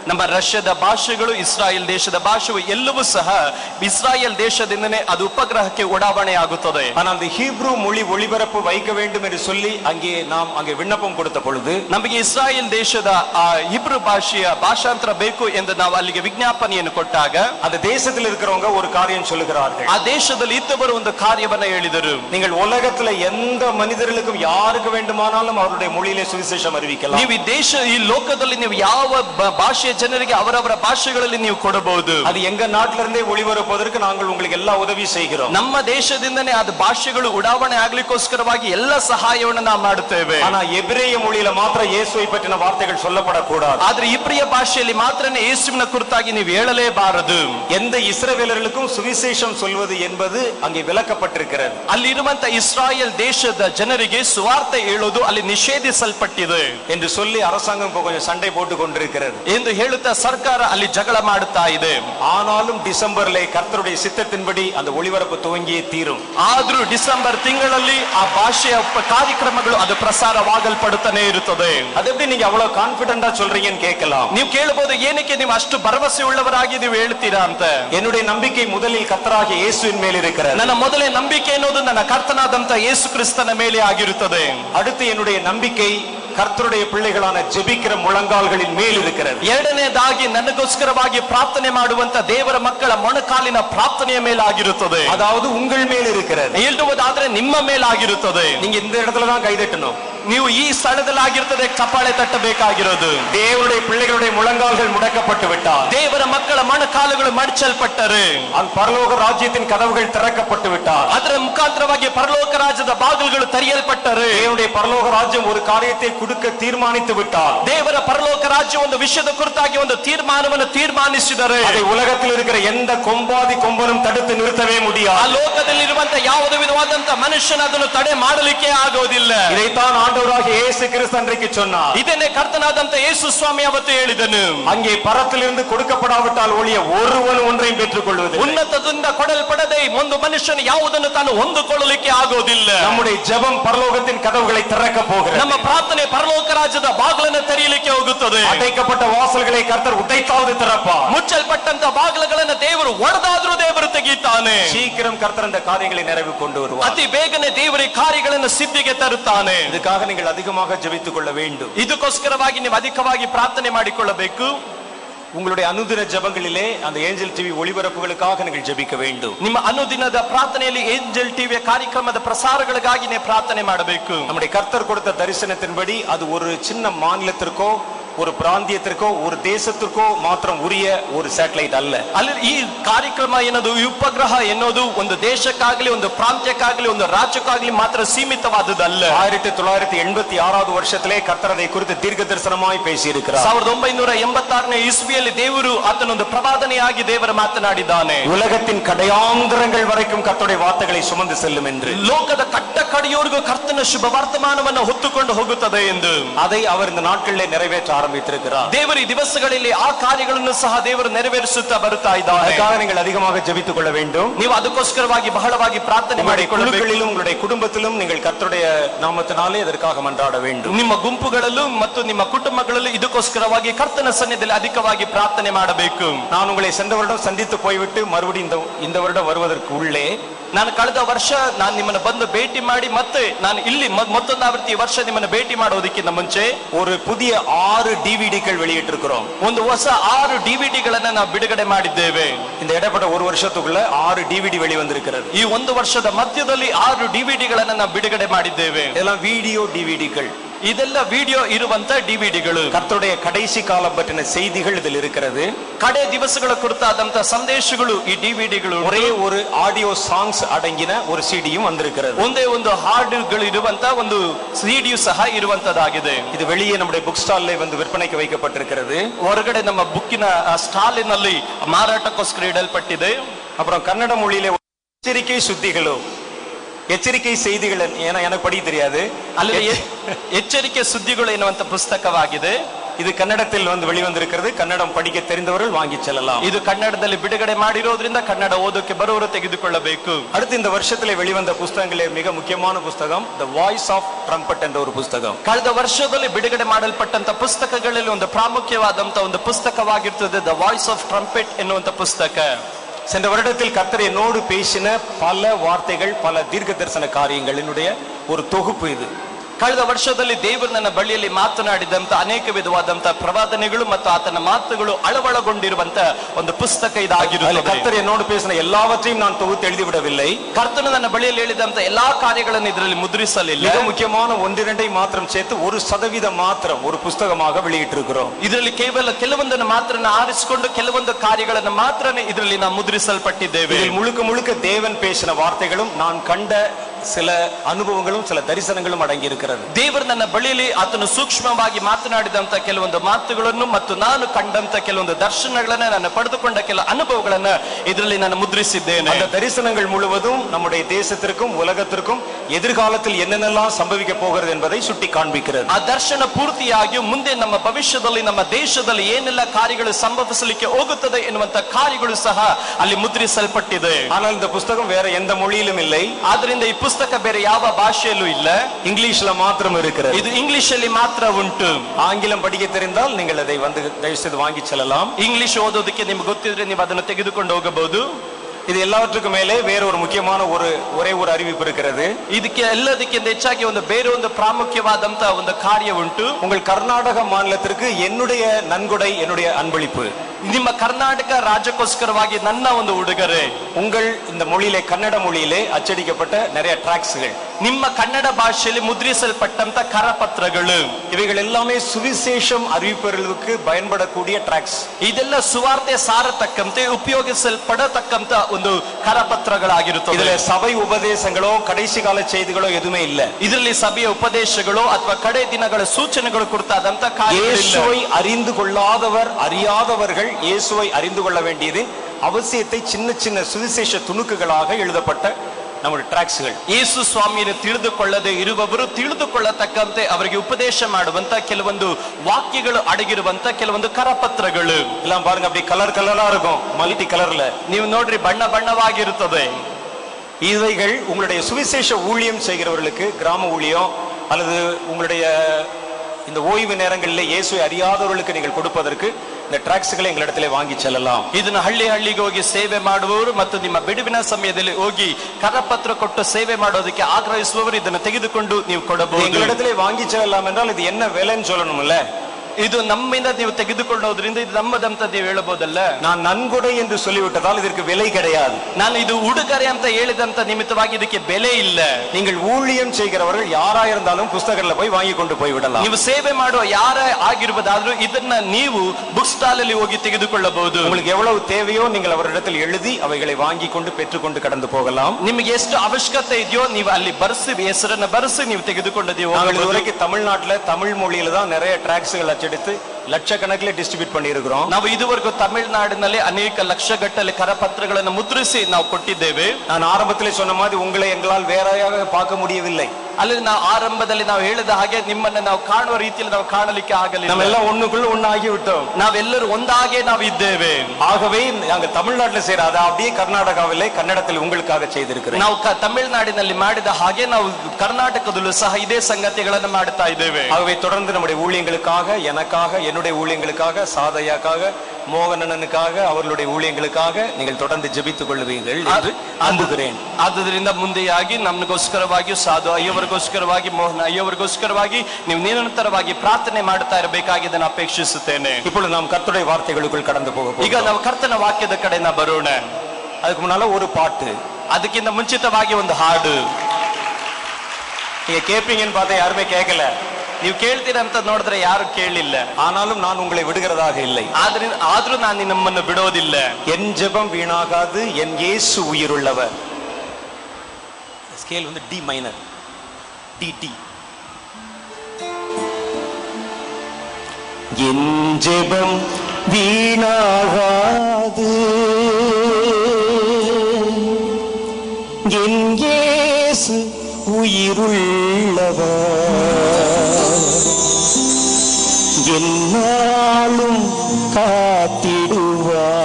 ನಮ್ಮ ರಷ್ಯಾದ ಭಾಷೆಗಳು ಇಸ್ರಾಯೇಲ್ ದೇಶದ ಭಾಷೆಗಳು ಎಲ್ಲವೂ ಸಹ ಇಸ್ರಾಯೇಲ್ ದೇಶದಿಂದನೇ ಅದು ಉಪಗ್ರಹಕ್ಕೆ ಉಡಾವಣೆ ಆಗುತ್ತದೆ ஆனால் அந்த ஹீப்ரு மொழி ஒளிபரப்பு வைக்க வேண்டும் என்று சொல்லி அங்கே நாம் அங்கே விண்ணப்பம் கொடுத்த பொழுது ನಮಗೆ ಇಸ್ರಾಯೇಲ್ ದೇಶದ ಆ ಇಬ್ರು ಭಾಷೆಯ ಭಾಷಾಂತರ ಬೇಕು ಎಂದು ನಾವು ಅಲ್ಲಿಗೆ ವಿಜ್ಞಾಪನೆಯನ್ನು ಕೊಟ್ಟಾಗ அந்த தேசத்தில் இருக்கிறவங்க ஒரு காரியம் சொல்லுகிறார்கள் ಆ ದೇಶದಲ್ಲಿ ಇದ್ದವರು ಒಂದು ಕಾರ್ಯವನ್ನ ಹೇಳಿದರು நீங்கள் உலகத்துல எந்த மனிதர்களுக்கும் யாருக்கு வேண்டுமானாலும் அவருடைய மொழியிலே சுவிசேஷம் அறிவிக்கலாம் ನೀವು ಈ ದೇಶ ಈ ಲೋಕದಲ್ಲಿ ನೀವು ಯಾವ ಬ- ಭಾಷೆಯ ಜನರಿಗೆ ಅವರವರ ಭಾಷೆಗಳಲ್ಲಿ ನೀವು ಕೊಡಬಹುದು அது எங்க நாட்டில இருந்தே ஒளிபரப்புவதற்கு நாங்கள் உங்களுக்கு எல்லா உதவி செய்கிறோம் ನಮ್ಮ ದೇಶದಿಂದನೇ ಅದು ಭಾಷೆಗಳು ಉಡಾವಣೆ ಆಗ್ಲಿಕ್ಕೋಸ್ಕರವಾಗಿ ಎಲ್ಲ ಸಹಾಯವನ್ನು ನಾವು ಮಾಡುತ್ತೇವೆ ஆனா எபிரேய மொழியில மாத்திரம் இயேசுவை பற்றின வார்த்தைகள் சொல்லப்படக்கூடாது ಆದ್ರೆ ಇಬ್ರಿಯ ಭಾಷೆಯಲ್ಲಿ ಮಾತ್ರನೇ ಯೇಸುವಿನ ಕುರಿತಾಗಿ ನೀವು ಹೇಳಲೇಬಾರದು எந்த இஸ்ரவேலர்களுக்கும் சுவிசேஷம் சொல்வது என்பது அங்கே விளக்கப்பட்டிருக்கிறது ಅಲ್ಲಿರುವಂತ ಇಸ್ರಾಯೇಲ್ ದೇಶದ ಜನರಿಗೆ ಸುವಾರ್ತೆ ಹೇಳೋದು ಅಲ್ಲಿ ನಿಷೇಧಿಸಲ್ಪಟ್ಟಿದೆ என்று சொல்லி அரசாங்கம் இப்ப கொஞ்சம் சண்டை போட்டு கொண்டிருக்கிறது ಎಂದು ಹೇಳುತ್ತಾ ಸರ್ಕಾರ ಅಲ್ಲಿ ಜಗಳ ಮಾಡುತ್ತಾ ಇದೆ ஆனாலும் டிசம்பர்ல கர்த்தருடைய சித்தத்தின்படி அந்த ஒளிபரப்பு துவங்கியே தீரும் ಆದ್ರೂ ಡಿಸೆಂಬರ್ ತಿಂಗಳಲ್ಲಿ ಆ ಭಾಷೆಯ ಪ- ಕಾರ್ಯಕ್ರಮಗಳು ಅದು ಪ್ರಸಾರವಾಗಲ್ಪಡುತ್ತಾನೆ ಇರುತ್ತದೆ அது எப்படி நீங்க அவ்வளவு கான்பிடண்டா சொல்றீங்கன்னு கேட்கலாம் ನೀವು ಕೇಳಬಹುದು ಏನಕ್ಕೆ ನೀವು ಅಷ್ಟು ಭರವಸೆ ಉಳ್ಳವರಾಗಿ ನೀವು ಹೇಳ್ತೀರಾ ಅಂತ என்னுடைய நம்பிக்கை முதலில் கர்த்தராகிய இயேசுவின் மேல் இருக்கிறது ನನ್ನ ಮೊದಲೇ ನಂಬಿಕೆ ಎನ್ನುವುದು ನನ್ನ ಕರ್ತನಾದಂತ ಯೇಸು ಕ್ರಿಸ್ತನ ಮೇಲೆ ಆಗಿರುತ್ತದೆ அடுத்து என்னுடைய நம்பிக்கை கர்த்தருடைய பிள்ளைகளான ஜெபிக்கிற முழங்கால்களின் மேல் இருக்கிறது ಎರಡನೇದಾಗಿ ನನಗೋಸ್ಕರವಾಗಿ ಪ್ರಾರ್ಥನೆ ಮಾಡುವಂತ ದೇವರ ಮಕ್ಕಳ ಮೊಣಕಾಲಿನ ಪ್ರಾರ್ಥನೆಯ ಮೇಲಾಗಿರುತ್ತದೆ அதாவது உங்கள் மேல் இருக்கிறது ಹೇಳುವುದಾದ್ರೆ ನಿಮ್ಮ ಮೇಲಾಗಿರುತ್ತದೆ நீங்க இந்த இடத்துல தான் கைதட்டணும் ನೀವು ಈ ಸ್ಥಳದಲ್ಲಿ ಆಗಿರುತ್ತದೆ ಚಪ್ಪಾಳೆ ತಟ್ಟಬೇಕಾಗಿರೋದು தேவனுடைய பிள்ளைகளுடைய முழங்கால்கள் முடக்கப்பட்டு விட்டால் ದೇವರ ಮಕ್ಕಳ ಮೊಣಕಾಲುಗಳು ಮಡಚಲ್ಪಟ್ಟರೆ அந்த பரலோக ராஜ்யத்தின் கதவுகள் திறக்கப்பட்டு விட்டால் ಅದರ ಮುಖಾಂತರವಾಗಿ ಪರಲೋಕ ರಾಜ್ಯದ ಬಾಗಿಲುಗಳು ತೆರೆಯಲ್ಪಟ್ಟರೆ தேவனுடைய பரலோக ராஜ்யம் ஒரு காரியத்தை கொடுக்க தீர்மானித்து விட்டால் ದೇವರ ಪರಲೋಕ ರಾಜ್ಯ ಒಂದು ವಿಷಯದ ಕುರಿತಾಗಿ ಒಂದು ತೀರ್ಮಾನವನ್ನು ತೀರ್ಮಾನಿಸಿದರೆ அதை உலகத்தில் இருக்கிற எந்த கொம்பாதி கொம்பனும் தடுத்து நிறுத்தவே ಆ முடியாது ಲೋಕದಲ್ಲಿರುವಂತ ಯಾವುದೇ ವಿಧವಾದಂತ ಮನುಷ್ಯನ ಅದನ್ನು ತಡೆ ಮಾಡಲಿಕ್ಕೆ ಆಗೋದಿಲ್ಲ இதைத்தான் ஆண்டவராகிய இயேசு கிறிஸ்து அன்றைக்கு சொன்னார் ಇದನ್ನೇ ಕರ್ತನಾದಂತ ಯೇಸು ಸ್ವಾಮಿ ಅವತ್ತು ಹೇಳಿದನು அங்கே பரத்திலிருந்து கொடுக்கப்படாவிட்டால் ஒழிய ஒருவன் ஒன்றையும் பெற்றுக் கொள்வது ಉನ್ನತದಿಂದ ಕೊಡಲ್ಪಡದೆ ಒಂದು ಮನುಷ್ಯನು ಯಾವುದನ್ನು ತಾನು ಹೊಂದಿಕೊಳ್ಳಲಿಕ್ಕೆ ಆಗೋದಿಲ್ಲ நம்முடைய ஜெபம் பரலோகத்தின் கதவுகளை திறக்க போகிறது ನಮ್ಮ ಪ್ರಾರ್ಥನೆ ಪರಲೋಕ ರಾಜ್ಯದ ಬಾಗಿಲನ್ನು ತೆರೆಯಲಿಕ್ಕೆ ಹೋಗುತ್ತದೆ அடைக்கப்பட்ட வாசல்களை கர்த்தர் உடைத்தாவது திறப்பார் ಮುಚ್ಚಲ್ಪಟ್ಟಂತ ಬಾಗಿಲುಗಳನ್ನ ದೇವರು ಒಡೆದಾದ್ರೂ ದೇವರು ತೆಗೀತಾನೆ சீக்கிரம் கர்த்தர் அந்த காரியங்களை நிறைவு கொண்டு வருவார் ಅತಿ ಬೇಗನೆ ದೇವರ ಈ ಕಾರ್ಯಗಳನ್ನು ಸಿದ್ಧಿಗೆ ತರುತ್ತಾನೆ இதுக்காக நீங்கள் அதிகமாக ஜெபித்துக் கொள்ள வேண்டும் ಇದಕ್ಕೋಸ್ಕರವಾಗಿ ನೀವು ಅಧಿಕವಾಗಿ ಪ್ರಾರ್ಥನೆ ಮಾಡಿಕೊಳ್ಳಬೇಕು உங்களுடைய அனுதின ஜெபங்களிலே அந்த ஏஞ்சல் டிவி ஒளிபரப்புகளுக்காக நீங்கள் ஜெபிக்க வேண்டும் ನಿಮ್ಮ ಅನುದಿನದ ಪ್ರಾರ್ಥನೆಯಲ್ಲಿ ಏಂಜಲ್ ಟಿವಿಯ ಕಾರ್ಯಕ್ರಮದ ಪ್ರಸಾರಗಳಿಗಾಗಿ ನೀವು ಪ್ರಾರ್ಥನೆ ಮಾಡಬೇಕು நம்முடைய கர்த்தர் கொடுத்த தரிசனத்தின்படி அது ஒரு சின்ன மாநிலத்திற்கோ ஒரு பிராந்தியத்திற்கோ ஒரு தேசத்திற்கோ மாத்திரம் உரிய ஒரு சேட்டலைட் அல்ல ಅಲ್ಲಿ ಈ ಕಾರ್ಯಕ್ರಮ ಏನದು ಈ ಉಪಗ್ರಹ ಎನ್ನುವುದು ಒಂದು ದೇಶಕ್ಕಾಗ್ಲಿ ಒಂದು ಪ್ರಾಂತ್ಯಕ್ಕಾಗ್ಲಿ ಒಂದು ರಾಜ್ಯಕ್ಕಾಗ್ಲಿ ಮಾತ್ರ ಸೀಮಿತವಾದದಲ್ಲ ஆயிரத்தி தொள்ளாயிரத்தி எண்பத்தி ஆறாவது வருஷத்திலே கர்த்தர் அதை குறித்து தீர்க்க தரிசனமாய் பேசியிருக்கிறார் ಸಾವಿರದ ಒಂಬೈನೂರ ಎಂಬತ್ತಾರನೇ ಇಸ್ವಿಯಲ್ಲಿ ದೇವರು ಆತನೊಂದು ಪ್ರವಾದನೆಯಾಗಿ ದೇವರು ಮಾತನಾಡಿದ್ದಾನೆ உலகத்தின் கடையாந்திரங்கள் வரைக்கும் கர்த்தருடைய வார்த்தைகளை சுமந்து செல்லும் என்று ಲೋಕದ ಕಟ್ಟ ಕಡೆಯವರೆಗೂ ಕರ್ತನ ಶುಭ ವರ್ತಮಾನವನ್ನು ಹೊತ್ತುಕೊಂಡು ಹೋಗುತ್ತದೆ ಎಂದು அதை அவர் இந்த நாட்களிலே நிறைவேற்ற ஆரம்பித்திருக்கிறார் ದೇವರು ಈ ದಿವಸಗಳಲ್ಲಿ ಆ ಕಾರ್ಯಗಳನ್ನು ಸಹ ದೇವರು ನೆರವೇರಿಸುತ್ತಾ ಬರುತ್ತಾ ಇದ್ದಾರೆ அதுக்காக நீங்கள் அதிகமாக ஜெபித்துக் கொள்ள வேண்டும் ನೀವು ಅದಕ್ಕೋಸ್ಕರವಾಗಿ ಬಹಳವಾಗಿ ಪ್ರಾರ್ಥನೆ உங்களுடைய ಮಾಡಿಕೊಳ್ಳಬೇಕು குழுக்களிலும் உங்களுடைய குடும்பத்திலும் நீங்கள் கர்த்தருடைய நாமத்தினாலே இதற்காக மன்றாட வேண்டும் ನಿಮ್ಮ ಗುಂಪುಗಳಲ್ಲೂ ಮತ್ತು ನಿಮ್ಮ ಕುಟುಂಬಗಳಲ್ಲೂ ಇದಕ್ಕೋಸ್ಕರವಾಗಿ ಕರ್ತನ ಸನ್ನಿಧಿಯಲ್ಲಿ ಅಧಿಕವಾಗಿ ಪ್ರಾರ್ಥನೆ ಮಾಡಬೇಕು நான் உங்களை சென்ற வருடம் சந்தித்து போய்விட்டு மறுபடியும் இந்த இந்த வருடம் வருவதற்கு உள்ளே ನಾನು ಕಳೆದ ವರ್ಷ ನಾನು ನಿಮ್ಮನ್ನು ಬಂದು ಭೇಟಿ ಮಾಡಿ ಮತ್ತೆ ನಾನು ಇಲ್ಲಿ ಮ- ಮತ್ತೊಂದು ಆವೃತ್ತಿ ಈ ವರ್ಷ ನಿಮ್ಮನ್ನು ಭೇಟಿ ಮಾಡೋದಕ್ಕಿಂತ ಮುಂಚೆ ஒரு புதிய ஆறு டிவிடிக்கள் வெளியிட்டிருக்கிறோம் ಒಂದು ಹೊಸ ಆರು ಡಿವಿಡಿಗಳನ್ನ ನಾವು ಬಿಡುಗಡೆ ಮಾಡಿದ್ದೇವೆ இந்த இடப்பட்ட ஒரு வருஷத்துக்குள்ள ஆறு டிவிடி வெளிவந்திருக்கிறது ಈ ಒಂದು ವರ್ಷದ ಮಧ್ಯದಲ್ಲಿ ಆರು ಡಿವಿಡಿಗಳನ್ನ ನಾವು ಬಿಡುಗಡೆ ಮಾಡಿದ್ದೇವೆ இதெல்லாம் வீடியோ டிவிடிகள் ಇದೆಲ್ಲ ವಿಡಿಯೋ ಇರುವಂತ ಡಿವಿಡಿಗಳು கர்த்தருடைய கடைசி காலம் பற்றின செய்திகள் இதில் இருக்கிறது ಕಡೆ ದಿವಸಗಳ ಕುರಿತಾದಂತ ಸಂದೇಶಗಳು ಈ ಡಿವಿಡಿಗಳು ஒரே ஒரு ஆடியோ சாங்ஸ் அடங்கின ஒரு சிடியும் வந்திருக்கிறது ಒಂದೇ ಒಂದು ಹಾಡುಗಳು ಇರುವಂತ ಒಂದು ಸಿಡಿಯು ಸಹ ಇರುವಂತದಾಗಿದೆ இது வெளியே நம்முடைய புக் ஸ்டால்ல வந்து விற்பனைக்கு வைக்கப்பட்டிருக்கிறது ಹೊರಗಡೆ ನಮ್ಮ ಬುಕ್ಕಿನ ಆ ಸ್ಟಾಲಿನಲ್ಲಿ ಮಾರಾಟಕ್ಕೋಸ್ಕರ ಇಡಲ್ಪಟ್ಟಿದೆ அப்புறம் கன்னட மொழியிலே எச்சரிக்கை சுத்திகளோ எச்சரிக்கை செய்திகள் ஏன்னா எனக்கு படிக்க தெரியாது ಅಲ್ಲಿ ಎ- ಎಚ್ಚರಿಕೆ ಸುದ್ದಿಗಳು ಎನ್ನುವಂತ ಪುಸ್ತಕವಾಗಿದೆ இது கன்னடத்தில் வந்து வெளிவந்திருக்கிறது கன்னடம் படிக்க தெரிந்தவர்கள் வாங்கி செல்லலாம் ಇದು ಕನ್ನಡದಲ್ಲಿ ಬಿಡುಗಡೆ ಮಾಡಿರೋದ್ರಿಂದ ಕನ್ನಡ ಓದೋಕೆ ಬರೋರು ತೆಗೆದುಕೊಳ್ಳಬೇಕು அடுத்து இந்த வருஷத்திலே வெளிவந்த புஸ்தகங்களே மிக முக்கியமான புஸ்தகம் த வாய்ஸ் ஆஃப் ட்ரம்பட் என்ற ஒரு புஸ்தகம் ಕಳೆದ ವರ್ಷದಲ್ಲಿ ಬಿಡುಗಡೆ ಮಾಡಲ್ಪಟ್ಟಂತ ಪುಸ್ತಕಗಳಲ್ಲಿ ಒಂದು ಪ್ರಾಮುಖ್ಯವಾದಂತ ಒಂದು ಪುಸ್ತಕವಾಗಿರ್ತದೆ ದ ವಾಯ್ಸ್ ಆಫ್ ಟ್ರಂಪೆಟ್ ಎನ್ನುವಂತ ಪುಸ್ತಕ சென்ற வருடத்தில் கர்த்தர் என்னோடு பேசின பல வார்த்தைகள் பல தீர்க்க தரிசன காரியங்களினுடைய ஒரு தொகுப்பு இது ಕಳೆದ ವರ್ಷದಲ್ಲಿ ದೇವರು ನನ್ನ ಬಳಿಯಲ್ಲಿ ಮಾತನಾಡಿದಂತ ಅನೇಕ ವಿಧವಾದಂತ ಪ್ರವಾದನೆಗಳು ಮತ್ತು ಆತನ ಮಾತುಗಳು ಅಳವಳಗೊಂಡಿರುವಂತ ಒಂದು ಪುಸ್ತಕ அதில் ಇದಾಗಿರುತ್ತದೆ கர்த்தர் என்னோடு பேசின எல்லாவற்றையும் நான் தொகுத்து எழுதிவிடவில்லை ಕರ್ತನು ನನ್ನ ಬಳಿಯಲ್ಲಿ ಹೇಳಿದಂತ ಎಲ್ಲಾ ಕಾರ್ಯಗಳನ್ನು ಇದರಲ್ಲಿ ಮುದ್ರಿಸಲಿಲ್ಲ மிக முக்கியமான ஒன்றிரண்டை மாத்திரம் சேர்த்து ஒரு சதவீதம் மாத்திரம் ஒரு புஸ்தகமாக வெளியிட்டிருக்கிறோம் ಇದರಲ್ಲಿ ಕೇವಲ ಕೆಲವೊಂದನ್ನು ಮಾತ್ರ ಆರಿಸಿಕೊಂಡು ಕೆಲವೊಂದು ಕಾರ್ಯಗಳನ್ನು ಮಾತ್ರ ಇದರಲ್ಲಿ ನಾವು ಮುದ್ರಿಸಲ್ಪಟ್ಟಿದ್ದೇವೆ இதில் முழுக்க முழுக்க தேவன் பேசின வார்த்தைகளும் நான் கண்ட சில அனுபவங்களும் சில தரிசனங்களும் அடங்கி இருக்கிறது ದೇವರು ನನ್ನ ಬಳಿಯಲ್ಲಿ ಆತನು ಸೂಕ್ಷ್ಮವಾಗಿ ಮಾತನಾಡಿದಂತ ಕೆಲವೊಂದು ಮಾತುಗಳನ್ನು ಮತ್ತು ನಾನು ಕಂಡಂತ ಕೆಲವೊಂದು ದರ್ಶನಗಳನ್ನ ನಾನು ಪಡೆದುಕೊಂಡ ಕೆಲ ಅನುಭವಗಳನ್ನ ಇದರಲ್ಲಿ ನಾನು ಮುದ್ರಿಸಿದ್ದೇನೆ அந்த தரிசனங்கள் முழுவதும் நம்முடைய தேசத்திற்கும் உலகத்திற்கும் எதிர்காலத்தில் என்னென்னலாம் சம்பவிக்க போகிறது என்பதை சுட்டி காண்பிக்கிறது ಆ ದರ್ಶನ ಪೂರ್ತಿಯಾಗಿ ಮುಂದೆ ನಮ್ಮ ಭವಿಷ್ಯದಲ್ಲಿ ನಮ್ಮ ದೇಶದಲ್ಲಿ ಏನೆಲ್ಲ ಕಾರ್ಯಗಳು ಸಂಭವಿಸಲಿಕ್ಕೆ ಹೋಗುತ್ತದೆ ಎನ್ನುವಂತ ಕಾರ್ಯಗಳು ಸಹ ಅಲ್ಲಿ ಮುದ್ರಿಸಲ್ಪಟ್ಟಿದೆ ஆனால் இந்த புஸ்தகம் வேற எந்த மொழியிலும் இல்லை ಆದ್ರಿಂದ ಈ ಪುಸ್ತಕ ಬೇರೆ ಯಾವ ಭಾಷೆಯಲ್ಲೂ ಇಲ್ಲ இங்கிலீஷ்ல மாத்திரம் இருக்கிறது ಇದು ಇಂಗ್ಲಿಷ್ ಅಲ್ಲಿ ಮಾತ್ರ ಉಂಟು ஆங்கிலம் படிக்க தெரிந்தால் நீங்கள் அதை வந்து தயவு செய்து வாங்கி செல்லலாம் ಇಂಗ್ಲಿಷ್ ಓದೋದಕ್ಕೆ ನಿಮ್ಗೆ ಗೊತ್ತಿದ್ರೆ ನೀವು ಅದನ್ನು ತೆಗೆದುಕೊಂಡು ಹೋಗಬಹುದು இது எல்லாவற்றுக்கும் மேலே வேற ஒரு முக்கியமான ஒரு ஒரே ஒரு அறிவிப்பு இருக்கிறது ಇದಕ್ಕೆ ಎಲ್ಲದಕ್ಕಿಂತ ಹೆಚ್ಚಾಗಿ ಒಂದು ಬೇರೆ ಒಂದು ಪ್ರಾಮುಖ್ಯವಾದಂತ ಒಂದು ಕಾರ್ಯ ಉಂಟು உங்கள் கர்நாடக மாநிலத்திற்கு என்னுடைய நன்கொடை என்னுடைய அன்பளிப்பு ನಿಮ್ಮ ಕರ್ನಾಟಕ ರಾಜ್ಯಕ್ಕೋಸ್ಕರವಾಗಿ ನನ್ನ ಒಂದು ಉಡುಗೊರೆ உங்கள் இந்த மொழியிலே கன்னட மொழியிலே அச்சடிக்கப்பட்ட நிறைய டிராக்ஸ்கள் ನಿಮ್ಮ ಕನ್ನಡ ಭಾಷೆಯಲ್ಲಿ ಮುದ್ರಿಸಲ್ಪಟ್ಟಂತ ಕರಪತ್ರಗಳು இவைகள் எல்லாமே சுவிசேஷம் அறிவிப்பவர்களுக்கு பயன்படக்கூடிய டிராக்ஸ் ಇದೆಲ್ಲ ಸುವಾರ್ತೆ ಸಾರತಕ್ಕಂತೆ ಉಪಯೋಗಿಸಲ್ಪಡತಕ್ಕಂತ ಒಂದು ಕರಪತ್ರಗಳಾಗಿರುತ್ತದೆ இதுல சபை உபதேசங்களோ கடைசி கால செய்திகளோ எதுவுமே இல்ல ಇದರಲ್ಲಿ ಸಭೆಯ ಉಪದೇಶಗಳು ಅಥವಾ ಕಡೆ ದಿನಗಳ ಸೂಚನೆಗಳು ಕುರಿತಾದಂತ ಕಾರ್ಯಗಳಿಲ್ಲ இயேசுவை அறிந்து கொள்ளாதவர் அறியாதவர்கள் இயேசுவை அறிந்து கொள்ள வேண்டியதின் அவசியத்தை சின்ன சின்ன சுவிசேஷ துணுக்குகளாக எழுதப்பட்ட நம்முடைய டிராக்ஸ்கள் ಯೇಸು ಸ್ವಾಮಿಯನ್ನು ತಿಳಿದುಕೊಳ್ಳದೆ ಇರುವವರು ತಿಳಿದುಕೊಳ್ಳತಕ್ಕಂತೆ ಅವರಿಗೆ ಉಪದೇಶ ಮಾಡುವಂತ ಕೆಲವೊಂದು ವಾಕ್ಯಗಳು ಅಡಗಿರುವಂತ ಕೆಲವೊಂದು ಕರಪತ್ರಗಳು எல்லாம் பாருங்க அப்படி கலர் கலரா இருக்கும் மல்டி கலர்ல ನೀವು ನೋಡ್ರಿ ಬಣ್ಣ ಬಣ್ಣವಾಗಿರುತ್ತದೆ இவைகள் உங்களுடைய சுவிசேஷ ஊழியம் செய்கிறவர்களுக்கு கிராம ஊழியம் அல்லது உங்களுடைய இந்த ஓய்வு நேரங்களில் இயேசுவை அறியாதவர்களுக்கு நீங்கள் கொடுப்பதற்கு இந்த டிராக்ஸ்களை எங்களிடத்திலே வாங்கி செல்லலாம் ಇದನ್ನು ಹಳ್ಳಿ ಹಳ್ಳಿಗೆ ಹೋಗಿ ಸೇವೆ ಮಾಡುವವರು ಮತ್ತು ನಿಮ್ಮ ಬಿಡುವಿನ ಸಮಯದಲ್ಲಿ ಹೋಗಿ ಕರಪತ್ರ ಕೊಟ್ಟು ಸೇವೆ ಮಾಡೋದಕ್ಕೆ ಆಗ್ರಹಿಸುವವರು ಇದನ್ನು ತೆಗೆದುಕೊಂಡು ನೀವು ಕೊಡಬಹುದು எங்களிடத்திலே வாங்கி செல்லலாம் என்றால் இது என்ன விலைன்னு சொல்லணும்ல ಇದು ನಮ್ಮಿಂದ ನೀವು ತೆಗೆದುಕೊಳ್ಳೋದ್ರಿಂದ ಇದು ನಮ್ಮದಂತ ನೀವು ಹೇಳಬಹುದಲ್ಲ நான் நன்கொடை என்று சொல்லிவிட்டதால் இதற்கு விலை கிடையாது ನಾನು ಇದು ಉಡುಗೊರೆ ಅಂತ ಹೇಳಿದಂತ ನಿಮಿತ್ತವಾಗಿ ಇದಕ್ಕೆ ಬೆಲೆ ಇಲ್ಲ நீங்கள் ஊழியம் செய்கிறவர்கள் யாரா இருந்தாலும் புஸ்தகத்துல போய் வாங்கி கொண்டு போய் விடலாம் ನೀವು ಸೇವೆ ಮಾಡುವ ಯಾರೇ ಆಗಿರುವುದಾದ್ರೂ ಇದನ್ನ ನೀವು ಬುಕ್ ಸ್ಟಾಲ್ ಅಲ್ಲಿ ಹೋಗಿ ತೆಗೆದುಕೊಳ್ಳಬಹುದು உங்களுக்கு எவ்வளவு தேவையோ நீங்கள் அவரிடத்தில் எழுதி அவைகளை வாங்கி கொண்டு பெற்றுக்கொண்டு கடந்து போகலாம் ನಿಮಗೆ ಎಷ್ಟು ಅವಶ್ಯಕತೆ ಇದೆಯೋ ನೀವು ಅಲ್ಲಿ ಬರ್ಸಿ ಹೆಸರನ್ನ ಬರೆಸಿ ನೀವು ತೆಗೆದುಕೊಂಡು ನೀವು நாங்கள் ಹೋಗಬಹುದು. இதுவரைக்கும் தமிழ்நாட்டுல தமிழ் மொழியில தான் நிறைய டிராக்ஸ்கள் அச்சடித்து லட்சக்கணக்கில் டிஸ்ட்ரிபியூட் பண்ணியிருக்கிறோம் ನಾವು ಇದುವರೆಗೂ ತಮಿಳುನಾಡಿನಲ್ಲಿ ಅನೇಕ ಲಕ್ಷಗಟ್ಟಲೆ ಕರಪತ್ರಗಳನ್ನು ಮುದ್ರಿಸಿ ನಾವು ಕೊಟ್ಟಿದ್ದೇವೆ நான் ஆரம்பத்திலே சொன்ன மாதிரி உங்களை எங்களால் வேறையாக பார்க்க முடியவில்லை ಅಲ್ಲಿ ನಾವು ಆರಂಭದಲ್ಲಿ ನಾವು ಹೇಳಿದ ಹಾಗೆ ನಿಮ್ಮನ್ನ ನಾವು ಕಾಣುವ ರೀತಿಯಲ್ಲಿ ನಾವು ಕಾಣಲಿಕ್ಕೆ நம்ம ಆಗಲಿಲ್ಲ எல்லாம் ஒண்ணுக்குள்ள ஒண்ணாகி விட்டோம் ನಾವೆಲ್ಲರೂ ಒಂದಾಗೆ ನಾವು ಇದ್ದೇವೆ ஆகவே நாங்கள் தமிழ்நாட்டில் செய்யற அதை அப்படியே கர்நாடகாவிலே கன்னடத்தில் உங்களுக்காக செய்திருக்கிறேன் ನಾವು ಕ- ತಮಿಳುನಾಡಿನಲ್ಲಿ ಮಾಡಿದ ಹಾಗೆ ನಾವು ಕರ್ನಾಟಕದಲ್ಲೂ ಸಹ ಇದೇ ಸಂಗತಿಗಳನ್ನು ಮಾಡುತ್ತಾ ಇದ್ದೇವೆ ஆகவே தொடர்ந்து நம்முடைய ஊழியங்களுக்காக எனக்காக என்னுடைய ஊழியங்களுக்காக சாதையாக்காக மோகனனுக்காக அவர்களுடைய ஊழியங்களுக்காக நீங்கள் தொடர்ந்து ஜெபித்துக் கொள்வீர்கள் என்று நம்புகிறேன் ಆದುದರಿಂದ ಮುಂದೆಯಾಗಿ ನಮಗೋಸ್ಕರವಾಗಿ ಸಾಧು ಅಯ್ಯವರಿಗೋಸ್ಕರವಾಗಿ ಮೋಹನ ಅಯ್ಯವರಿಗೋಸ್ಕರವಾಗಿ ನೀವು ನಿರಂತರವಾಗಿ ಪ್ರಾರ್ಥನೆ ಮಾಡುತ್ತಾ ಇರಬೇಕಾಗಿದೆ ನಾನು ಅಪೇಕ್ಷಿಸುತ್ತೇನೆ இப்பொழுது நாம் கர்த்தருடைய வார்த்தைகளுக்குள் கடந்து போக ಈಗ போகிறோம் ನಾವು ಕರ್ತನ ವಾಕ್ಯದ ಕಡೆ ನಾವು ಬರೋಣ அதுக்கு முன்னால ஒரு பாட்டு ಅದಕ್ಕಿಂತ ಮುಂಚಿತವಾಗಿ ಒಂದು ಹಾಡು நீங்க கேட்பீங்கன்னு பார்த்தா யாருமே கேட்கல ನೀವು ಕೇಳ್ತೀರಂತ ನೋಡಿದ್ರೆ ಯಾರು ಕೇಳಲಿಲ್ಲ ஆனாலும் நான் உங்களை விடுகிறதாக இல்லை ಆದ್ರಿಂದ ಆದ್ರೂ ನಾನು ನಿಮ್ಮನ್ನು ಬಿಡೋದಿಲ್ಲ என் ஜெபம் வீணாகாது என் இயேசு உயிருள்ளவர் ஸ்கேல் வந்து டி மைனர் டி டி என் ஜெபம் வீணாகாது என் இயேசு உயிருள்ளவர் என்னாலும் காத்திடுவார்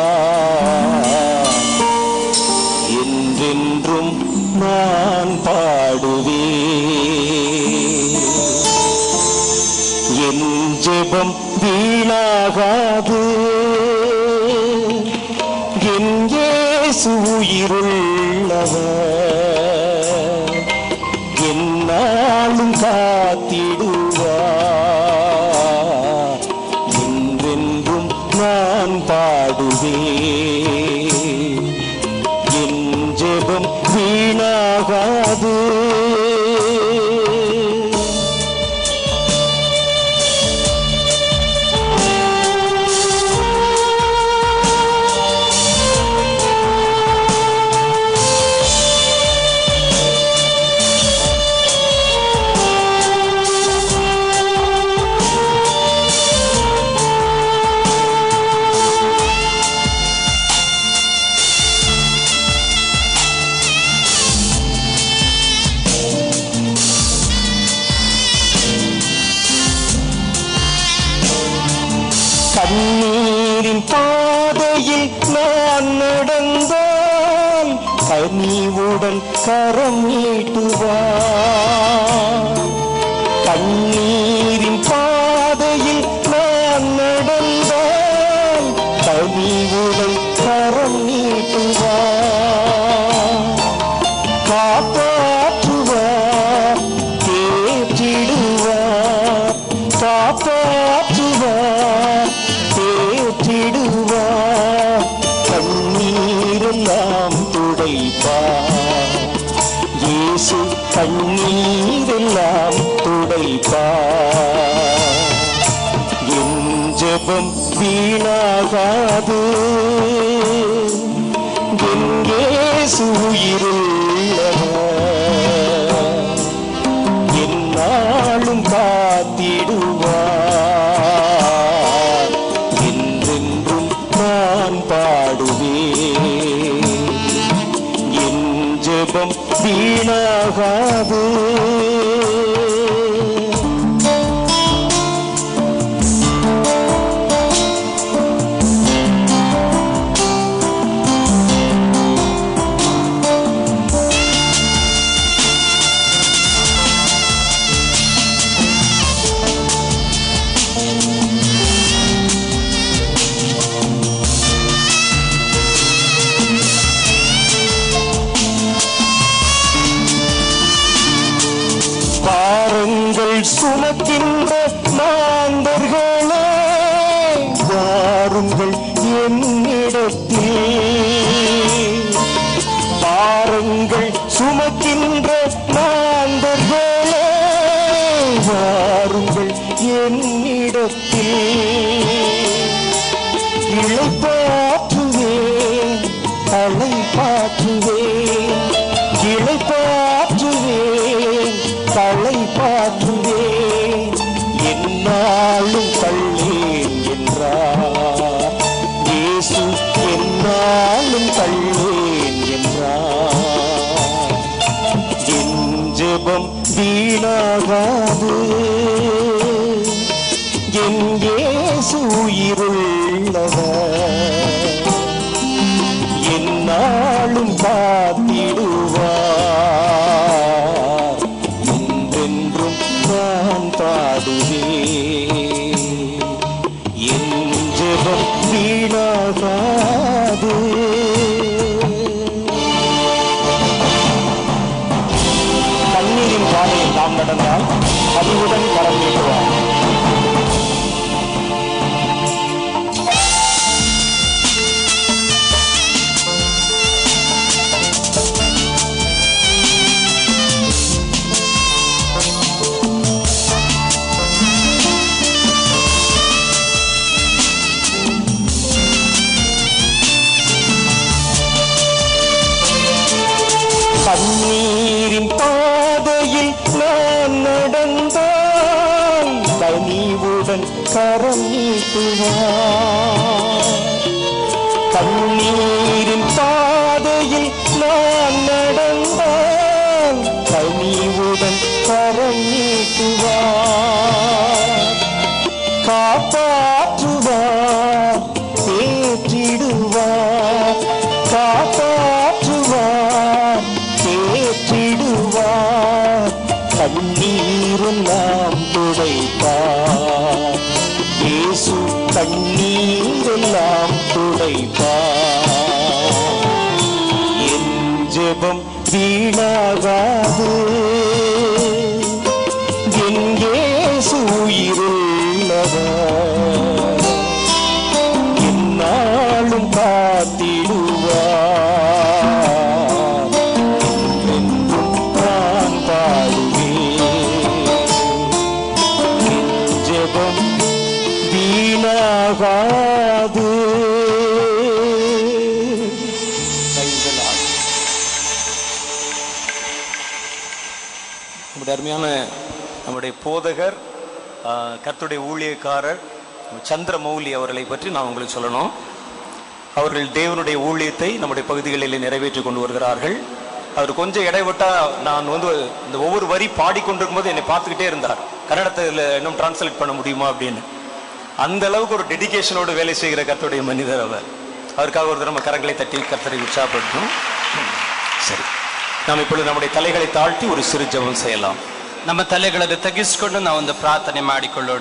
என்றென்றும் நான் பாடுவேன் என் ஜெபம் வீணாகாது என் இயேசு உயிருள்ளவர் என்னாலும் காத்திடுவார் என்றென்றும் நான் பாடுவேன் என் ஜெபம் வீணாகாது கண்ணீரின் பாதையில் நான் நடந்தால் கனிவுடன் கரம் நீட்டுவார் கண்ணீரின் பாதையில் நான் நடந்தால் கனிவுடன் கரம் நீட்டுவார் காப்பாற்றுவார் தேற்றிடுவார் காப்பாற்றுவார் தேற்றிடுவார் கண்ணீரெல்லாம் துடைப்பார் இயேசு கண்ணீரெல்லாம் துடைப்பார் என் ஜெபம் வீணாகாது என் இயேசு உயிருள்ளவர் என்னாலும் காத்திடுவார் என்றென்றும் நான் பாடுவேன் என் ஜெபம் வீணாகாது பாருங்கள் சுமக்கின்ற மாந்தர்களே வாருங்கள் என்னிடத்தில் பாருங்கள் சுமக்கின்ற மாந்தர்களே வாருங்கள் என்னிடத்தில் இழைப்பாற்றுவேன் அழைப்பாற்றுவேன் இழைப்பாற்றுவேன் தலைப்பாற்றுவேன் என்னாலும் தள்ளேன் என்றார் இயேசு என்னாலும் தள்ளேன் என்றார் என் ஜெபம் வீணாகாது என் இயேசு உயிருள்ளவர் என்னாலும் காத்திடுவார் என்றென்றும் நான் பாடுவேன் என் ஜெபம் வீணாகாது கண்ணீரின் பாதையில் நாம் நடந்தால் பதிவுடன் கரம் நீட்டுவார் கண்ணீரின் பாதையில் நான் நடந்தால் கனிவுடன் கரம் நீட்டுவார் கண்ணீரின் பாதையில் நான் நடந்தால் கனிவுடன் கரம் நீட்டுவார் வைப்பார் என் ஜெபம் வீணாகாது என் இயேசு உயிருள்ளவர் என்னாலும் காத்திடுவார் என்றென்றும் நான் பாடுவேன் என் ஜெபம் வீணாகாது நம்முடைய அருமையான நம்முடைய போதகர் ஆ, கர்த்தருடைய ஊழியக்காரர் சந்திரமௌலி அவர்களை பற்றி நான் உங்களுக்கு சொல்லணும் அவர்கள் தேவனுடைய ஊழியத்தை நம்முடைய பகுதிகளில் நிறைவேற்றி கொண்டு வருகிறார்கள் அவர் கொஞ்சம் இடைவிட்டா நான் வந்து இந்த ஒவ்வொரு வரி பாடிக்கொண்டிருக்கும் போது என்னை பார்த்துக்கிட்டே இருந்தார் கன்னடத்தில் இன்னும் டிரான்ஸ்லேட் பண்ண முடியுமா அப்படின்னு அந்த அளவுக்கு ஒரு டெடிகேஷனோடு வேலை செய்கிற கர்த்தருடைய மனிதர் அவர் அவருக்காக ஒரு தடவை கரங்களை தட்டி கர்த்தரை உற்சாகப்படுத்தும் சரி நாம் இப்பொழுது நம்முடைய தலைகளை தாழ்த்தி ஒரு சிறு ஜெபம் செய்யலாம் ನಮ್ಮ ತಲೆಗಳನ್ನು ತಗ್ಗಿಸಿಕೊಂಡು ನಾವು ಒಂದು ಪ್ರಾರ್ಥನೆ ಮಾಡಿಕೊಳ್ಳೋಣ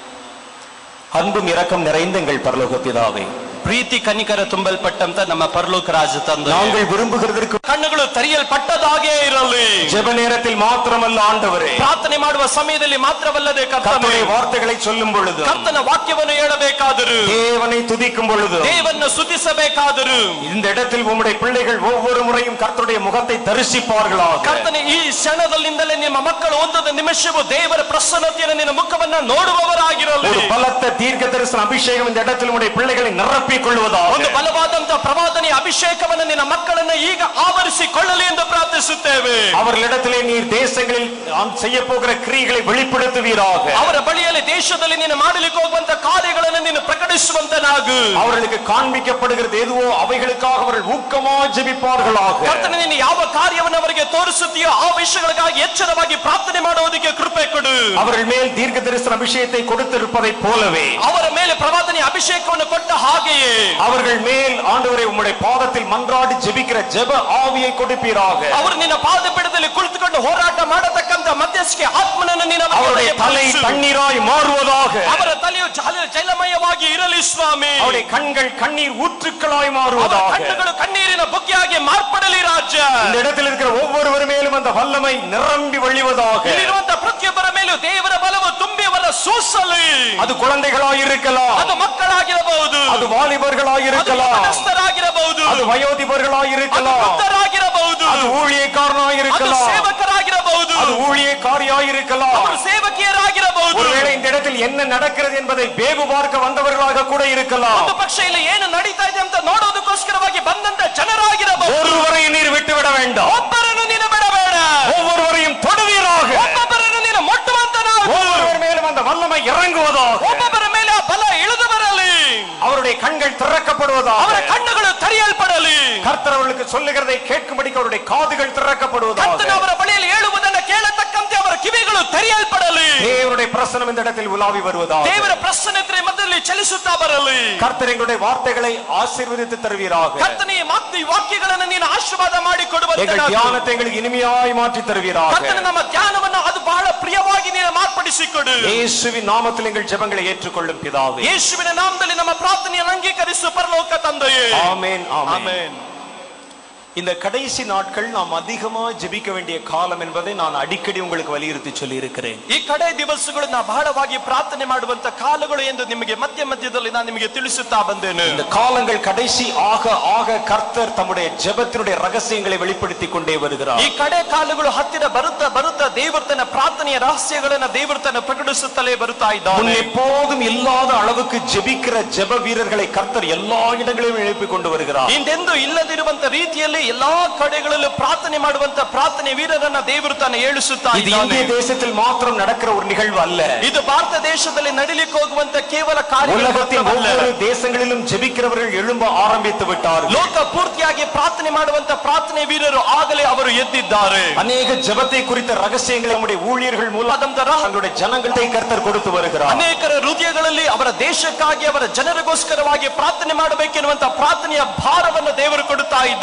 அன்பும் இரக்கம் நிறைந்த எங்கள் பரலோக பிதாவே ಪ್ರೀತಿ ಕನಿಕರ ತುಂಬಲ್ಪಟ್ಟಂತ ನಮ್ಮ ಪರಲೋಕ ರಾಜ ತಂದೆ நாங்கள் விரும்புகிறதற்கு ಕಣ್ಣುಗಳು ತೆರೆಯಲ್ಪಟ್ಟದಾಗೇ ಇರಲಿ ஜெப நேரத்தில் மாத்திரமல்ல ஆண்டவரே ಪ್ರಾರ್ಥನೆ ಮಾಡುವ ಸಮಯದಲ್ಲಿ ಮಾತ್ರವಲ್ಲದೆ ಕರ್ತನೆ கர்த்தருடைய வார்த்தைகளை சொல்லும் பொழுது ಕರ್ತನ ವಾಕ್ಯವನ್ನು ಹೇಳಬೇಕಾದರೂ தேவனை துதிக்கும் பொழுது ದೇವನ್ನ ಸುತಿಸಬೇಕಾದರೂ இந்த இடத்தில் உம்முடைய பிள்ளைகள் ஒவ்வொரு முறையும் கர்த்தருடைய முகத்தை தரிசிப்பார்களாக ಕರ್ತನೆ ಈ ಕ್ಷಣದಲ್ಲಿಂದಲೇ ನಿಮ್ಮ ಮಕ್ಕಳು ಒಂದೊಂದು ನಿಮಿಷವೂ ದೇವರ ಪ್ರಸನ್ನತೆಯನ್ನು ನಿನ್ನ ಮುಖವನ್ನ ನೋಡುವವರಾಗಿರಲಿ ஒரு பலத்த தீர்க்க தரிசன அபிஷேகம் இந்த இடத்தில் உம்முடைய பிள்ளைகளை நிரப்பிக் கொள்வதாக ಒಂದು ಬಲವಾದಂತ ಪ್ರವಾದನೆಯ ಅಭಿಷೇಕವನ್ನು ನಿನ್ನ ಮಕ್ಕಳನ್ನ ಈಗ ಆವರಿಸಿಕೊಳ್ಳಲಿ ಎಂದು ಪ್ರಾರ್ಥಿಸುತ್ತೇವೆ அவர்களிடத்திலே நீர் தேசங்களில் நாம் செய்ய போகிற கிரியைகளை வெளிப்படுத்துவீராக ಅವರ ಬಳಿಯಲ್ಲಿ ದೇಶದಲ್ಲಿ ನೀನು ಮಾಡಲಿಕ್ಕೆ ಹೋಗುವಂತ ಕಾರ್ಯಗಳನ್ನು ನೀನು ಪ್ರಕಟಿಸುವಂತನಾಗು அவர்களுக்கு காண்பிக்கப்படுகிறது எதுவோ அவைகளுக்காக அவர்கள் ஊக்கமா ஜெபிப்பார்களாக ಕರ್ತನೆ ನೀನು ಯಾವ ಕಾರ್ಯವನ್ನು ಅವರಿಗೆ ತೋರಿಸುತ್ತೀಯೋ ಆ ವಿಷಯಗಳಿಗಾಗಿ ಎಚ್ಚರವಾಗಿ ಪ್ರಾರ್ಥನೆ ಮಾಡುವುದಕ್ಕೆ ಕೃಪೆ ಕೊಡು அவர்கள் மேல் தீர்க்க தரிசன அபிஷேகத்தை கொடுத்திருப்பதை போலவே ಅವರ ಮೇಲೆ ಪ್ರವಾದನೆಯ ಅಭಿಷೇಕವನ್ನು ಕೊಟ್ಟ ಹಾಗೆಯೇ அவர்கள் மேல் ஆண்டவரை உம்முடைய பாதத்தில் மன்றாடி ஜெபிக்கிற ஜெப ஆவியை கொடுப்பீராக ಅವರು ನಿನ್ನ ಪಾದಪೀಠದಲ್ಲಿ ಕುಳಿತುಕೊಂಡು ಹೋರಾಟ ಮಾಡತಕ್ಕಂತ ಮಧ್ಯಸ್ಥಿಕೆ ಆತ್ಮನನ್ನು ನಿನ್ನ அவருடைய ಮಧ್ಯದಲ್ಲಿ தலை ಪಡಿಸು. தண்ணீராய் மாறுவதாக ಅವರ ತಲೆಯು ಜಲ- ಜಲಮಯವಾಗಿ ಇರಲಿ ಸ್ವಾಮಿ அவருடைய கண்கள் கண்ணீர் ஊற்றுக்களாய் ಅವರ மாறுவதாக ಕಣ್ಣುಗಳು ಕಣ್ಣೀರಿನ ಬುಗ್ಗೆಯಾಗಿ ಮಾರ್ಪಡಲಿ ರಾಜ್ಯ இந்த இடத்தில் இருக்கிற ஒவ்வொருவர் மேலும் அந்த வல்லமை நிரம்பி வழிவதாக ಇಲ್ಲಿರುವಂತ ಪ್ರತಿಯೊಬ್ಬರ ಮೇಲೂ ದೇವರ ಬಲವು ತುಂಬಿ ಅವರ ಸೂಸಲಿ அது குழந்தைகளாய் இருக்கலாம் ಅದು ಮಕ್ಕಳಾಗಿರಬಹುದು அது வாலிபர்களாய் ಅದು இருக்கலாம் ಯೌವನಸ್ಥರಾಗಿರಬಹುದು அது வயோதிபர்களாய் ಅದು இருக்கலாம் ವೃದ್ಧರಾಗಿರಬಹುದು அது ஊழியக்காரனாய் ಅದು இருக்கலாம் ಸೇವಕರಾಗಿರಬಹುದು அது ஊழியக்காரியாய் இருக்கலாம் ಅವರು ಸೇವಕಿಯರಾಗಿರಬಹುದು ஒருவேளை இந்த இடத்தில் என்ன நடக்கிறது என்பதை வேவு பார்க்க வந்தவர்களாக கூட இருக்கலாம் ಒಂದು ಪಕ್ಷ ಇಲ್ಲಿ ಏನು ನಡೀತಾ ಇದೆ ಅಂತ ನೋಡೋದಕ್ಕೋಸ್ಕರವಾಗಿ ಬಂದಂತ ಜನರಾಗಿರಬಹುದು ஒருவரையும் நீர் விட்டுவிட வேண்டாம் ಒಬ್ಬರನ್ನು ನೀನು ಬಿಡಬೇಡ ஒவ்வொருவரையும் தொடுவீராக ಒಬ್ಬೊಬ್ಬರನ್ನು ನೀನು ಮುಟ್ಟುವಂತನಾಗು ஒவ்வொருவர் மேலும் அந்த வல்லமை இறங்குவதாக ಒಬ್ಬೊಬ್ಬರ ಮೇಲೆ ಆ ಬಲ ಇಳಿದು ಬರಲಿ அவருடைய கண்கள் திறக்கப்படுவதாக ಅವರ ಕಣ್ಣುಗಳು ತೆರೆಯಲ್ಪಡಲಿ கர்த்தர் அவர்களுக்கு சொல்லுகிறதை கேட்கும்படிக்கு அவருடைய காதுகள் ಕರ್ತನ திறக்கப்படுவதாக ಅವರ ಬಳಿಯಲ್ಲಿ ಹೇಳುವುದನ್ನು ಕೇಳತಕ್ಕಂತೆ ಅವರ ಕಿವಿಗಳು ತೆರೆಯಲ್ಪಡಲಿ தேவனுடைய பிரசனம் இந்த இடத்தில் உலாவி வருவதாக ದೇವರ ಪ್ರಸನ್ನತೆ ಮಧ್ಯದಲ್ಲಿ ಚಲಿಸುತ್ತಾ ಬರಲಿ கர்த்தர் எங்களுடைய வார்த்தைகளை ஆசீர்வதித்து தருவீராக ಕರ್ತನ ಈ ಮಾತು ಈ ವಾಕ್ಯಗಳನ್ನು ನೀನು ಆಶೀರ್ವಾದ ಮಾಡಿ எங்கள் ಕೊಡುವಂತ தியானத்தை எங்களுக்கு இனிமையாய் மாற்றி தருவீராக ಕರ್ತನ ನಮ್ಮ ಧ್ಯಾನವನ್ನು ಅದು ಬಹಳ ಪ್ರಿಯವಾಗಿ ನೀನು ಮಾರ್ಪಡಿಸಿಕೊಡು இயேசுவின் நாமத்தில் எங்கள் ஜெபங்களை ஏற்றுக்கொள்ளும் பிதாவே ಯೇಸುವಿನ ನಾಮದಲ್ಲಿ ನಮ್ಮ ಪ್ರಾರ್ಥನೆಯನ್ನು ಅಂಗೀಕರಿಸು ಪರಲೋಕ ತಂದೆಯೇ ஆமென் ஆமென் ಆಮೆನ್ இந்த கடைசி நாட்கள் நாம் அதிகமா ஜெபிக்க வேண்டிய காலம் என்பதை நான் அடிக்கடி உங்களுக்கு வலியுறுத்தி சொல்லி இருக்கிறேன் ಈ ಕಡೆ ದಿವಸಗಳು ನಾ ಬಹಳವಾಗಿ ಪ್ರಾರ್ಥನೆ ಮಾಡುವಂತ ಕಾಲಗಳು ಎಂದು ನಿಮಗೆ ಮಧ್ಯ ಮಧ್ಯದಲ್ಲಿ ನಾನು ನಿಮಗೆ ತಿಳಿಸುತ್ತಾ ಬಂದೇನೆ இந்த காலங்கள் கடைசி ஆக ஆக கர்த்தர் தம்முடைய ஜெபத்தினுடைய ரகசியங்களை வெளிப்படுத்தி கொண்டே வருகிறார் ಈ ಕಡೆ ಕಾಲಗಳು ಹತ್ತಿರ ಬರುತ್ತಾ ಬರುತ್ತಾ ದೇವರು ತನ್ನ ಪ್ರಾರ್ಥನೆಯ ರಹಸ್ಯಗಳನ್ನ ದೇವರು ತನ್ನ ಪ್ರಕಟಿಸುತ್ತಲೇ ಬರುತ್ತಾ முன் ಇದ್ದಾನೆ எப்போதும் இல்லாத அளவுக்கு ஜெபிக்கிற ஜெப வீரர்களை கர்த்தர் எல்லா இடங்களிலும் எழுப்பி கொண்டு வருகிறார் ಹಿಂದೆಂದೂ ಇಲ್ಲದಿರುವಂತ ರೀತಿಯಲ್ಲಿ ಎಲ್ಲಾ ಕಡೆಗಳಲ್ಲೂ ಪ್ರಾರ್ಥನೆ ಮಾಡುವಂತ ಪ್ರಾರ್ಥನೆ ವೀರರನ್ನ ದೇವರು ತಾನು ಏಳಿಸುತ್ತಾ இது ಇದ್ದಾನೆ இந்திய தேசத்தில் மாத்திரம் நடக்கிற ஒரு நிகழ்வு அல்ல ಇದು ಭಾರತ ದೇಶದಲ್ಲಿ ನಡಿಲಿಕ್ಕೆ ಹೋಗುವಂತ ಕೇವಲ ಕಾರ್ಯ உலகத்தின் ஒவ்வொரு தேசங்களிலும் ஜெபிக்கிறவர்கள் எழும்ப ஆரம்பித்து விட்டார்கள் ಲೋಕ ಪೂರ್ತಿಯಾಗಿ ಪ್ರಾರ್ಥನೆ ಮಾಡುವಂತ ಪ್ರಾರ್ಥನೆ ವೀರರು ಆಗಲೇ ಅವರು ಎದ್ದಿದ್ದಾರೆ அநேக ஜெபத்தை குறித்த ரகசியங்களை நம்முடைய ஊழியர்கள் மூலம் தங்களுடைய ஜனங்களை கர்த்தர் கொடுத்து வருகிறார் ಅನೇಕರ ಹೃದಯಗಳಲ್ಲಿ ಅವರ ದೇಶಕ್ಕಾಗಿ ಅವರ ಜನರಿಗೋಸ್ಕರವಾಗಿ ಪ್ರಾರ್ಥನೆ ಮಾಡಬೇಕೆನ್ನುವಂತ ಪ್ರಾರ್ಥನೆಯ ಭಾರವನ್ನು ದೇವರು ಕೊಡುತ್ತಾ ಇದ್ದಾನೆ நீங்கள்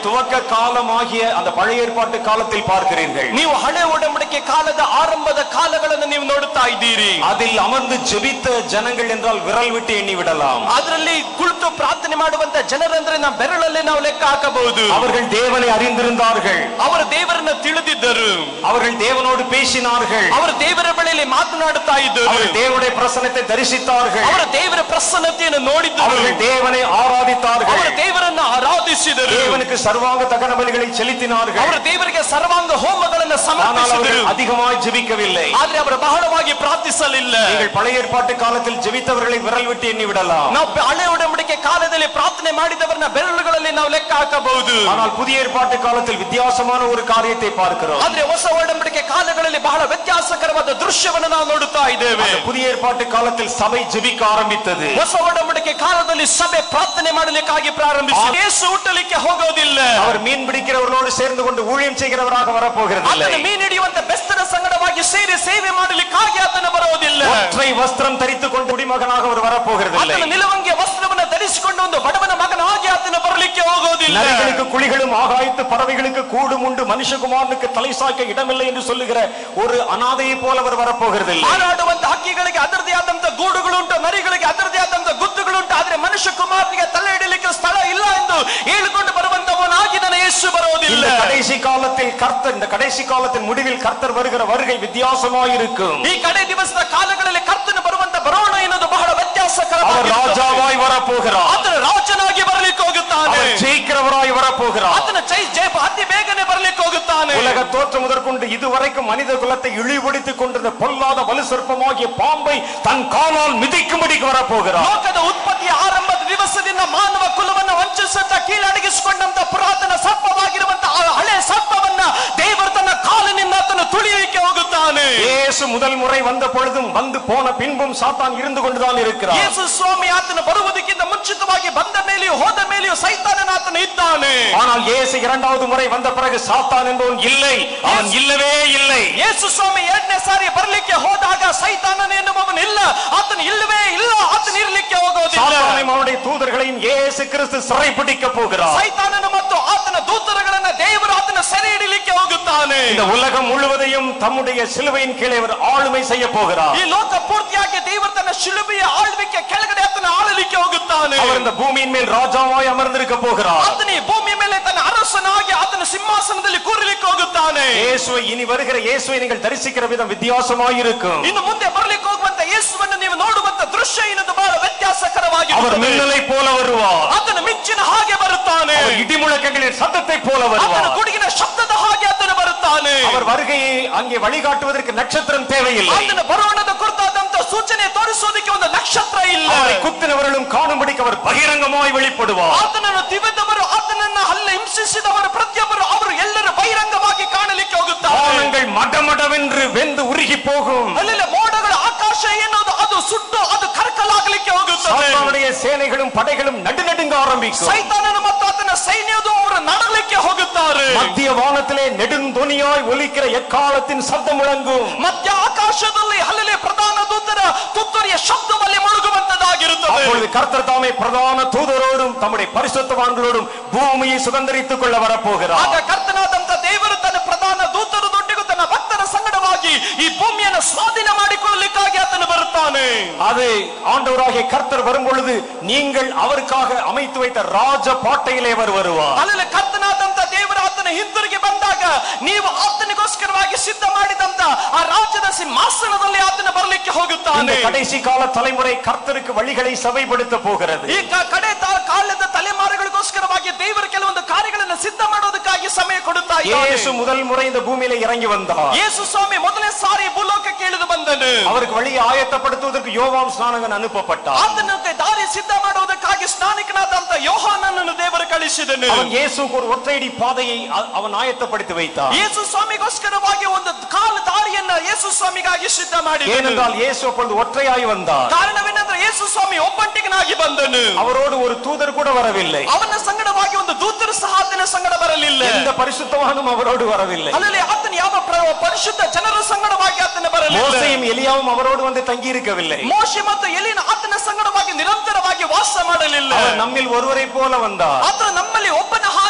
துவக்க காலமாகிய அந்த பழைய ஏற்பாட்டு காலத்தில் பார்க்கிறீர்கள் ನೀವು ಹಳೆ ಒಡಂಬಡಿಕೆ ಕಾಲದ ಆರಂಭದ ಕಾಲಗಳನ್ನು ನೀವು ನೋಡುತ್ತಾ ಇದ್ದೀರಿ அதில் அமர்ந்து ஜெபித்த ஜனங்கள் என்றால் விரல் விட்டு எண்ணி விடலாம் ಅದರಲ್ಲಿ ಕುಳಿತು ಪ್ರಾರ್ಥನೆ ಮಾಡುವಂತ ಜನರಂದ್ರೆ ನಾವು ಬೆರಳಲ್ಲಿ ನಾವು ಲೆಕ್ಕ ಹಾಕಬಹುದು அவர்கள் தேவனை அறிந்திருந்தார்கள் ಅವರು ದೇವರನ್ನ ತಿಳಿದಿದ್ದರು அவர்கள் தேவனோடு பேசினார்கள் ಅವರು ದೇವರ ಬಳಿಯಲ್ಲಿ ಮಾತನಾಡುತ್ತಾ ಇದ್ದರು அவர்கள் தேவனுடைய பிரசனத்தை தரிசித்தார்கள் ಅವರ ದೇವರ ಪ್ರಸನ್ನತೆಯನ್ನು ನೋಡಿದ್ದರು அவர்கள் தேவனை ஆராதித்தார்கள் ಅವರ ದೇವರನ್ನ ಆರಾಧಿಸಿದರು தேவனுக்கு சர்வாங்க தகன பலிகளை செலுத்தினார்கள் ಅವರ ದೇವರಿಗೆ ಸರ್ವಾಂಗ ಹೋಮಗಳನ್ನ ஆனால் ಸಮರ್ಪಿಸಿದರು அவர்கள் அதிகமாய் ஜெபிக்கவில்லை ಆದ್ರೆ ಅವರು ಬಹಳವಾಗಿ ಪ್ರಾರ್ಥಿಸಲಿಲ್ಲ நீங்கள் பழைய ஏற்பாட்டு காலத்தில் ஜெபித்தவர்களை விரல் விட்டு எண்ணி விடலாம் ನಾವು ಹಳೆ ಒಡಂಬಡಿಕೆ ಕಾಲದಲ್ಲಿ ಪ್ರಾರ್ಥನೆ ಮಾಡಿದವರನ್ನ ಬೆರಳುಗಳಲ್ಲಿ ನಾವು ಲೆಕ್ಕ ಹಾಕಬಹುದು ஆனால் புதிய ஏற்பாட்டு காலத்தில் வித்தியாசமான ஒரு காரியத்தை பார்க்கிறோம் ಆದ್ರೆ ಹೊಸ ಒಡಂಬಡಿಕೆ ಕಾಲಗಳಲ್ಲಿ ಬಹಳ ವ್ಯತ್ಯಾಸಕರವಾದ ದೃಶ್ಯವನ್ನು ನಾವು ನೋಡುತ್ತಾ ಇದ್ದೇವೆ அந்த புதிய ஏற்பாட்டு காலத்தில் சபை ஜெபிக்க ஆரம்பித்தது ಹೊಸ ಒಡಂಬಡಿಕೆ ಕಾಲದಲ್ಲಿ ಸಭೆ ಪ್ರಾರ್ಥನೆ ಮಾಡಲಿಕ್ಕಾಗಿ ಪ್ರಾರಂಭಿಸಿ ಯೇಸು ಹುಟ್ಟಲಿಕ್ಕೆ ಹೋಗೋದಿಲ್ಲ அவர் மீன் பிடிக்கிறவர்களோடு சேர்ந்து கொண்டு ஊழியம் செய்கிறவராக வரப்போகிறது இல்லை ಆತನು ಮೀನು ಹಿಡಿಯುವಂತ ಬೆಸ್ತನ ಸಂಗಡವಾಗಿ ಸೇರಿ ಸೇವೆ ಮಾಡಲಿಕ್ಕಾಗಿ ಆತನು ಬರೋದಿಲ್ಲ ஒற்றை வஸ்திரம் தரித்துக் கொண்டு குடிமகனாக அவர் வரப்போகிறது இல்லை ಆತನ ನಿಲುವಂಗಿಯ ವಸ್ತ್ರವನ್ನ ಧರಿಸಿಕೊಂಡು ಒಂದು ಬಡವನ ಮಗನಾಗಿ ಆತನು ಬರಲಿಕ್ಕೆ ಹೋಗೋದಿಲ್ಲ நரிகளுக்கு குழிகளும் ஆகாயத்து பறவைகளுக்கு கூடும் உண்டு மனுஷகுமாரனுக்கு தலை சாய்க்க இடமில்லை என்று சொல்லுகிற ஒரு அனாதையை போல அவர் வரப்போகிறது இல்லை ಹಾರಾಡುವಂತ ಹಕ್ಕಿಗಳಿಗೆ ಅದರದೇ ಆದಂತ ಗೂಡುಗಳುಂಟು ನರಿಗಳಿಗೆ ಅದರದೇ ಆದಂತ ಗುತ್ತುಗಳುಂಟು ಆದ್ರೆ ಮನುಷ್ಯ ಕುಮಾರನಿಗೆ ತಲೆ ಇಡಲಿಕ್ಕೆ ಸ್ಥಳ ಇಲ್ಲ ಎಂದು ಹೇಳಿಕೊಂಡು ಬರುವಂತವನಾಗಿ ನನ್ನ ಯೇಸು ಬರೋದಿಲ್ಲ இந்த கடைசி காலத்தில் கர்த்தர் இந்த கடைசி காலத்தின் முடிவில் கர்த்தர் வருகிற வருகை வித்தியாசமாய் இருக்கும் ಈ ಕಡೆ ದಿವಸದ ಕಾಲಗಳಲ್ಲಿ ಕರ್ತನು ಬರುವಂತ ಬರೋಣ ಎನ್ನುವುದು ಬಹಳ அவர் ವ್ಯತ್ಯಾಸಕರವಾಗಿರುತ್ತದೆ. ராஜாவாய் வரப்போகிறார் ಆತನು ರಾಜನಾಗಿ ಬರಲಿಕ್ಕೆ ಹೋಗುತ್ತಾನೆ அவர் ஜெயிக்கிறவராய் வரப்போகிறார் ಆತನ ಜೈ ಜಯ ಅತಿ ಬೇಗನೆ ಬರಲಿಕ್ಕೆ ಹೋಗುತ್ತಾನೆ உலக தோற்றம் முதற்கொண்டு இதுவரைக்கும் மனித குலத்தை இழிவுபடுத்திக் கொண்டிருந்த பொல்லாத வலு சர்ப்பமாகிய பாம்பை தன் காலால் மிதிக்கும்படிக்கு வரப்போகிறார் ಲೋಕದ ಉತ್ಪತ್ತಿಯ ಆರಂಭದ ದಿವಸದಿಂದ ಮಾನವ ಕುಲವನ್ನು ವಂಚಿಸುತ್ತ ಕೀಳಡಗಿಸಿಕೊಂಡಂತ ಪುರಾತನ ಸರ್ಪವಾಗಿರುವಂತ ಆ ಹಳೆ ಸರ್ಪವನ್ನ ದೇವರು ತನ್ನ ಕಾಲಿನಿಂದ ಆತನು ತುಳಿಯಲಿಕ್ಕೆ ಹೋಗುತ್ತಾನೆ இயேசு முதல் முறை வந்த பொழுதும் வந்து போன பின்பும் சாத்தான் இருந்து கொண்டுதான் இருக்கிறார் ಯೇಸು ಸ್ವಾಮಿ ಆತನು ಬರುವುದಕ್ಕಿಂತ ಮುಂಚಿತವಾಗಿ ಬಂದ ಮೇಲೆಯೂ ಹೋದ ಮೇಲೆಯೂ ಸೈತಾನನ ಆತನು ಇದ್ದಾನೆ ஆனால் இயேசு இரண்டாவது முறை வந்த பிறகு சாத்தான் என்பவன் இல்லை அவன் இல்லவே இல்லை ಯೇಸು ಸ್ವಾಮಿ ಎರಡನೇ ಸಾರಿ ಬರ್ಲಿಕ್ಕೆ ಹೋದಾಗ ಸೈತಾನನ ಎನ್ನುವವನು ಇಲ್ಲ ಆತನು ಇಲ್ಲವೇ ಇಲ್ಲ ಆತನು ಇರ್ಲಿಕ್ಕೆ ಹೋಗೋದಿಲ್ಲ சாத்தானையும் அவனுடைய தூதர்களையும் இயேசு கிறிஸ்து சிறைப்பிடிக்க போகிறார் ಸೈತಾನನ ಮತ್ತು ಆತನ ದೂತರುಗಳನ್ನ ದೇವರು ಆತನ ಸೆರೆ ಹಿಡಿಲಿಕ್ಕೆ ಹೋಗುತ್ತಾನೆ இந்த உலகம் முழுவதையும் தம்முடைய சிலுவையின் கீழே அவர் ஆளுமை செய்ய போகிறார் ಈ ಲೋಕ ಪೂರ್ತಿಯಾಗಿ ದೇವರು ತನ್ನ ಶಿಲುಬೆಯ ಆಳ್ವಿಕೆ ಕೆಳಗಡೆ ಆತನ ಆಳಲಿಕ್ಕೆ ಹೋಗುತ್ತಾನೆ அவர் இந்த பூமியின் மேல் ராஜாவாய் அமர்ந்திருக்க போகிறார் ಆತನ ಈ ಭೂಮಿಯ ಮೇಲೆ ತನ್ನ ಅರಸನಾಗಿ ಆತನ ಸಿಂಹಾಸನದಲ್ಲಿ ಕೂರಲಿಕ್ಕೆ ಹೋಗುತ್ತಾನೆ இயேசுவை இனி வருகிற இயேசுவை நீங்கள் தரிசிக்கிற விதம் வித்தியாசமாய் இருக்கும் ಇನ್ನು ಮುಂದೆ ಬರ್ಲಿಕ್ಕೆ ಹೋಗುವಂತ ಯೇಸುವನ್ನು ನೀವು ನೋಡುವಂತ ದೃಶ್ಯ ಇನ್ನೊಂದು ಬಹಳ அவர் ವ್ಯತ್ಯಾಸಕರವಾಗಿ மின்னலை போல வருவார் ಆತನ ಮಿಂಚಿನ ಹಾಗೆ ಬರುತ್ತಾನೆ அவர் இடிமுழக்கங்களின் சத்தத்தை போல ಆತನ வருவார் ಗುಡುಗಿನ ಶಬ್ದದ ಹಾಗೆ ಆತನು ಬರುತ್ತಾನೆ அவர் வருகையை அங்கே வழிகாட்டுவதற்கு நட்சத்திரம் தேவையில்லை ಆತನ ಬರೋಣದ ಕುರಿತಾದಂತ ಸೂಚನೆ ತೋರಿಸೋದಕ್ಕೆ ಒಂದು ನಕ್ಷತ್ರ ಇಲ್ಲ அவரை குத்தினவர்களும் காணும்படிக்கு அவர் பகிரங்கமாய் வெளிப்படுவார் ಆತನನ್ನು ತಿವಿದವರು ಆತನನ್ನ ಅಲ್ಲ ಹಿಂಸಿಸಿದವರು ಪ್ರತಿಯೊಬ್ಬರು ಅವರು ಎಲ್ಲರೂ ಬಹಿರಂಗವಾಗಿ ಕಾಣಲಿಕ್ಕೆ ಹೋಗುತ್ತಾರೆ வானங்கள் மடமடவென்று வெந்து உருகி போகும் ಅಲ್ಲೆಲ್ಲ ಮೋಡಗಳ ಆಕಾಶ ಎನ್ನುವುದು ಅದು ಸುಟ್ಟು ಅದು ಕರ್ಕಲಾಗಲಿಕ್ಕೆ ಹೋಗುತ್ತದೆ சாத்தானுடைய சேனைகளும் படைகளும் நடுநடுங்க ஆரம்பிக்கும் ಸೈತಾನನು ಮತ್ತು ಆತನ ಸೈನ್ಯದು ಅವರು ನಡಲಿಕ್ಕೆ ಹೋಗುತ್ತಾರೆ மத்திய வானத்திலே நெடுந்தொனியாய் ஒலிக்கிற எக்காலத்தின் சத்தம் முழங்கும் ಮಧ್ಯ ಆಕಾಶದಲ್ಲಿ ಅಲ್ಲಲ್ಲಿ ಪ್ರಧಾನ ದೂತರ ತುತ್ತೂರಿಯ ಶಬ್ದದಲ್ಲಿ ಮುಳುಗುವಂತದಾಗಿರುತ್ತದೆ அப்பொழுது கர்த்தர் தாமே பிரதான தூதரோடும் தம்முடைய பரிசுத்தவான்களோடும் பூமியை சுதந்திரித்துக் கொள்ள வரப்போகிறார் ಆಗ ಕರ್ತನಾದಂತ ದೇವರು ತನ್ನ ಪ್ರಧಾನ ದೂತರದೊಟ್ಟಿಗೂ ತನ್ನ ಭಕ್ತರ ಸಂಗಡವಾಗಿ ಈ ಭೂಮಿಯನ್ನು ಸ್ವಾಧೀನ ಮಾಡಿಕೊಳ್ಳಲಿಕ್ಕಾಗಿ ಆತನು ಬರುತ್ತಾನೆ அது ஆண்டவராகிய கர்த்தர் வரும் பொழுது நீங்கள் அவருக்காக அமைத்து வைத்த ராஜ பாட்டையிலே அவர் வருவார் ಅಲ್ಲಲ್ಲಿ ಕರ್ತನಾದಂತ ದೇವರು ಆತನ ಹಿಂದಿರುಗಿ ಬಂದಾಗ ನೀವು ಆತನಿಗೋಸ್ಕರವಾಗಿ ಸಿದ್ಧ ಮಾಡಿದಂತ ಆ ರಾಜ್ಯದ ಸಿಂಹಾಸನದಲ್ಲಿ ಆತನ ಬರಲಿಕ್ಕೆ இந்த ಹೋಗುತ್ತಾನೆ கடைசி கால தலைமுறை கர்த்தருக்கு வழிகளை சபைப்படுத்த போகிறது ಈ ಕ- ಕಡೆ ತಾ- ಕಾಲದ ತಲೆಮಾರುಗಳಿಗೋಸ್ಕರವಾಗಿ ದೇವರು ಕೆಲವೊಂದು ಕಾರ್ಯಗಳನ್ನು ಸಿದ್ಧ ಮಾಡೋದಕ್ಕಾಗಿ ಸಮಯ ಕೊಡುತ್ತಾ ಇದ್ದಾನೆ இயேசு முதல் முறை இந்த பூமியில இறங்கி வந்தார் ಯೇಸು ಸ್ವಾಮಿ ಮೊದಲನೇ ಸಾರಿ ಭೂಲೋಕಕ್ಕೆ ಇಳಿದು ಬಂದನು அவருக்கு வழியை ஆயத்தப்படுத்துவதற்கு யோவாம் ஸ்நானகன் அனுப்பப்பட்டார் ಆತನಕ್ಕೆ ದಾರಿ ಸಿದ್ಧ ಮಾಡುವುದಕ್ಕಾಗಿ ಸ್ನಾನಿಕನಾದಂತ ಯೋಹಾನನನ್ನು ದೇವರು ಕಳಿಸಿದನು அவன் இயேசுக்கு ஒரு ஒற்றையடி பாதையை அ- அவன் ஆயத்தப்படுத்தி வைத்தார் ಯೇಸು ಸ್ವಾಮಿಗೋಸ್ಕರವಾಗಿ ಒಂದು ಕಾಲ ದಾರಿಯನ್ನ ಯೇಸು ಸ್ವಾಮಿಗಾಗಿ ಸಿದ್ಧ ಮಾಡಿದನು ஏனென்றால் இயேசு அப்பொழுது ஒற்றையாய் வந்தார் ಕಾರಣವೇನೆಂದ್ರೆ ಯೇಸು ಸ್ವಾಮಿ ಒಬ್ಬಂಟಿಗನಾಗಿ ಬಂದನು அவரோடு ஒரு தூதர் கூட வரவில்லை ಅವನ ಸಂಗಡವಾಗಿ ಒಂದು ದೂತರು ಸಹ ಆತನ ಸಂಗಡ ಬರಲಿಲ್ಲ எந்த பரிசுத்தவானும் அவரோடு வரவில்லை ಅಲ್ಲಲ್ಲಿ ಆತನ ಯಾವ ಪ್ರ- ಪರಿಶುದ್ಧ ಜನರ ಸಂಗಡವಾಗಿ ಆತನ ಬರಲಿಲ್ಲ மோசையும் எலியாவும் அவரோடு வந்து தங்கி இருக்கவில்லை ಮೋಶೆ ಮತ್ತು ಎಲಿನ ಆತನ ಸಂಗಡವಾಗಿ ನಿರಂತರವಾಗಿ ವಾಸ ಮಾಡಲಿಲ್ಲ அவர் நம்மில் ஒருவரை போல வந்தார் ಆತನು ನಮ್ಮಲ್ಲಿ ಒಬ್ಬನ ಹಾಗೆ ಆತನು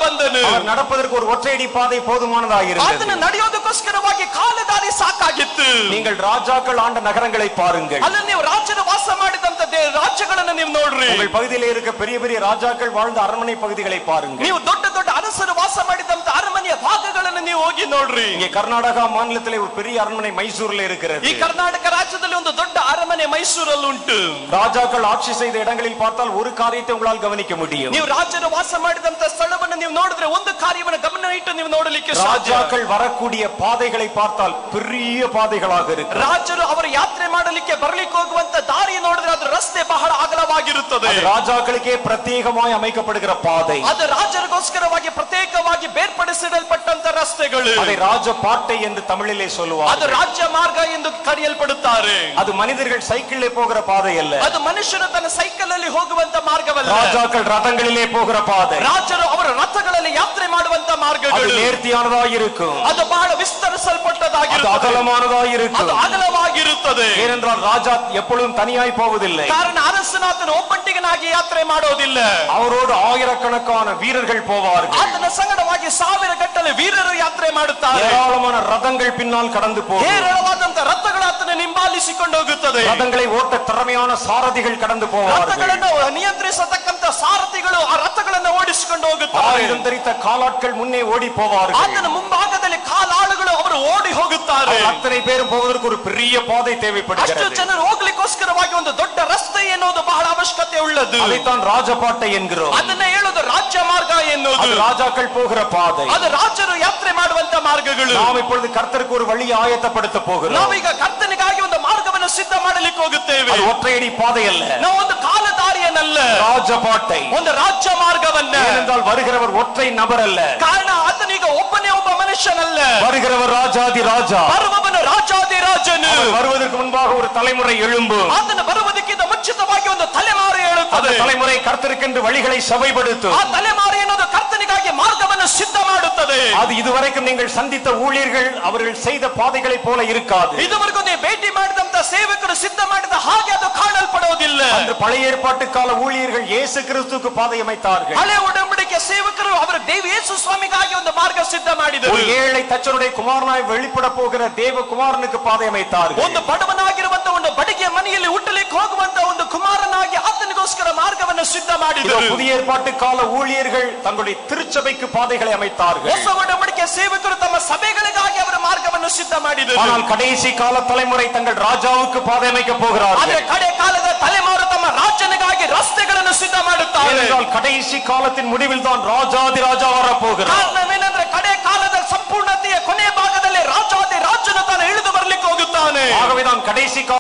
ಬಂದನು அவர் நடப்பதற்கு ஒரு ஒற்றையடி பாதை போதுமானதாக இருந்தது ಆತನ ನಡೆಯೋದಕ್ಕೋಸ್ಕರವಾಗಿ ಕಾಲದಾರಿ ಸಾಕಾಗಿತ್ತು நீங்கள் ராஜாக்கள் ஆண்ட நகரங்களை பாருங்கள் ಅಲ್ಲಿ ನೀವು ರಾಜ್ಯದ ವಾಸ ಮಾಡಿದಂತ ದೇ- ರಾಜ್ಯಗಳನ್ನ ನೀವು ನೋಡ್ರಿ உங்கள் பகுதியிலே இருக்க பெரிய பெரிய ராஜாக்கள் வாழ்ந்த அரண்மனை பகுதிகளை பாருங்கள் ನೀವು ದೊಡ್ಡ ದೊಡ್ಡ ಅರಸರು ವಾಸ ಮಾಡಿದಂತ ಅರಮನೆಯ ಭಾಗಗಳನ್ನು ನೀವು ಹೋಗಿ ನೋಡ್ರಿ இங்கே கர்நாடகா மாநிலத்திலே ஒரு பெரிய அரண்மனை மைசூர்ல இருக்கிறது ಈ ಕರ್ನಾಟಕ ರಾಜ್ಯದಲ್ಲಿ ಒಂದು ದೊಡ್ಡ ಅರಮನೆ ಮೈಸೂರಲ್ಲಿ ಉಂಟು ராஜாக்கள் ஆட்சி செய்த இடங்களில் பார்த்தால் ஒரு காரியத்தை உங்களால் கவனிக்க முடியும் ನೀವು ರಾಜ್ಯರು ವಾಸ ಮಾಡಿದಂತ ಸ್ಥಳವನ್ನು ನೀವು ನೋಡಿದ್ರೆ ಒಂದು ಕಾರ್ಯವನ್ನು ಗಮನ ಇಟ್ಟು ನೀವು ನೋಡಲಿಕ್ಕೆ ಸಾಧ್ಯ ராஜாக்கள் வரக்கூடிய பாதைகளை பார்த்தால் பெரிய பாதைகளாக இருக்கு ರಾಜರು ಅವರು ಯಾತ್ರೆ ಮಾಡಲಿಕ್ಕೆ ಬರಲಿಕ್ಕೆ ಹೋಗುವಂತ ದಾರಿ ನೋಡಿದ್ರೆ ಅದು ರಸ್ತೆ ಬಹಳ ಅಗಲವಾಗಿರುತ್ತದೆ அது ராஜாக்களுக்கே பிரத்யேகமாய் அமைக்கப்படுகிற பாதை ಅದು ರಾಜರಿಗೋಸ್ಕರವಾಗಿ ಪ್ರತ್ಯೇಕವಾಗಿ ಬೇರ್ಪಡಿಸಿಡಲ್ಪಟ್ಟಂತ ರಸ್ತೆಗಳು அதை ராஜபாட்டை என்று தமிழிலே சொல்லுவார் ಅದು ರಾಜ್ಯ ಮಾರ್ಗ ಎಂದು ಕರೆಯಲ್ಪಡುತ್ತಾರೆ அது மனிதர்கள் சைக்கிளிலே போகிற பாதை அல்ல ಅದು ಮನುಷ್ಯನು ತನ್ನ ಸೈಕಲ್ ಅಲ್ಲಿ ಹೋಗುವಂತ ಮಾರ್ಗವಲ್ಲ ராஜாக்கள் ரதங்களிலே போகிற பாதை ರಾಜರು ಅವರ ರಥಗಳಲ್ಲಿ ಯಾತ್ರೆ ಮಾಡುವಂತ அது ಮಾರ್ಗಗಳು நேர்த்தியானதாய் இருக்கும் ಅದು ಬಹಳ அது ವಿಸ್ತರಿಸಲ್ಪಟ್ಟದಾಗಿರುತ್ತದೆ அகலமானதாய் ಅದು இருக்கும் ಅಗಲವಾಗಿರುತ್ತದೆ ஏனென்றால் ராஜா எப்பொழுதும் தனியாய் போவதில்லை ಕಾರಣ ಅರಸನಾಥನು ಒಬ್ಬಂಟಿಗನಾಗಿ ಯಾತ್ರೆ ಮಾಡೋದಿಲ್ಲ அவரோடு ஆயிரக்கணக்கான வீரர்கள் போவார்கள் ಆತನ ಸಂಗಡವಾಗಿ ಸಾವಿರ ಗಟ್ಟಲೆ ವೀರರು ಯಾತ್ರೆ ಮಾಡುತ್ತಾರೆ ஏராளமான ரதங்கள் பின்னால் கடந்து போகும் ಹೇರಳವಾದಂತ ರಥಗಳು ಆತನ ನಿಂಬಾಲಿಸಿಕೊಂಡು ಹೋಗುತ್ತದೆ ரதங்களை ஓட்ட திறமையான சாரதிகள் கடந்து போவார்கள் ರಥಗಳನ್ನು ನಿಯಂತ್ರಿಸತಕ್ಕಂತ ಸಾರಥಿಗಳು ಆ ರಥಗಳನ್ನು ಓಡಿಸಿಕೊಂಡು ಹೋಗುತ್ತಾರೆ ஆயுதம் தரித்த காலாட்கள் முன்னே ஓடி போவார்கள் ಆತನ ಮುಂಭಾಗದಲ್ಲಿ ಕಾಲಾಳುಗಳು ಅವರು ಓಡಿ ಹೋಗುತ್ತಾರೆ அவர் அத்தனை பேரும் போவதற்கு ஒரு பெரிய பாதை ಅಷ್ಟು தேவைப்படுகிறது ಜನರು ಹೋಗ್ಲಿಕ್ಕೋಸ್ಕರವಾಗಿ ಒಂದು ದೊಡ್ಡ ರಸ್ತೆ ಎನ್ನುವುದು ಬಹಳ ಅವಶ್ಯಕತೆ ಉಳ್ಳದು அதைத்தான் ராஜபாட்டை என்கிறோம் ಅದನ್ನ ಹೇಳೋದು ರಾಜ್ಯ ಮಾರ್ಗ ಎನ್ನುವುದು அது ராஜாக்கள் போகிற பாதை ಅದು ರಾಜರು ಯಾತ್ರೆ ಮಾಡುವಂತ ಮಾರ್ಗಗಳು நாம் இப்பொழுது கர்த்தருக்கு ஒரு வழியை ஆயத்தப்படுத்த போகிறோம் ನಾವೀಗ ಕರ್ತನಿಗಾಗಿ ಒಂದು ಮಾರ್ಗವನ್ನು ಸಿದ್ಧ ಮಾಡಲಿಕ್ಕೆ ಹೋಗುತ್ತೇವೆ அது ஒற்றையடி பாதை அல்ல ನಾವು ಒಂದು ಕಾಲದಾರಿಯನ್ನಲ್ಲ ராஜபாட்டை ಒಂದು ರಾಜ್ಯ ಮಾರ್ಗವನ್ನ ஏனென்றால் வருகிறவர் ஒற்றை நபர் அல்ல ಕಾರಣ ಆತನೀಗ ಒಬ್ಬನೇ ಒಬ್ಬ ಮನುಷ್ಯನಲ್ಲ வருகிறவர் ராஜாதி ராஜா ಬರುವವನು ರಾಜಾದಿ ರಾಜನು அவர் வருவதற்கு முன்பாக ஒரு தலைமுறை எழும்பும் ಆತನ ಬರುವುದಕ್ಕಿಂತ ಮುಂಚಿತವಾಗಿ ಒಂದು ತಲೆಮಾರು அந்த ಹೇಳುತ್ತದೆ தலைமுறை கர்த்தருக்கென்று வழிகளை சபைப்படுத்தும் ಆ ತಲೆಮಾರು ಎನ್ನುವುದು ಕರ್ತನಿಗಾಗಿ ಮಾರ್ಗವನ್ನು ಸಿದ್ಧ ಮಾಡುತ್ತದೆ அது இதுவரைக்கும் நீங்கள் சந்தித்த ஊழியர்கள் அவர்கள் செய்த பாதைகளைப் போல இருக்காது ಇದುವರೆಗೂ ನೀವು ಭೇಟಿ ಮಾಡಿದಂತ ಸೇವಕರು ಸಿದ್ಧ ಮಾಡಿದ ಹಾಗೆ ಅದು ಕಾಣಲ್ಪಡೋದಿಲ್ಲ அன்று பழைய ஏற்பாட்டு கால ஊழியர்கள் இயேசு கிறிஸ்துக்கு பாதை அமைத்தார்கள் ಹಳೆ ಒಡಂಬಡಿಕೆ ಸೇವಕರು ಅವರ ದೇವ ಯೇಸು ಸ್ವಾಮಿಗಾಗಿ ಒಂದು ಮಾರ್ಗ ಸಿದ್ಧ ಮಾಡಿದರು ஒரு ஏழை தச்சனுடைய குமாரனாய் வெளிப்பட போகிற தேவ குமாரனுக்கு பாதை அமைத்தார்கள் ಒಂದು ಬಡವನಾಗಿರುವಂತ ಒಂದು ಬಡಿಗೆ ಮನೆಯಲ್ಲಿ ಹುಟ್ಟಲಿಕ್ಕೆ ಹೋಗುವಂತ ಒಂದು ಕುಮಾರನಾಗಿ ಆತನಿಗೋಸ್ಕರ ಮಾರ್ಗವನ್ನು ಸಿದ್ಧ இதோ ಮಾಡಿದರು புதிய ஏற்பாட்டு கால ஊழியர்கள் தங்களுடைய திருச்சபைக்கு பாதைகளை அமைத்தார்கள் ಹೊಸ ಒಡಂಬಡಿಕೆ ಸೇವಕರು ತಮ್ಮ ಸಭೆಗಳಿಗಾಗಿ ಅವರ ಮಾರ್ಗವನ್ನು ಸಿದ್ಧ ಮಾಡಿದರು ஆனால் கடைசி கால தலைமுறை தங்கள் ராஜாவுக்கு பாதை அமைக்க ಆದ್ರೆ போகிறார்கள் ಕಡೆ ಕಾಲದ ತಲೆಮಾರು ತಮ್ಮ ರಾಜನಿಗಾಗಿ ರಸ್ತೆಗಳನ್ನು ಸಿದ್ಧ ಮಾಡುತ್ತಾರೆ ஏனென்றால் கடைசி காலத்தின் முடிவில் தான் ராஜாதி ராஜா வரப்போகிறார் ಕಾರಣವೇನೆಂದ್ರೆ ಕಡೆ ಕಾಲದ ಸಂಪೂರ್ಣತೆಯ ಕೊನೆ ಭಾಗದಲ್ಲಿ ರಾಜಾದಿ ರಾಜನು ತಾನು ಇಳಿದು ಬರ್ಲಿಕ್ಕೆ ಹೋಗುತ್ತಾನೆ ஆகவேதான் கடைசி கால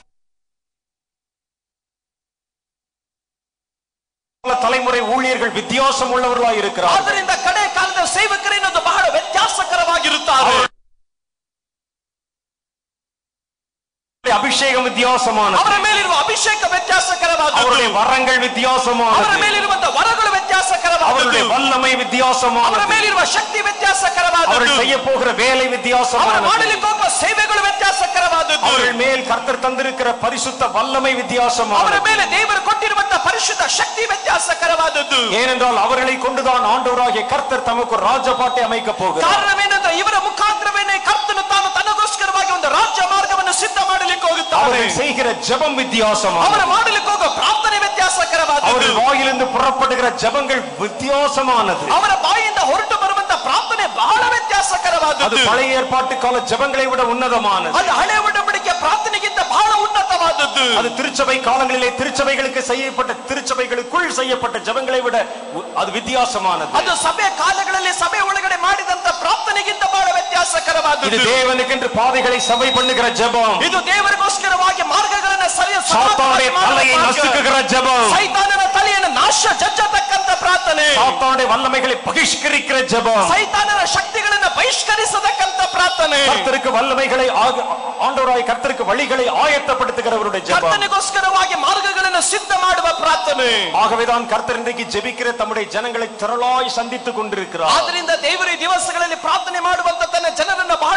தலைமுறை ஊழியர்கள் வித்தியாசம் உள்ளவர்களாய் இருக்கிறார்கள் ಆದ್ದರಿಂದ ಕಡೆ ಕಾಲದ ಸೇವಕರೇನದು ಬಹಳ ವ್ಯತ್ಯಾಸಕರವಾಗಿರುತ್ತಾರೆ அபிஷேகம் வித்தியாசமானது ಅವರ ಮೇಲಿರುವ ಅಭಿಷೇಕ ವ್ಯತ್ಯಾಸಕರವಾದದ್ದು அவருடைய வரங்கள் ಅವರ வித்தியாசமானது ಮೇಲಿರುವಂತ ವರಗಳು ವ್ಯತ್ಯಾಸಕರವಾದದ್ದು அவருடைய வல்லமை ಅವರ வித்தியாசமானது ಮೇಲಿರುವ ಶಕ್ತಿ அவர்கள் ವ್ಯತ್ಯಾಸಕರವಾದದ್ದು செய்ய போகிற வேலை ಅವರು வித்தியாசமானது ಮಾಡಲಿಕ್ಕೆ ಹೋಗುವ ಸೇವೆಗಳು ವ್ಯತ್ಯಾಸಕರವಾದದ್ದು அவர்கள் மேல் கர்த்தர் தந்திருக்கிற பரிசுத்த வல்லமை ಅವರ வித்தியாசமானது ಮೇಲೆ ದೇವರು ಕೊಟ್ಟಿರುವಂತ ಪರಿಶುದ್ಧ ಶಕ್ತಿ ವ್ಯತ್ಯಾಸಕರವಾದದ್ದು ஏனென்றால் அவர்களை கொண்டுதான் ஆண்டவராகிய கர்த்தர் தமக்கு ஒரு ராஜபாட்டை அமைக்க போகிறார் ಕಾರಣವೇನೆಂದ್ರೆ ಇವರ ಮುಖಾಂತರವೇನೆ ಕರ್ತನು ತಾನು ತನಗೋಸ್ಕರವಾಗಿ ಒಂದು ರಾಜ್ಯ ಮಾರ್ಗವನ್ನು ಸಿದ್ಧ ಮಾಡಲಿಕ್ಕೆ ಹೋಗುತ್ತಾನೆ அவர்கள் செய்கிற ஜெபம் வித்தியாசமானது ಅವರ ಮಾಡಲಿಕ್ಕೆ ಹೋಗುವ ಪ್ರಾರ್ಥನೆ ವ್ಯತ್ಯಾಸಕರವಾದದ್ದು அவர்கள் வாயிலிருந்து புறப்படுகிற ஜெபங்கள் வித்தியாசமானது ಅವರ ಬಾಯಿಂದ ಹೊರಟು ಬರುವಂತ ಪ್ರಾರ್ಥನೆ ಬಹಳ அது ವ್ಯತ್ಯಾಸಕರವಾದದ್ದು பழைய ஏற்பாட்டு கால ஜெபங்களை விட உன்னதமானது ಅದು ಹಳೆ ಒಡಂಬಡಿಕೆ ಪ್ರಾರ್ಥನೆಗಿಂತ ಬಹಳ ಉನ್ನತವಾದದ್ದು அது திருச்சபை காலங்களிலே திருச்சபைகளுக்கு செய்யப்பட்ட திருச்சபைகளுக்குள் செய்யப்பட்ட ஜெபங்களை விட உ- அது வித்தியாசமானது ಅದು ಸಭೆ ಕಾಲಗಳಲ್ಲಿ ಸಭೆ ಒಳಗಡೆ ಮಾಡಿದಂತ ಪ್ರಾರ್ಥನೆಗಿಂತ ಬಹಳ இது ವ್ಯತ್ಯಾಸಕರವಾದದ್ದು தேவனுக்கென்று பாதைகளை சபை பண்ணுகிற ஜெபம் ಇದು ದೇವರಿಗೋಸ್ಕರವಾಗಿ ಮಾರ್ಗಗಳನ್ನ ಸರಿಯ சாத்தானுடைய தலையை நசுக்குகிற ஜெபம் ಸೈತಾನನ ತಲೆಯನ್ನು ನಾಶ ಜಜ್ಜತಕ್ಕಂತ ಪ್ರಾರ್ಥನೆ சாத்தானுடைய வல்லமைகளை பகிஷ்கரிக்கிற ஜெபம் ಸೈತಾನನ ಶಕ್ತಿಗಳನ್ನ ಬಹಿಷ್ಕರಿಸತಕ್ಕಂತ ಪ್ರಾರ್ಥನೆ கர்த்தருக்கு வல்லமைகளை ஆக- ஆண்டவராய் கர்த்தருக்கு வழிகளை ஆயத்தப்படுத்துகிறவருடைய ஜெபம் ಕರ್ತನಿಗೋಸ್ಕರವಾಗಿ ಮಾರ್ಗಗಳನ್ನು ಸಿದ್ಧ ಮಾಡುವ ಪ್ರಾರ್ಥನೆ ஆகவேதான் கர்த்தர் இன்றைக்கு ஜெபிக்கிற தம்முடைய ஜனங்களை திரளாய் சந்தித்துக் கொண்டிருக்கிறார் ಆದ್ರಿಂದ ದೇವರು ಈ ದಿವಸಗಳಲ್ಲಿ ಪ್ರಾರ್ಥನೆ ಮಾಡುವಂತ ತನ್ನ ಜನರನ್ನ ಬಹಳವಾಗಿ ಆತ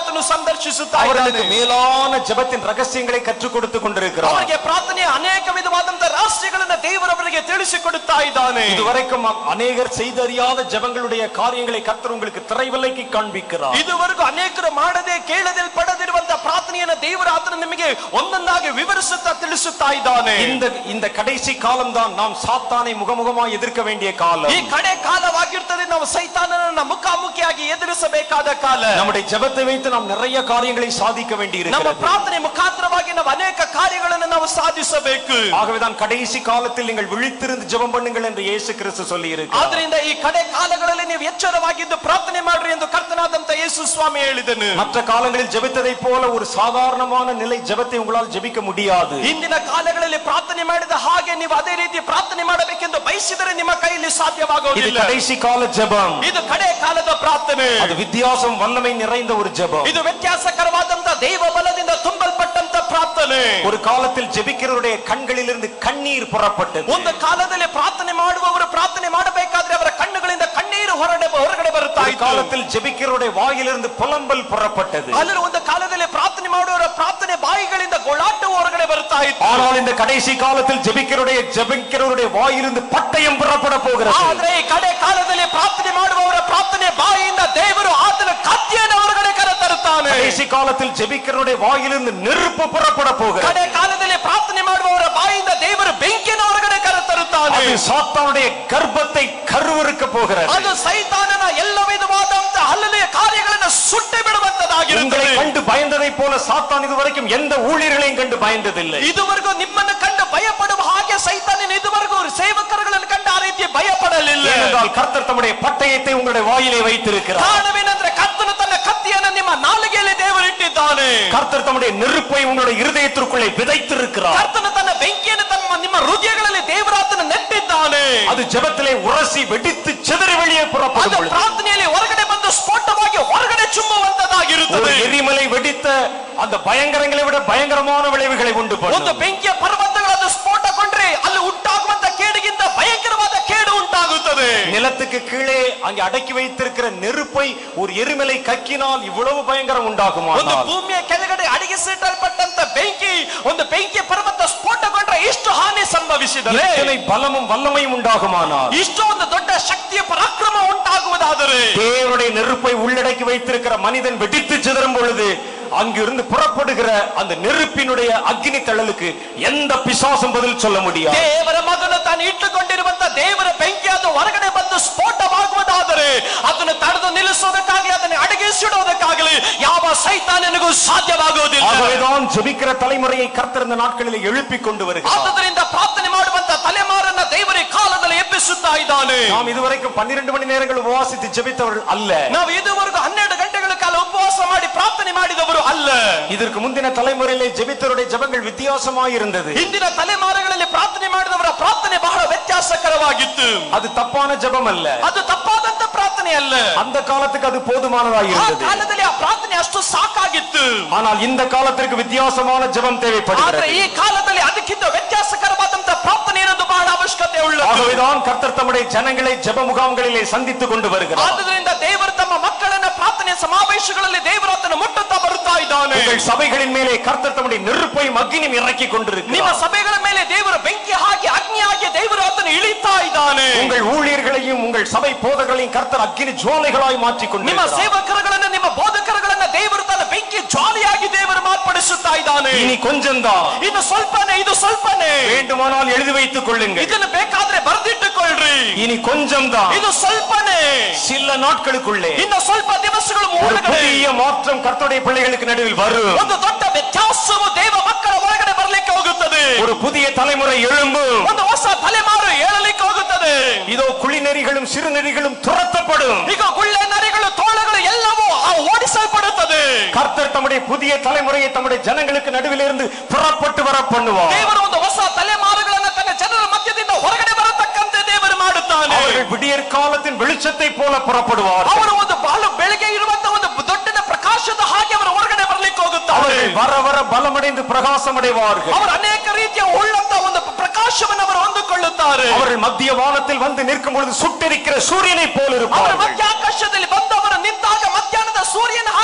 ಆತನು ಸಂದರ್ಶಿಸುತ್ತಾ அவர்களுக்கு ಇದ್ದಾನೆ மேலான ஜெபத்தின் ரகசியங்களை கற்றுக் கொடுத்து கொண்டிருக்கிறார் ಅವರಿಗೆ ಪ್ರಾರ್ಥನೆಯ ಅನೇಕ ವಿಧವಾದಂತಹ ರಹಸ್ಯಗಳನ್ನ ದೇವರವರಿಗೆ ತಿಳಿಸಿಕೊಡುತ್ತಾ ಇದ್ದಾನೆ இதுவரைக்கும் அநேகர் செய்தறியாத ஜெபங்களுடைய காரியங்களை கர்த்தர் உங்களுக்கு திரைவிலைக்கு காண்பிக்கிறார் ಇದುವರೆಗೂ ಅನೇಕರು ಮಾಡದೆ ಕೇಳದೆ ಪಡೆದಿರುವಂತಹ ಪ್ರಾರ್ಥನೆಯನ್ನ ದೇವರ ಆತನು ನಿಮಗೆ ಒಂದೊಂದಾಗಿ ವಿವರಿಸುತ್ತಾ ತಿಳಿಸುತ್ತಾ ಇದ್ದಾನೆ இந்த இந்த கடைசி காலம்தான் நாம் சாத்தானை முகமுகமாய் எதிர்க்க வேண்டிய காலம் ಈ ಕಡೆ ಕಾಲವಾಗಿರ್ತದೆ ನಾವು ಸೈತಾನನನ್ನ ಮುಖಾಮುಖಿಯಾಗಿ ಎದುರಿಸಬೇಕಾದ ಕಾಲ நம்முடைய ஜெபத்தை வைத்து நாம் நிறைய காரியங்களை சாதிக்க வேண்டி ನಮ್ಮ இருக்கிறது ಪ್ರಾರ್ಥನೆ ಮುಖಾಂತರವಾಗಿ ನಾವು ಅನೇಕ ಕಾರ್ಯಗಳನ್ನು ನಾವು ಸಾಧಿಸಬೇಕು ஆகவேதான் கடைசி காலத்தில் நீங்கள் விழித்திருந்து ஜெபம் பண்ணுங்கள் என்று இயேசு கிறிஸ்து சொல்லி இருக்கிறார் ಆದ್ರಿಂದ ಈ ಕಡೆ ಕಾಲಗಳಲ್ಲಿ ನೀವು ಎಚ್ಚರವಾಗಿದ್ದು ಪ್ರಾರ್ಥನೆ ಮಾಡ್ರಿ ಎಂದು ಕರ್ತನಾದಂತ ಯೇಸು ಸ್ವಾಮಿ ಹೇಳಿದನು மற்ற காலங்களில் ஜெபித்ததை போல ஒரு சாதாரணமான நிலை ஜெபத்தை உங்களால் ஜெபிக்க முடியாது ಹಿಂದಿನ ಕಾಲಗಳಲ್ಲಿ ಪ್ರಾರ್ಥನೆ ಮಾಡಿದ ಹಾಗೆ ನೀವು ಅದೇ ರೀತಿ ಪ್ರಾರ್ಥನೆ ಮಾಡಬೇಕೆಂದು ಬಯಸಿದರೆ ನಿಮ್ಮ ಕೈಯಲ್ಲಿ இது ಸಾಧ್ಯವಾಗುವುದಿಲ್ಲ கடைசி கால ஜெபம் ಇದು ಕಡೆ ಕಾಲದ ಪ್ರಾರ್ಥನೆ அது வித்தியாசம் வல்லமை நிறைந்த ஒரு ஜெபம் ಇದು ವ್ಯತ್ಯಾಸಕರವಾದಂತ ದೈವ ಬಲದಿಂದ ತುಂಬಲ್ಪಟ್ಟಂತ ಪ್ರಾರ್ಥನೆ ஒரு காலத்தில் ஜெபிக்கிறவருடைய கண்களிலிருந்து கண்ணீர் புறப்பட்டது ಒಂದು ಕಾಲದಲ್ಲಿ ಪ್ರಾರ್ಥನೆ ಮಾಡುವವರು ಪ್ರಾರ್ಥನೆ ಮಾಡಬೇಕಾದ್ರೆ ಅವರ ಕಣ್ಣುಗಳಿಂದ ಕಣ್ಣೀರು ಹೊರಡೆ ಹೊರಗಡೆ ಬರುತ್ತಾ ஒரு ಇತ್ತು காலத்தில் ஜெபிக்கிறவருடைய வாயிலிருந்து புலம்பல் புறப்பட்டது ಅಲ್ಲಿ ಒಂದು ಕಾಲದಲ್ಲಿ ಪ್ರಾರ್ಥನೆ ಮಾಡುವವರ ಪ್ರಾರ್ಥನೆ ಬಾಯಿಗಳಿಂದ ಗೋಳಾಟವು ಹೊರಗಡೆ ಬರ್ತಾ ಇತ್ತು ஆனால் இந்த கடைசி காலத்தில் ஜெபிக்கிறவருடைய ஜெபிக்கிறவருடைய வாயிலிருந்து பட்டயம் புறப்பட போகிறது ಆದ್ರೆ ಈ ಕಡೆ ಕಾಲದಲ್ಲಿ ಪ್ರಾರ್ಥನೆ ಮಾಡುವವರ ಪ್ರಾರ್ಥನೆ ಬಾಯಿಯಿಂದ ದೇವರು ಆತನ ಕತ್ತಿಯನ್ನು ಹೊರಗಡೆ ಕರೆ ತರುತ್ತಾನೆ கடைசி காலத்தில் ஜெபிக்கிறவருடைய வாயிலிருந்து நெருப்பு புறப்பட போகிறது ಕಡೆ ಕಾಲದಲ್ಲಿ ಪ್ರಾರ್ಥನೆ ಮಾಡುವವರ ಬಾಯಿಯಿಂದ ದೇವರು ಬೆಂಕಿಯನ್ನು ಹೊರಗಡೆ ಕರೆ ತರುತ್ತಾನೆ அது சாத்தானுடைய கர்ப்பத்தை கருவறுக்க போகிறது ಅದು ಸೈತಾನನ ಎಲ್ಲ ವಿಧವಾದಂತ ಹಲ್ಲಲೆಯ ಕಾರ್ಯಗಳನ್ನು ಸುಟ್ಟಿ உங்களை ಬಿಡುವಂತದಾಗಿರುತ್ತದೆ கண்டு பயந்ததை போல சாத்தான் இதுவரைக்கும் எந்த ஊழியர்களையும் கண்டு பயந்ததில்லை ಇದುವರೆಗೂ ನಿಮ್ಮನ್ನು ಕಂಡು ಭಯಪಡುವ ಹಾಗೆ ಸೈತಾನನ ಇದುವರೆಗೂ ಸೇವಕರುಗಳನ್ನು ಕಂಡು ಆ ರೀತಿ ಭಯಪಡಲಿಲ್ಲ ஏனென்றால் கர்த்தர் தம்முடைய பட்டயத்தை உங்களுடைய வாயிலே வைத்திருக்கிறார் ಕಾರಣವೇನೆಂದ್ರೆ ಕರ್ತನು ತನ್ನ ಕತ್ತಿಯನ್ನು ನಿಮ್ಮ ನಾಲಿಗೆಯಲ್ಲಿ ದೇವರಿಟ್ಟಿದ್ದಾನೆ கர்த்தர் தம்முடைய நெருப்பை உங்களுடைய இருதயத்திற்குள்ளே விதைத்திருக்கிறார் ಕರ್ತನು ತನ್ನ ಬೆಂಕಿಯನ್ನು ತನ್ನ ನಿಮ್ಮ ಹೃದಯಗಳಲ್ಲಿ ದೇವರಾತನ ನೆಟ್ಟಿದ್ದಾನೆ அது ஜெபத்திலே உரசி வெடித்து சிதறி வெளியே ಅದು புறப்படும் பொழுது ಪ್ರಾರ್ಥನೆಯಲ್ಲಿ ಹೊರಗಡೆ ಬಂದು ಸ್ಫೋಟವಾಗಿ ಹೊರಗಡೆ ஒரு ಚುಮ್ಮುವಂತದಾಗಿರುತ್ತದೆ எரிமலை வெடித்த அந்த பயங்கரங்களை விட பயங்கரமான விளைவுகளை உண்டு ಒಂದು பண்ணும் ಬೆಂಕಿಯ ಪರ್ವತಗಳದ್ದು ಸ್ಫೋಟಗೊಂಡ್ರೆ ಅಲ್ಲಿ ಉಂಟಾಗುವಂತ ಕೇಡಿಗಿಂತ ಭಯಂಕರವಾದ ಕೇಡು ಉಂಟಾಗುತ್ತದೆ நிலத்துக்கு கீழே அங்கே அடக்கி வைத்திருக்கிற நெருப்பை ஒரு எரிமலை கக்கினால் இவ்வளவு பயங்கரம் ಒಂದು உண்டாகுமானால் ಭೂಮಿಯ ಕೆಳಗಡೆ ಅಡಗಿಸಿಟ್ಟಲ್ಪಟ್ಟಂತ ಬೆಂಕಿ ಒಂದು ಬೆಂಕಿಯ ಪರ್ವತ ಸ್ಫೋಟಗೊಂಡ್ರೆ ಇಷ್ಟು ಹಾನಿ ಸಂಭವಿಸಿದರೆ இத்தனை பலமும் வல்லமையும் உண்டாகுமானால் ಇಷ್ಟು ಒಂದು ದೊಡ್ಡ ಶಕ್ತಿಯ ಪರಾಕ್ರಮ ಉಂಟಾಗುವುದಾದರೆ தேவனுடைய நெருப்பை உள்ளடக்கி வைத்திருக்கிற மனிதன் வெடித்து சிதறும் பொழுது அங்கிருந்து புறப்படுகிற அந்த நெருப்பினுடைய அக்னி தழலுக்கு எந்த பிசாசும் பதில் சொல்ல முடியாது ದೇವರ ಮಗನು ತಾನು ಇಟ್ಟುಕೊಂಡಿರುವಂತ ದೇವರ ಬೆಂಕಿ ಅದು ಹೊರಗಡೆ ಬಂದು ಸ್ಫೋಟವಾಗುವುದಾದರೆ ಅದನ್ನು ತಡೆದು ನಿಲ್ಲಿಸೋದಕ್ಕಾಗಲಿ ಅದನ್ನು ಅಡಗಿಸಿಡೋದಕ್ಕಾಗಲಿ ಯಾವ ಸೈತಾನನಿಗೂ ಸಾಧ್ಯವಾಗುವುದಿಲ್ಲ ஆகவேதான் ஜெபிக்கிற தலைமுறையை கர்த்தர் இந்த நாட்களில் எழுப்பிக் கொண்டு வருகிறார் ಆದುದರಿಂದ ಪ್ರಾರ್ಥನೆ ಮಾಡುವಂತ ತಲೆಮಾರನ್ನ ದೇವರ ಈ ಕಾಲದಲ್ಲಿ ಎಬ್ಬಿಸುತ್ತಾ ಇದ್ದಾನೆ நாம் இதுவரைக்கும் பன்னிரண்டு மணி நேரங்கள் உபவாசித்து ஜெபித்தவர்கள் அல்ல ನಾವು ಇದುವರೆಗೂ ಹನ್ನೆರಡು ಗಂಟೆಗಳ ಕಾಲ ಉಪವಾಸ ಮಾಡಿ ಪ್ರಾರ್ಥನೆ ಮಾಡಿದವರು ಅಲ್ಲ இதற்கு முந்தின தலைமுறையிலே ஜெபித்தவருடைய ஜெபங்கள் வித்தியாசமாய் இருந்தது ಹಿಂದಿನ ತಲೆಮಾರುಗಳಲ್ಲಿ ಪ್ರಾರ್ಥನೆ ಮಾಡಿದವರ ಪ್ರಾರ್ಥನೆ ಬಹಳ ವ್ಯತ್ಯಾಸಕರವಾಗಿತ್ತು அது தப்பான ஜெபம் அல்ல ಅದು ತಪ್ಪಾದಂತ ಪ್ರಾರ್ಥನೆ ಅಲ್ಲ அந்த காலத்துக்கு அது போதுமானதாய் ಆ இருந்தது ಕಾಲದಲ್ಲಿ ಆ ಪ್ರಾರ್ಥನೆ ಅಷ್ಟು ಸಾಕಾಗಿತ್ತು ஆனால் இந்த காலத்திற்கு வித்தியாசமான ஜெபம் ಆದ್ರೆ தேவைப்படுகிறது ಈ ಕಾಲದಲ್ಲಿ ಅದಕ್ಕಿಂತ ವ್ಯತ್ಯಾಸಕರವಾದಂತ ಪ್ರಾರ್ಥನೆ ಇರೋದು ಬಹಳ ಅವಶ್ಯಕತೆ ಉಳ್ಳದು ஆகவேதான் கர்த்தர் தம்முடைய ஜனங்களை ஜெப முகாம்களிலே சந்தித்து கொண்டு வருகிறார் ಆದುದರಿಂದ ದೇವರು ತಮ್ಮ ಮಕ್ಕಳನ್ನ ಪ್ರಾರ್ಥನೆ ಸಮಾವೇಶಗಳಲ್ಲಿ ದೇವರಾತನ ಮುಟ್ಟುತ್ತಾ ಬರುತ್ತಾ ಇದ್ದಾನೆ உங்கள் சபைகளின் மேலே கர்த்தர் தம்முடைய நெருப்பையும் அக்னியும் இறக்கி ನಿಮ್ಮ கொண்டிருக்கிறார் ಸಭೆಗಳ ಮೇಲೆ ದೇವರು ಬೆಂಕಿ ಹಾಕಿ ಅಗ್ನಿ ಹಾಕಿ ದೇವರು ಆತನ ಇಳಿತಾ ಇದ್ದಾನೆ உங்கள் ஊழியர்களையும் உங்கள் சபை போதகர்களையும் கர்த்தர் அக்னி ஜுவாலைகளாய் மாற்றிக் ನಿಮ್ಮ கொண்டிருக்கிறார் ಸೇವಕರುಗಳನ್ನ ನಿಮ್ಮ ಬೋಧಕರುಗಳನ್ನ ದೇವರು ತನ್ನ ಬೆಂಕಿ ಜ್ವಾಲಿಯಾಗಿ ದೇವರು ಮಾರ್ಪಡಿಸುತ್ತಾ ಇದ್ದಾನೆ இனி கொஞ்சம்தான் ಇನ್ನು ಸ್ವಲ್ಪನೇ ಇದು ಸ್ವಲ್ಪನೇ வேண்டுமானால் எழுதி வைத்துக் கொள்ளுங்கள் ಇದನ್ನು ಬೇಕಾದ್ರೆ ಬರ್ದಿಟ್ಟುಕೊಳ್ಳ್ರಿ இனி கொஞ்சம்தான் ಇದು ಸ್ವಲ್ಪನೇ சில நாட்களுக்குள்ளே ಇನ್ನು ಸ್ವಲ್ಪ ದಿವಸಗಳು ஒரு ಒಳಗಡೆ புதிய மாற்றம் கர்த்தருடைய பிள்ளைகளுக்கு நடுவில் வரும் ಒಂದು ದೊಡ್ಡ ವ್ಯತ್ಯಾಸವು ದೇವ ಮಕ್ಕಳ ಒಳಗಡೆ ಬರ್ಲಿಕ್ಕೆ ಹೋಗುತ್ತದೆ ஒரு புதிய தலைமுறை எழும்பும் ಒಂದು ಹೊಸ ತಲೆಮಾರು ಏಳಲಿಕ್ಕೆ ಹೋಗುತ್ತದೆ இதோ குளிநெறிகளும் சிறுநெறிகளும் துரத்தப்படும் ಈಗ ಗುಳ್ಳೆ ನರಿಗಳು ತೋಳಗಳು ಎಲ್ಲವೂ ಆ ಓಡಿಸಲ್ಪಡುತ್ತದೆ கர்த்தர் தம்முடைய புதிய தலைமுறையை தம்முடைய ஜனங்களுக்கு நடுவில் இருந்து புறப்பட்டு வர பண்ணுவார் ದೇವರು ಒಂದು ಹೊಸ ತಲೆಮಾರುಗಳನ್ನ ತನ್ನ ಜನರ ಮಧ್ಯದಿಂದ ಹೊರಗಡೆ ಬರತಕ್ಕಂತೆ ದೇವರು ಮಾಡುತ್ತಾನೆ அவர்கள் விடியற் காலத்தின் வெளிச்சத்தை போல புறப்படுவார் ಅವರು ಒಂದು ಬಹಳ ಬೆಳಗ್ಗೆ ಇರುವಂತ ಒಂದು ದೊಡ್ಡ ಪ್ರಕಾಶದ ಹಾಗೆ ಅವರು ಹೊರಗಡೆ ಬರ್ಲಿಕ್ಕೆ ಹೋಗುತ್ತಾರೆ அவர்கள் வர வர பலமடைந்து பிரகாசம் அடைவார்கள் ಅವರು ಅನೇಕ ರೀತಿಯ ಉಳ್ಳಂತ ಒಂದು ಪ್ರಕಾಶವನ್ನು ಅವರು ಹೊಂದಿಕೊಳ್ಳುತ್ತಾರೆ அவர்கள் மத்திய வானத்தில் வந்து நிற்கும் பொழுது சுட்டெரிக்கிற சூரியனை போல் ಅವರ இருப்பார்கள் ಮಧ್ಯಾಕಾಶದಲ್ಲಿ ಬಂದವರು ನಿಂತಾಗ ಮಧ್ಯಾಹ್ನದ ಸೂರ್ಯನ ಹಾಗೆ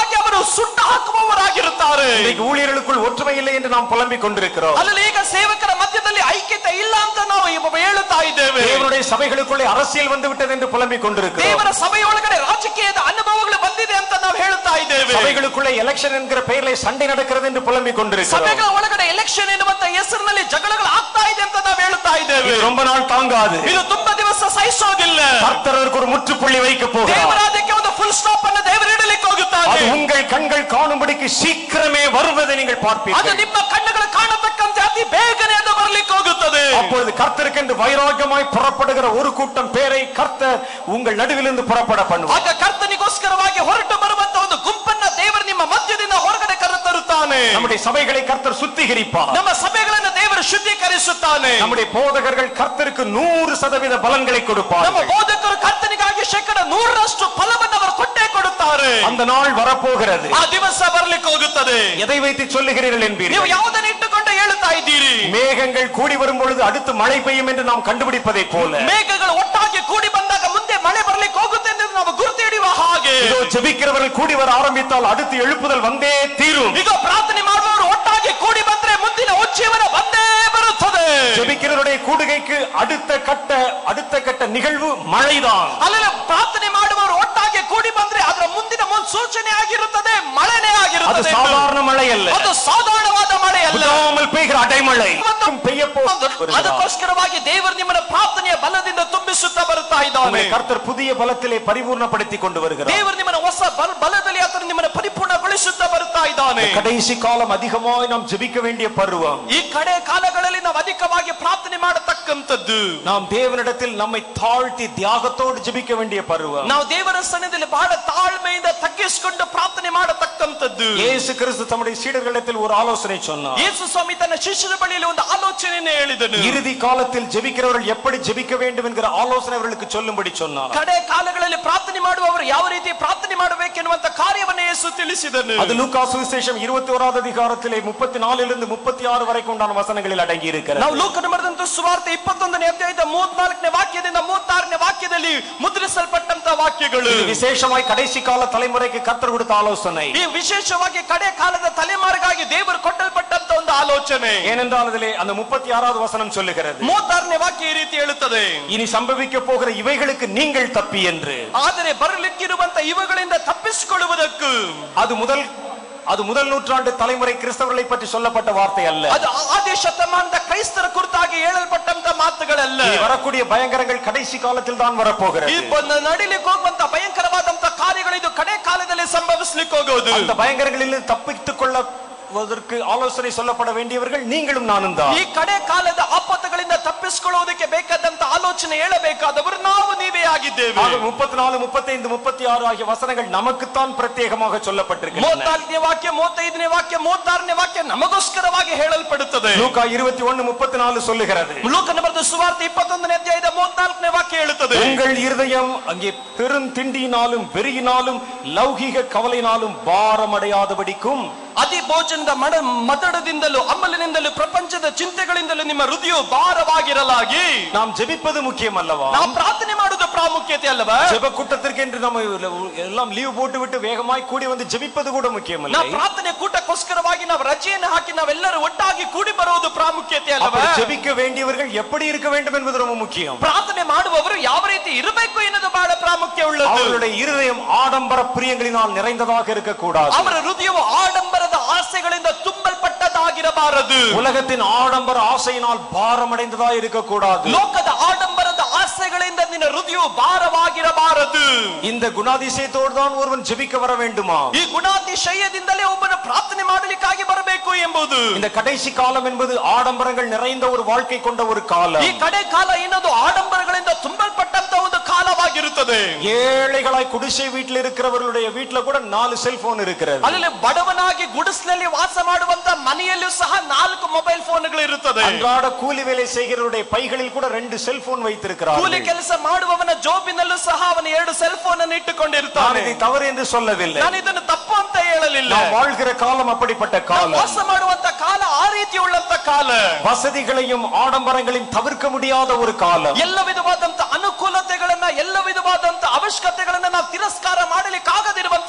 ವಿರುದ್ಧವಾಗಿ ಅವರು ಸುಟ್ಟು ಹಾಕುವವರಾಗಿರುತ್ತಾರೆ இன்றைக்கு ஊழியர்களுக்குள் ஒற்றுமை இல்லை என்று நாம் புலம்பிக் கொண்டிருக்கிறோம் ಅಲ್ಲಿ ಈಗ ಸೇವಕರ ಮಧ್ಯದಲ್ಲಿ ಐಕ್ಯತೆ ಇಲ್ಲ ಅಂತ ನಾವು ಇವ- ಹೇಳುತ್ತಾ ಇದ್ದೇವೆ தேவனுடைய சபைகளுக்குள்ளே அரசியல் வந்து விட்டது என்று புலம்பிக் கொண்டிருக்கிறோம் ದೇವರ ಸಭೆಯೊಳಗಡೆ ರಾಜಕೀಯದ ಅನುಭವಗಳು ಬಂದಿದೆ ಅಂತ ನಾವು ಹೇಳುತ್ತಾ ಇದ್ದೇವೆ சபைகளுக்குள்ளே எலெக்ஷன் என்கிற பெயரிலே சண்டை நடக்கிறது என்று புலம்பிக் கொண்டிருக்கிறோம் ಸಭೆಗಳ ಒಳಗಡೆ ಎಲೆಕ್ಷನ್ ಎನ್ನುವಂತ ಹೆಸರಿನಲ್ಲಿ ಜಗಳಗಳು ಆಗ್ತಾ ಇದೆ ಅಂತ ನಾವು ಹೇಳುತ್ತಾ ಇದ್ದೇವೆ இது ரொம்ப நாள் தாங்காது ಇದು ತುಂಬಾ ದಿವಸ ಸಹಿಸೋದಿಲ್ಲ கர்த்தர் அதற்கு ஒரு முற்றுப்புள்ளி வைக்க போகிறார் ದೇವರ ಅದಕ್ಕೆ ಒಂದು ಫುಲ್ ಸ್ಟಾಪ್ ಅನ್ನು ದೇವರು ಇಡಲಿಕ್ಕೆ ಹೋಗುತ್ತಾನೆ அது உங்கள் கண்கள் காணும்படிக்கு சீக்கிரமே வருவதை நீங்கள் ಅದು பார்ப்பீர்கள் ನಿಮ್ಮ ಕಣ್ಣುಗಳು ಕಾಣತಕ್ಕಂತೆ ಅತಿ ಬೇಗನೆ ಅದು ಬರಲಿಕ್ಕೆ ಹೋಗುತ್ತದೆ அப்பொழுது கர்த்தருக்கென்று வைராக்கியமாய் புறப்படுகிற ஒரு கூட்டம் பேரை கர்த்தர் உங்கள் நடுவிலிருந்து புறப்பட பண்ணுவார் ಆಗ ಕರ್ತನಿಗೋಸ್ಕರವಾಗಿ ಹೊರಟು ಬರುವಂತ ಒಂದು ಗುಂಪನ್ನ ದೇವರು ನಿಮ್ಮ ಮಧ್ಯದಿಂದ ಹೊರಗಡೆ ಕರೆತರುತ್ತಾನೆ நம்முடைய சபைகளை கர்த்தர் சுத்திகரிப்பார் ನಮ್ಮ ಸಭೆಗಳನ್ನು ದೇವರು ಶುದ್ಧೀಕರಿಸುತ್ತಾನೆ நம்முடைய போதகர்கள் கர்த்தருக்கு நூறு சதவீத பலன்களை ನಮ್ಮ கொடுப்பார்கள் ಬೋಧಕರು ಕರ್ತನಿಗಾಗಿ ಶೇಕಡ ನೂರರಷ್ಟು ಫಲವನ್ನು ಅವರು ಕೊಟ್ಟೇ ಕೊಡುತ್ತಾರೆ அந்த நாள் வரப்போகிறது ಆ ದಿವಸ ಬರ್ಲಿಕ್ಕೆ ಹೋಗುತ್ತದೆ எதை வைத்து சொல்லுகிறீர்கள் ನೀವು என்பீர்கள் ಯಾವುದನ್ನು ಇಟ್ಟುಕೊಂಡು ಹೇಳುತ್ತಾ ಇದ್ದೀರಿ மேகங்கள் கூடி வரும் பொழுது அடுத்து மழை பெய்யும் என்று நாம் கண்டுபிடிப்பதை போல ಮೇಘಗಳು ಒಟ್ಟಾಗಿ ಕೂಡಿ ಬಂದಾಗ ಮುಂದೆ ಮಳೆ ಬರ್ಲಿಕ್ಕೆ ಹೋಗುತ್ತೆ ಎಂದು ನಾವು ಗುರುತು ಹಿಡಿಯುವ ಹಾಗೆ இதோ ஜெபிக்கிறவர்கள் கூடி வர ஆரம்பித்தால் அடுத்து எழுப்புதல் வந்தே தீரும் ಈಗ ಪ್ರಾರ್ಥನೆ ಮಾಡುವವರು ಒಟ್ಟಾಗಿ ಕೂಡಿ ಬಂದ್ರೆ ಮುಂದಿನ ಉಜ್ಜೀವನ ಬಂದೇ ಬರುತ್ತದೆ ஜெபிக்கிறவருடைய கூடுகைக்கு அடுத்த கட்ட அடுத்த கட்ட நிகழ்வு மழைதான் ಅಲ್ಲೆಲ್ಲ ಪ್ರಾರ್ಥನೆ ಮಾಡುವವರು ಒಟ್ಟಾಗಿ ಕೂಡಿ ಬಂದ್ರೆ ಅದರ ಮುಂದಿನ ಮುನ್ಸೂಚನೆ ಆಗಿರುತ್ತದೆ ಮಳೆನೇ அது ಆಗಿರುತ್ತದೆ சாதாரண மழை அல்ல ಅದು ಸಾಧಾರಣವಾದ ಮಳೆ ಅಲ್ಲ விடாமல் பெய்கிற அடைமழை பெய்ய ಅದಕ್ಕೋಸ್ಕರವಾಗಿ ದೇವರು ನಿಮ್ಮನ್ನ ಪ್ರಾರ್ಥನೆಯ ಬಲದಿಂದ ತುಂಬಿಸುತ್ತಾ ಬರುತ್ತಾ ಇದ್ದಾನೆ உங்களை கர்த்தர் புதிய பலத்திலே பரிபூர்ணப்படுத்தி கொண்டு வருகிறார் ದೇವರು ನಿಮ್ಮನ್ನ ಹೊಸ ಬಲ- ಬಲದಲ್ಲಿ ಆತನು ನಿಮ್ಮನ್ನ ಪರಿಪೂರ್ಣಗೊಳಿಸುತ್ತಾ ಬರುತ್ತಾ ಇದ್ದಾನೆ கடைசி காலம் அதிகமாய் நாம் ஜெபிக்க வேண்டிய பருவம் ಈ ಕಡೆ ಕಾಲಗಳಲ್ಲಿ ನಾವು ಅಧಿಕವಾಗಿ ಪ್ರಾರ್ಥನೆ ಮಾಡತಕ್ಕಂಥದ್ದು நாம் தேவனிடத்தில் நம்மை தாழ்த்தி தியாகத்தோடு ஜெபிக்க வேண்டிய பருவம் ನಾವು ದೇವರ ಸನ್ನಿಧಿಯಲ್ಲಿ ಬಹಳ ತಾಳ್ಮೆಯಿಂದ ತಗ್ಗಿಸಿಕೊಂಡು ಪ್ರಾರ್ಥನೆ ಮಾಡತಕ್ಕಂಥದ್ದು இயேசு கிறிஸ்து தம்முடைய சீடர்களிடத்தில் ஒரு ஆலோசனை சொன்னார் ಯೇಸು ಸ್ವಾಮಿ ತನ್ನ ಶಿಷ್ಯರ ಬಳಿಯಲ್ಲಿ ಒಂದು ಆಲೋಚನೆಯನ್ನು ಹೇಳಿದನು இறுதி காலத்தில் ஜெபிக்கிறவர்கள் எப்படி ஜெபிக்க வேண்டும் என்கிற ஆலோசனை அவர்களுக்கு சொல்லும்படி சொன்னார் ಕಡೆ ಕಾಲಗಳಲ್ಲಿ ಪ್ರಾರ್ಥನೆ ಮಾಡುವವರು ಯಾವ ರೀತಿ ಪ್ರಾರ್ಥನೆ ಮಾಡಬೇಕೆನ್ನುವಂತ ಕಾರ್ಯವನ್ನು ಯೇಸು ತಿಳಿಸಿದನು அது லூக்கா சுவிசேஷம் இருபத்தி ஓராவது அதிகாரத்திலே முப்பத்தி நாலிலிருந்து முப்பத்தி ஆறு வரைக்கும் உண்டான வசனங்களில் அடங்கி இருக்கிறது ನಾವು ಲೋಕನ ಬರೆದಂತ ಸುವಾರ್ತೆ ಇಪ್ಪತ್ತೊಂದನೇ ಅಧ್ಯಾಯದ ಮೂವತ್ನಾಲ್ಕನೇ ವಾಕ್ಯದಿಂದ ಮೂವತ್ತಾರನೇ ವಾಕ್ಯದಲ್ಲಿ ಮುದ್ರಿಸಲ್ಪಟ್ಟಂತ ವಾಕ್ಯಗಳು இது விசேஷமாய் கடைசி கால தலைமுறைக்கு கத்தர் கொடுத்த ஆலோசனை ಈ ವಿಶೇಷವಾಗಿ ಕಡೆ ಕಾಲದ ತಲೆಮಾರಿಗಾಗಿ ದೇವರು ಕೊಟ್ಟಲ್ಪಟ್ಟಂತ ಒಂದು ಆಲೋಚನೆ ஏனென்றால் அதிலே அந்த முப்பத்தி ஆறாவது வசனம் சொல்லுகிறது ಮೂವತ್ತಾರನೇ ವಾಕ್ಯ ಈ ರೀತಿ ಹೇಳುತ್ತದೆ இனி சம்பவிக்க போகிற இவைகளுக்கு நீங்கள் தப்பி என்று ಆದರೆ ಬರಲಿಕ್ಕಿರುವಂತ ಇವುಗಳಿಂದ ತಪ್ಪಿಸಿಕೊಳ್ಳುವುದಕ್ಕೂ அது முதல் அது முதல் நூற்றாண்டு தலைமுறை கிறிஸ்தவர்களை பற்றி சொல்லப்பட்ட வார்த்தை அல்ல ಅದು ಆದಿ ಶತಮಾನದ ಕ್ರೈಸ್ತರ ಕುರಿತಾಗಿ ಹೇಳಲ್ಪಟ್ಟಂತ ಮಾತುಗಳಲ್ಲ இனி வரக்கூடிய பயங்கரங்கள் கடைசி காலத்தில் தான் ಈ வரப்போகிறது ಬಂದ ನಡಿಲಿಕ್ಕೆ ಹೋಗುವಂತ ಭಯಂಕರವಾದಂತ ಕಾರ್ಯಗಳು ಇದು ಕಡೆ ಕಾಲದಲ್ಲಿ ಸಂಭವಿಸ್ಲಿಕ್ಕೆ ಹೋಗೋದು அந்த பயங்கரங்களில் தப்பித்துக் கொள்ளவதற்கு ஆலோசனை சொல்லப்பட வேண்டியவர்கள் நீங்களும் நானும் தான் ಈ ಕಡೆ ಕಾಲದ ಆಪತ್ತುಗಳಿಂದ ತಪ್ಪಿಸಿಕೊಳ್ಳುವುದಕ್ಕೆ ಬೇಕಾದಂತ ಆಲೋಚನೆ ಹೇಳಬೇಕಾದವರು ನಾವು ನೀವೇ ಆಗಿದ್ದೇವೆ ஆக முப்பத்தி நாலு முப்பத்தைந்து முப்பத்தி ஆறு ஆகிய வசனங்கள் நமக்குத்தான் பிரத்யேகமாக சொல்லப்பட்டிருக்கின்றன ಮೂವತ್ನಾಲ್ಕನೇ ವಾಕ್ಯ ಮೂವತ್ತೈದನೇ ವಾಕ್ಯ ಮೂವತ್ತಾರನೇ ವಾಕ್ಯ ನಮಗೋಸ್ಕರವಾಗಿ ಹೇಳಲ್ಪಡುತ್ತದೆ லூக்கா இருபத்தி ஒன்னு முப்பத்தி நாலு சொல்லுகிறது ಲೋಕನ ಬರೆದ ಸುವಾರ್ತೆ ಇಪ್ಪತ್ತೊಂದನೇ ಅಧ್ಯಾಯದ ಮೂವತ್ನಾಲ್ಕನೇ ವಾಕ್ಯ ಹೇಳುತ್ತದೆ உங்கள் இருதயம் அங்கே பெரும் திண்டியினாலும் வெறியினாலும் லௌகீக கவலையினாலும் பாரமடையாதபடிக்கும் ಅತಿ ಭೋಜನದ ಮಡ ಮತಡದಿಂದಲೂ ಅಮಲಿನಿಂದಲೂ ಪ್ರಪಂಚದ ಚಿಂತೆಗಳಿಂದಲೂ ನಿಮ್ಮ ಹೃದಯವು ಭಾರವಾಗಿರಲಾಗಿ நாம் ஜெபிப்பது முக்கியம் அல்லவா ನಾವು ಪ್ರಾರ್ಥನೆ ಮಾಡುವುದು ಪ್ರಾಮುಖ್ಯತೆ ಅಲ್ಲವಾ ஜெப கூட்டத்திற்கு என்று நம்ம எல்லாம் லீவ் போட்டு விட்டு வேகமாய் கூடி வந்து ஜெபிப்பது கூட முக்கியம் ನಾವು அல்ல ಪ್ರಾರ್ಥನೆ ಕೂಟಕ್ಕೋಸ್ಕರವಾಗಿ ನಾವು ರಜೆಯನ್ನು ಹಾಕಿ ನಾವೆಲ್ಲರೂ ಒಟ್ಟಾಗಿ ಕೂಡಿ ಬರುವುದು ಪ್ರಾಮುಖ್ಯತೆ ಅಲ್ಲವಾ அப்படி ஜெபிக்க வேண்டியவர்கள் எப்படி இருக்க வேண்டும் என்பது ரொம்ப முக்கியம் ಪ್ರಾರ್ಥನೆ ಮಾಡುವವರು ಯಾವ ರೀತಿ ಇರಬೇಕು ಎನ್ನುವುದು ಬಹಳ ಪ್ರಾಮುಖ್ಯ ಉಳ್ಳದ್ದು அவர்களுடைய இருதயம் ஆடம்பர பிரியங்களினால் நிறைந்ததாக இருக்கக்கூடாது ಅವರ ಹೃದಯವು ಆಡಂಬರದ ಆಸೆಗಳಿಂದ ತುಂಬಲ್ಪಟ್ಟದಾಗಿರಬಾರದು உலகத்தின் ஆடம்பர ஆசையினால் பாரமடைந்ததா இருக்கக்கூடாது ಲೋಕದ ಆಡಂಬರದ ಆಸೆಗಳಿಂದ ನಿನ್ನ ಹೃದಯವು ಭಾರವಾಗಿರಬಾರದು இந்த குணாதிசயத்தோடு தான் ஒருவன் ஜெபிக்க வர வேண்டுமா ಈ ಗುಣಾತಿಶಯದಿಂದಲೇ ಒಬ್ಬನು ಪ್ರಾರ್ಥನೆ ಮಾಡಲಿಕ್ಕಾಗಿ ಬರಬೇಕು ಎಂಬುದು இந்த கடைசி காலம் என்பது ஆடம்பரங்கள் நிறைந்த ஒரு வாழ்க்கை கொண்ட ஒரு ಈ காலம் ಕಡೆ ಕಾಲ ಏನದು ಆಡಂಬರಗಳಿಂದ ತುಂಬಲ್ಪಟ್ಟಂತ ಒಂದು ಕಾಲವಾಗಿರುತ್ತದೆ ஏழைகளாய் குடிசை வீட்டில் இருக்கிறவர்களுடைய வீட்டுல கூட நாலு செல்போன் இருக்கிறது ಅಲ್ಲಿ ಬಡವನಾಗಿ ಗುಡಿಸಿನಲ್ಲಿ ವಾಸ ಮಾಡುವಂತ ಮನೆಯಲ್ಲೂ ಸಹ ನಾಲ್ಕು ಮೊಬೈಲ್ ಫೋನ್ಗಳು ಇರುತ್ತದೆ அன்றாட கூலி வேலை செய்கிறவருடைய பைகளில் கூட ரெண்டு செல்போன் ಕೂಲಿ வைத்திருக்கிறார்கள் ಕೆಲಸ ಮಾಡುವವನ ಜೋಬಿನಲ್ಲೂ ಸಹ ಅವನ ಎರಡು ಸೆಲ್ ಫೋನ್ ಅನ್ನು நான் ಇಟ್ಟುಕೊಂಡಿರ್ತಾನೆ இதை தவறு என்று சொல்லவில்லை ನಾನು ಇದನ್ನು ತಪ್ಪು ಅಂತ ಹೇಳಲಿಲ್ಲ நாம் வாழ்கிற காலம் அப்படிப்பட்ட ನಾವು காலம் ವಾಸ ಮಾಡುವಂತ ಕಾಲ ಆ ರೀತಿ ಉಳ್ಳಂತ ಕಾಲ வசதிகளையும் ஆடம்பரங்களையும் தவிர்க்க முடியாத ஒரு காலம் ಎಲ್ಲ ವಿಧವಾದಂತ ಅನುಕೂಲತೆಗಳನ್ನ ಎಲ್ಲ ವಿಧವಾದಂತ ಅವಶ್ಯಕತೆಗಳನ್ನ ನಾವು ತಿರಸ್ಕಾರ ಮಾಡಲಿಕ್ಕಾಗದಿರುವಂತ ಒಂದು ಕಾಲ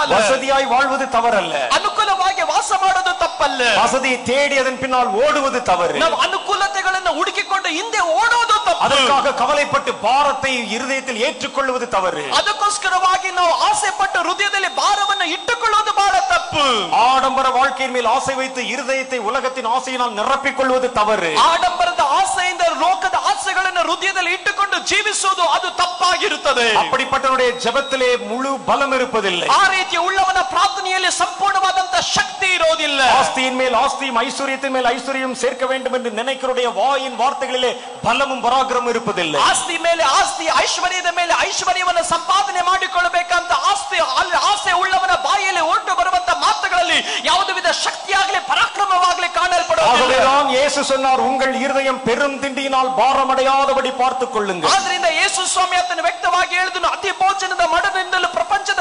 ಕಾಲ வசதியாய் வாழ்வது தவறல்ல ಅನುಕೂಲವಾಗಿ ವಾಸ ಮಾಡೋದು ತಪ್ಪಲ್ಲ வசதியை தேடி அதன் பின்னால் ஓடுவது தவறு ನಾವು ಅನುಕೂಲತೆಗಳನ್ನು ಹುಡುಕಿಕೊಂಡು ಹಿಂದೆ ಓಡೋದು ತಪ್ಪು அதற்காக கவலைப்பட்டு பாரத்தை இருதயத்தில் ஏற்றுக்கொள்வது தவறு ಅದಕ್ಕೋಸ್ಕರವಾಗಿ ನಾವು ಆಸೆ ಪಟ್ಟು ಹೃದಯದಲ್ಲಿ ಭಾರವನ್ನು ಇಟ್ಟುಕೊಳ್ಳುವುದು ಬಹಳ ತಪ್ಪು ஆடம்பர வாழ்க்கையின் மேல் ஆசை வைத்து இருதயத்தை உலகத்தின் ஆசையினால் நிரப்பிக் கொள்வது தவறு ಆಡಂಬರದ ಆಸೆಯಿಂದ ಲೋಕದ ಆಸೆಗಳನ್ನು ಹೃದಯದಲ್ಲಿ ಇಟ್ಟುಕೊಂಡು ಜೀವಿಸುವುದು ಅದು ತಪ್ಪಾಗಿರುತ್ತದೆ அப்படிப்பட்டவருடைய ஜெபத்திலே முழு பலம் இருப்பதில்லை ಆ ರೀತಿಯ ಉಳ್ಳವನ ಪ್ರಾರ್ಥನೆಯಲ್ಲಿ ಸಂಪೂರ್ಣವಾದಂತ ಶಕ್ತಿ ಇರೋದಿಲ್ಲ ஆஸ்தியின் மேல் ஆஸ்தியும் ஐஸ்வர்யத்தின் மேல் ஐஸ்வர்யம் சேர்க்க வேண்டும் என்று நினைக்கிறவுடைய வாயின் வார்த்தைகளிலே பலமும் பராக்கிரமும் இருப்பதில்லை ಆಸ್ತಿ ಮೇಲೆ ಆಸ್ತಿ ಐಶ್ವರ್ಯದ ಮೇಲೆ ಐಶ್ವರ್ಯವನ್ನು ಸಂಪಾದನೆ ಮಾಡಿಕೊಳ್ಳಬೇಕಂತ ಆಸ್ತಿ ಅಲ್ಲಿ ಆಸೆ ಉಳ್ಳವನ ಬಾಯಲ್ಲಿ ಹೊರಟು ಬರುವಂತ ಮಾತುಗಳಲ್ಲಿ ಯಾವುದೇ ವಿಧ ಶಕ್ತಿಯಾಗಲಿ ಪರಾಕ್ರಮವಾಗಲಿ ಕಾಣಲ್ಪಡುವುದಿಲ್ಲ ஆகவேதான் இயேசு சொன்னார் உங்கள் இருதயம் பெரும் திண்டியினால் பாரமடையாதபடி பார்த்துக் கொள்ளுங்கள் ಆದ್ರಿಂದ ಯೇಸು ಸ್ವಾಮಿ ಆತನ ವ್ಯಕ್ತವಾಗಿ ಹೇಳಿದನು ಅತಿ ಭೋಜನದ ಮಡದಿಂದಲೂ ಪ್ರಪಂಚದ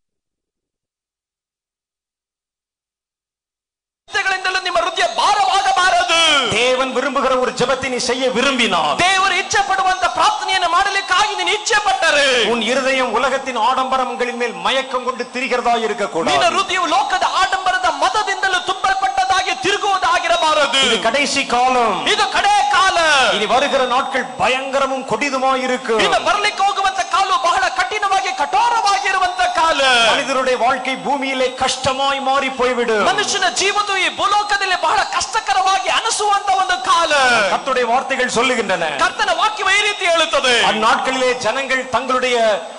ಚಿಂತೆಗಳಿಂದಲೂ ನಿಮ್ಮ ಹೃದಯ ಭಾರವಾಗಬಾರದು தேவன் விரும்புகிற ஒரு ஜெபத்தை நீ செய்ய விரும்பினால் ದೇವರು ಇಚ್ಛೆ ಪಡುವಂತ ಪ್ರಾರ್ಥನೆಯನ್ನು ಮಾಡಲಿಕ್ಕಾಗಿ ನೀನು ಇಚ್ಛೆ ಪಟ್ಟರೆ உன் இருதயம் உலகத்தின் ஆடம்பரங்களின் மேல் மயக்கம் கொண்டு திரிகிறதா ನಿನ್ನ இருக்கக்கூடாது ಹೃದಯವು ಲೋಕದ ಆಡಂಬರದ ಮತದಿಂದಲೂ ತುಂಬಲ್ಪಟ್ಟದಾಗಿ ತಿರುಗುವುದಾಗಿರಬಾರದು இது கடைசி காலம் ಇದು ಕಡೆ ಕಾಲ இனி வருகிற நாட்கள் பயங்கரமும் கொடிதுமாய் இருக்கும் ಇನ್ನು ಬರ್ಲಿಕ್ಕೆ ಹೋಗುವಂತ ಕಾಲು ಬಹಳ ಕಠಿಣವಾಗಿ ಕಠೋರವಾಗಿರುವಂತ ಕಾಲ மனிதருடைய வாழ்க்கை பூமியிலே கஷ்டமாய் மாறி போய்விடும் ಮನುಷ್ಯನ ಜೀವನವು ಈ ಭೂಲೋಕದಲ್ಲಿ ಬಹಳ ಕಷ್ಟಕರವಾಗಿ ಅನಿಸುವಂತ ಒಂದು ಕಾಲ கர்த்தருடைய வார்த்தைகள் சொல்லுகின்றன ಕರ್ತನ ವಾಕ್ಯವು ಈ ರೀತಿ ಹೇಳುತ್ತದೆ அந்நாட்களிலே ஜனங்கள் தங்களுடைய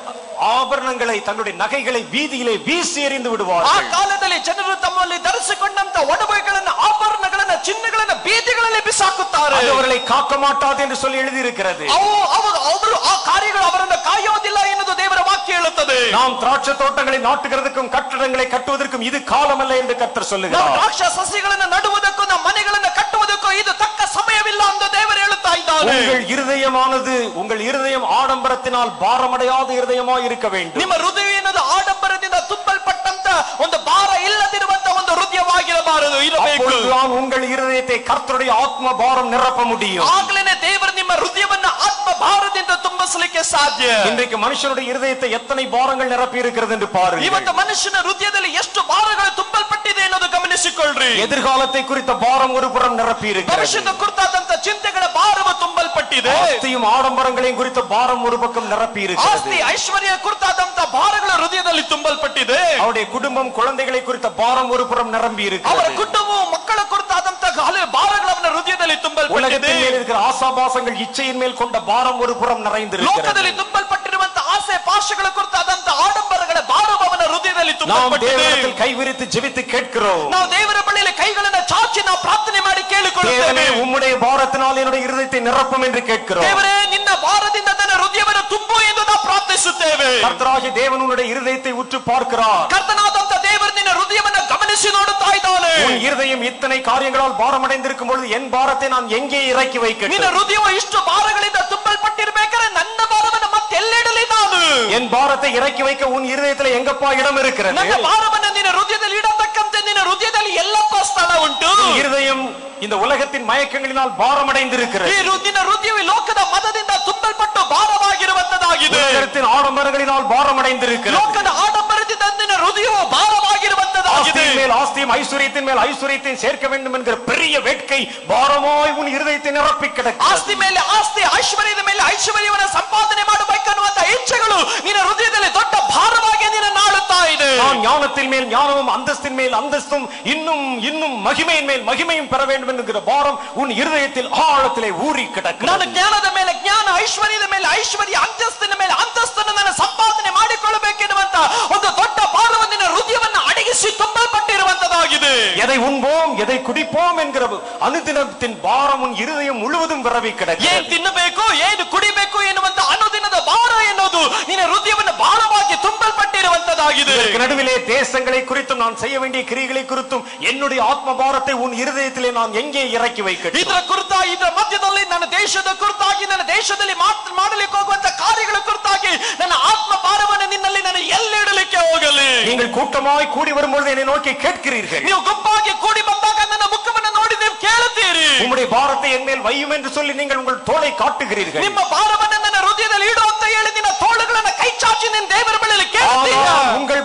ஆபரணங்களை தங்களுடைய நகைகளை வீதியிலே வீசி எறிந்து ಆ விடுவார்கள் ಕಾಲದಲ್ಲಿ ಜನರು ತಮ್ಮಲ್ಲಿ ಧರಿಸಿಕೊಂಡಂತ ಒಡವೆಗಳನ್ನ ಆಭರಣಗಳನ್ನ ಚಿನ್ನಗಳನ್ನ ಬೀದಿಗಳಲ್ಲಿ ಬಿಸಾಕುತ್ತಾರೆ அது அவர்களை காக்க மாட்டாது என்று சொல்லி எழுதியிருக்கிறது ಅವು ಅವ- ಅವರು ಆ ಕಾರ್ಯಗಳು ಅವರನ್ನು ಕಾಯೋದಿಲ್ಲ ಎನ್ನುವುದು ದೇವರ ವಾಕ್ಯ ಹೇಳುತ್ತದೆ நாம் திராட்சை தோட்டங்களை நாட்டுகிறதுக்கும் கட்டடங்களை கட்டுவதற்கும் இது காலமல்ல என்று கர்த்தர் ನಾವು சொல்லுகிறார் ದ್ರಾಕ್ಷ ಸಸಿಗಳನ್ನ ನಡುವುದಕ್ಕೂ ನಮ್ಮ ಮನೆಗಳನ್ನ ಕಟ್ಟುವುದಕ್ಕೂ ಇದು ತಕ್ಕ ಸಮಯವಿಲ್ಲ ಎಂದು ದೇವರು ಹೇಳುತ್ತಾ ಇದ್ದಾನೆ உங்கள் இருதயமானது உங்கள் இருதயம் ஆடம்பரத்தினால் பாரமடையாத இருதயமாய் இருக்க வேண்டும் ನಿಮ್ಮ ಹೃದಯ ಎನ್ನುವುದು ಆಡಂಬರದಿಂದ ತುಂಬಲ್ಪಟ್ಟಂತ ಒಂದು ಭಾರ ಇಲ್ಲದಿರುವಂತ ಒಂದು ಹೃದಯವಾಗಿರಬಾರದು ಇರಬೇಕು அப்பொழுதுதான் உங்கள் இருதயத்தை கர்த்தருடைய ஆத்ம பாரம் நிரப்ப முடியும் ಆಗ್ಲೇನೆ ದೇವರು ನಿಮ್ಮ ಹೃದಯವನ್ನ ಆತ್ಮ ಭಾರದಿಂದ ತುಂಬಿಸಲಿಕ್ಕೆ ಸಾಧ್ಯ இன்றைக்கு மனுஷனுடைய இருதயத்தை எத்தனை பாரங்கள் நிரப்பி இருக்கிறது என்று பாருங்கள் ಇವತ್ತು ಮನುಷ್ಯನ ಹೃದಯದಲ್ಲಿ ಎಷ್ಟು ಭಾರಗಳು ತುಂಬಲ್ಪಟ್ಟಿದೆ ಅನ್ನೋದು ಗಮನಿಸಿಕೊಳ್ಳ್ರಿ எதிர்காலத்தை குறித்த பாரம் ஒரு புறம் நிரப்பி இருக்கிறது ಭವಿಷ್ಯದ ಕುರಿತಾದಂತ ಚಿಂತೆಗಳ ಭಾರವು ತುಂಬಲ್ಪಟ್ಟಿದೆ ஆஸ்தியும் ஆடம்பரங்களையும் குறித்த பாரம் ஒரு பக்கம் நிரப்பி இருக்கிறது ಆಸ್ತಿ ಐಶ್ವರ್ಯ ಕುರಿತಾದಂತ ಭಾರಗಳ ಹೃದಯದಲ್ಲಿ ತುಂಬಲ್ಪಟ್ಟಿದೆ அவருடைய குடும்பம் குழந்தைகளை குறித்த பாரம் ஒரு புறம் நிரம்பி ಅವರ இருக்கிறது ಕುಟುಂಬವು ಮಕ್ಕಳ ಕುರಿತಾದಂತ ಹಲವು ಭಾರಗಳು ಅವನ ಹೃದಯದಲ್ಲಿ ತುಂಬಲ್ಪಟ್ಟಿದೆ உலகத்தின் மேல் இருக்கிற ஆசாபாசங்கள் இச்சையின் மேல் கொண்ட பாரம் ஒரு புறம் நிறைந்திருக்கிறது ಲೋಕದಲ್ಲಿ ತುಂಬಲ್ಪಟ್ಟಿರುವಂತ ಆಸೆ ಪಾಶಗಳ ಕುರಿತಾದಂತ ಆಡಂಬರಗಳ ಭಾರವು ಅವನ ಹೃದಯದಲ್ಲಿ நாம் ತುಂಬಲ್ಪಟ್ಟಿದೆ தேவனிடத்தில் கைவிரித்து ஜெபித்து கேட்கிறோம் ನಾವು ದೇವರ ಬಳಿಯಲ್ಲಿ ಕೈಗಳನ್ನ ಚಾಚಿ ನಾವು ಪ್ರಾರ್ಥನೆ ಮಾಡಿ ಕೇಳಿಕೊಳ್ಳುತ್ತೇವೆ தேவனே உம்முடைய பாரத்தினால் என்னுடைய இருதயத்தை நிரப்பும் என்று கேட்கிறோம் ದೇವರೇ ನಿನ್ನ ಭಾರದಿಂದ ನನ್ನ ಹೃದಯವನ್ನು ತುಂಬು ಎಂದು ನಾವು ಪ್ರಾರ್ಥಿಸುತ್ತೇವೆ கர்த்தராகிய தேவன் உன்னுடைய இருதயத்தை உற்று பார்க்கிறார் ಕರ್ತನಾದಂತ ದೇವರು ನಿನ್ನ ಹೃದಯವನ್ನ ಗಮನಿಸಿ ನೋಡುತ್ತಾ ಇದ್ದಾನೆ உன் இருதயம் இத்தனை காரியங்களால் பாரமடைந்திருக்கும் பொழுது என் பாரத்தை நான் எங்கே இறக்கி ನಿನ್ನ வைக்கட்டும் ಹೃದಯವು ಇಷ್ಟು ಭಾರಗಳಿಂದ ತುಂಬಲ್ಪಟ್ಟಿರ್ಬೇಕಾದ್ರೆ ನನ್ನ ಭಾರವನ್ನು ಮತ್ತೆಲ್ಲಿಡಲಿ ನಾನು என் பாரத்தை இறக்கி வைக்க உன் இருதயத்துல எங்கப்பா இடம் இருக்கிறது ನನ್ನ ಭಾರವನ್ನು ನಿನ್ನ ಹೃದಯದಲ್ಲಿ ಇಡತಕ್ಕಂತೆ ನಿನ್ನ ಹೃದಯದಲ್ಲಿ ಎಲ್ಲಪ್ಪ ಸ್ಥಳ ಉಂಟು உன் இருதயம் இந்த உலகத்தின் மயக்கங்களினால் பாரமடைந்திருக்கிறது ಈ ಹೃ- ನಿನ್ನ ಹೃದಯವು ಈ ಲೋಕದ ಮದದಿಂದ ತುಂಬಲ್ಪಟ್ಟು ಭಾರವಾಗಿರುವಂತದಾಗಿದೆ உலகத்தின் ஆடம்பரங்களினால் பாரமடைந்திருக்கிறது ಲೋಕದ ಆಡಂಬರದಿಂದ ನಿನ್ನ ಹೃದಯವು ಭಾರವಾಗಿರುವಂತದಾಗಿದೆ ஆஸ்தியின் மேல் ஆஸ்தியும் ஐஸ்வர்யத்தின் மேல் ஐஸ்வர்யத்தையும் சேர்க்க வேண்டும் என்கிற பெரிய வேட்கை பாரமாய் உன் இருதயத்தை நிரப்பி கிடக்கிறது ಆಸ್ತಿ ಮೇಲೆ ಆಸ್ತಿ ಐಶ್ವರ್ಯದ ಮೇಲೆ ಐಶ್ವರ್ಯವನ್ನು ಸಂಪಾದನೆ ಮಾಡಬೇಕನ್ನುವಂತ ಇಚ್ಛೆಗಳು ನಿನ್ನ ಹೃದಯದಲ್ಲಿ ದೊಡ್ಡ ಭಾರವಾಗಿ ನಿನ್ನ ನಾಳುತ್ತಾ ಇದೆ நான் ஞானத்தின் மேல் ஞானமும் அந்தஸ்தின் மேல் அந்தஸ்தும் இன்னும் இன்னும் மகிமையின் மேல் மகிமையும் பெற வேண்டும் என்கிற பாரம் உன் இருதயத்தில் ஆழத்திலே ஊறி ನಾನು கிடக்கிறது ಜ್ಞಾನದ ಮೇಲೆ ಜ್ಞಾನ ಐಶ್ವರ್ಯದ ಮೇಲೆ ಐಶ್ವರ್ಯ ಅಂತಸ್ತಿನ ಮೇಲೆ ಅಂತಸ್ತನ್ನು ನಾನು ಸಂಪಾದನೆ ಮಾಡಿಕೊಳ್ಳಬೇಕೆನ್ನುವಂತ ಒಂದು ದೊಡ್ಡ ಭಾರವನ್ನು ನಿನ್ನ ಹೃದಯವನ್ನು ಅಡಗಿಸಿ ತುಂಬಲ್ಪಟ್ಟಿರುವಂತದಾಗಿದೆ எதை உண்போம் எதை குடிப்போம் என்கிற அனுதினத்தின் பாரம் உன் இருதயம் முழுவதும் விரவி ಏನ್ கிடக்கிறது ತಿನ್ನಬೇಕು ಏನು ಕುಡಿಬೇಕು ಎನ್ನುವಂತ ಅನುದಿನದ ಭಾರ ಎನ್ನುವುದು ನಿನ್ನ ಹೃದಯವನ್ನು ಭಾರವಾಗಿ ತುಂಬಲ್ಪಟ್ಟಿರುವಂತದಾಗಿದೆ இதற்கு நடுவிலே தேசங்களை குறித்தும் நான் செய்ய வேண்டிய கிரிகளை குறித்தும் என்னுடைய ஆத்ம பாரத்தை உன் இருதயத்திலே நான் எங்கே இறக்கி வைக்கட்டும் ಇದರ ಕುರಿತಾಗಿ ಇದರ ಮಧ್ಯದಲ್ಲಿ ನನ್ನ ದೇಶದ ಕುರಿತಾಗಿ ನನ್ನ ದೇಶದಲ್ಲಿ ಮಾತ್- ಮಾಡಲಿಕ್ಕೆ ಹೋಗುವಂತ ಕಾರ್ಯಗಳ ಕುರಿತಾಗಿ ನನ್ನ ಆತ್ಮ ಭಾರವನ್ನು ನಿನ್ನಲ್ಲಿ ನಾನು ಎಲ್ಲಿಡಲಿಕ್ಕೆ ಹೋಗಲಿ நீங்கள் கூட்டமாய் கூடி வரும்பொழுது என்னை நோக்கி கேட்கிறீர்கள் ನೀವು ಗುಂಪಾಗಿ ಕೂಡಿ ಬಂದಾಗ ನನ್ನ ಮುಖವನ್ನು ನೋಡಿ ನೀವು ಕೇಳುತ್ತೀರಿ உம்முடைய பாரத்தை என் மேல் வையும் என்று சொல்லி நீங்கள் உங்கள் தோளை காட்டுகிறீர்கள் ನಿಮ್ಮ ಭಾರವನ್ನು ನನ್ನ ಹೃದಯದಲ್ಲಿ ಇಡು ಅಂತ ಹೇಳಿ ನಿನ್ನ ತೋಳುಗಳನ್ನ ಕೈ ಚಾಚಿ ನಿನ್ನ ದೇವರ ಬಳಿಯಲ್ಲಿ ಕೇಳುತ್ತೀರಾ ஆனால் உங்கள் பாரத்தை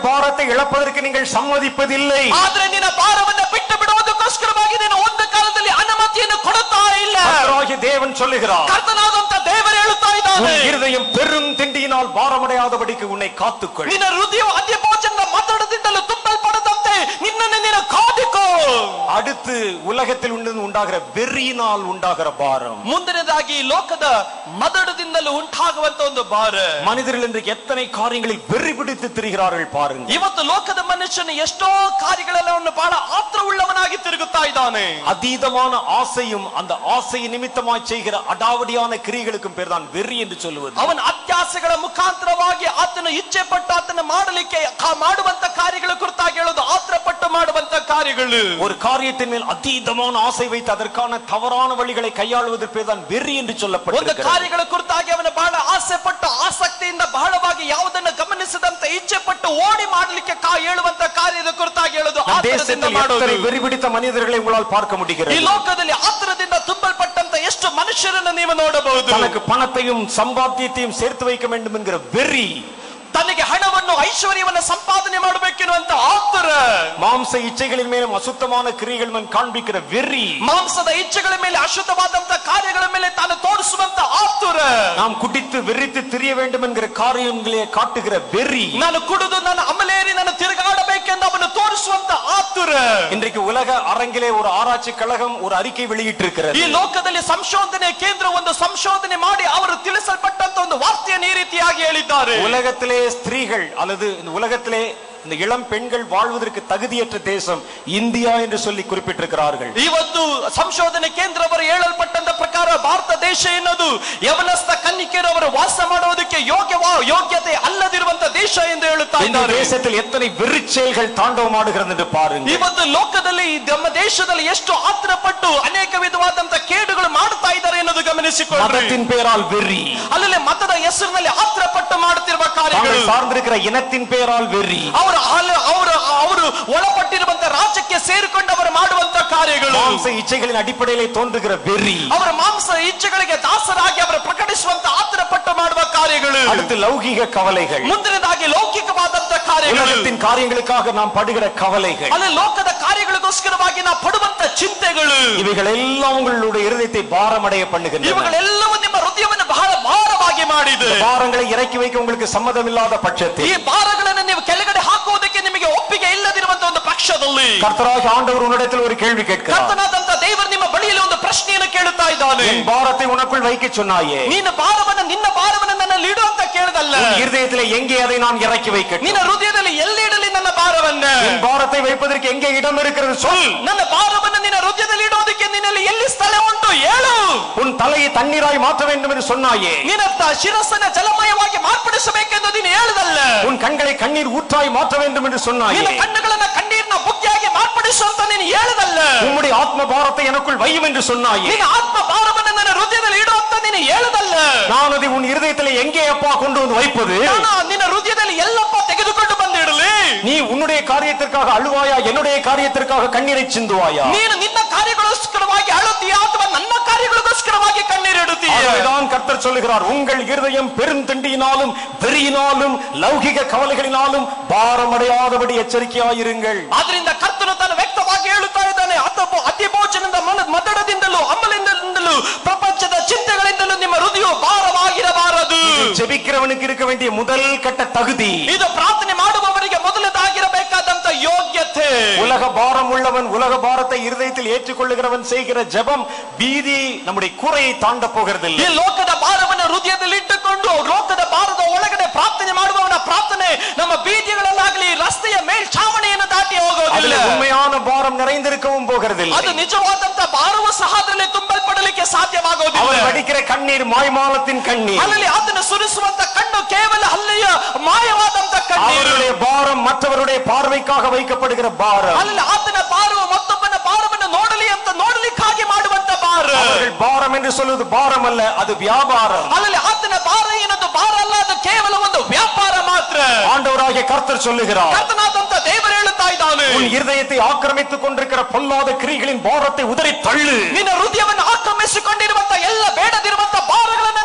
பாரத்தை இழப்பதற்கு நீங்கள் சம்மதிப்பதில்லை ಆದ್ರೆ ನಿನ್ನ ಭಾರವನ್ನ ಬಿಟ್ಟು ಬಿಡುವುದಕ್ಕೋಸ್ಕರವಾಗಿ ನೀನು ಒಂದು ಕಾಲದಲ್ಲಿ ಅನುಮತಿಯನ್ನು ಕೊಡುತ್ತಾ ಇಲ್ಲ கர்த்தராகிய தேவன் சொல்லுகிறார் ಕರ್ತನಾದಂತ ದೇವರು ಹೇಳುತ್ತಾ உன் ಇದ್ದಾನೆ இருதயம் பெரும் திண்டியினால் பாரமடையாதபடிக்கு உன்னை காத்துக்கொள் ನಿನ್ನ ಹೃದಯ ಅದ್ಯ ಭೋಜನ ಮಾತಾಡದಿಂದಲೂ ತುಂಬಲ್ಪಡದಂತೆ ನಿನ್ನನ್ನು ನೀನು ಕಾದಿಕೋ அடுத்து உலகத்தில் உண்டு- உண்டாகிற வெறியினால் உண்டாகிற பாரம் ಮುಂದಿನದಾಗಿ ಈ ಲೋಕದ ಮದಡದಿಂದಲೂ ಉಂಟಾಗುವಂತ ಒಂದು ಭಾರ மனிதர்கள் இன்றைக்கு எத்தனை காரியங்களில் வெறி பிடித்து திரிகிறார்கள் பாருங்க ಇವತ್ತು ಲೋಕದ ಮನುಷ್ಯನು ಎಷ್ಟೋ ಕಾರ್ಯಗಳೆಲ್ಲವನ್ನು ಬಹಳ ಆತ್ರ ಉಳ್ಳವನಾಗಿ ತಿರುಗುತ್ತಾ ಇದ್ದಾನೆ அதீதமான ஆசையும் அந்த ஆசை நிமித்தமாய் செய்கிற அடாவடியான கிரியைகளுக்கும் பேர் தான் வெறி என்று சொல்லுவது ಅವನ ಅತ್ಯಾಸೆಗಳ ಮುಖಾಂತರವಾಗಿ ಆತನ ಇಚ್ಛೆ ಪಟ್ಟು ಆತನ ಮಾಡಲಿಕ್ಕೆ ಕಾ- ಮಾಡುವಂತ ಕಾರ್ಯಗಳ ಕುರಿತಾಗಿ ಹೇಳೋದು ಆತ್ರ ಪಟ್ಟು ಮಾಡುವಂತ ಕಾರ್ಯಗಳು ஒரு காரியத்தின் மேல் அதீதமான ஆசை வைத்து அதற்கான தவறான வழிகளை கையாளுவதற்கு பேர் தான் வெறி என்று ಒಂದು சொல்லப்பட்டிருக்கிறது ಕಾರ್ಯಗಳ ಕುರಿತಾಗಿ ಅವನ ಬಹಳ ಆಸೆ ಪಟ್ಟು ಆಸಕ್ತಿಯಿಂದ ಬಹಳವಾಗಿ ಯಾವುದನ್ನು ಗಮನಿಸದಂತೆ ಇಚ್ಛೆ ಪಟ್ಟು ಓಡಿ ಮಾಡಲಿಕ್ಕೆ ಕಾ ಹೇಳುವಂತ ಕಾರ್ಯದ ಕುರಿತಾಗಿ ಹೇಳೋದು நம் ಆತರದಿಂದ தேசத்தில் ಮಾಡೋದು எத்தனை வெறி பிடித்த மனிதர்களை உங்களால் பார்க்க ಈ முடிகிறது ಲೋಕದಲ್ಲಿ ಆತರದಿಂದ ತುಂಬಲ್ಪಟ್ಟಂತ ಎಷ್ಟು ಮನುಷ್ಯರನ್ನು ನೀವು ನೋಡಬಹುದು தனக்கு பணத்தையும் சம்பாத்தியத்தையும் சேர்த்து வைக்க வேண்டும் என்கிற வெறி ತನಗೆ ಹಣವನ್ನು ಐಶ್ವರ್ಯವನ್ನು ಸಂಪಾದನೆ ಮಾಡಬೇಕೆನ್ನುವಂತ ಆತುರ மாம்ச இச்சைகளின் மேலும் அசுத்தமான கிரியைகள் மேல் காண்பிக்கிற வெறி ಮಾಂಸದ ಇಚ್ಛೆಗಳ ಮೇಲೆ ಅಶುದ್ಧವಾದಂತ ಕಾರ್ಯಗಳ ಮೇಲೆ ತಾನು ತೋರಿಸುವಂತ ಆತುರ நாம் குடித்து வெறித்து திரிய வேண்டும் என்கிற காரியங்களே காட்டுகிற வெறி ನಾನು ಕುಡಿದು ನಾನು ಅಮಲೇರಿ ನಾನು ತಿರುಗಾಡಬೇಕೆಂದು ಅವನು ತೋರಿಸುವಂತ ಆತುರ இன்றைக்கு உலக அரங்கிலே ஒரு ஆராய்ச்சி கழகம் ஒரு அறிக்கை ಈ வெளியிட்டிருக்கிறது ಲೋಕದಲ್ಲಿ ಸಂಶೋಧನೆ ಕೇಂದ್ರ ಒಂದು ಸಂಶೋಧನೆ ಮಾಡಿ ಅವರು ತಿಳಿಸಲ್ಪಟ್ಟಂತ ಒಂದು ವಾರ್ತೆಯನ್ನು ಈ ರೀತಿಯಾಗಿ ಹೇಳಿದ್ದಾರೆ உலகத்திலே ஸ்திரீகள் அல்லது இந்த உலகத்திலே இந்த இளம் பெண்கள் வாழ்வதற்கு தகுதியற்ற தேசம் இந்தியா என்று சொல்லி குறிப்பிட்டிருக்கிறார்கள் ಇವತ್ತು ಸಂಶೋಧನೆ ಕೇಂದ್ರವರು ಹೇಳಲ್ಪಟ್ಟಂತ ಪ್ರಕಾರ ಭಾರತ ದೇಶ ಎನ್ನುವುದು ಯವನಸ್ಥ ಕನ್ನಿಕೆಯರವರು ವಾಸ ಮಾಡುವುದಕ್ಕೆ ಯೋಗ್ಯವಾ ಯೋಗ್ಯತೆ ಅಲ್ಲದಿರುವಂತ ದೇಶ ಎಂದು ಹೇಳುತ್ತಾ இந்த ಇದ್ದಾರೆ தேசத்தில் எத்தனை வெறிச்செயல்கள் தாண்டவமாடுகிறது என்று பாருங்க ಇವತ್ತು ಲೋಕದಲ್ಲಿ ಈ ನಮ್ಮ ದೇಶದಲ್ಲಿ ಎಷ್ಟು ಆತ್ರಪಟ್ಟು ಅನೇಕ ವಿಧವಾದಂತ ಕೇಡುಗಳು ಮಾಡುತ್ತಾ ಇದ್ದಾರೆ ಎನ್ನುವುದು ಗಮನಿಸಿಕೊಳ್ಳಿ மதத்தின் பெயரால் வெறி ಅಲ್ಲಲ್ಲಿ ಮತದ ಹೆಸರಿನಲ್ಲಿ ಆತ್ರಪಟ್ಟು ಮಾಡುತ್ತಿರುವ ಕಾರ್ಯಗಳು தாங்கள் சார்ந்திருக்கிற இனத்தின் பெயரால் வெறி ಅವರು ಅವರು ಅವರು ಒಳಪಟ್ಟಿರುವಂತ ರಾಜ್ಯಕ್ಕೆ ಸೇರಿಕೊಂಡವರು ಮಾಡುವಂತ ಕಾರ್ಯಗಳು மாம்ச இச்சைகளின் அடிப்படையிலே தோன்றுகிற வெறி ಅವರ ಮಾಂಸ ಇಚ್ಛೆಗಳಿಗೆ ದಾಸರಾಗಿ ಅವರು ಪ್ರಕಟಿಸುವಂತ ಆತರಪಟ್ಟು ಮಾಡುವ ಕಾರ್ಯಗಳು அடுத்து லௌகிக கவலைகள் ಮುಂದಿನದಾಗಿ ಲೌಕಿಕವಾದಂತ ಕಾರ್ಯಗಳು உலகத்தின் காரியங்களுக்காக நாம் படுகிற கவலைகள் ಅಲ್ಲಿ ಲೋಕದ ಕಾರ್ಯಗಳಿಗೋಸ್ಕರವಾಗಿ ನಾವು ಪಡುವಂತ ಚಿಂತೆಗಳು இவைகள் எல்லாம் உங்களுடைய இருதயத்தை பாரமடைய பண்ணுகின்றன ಇವುಗಳೆಲ್ಲವೂ ನಿಮ್ಮ ಹೃದಯವನ್ನು ಬಹಳ ಭಾರವಾಗಿ ಮಾಡಿದೆ இந்த பாரங்களை இறக்கி வைக்க உங்களுக்கு சம்மதம் இல்லாத ಈ பட்சத்தில் ಭಾರಗಳನ್ನು ನೀವು ಕೆಳಗಡೆ ಹಾಕುವುದಕ್ಕೆ ನಿಮಗೆ ಒಪ್ಪಿಗೆ ಇಲ್ಲದಿರುವಂತ ಒಂದು ಪಕ್ಷದಲ್ಲಿ கர்த்தராக ஆண்டவர் உன்னிடத்தில் ஒரு கேள்வி கேட்கிறார் ಕರ್ತನಾದಂತ ದೇವರು ನಿಮ್ಮ ಬಳಿಯಲ್ಲಿ ಒಂದು ಪ್ರಶ್ನೆಯನ್ನು ಕೇಳುತ್ತಾ ಇದ್ದಾನೆ என் பாரத்தை உனக்குள் வைக்க சொன்னாயே ನೀನು ಭಾರವನ್ನು ನಿನ್ನ ಭಾರವನ್ನು ನನ್ನಲ್ಲಿ ಇಡು ಅಂತ ಕೇಳದಲ್ಲ உன் இருதயத்திலே எங்கே அதை நான் இறக்கி வைக்கட்டும் ನಿನ್ನ ಹೃದಯದಲ್ಲಿ ಎಲ್ಲಿಡಲಿ ನನ್ನ ಭಾರವನ್ನ என் பாரத்தை வைப்பதற்கு எங்கே இடம் இருக்கிறது சொல் ನನ್ನ ಭಾರವನ್ನು ನಿನ್ನ ಹೃದಯದಲ್ಲಿ ಇಡೋದಕ್ಕೆ ನಿನ್ನಲ್ಲಿ ಎಲ್ಲಿ ಸ್ಥಳ ಉಂಟು ಹೇಳು உன் தலையை தண்ணீராய் மாற்ற வேண்டும் என்று சொன்னாயே ನಿನ್ನ ತ- ಶಿರಸ್ಸನ್ನ ಜಲಮಯವಾಗಿ ಮಾರ್ಪಡಿಸಬೇಕೆಂದು ನೀನು ಹೇಳುದಲ್ಲ உன் கண்களை கண்ணீர் ஊற்றாய் மாற்ற வேண்டும் என்று சொன்னாயே ನಿನ್ನ ಕಣ್ಣುಗಳನ್ನ ಕಣ್ಣೀರಿನ ಬುಗ್ಗಿಯಾಗಿ ಮಾರ್ಪಡಿಸು ಅಂತ ನೀನು ಹೇಳುದಲ್ಲ உம்முடைய ஆத்ம பாரத்தை எனக்குள் வையும் என்று சொன்னாயே ನಿನ್ನ ಆತ್ಮ ಭಾರವನ್ನು ನನ್ನ ಹೃದಯದಲ್ಲಿ ಇಡು ಅಂತ ನೀನು ಹೇಳುದಲ್ಲ நான் அதை உன் இருதயத்திலே எங்கே அப்பா கொண்டு வந்து வைப்பது ನಾನು ನಿನ್ನ ಹೃದಯದಲ್ಲಿ ಎಲ್ಲಪ್ಪ ತೆಗೆದುಕೊಂಡು ಬಂದಿಡಲಿ நீ உன்னுடைய காரியத்திற்காக அழுவாயா என்னுடைய காரியத்திற்காக கண்ணீரை சிந்துவாயா ನೀನು ನಿನ್ನ ಕಾರ್ಯಗೋಸ್ಕರವಾಗಿ ಅಳುತ್ತೀಯಾ ಅಥವಾ ನನ್ನ ಕಾರ್ಯಗಳಿಗೋಸ್ಕರವಾಗಿ ಕಣ್ಣೀರಿಡುತ್ತೀಯ ஆகவேதான் கர்த்தர் சொல்லுகிறார் உங்கள் இருதயம் பெருந்திண்டியினாலும் வெறியினாலும் லௌகிக கவலைகளினாலும் பாரமடையாதபடி எச்சரிக்கையாயிருங்கள் ಆದ್ರಿಂದ ಕರ್ತನು ತಾನು ವ್ಯಕ್ತವಾಗಿ ಹೇಳುತ್ತಾ ಇದ್ದಾನೆ ಅಥವಾ ಅತಿ ಭೋಜನದ ಮನ ಮದಡದಿಂದಲೂ ಅಮಲಿಂದಲೂ ಪ್ರಪಂಚದ ಚಿಂತೆಗಳಿಂದಲೂ ನಿಮ್ಮ ಹೃದಯ ಭಾರವಾಗಿರಬಾರದು ஜெபிக்கிறவனுக்கு இருக்க வேண்டிய முதல் கட்ட தகுதி ಇದು ಪ್ರಾರ್ಥನೆ ಮಾಡುವವರಿಗೆ ಮೊದಲದಾಗಿರಬೇಕಾದಂತ ಯೋಗ್ಯತೆ உலக பாரம் உள்ளவன் உலக பாரத்தை இருதயத்தில் ஏற்றுக்கொள்ளுகிறவன் செய்கிற ஜெபம் பீதி நம்முடைய கூரையை தாண்ட ಈ போகிறதில்லை ಲೋಕದ ಭಾರವನ್ನು ಹೃದಯದಲ್ಲಿ ಇಟ್ಟುಕೊಂಡು ಲೋಕದ ಭಾರದ ಒಳಗಡೆ ಪ್ರಾರ್ಥನೆ ಮಾಡುವವನ ಪ್ರಾರ್ಥನೆ ನಮ್ಮ ಬೀದಿಗಳಲ್ಲಾಗಲಿ ರಸ್ತೆಯ ಮೇಲ್ಛಾವಣಿಯನ್ನು ದಾಟಿ ಹೋಗೋದಿಲ್ಲ அதுல உண்மையான பாரம் நிறைந்திருக்கவும் போகிறதில்லை ಅದು ನಿಜವಾದಂತ ಭಾರವು ಸಹ ಅದರಲ್ಲಿ ತುಂಬಲ್ಪಡಲಿಕ್ಕೆ அவர் ಸಾಧ್ಯವಾಗೋದಿಲ್ಲ வடிக்கிற கண்ணீர் மாய்மாலத்தின் கண்ணீர் ಅಲ್ಲಲ್ಲಿ ಆತನ ಸುರಿಸುವಂತ ಕಣ್ಣು ಕೇವಲ ಅಲ್ಲಿಯ ಮಾಯವಾದಂತ ಕಣ್ಣೀರು அவருடைய பாரம் மற்றவருடைய பார்வைக்காக வைக்கப்படுகிற பாரம் ಅಲ್ಲಿ ಆತನ ಭಾರವು ಮತ್ತೊಬ್ಬನ ಭಾರವನ್ನು ನೋಡಲಿ ಅಂತ ನೋಡಲಿಕ್ಕಾಗಿ ಮಾಡುವಂತ ಭಾರ அவர்கள் பாரம் என்று சொல்வது பாரம் அல்ல அது வியாபாரம் ಅಲ್ಲಲ್ಲಿ ಆತನ ಭಾರ ಏನದು ಭಾರ ಅಲ್ಲ ಅದು ಕೇವಲ ಒಂದು ವ್ಯಾಪಾರ ಮಾತ್ರ ஆண்டவராகிய கர்த்தர் சொல்லுகிறார் ಕರ್ತನಾದಂತ ದೇವರು ಹೇಳುತ್ತಾ ಇದ್ದಾನೆ உன் இருதயத்தை ஆக்கிரமித்துக் கொண்டிருக்கிற பொல்லாத கிரிகளின் பாரத்தை உதறி தள்ளு ನಿನ್ನ ಹೃದಯವನ್ನು ಆಕ್ರಮಿಸಿಕೊಂಡಿರುವಂತ ಎಲ್ಲ ಬೇಡದಿರುವಂತ ಭಾರಗಳನ್ನ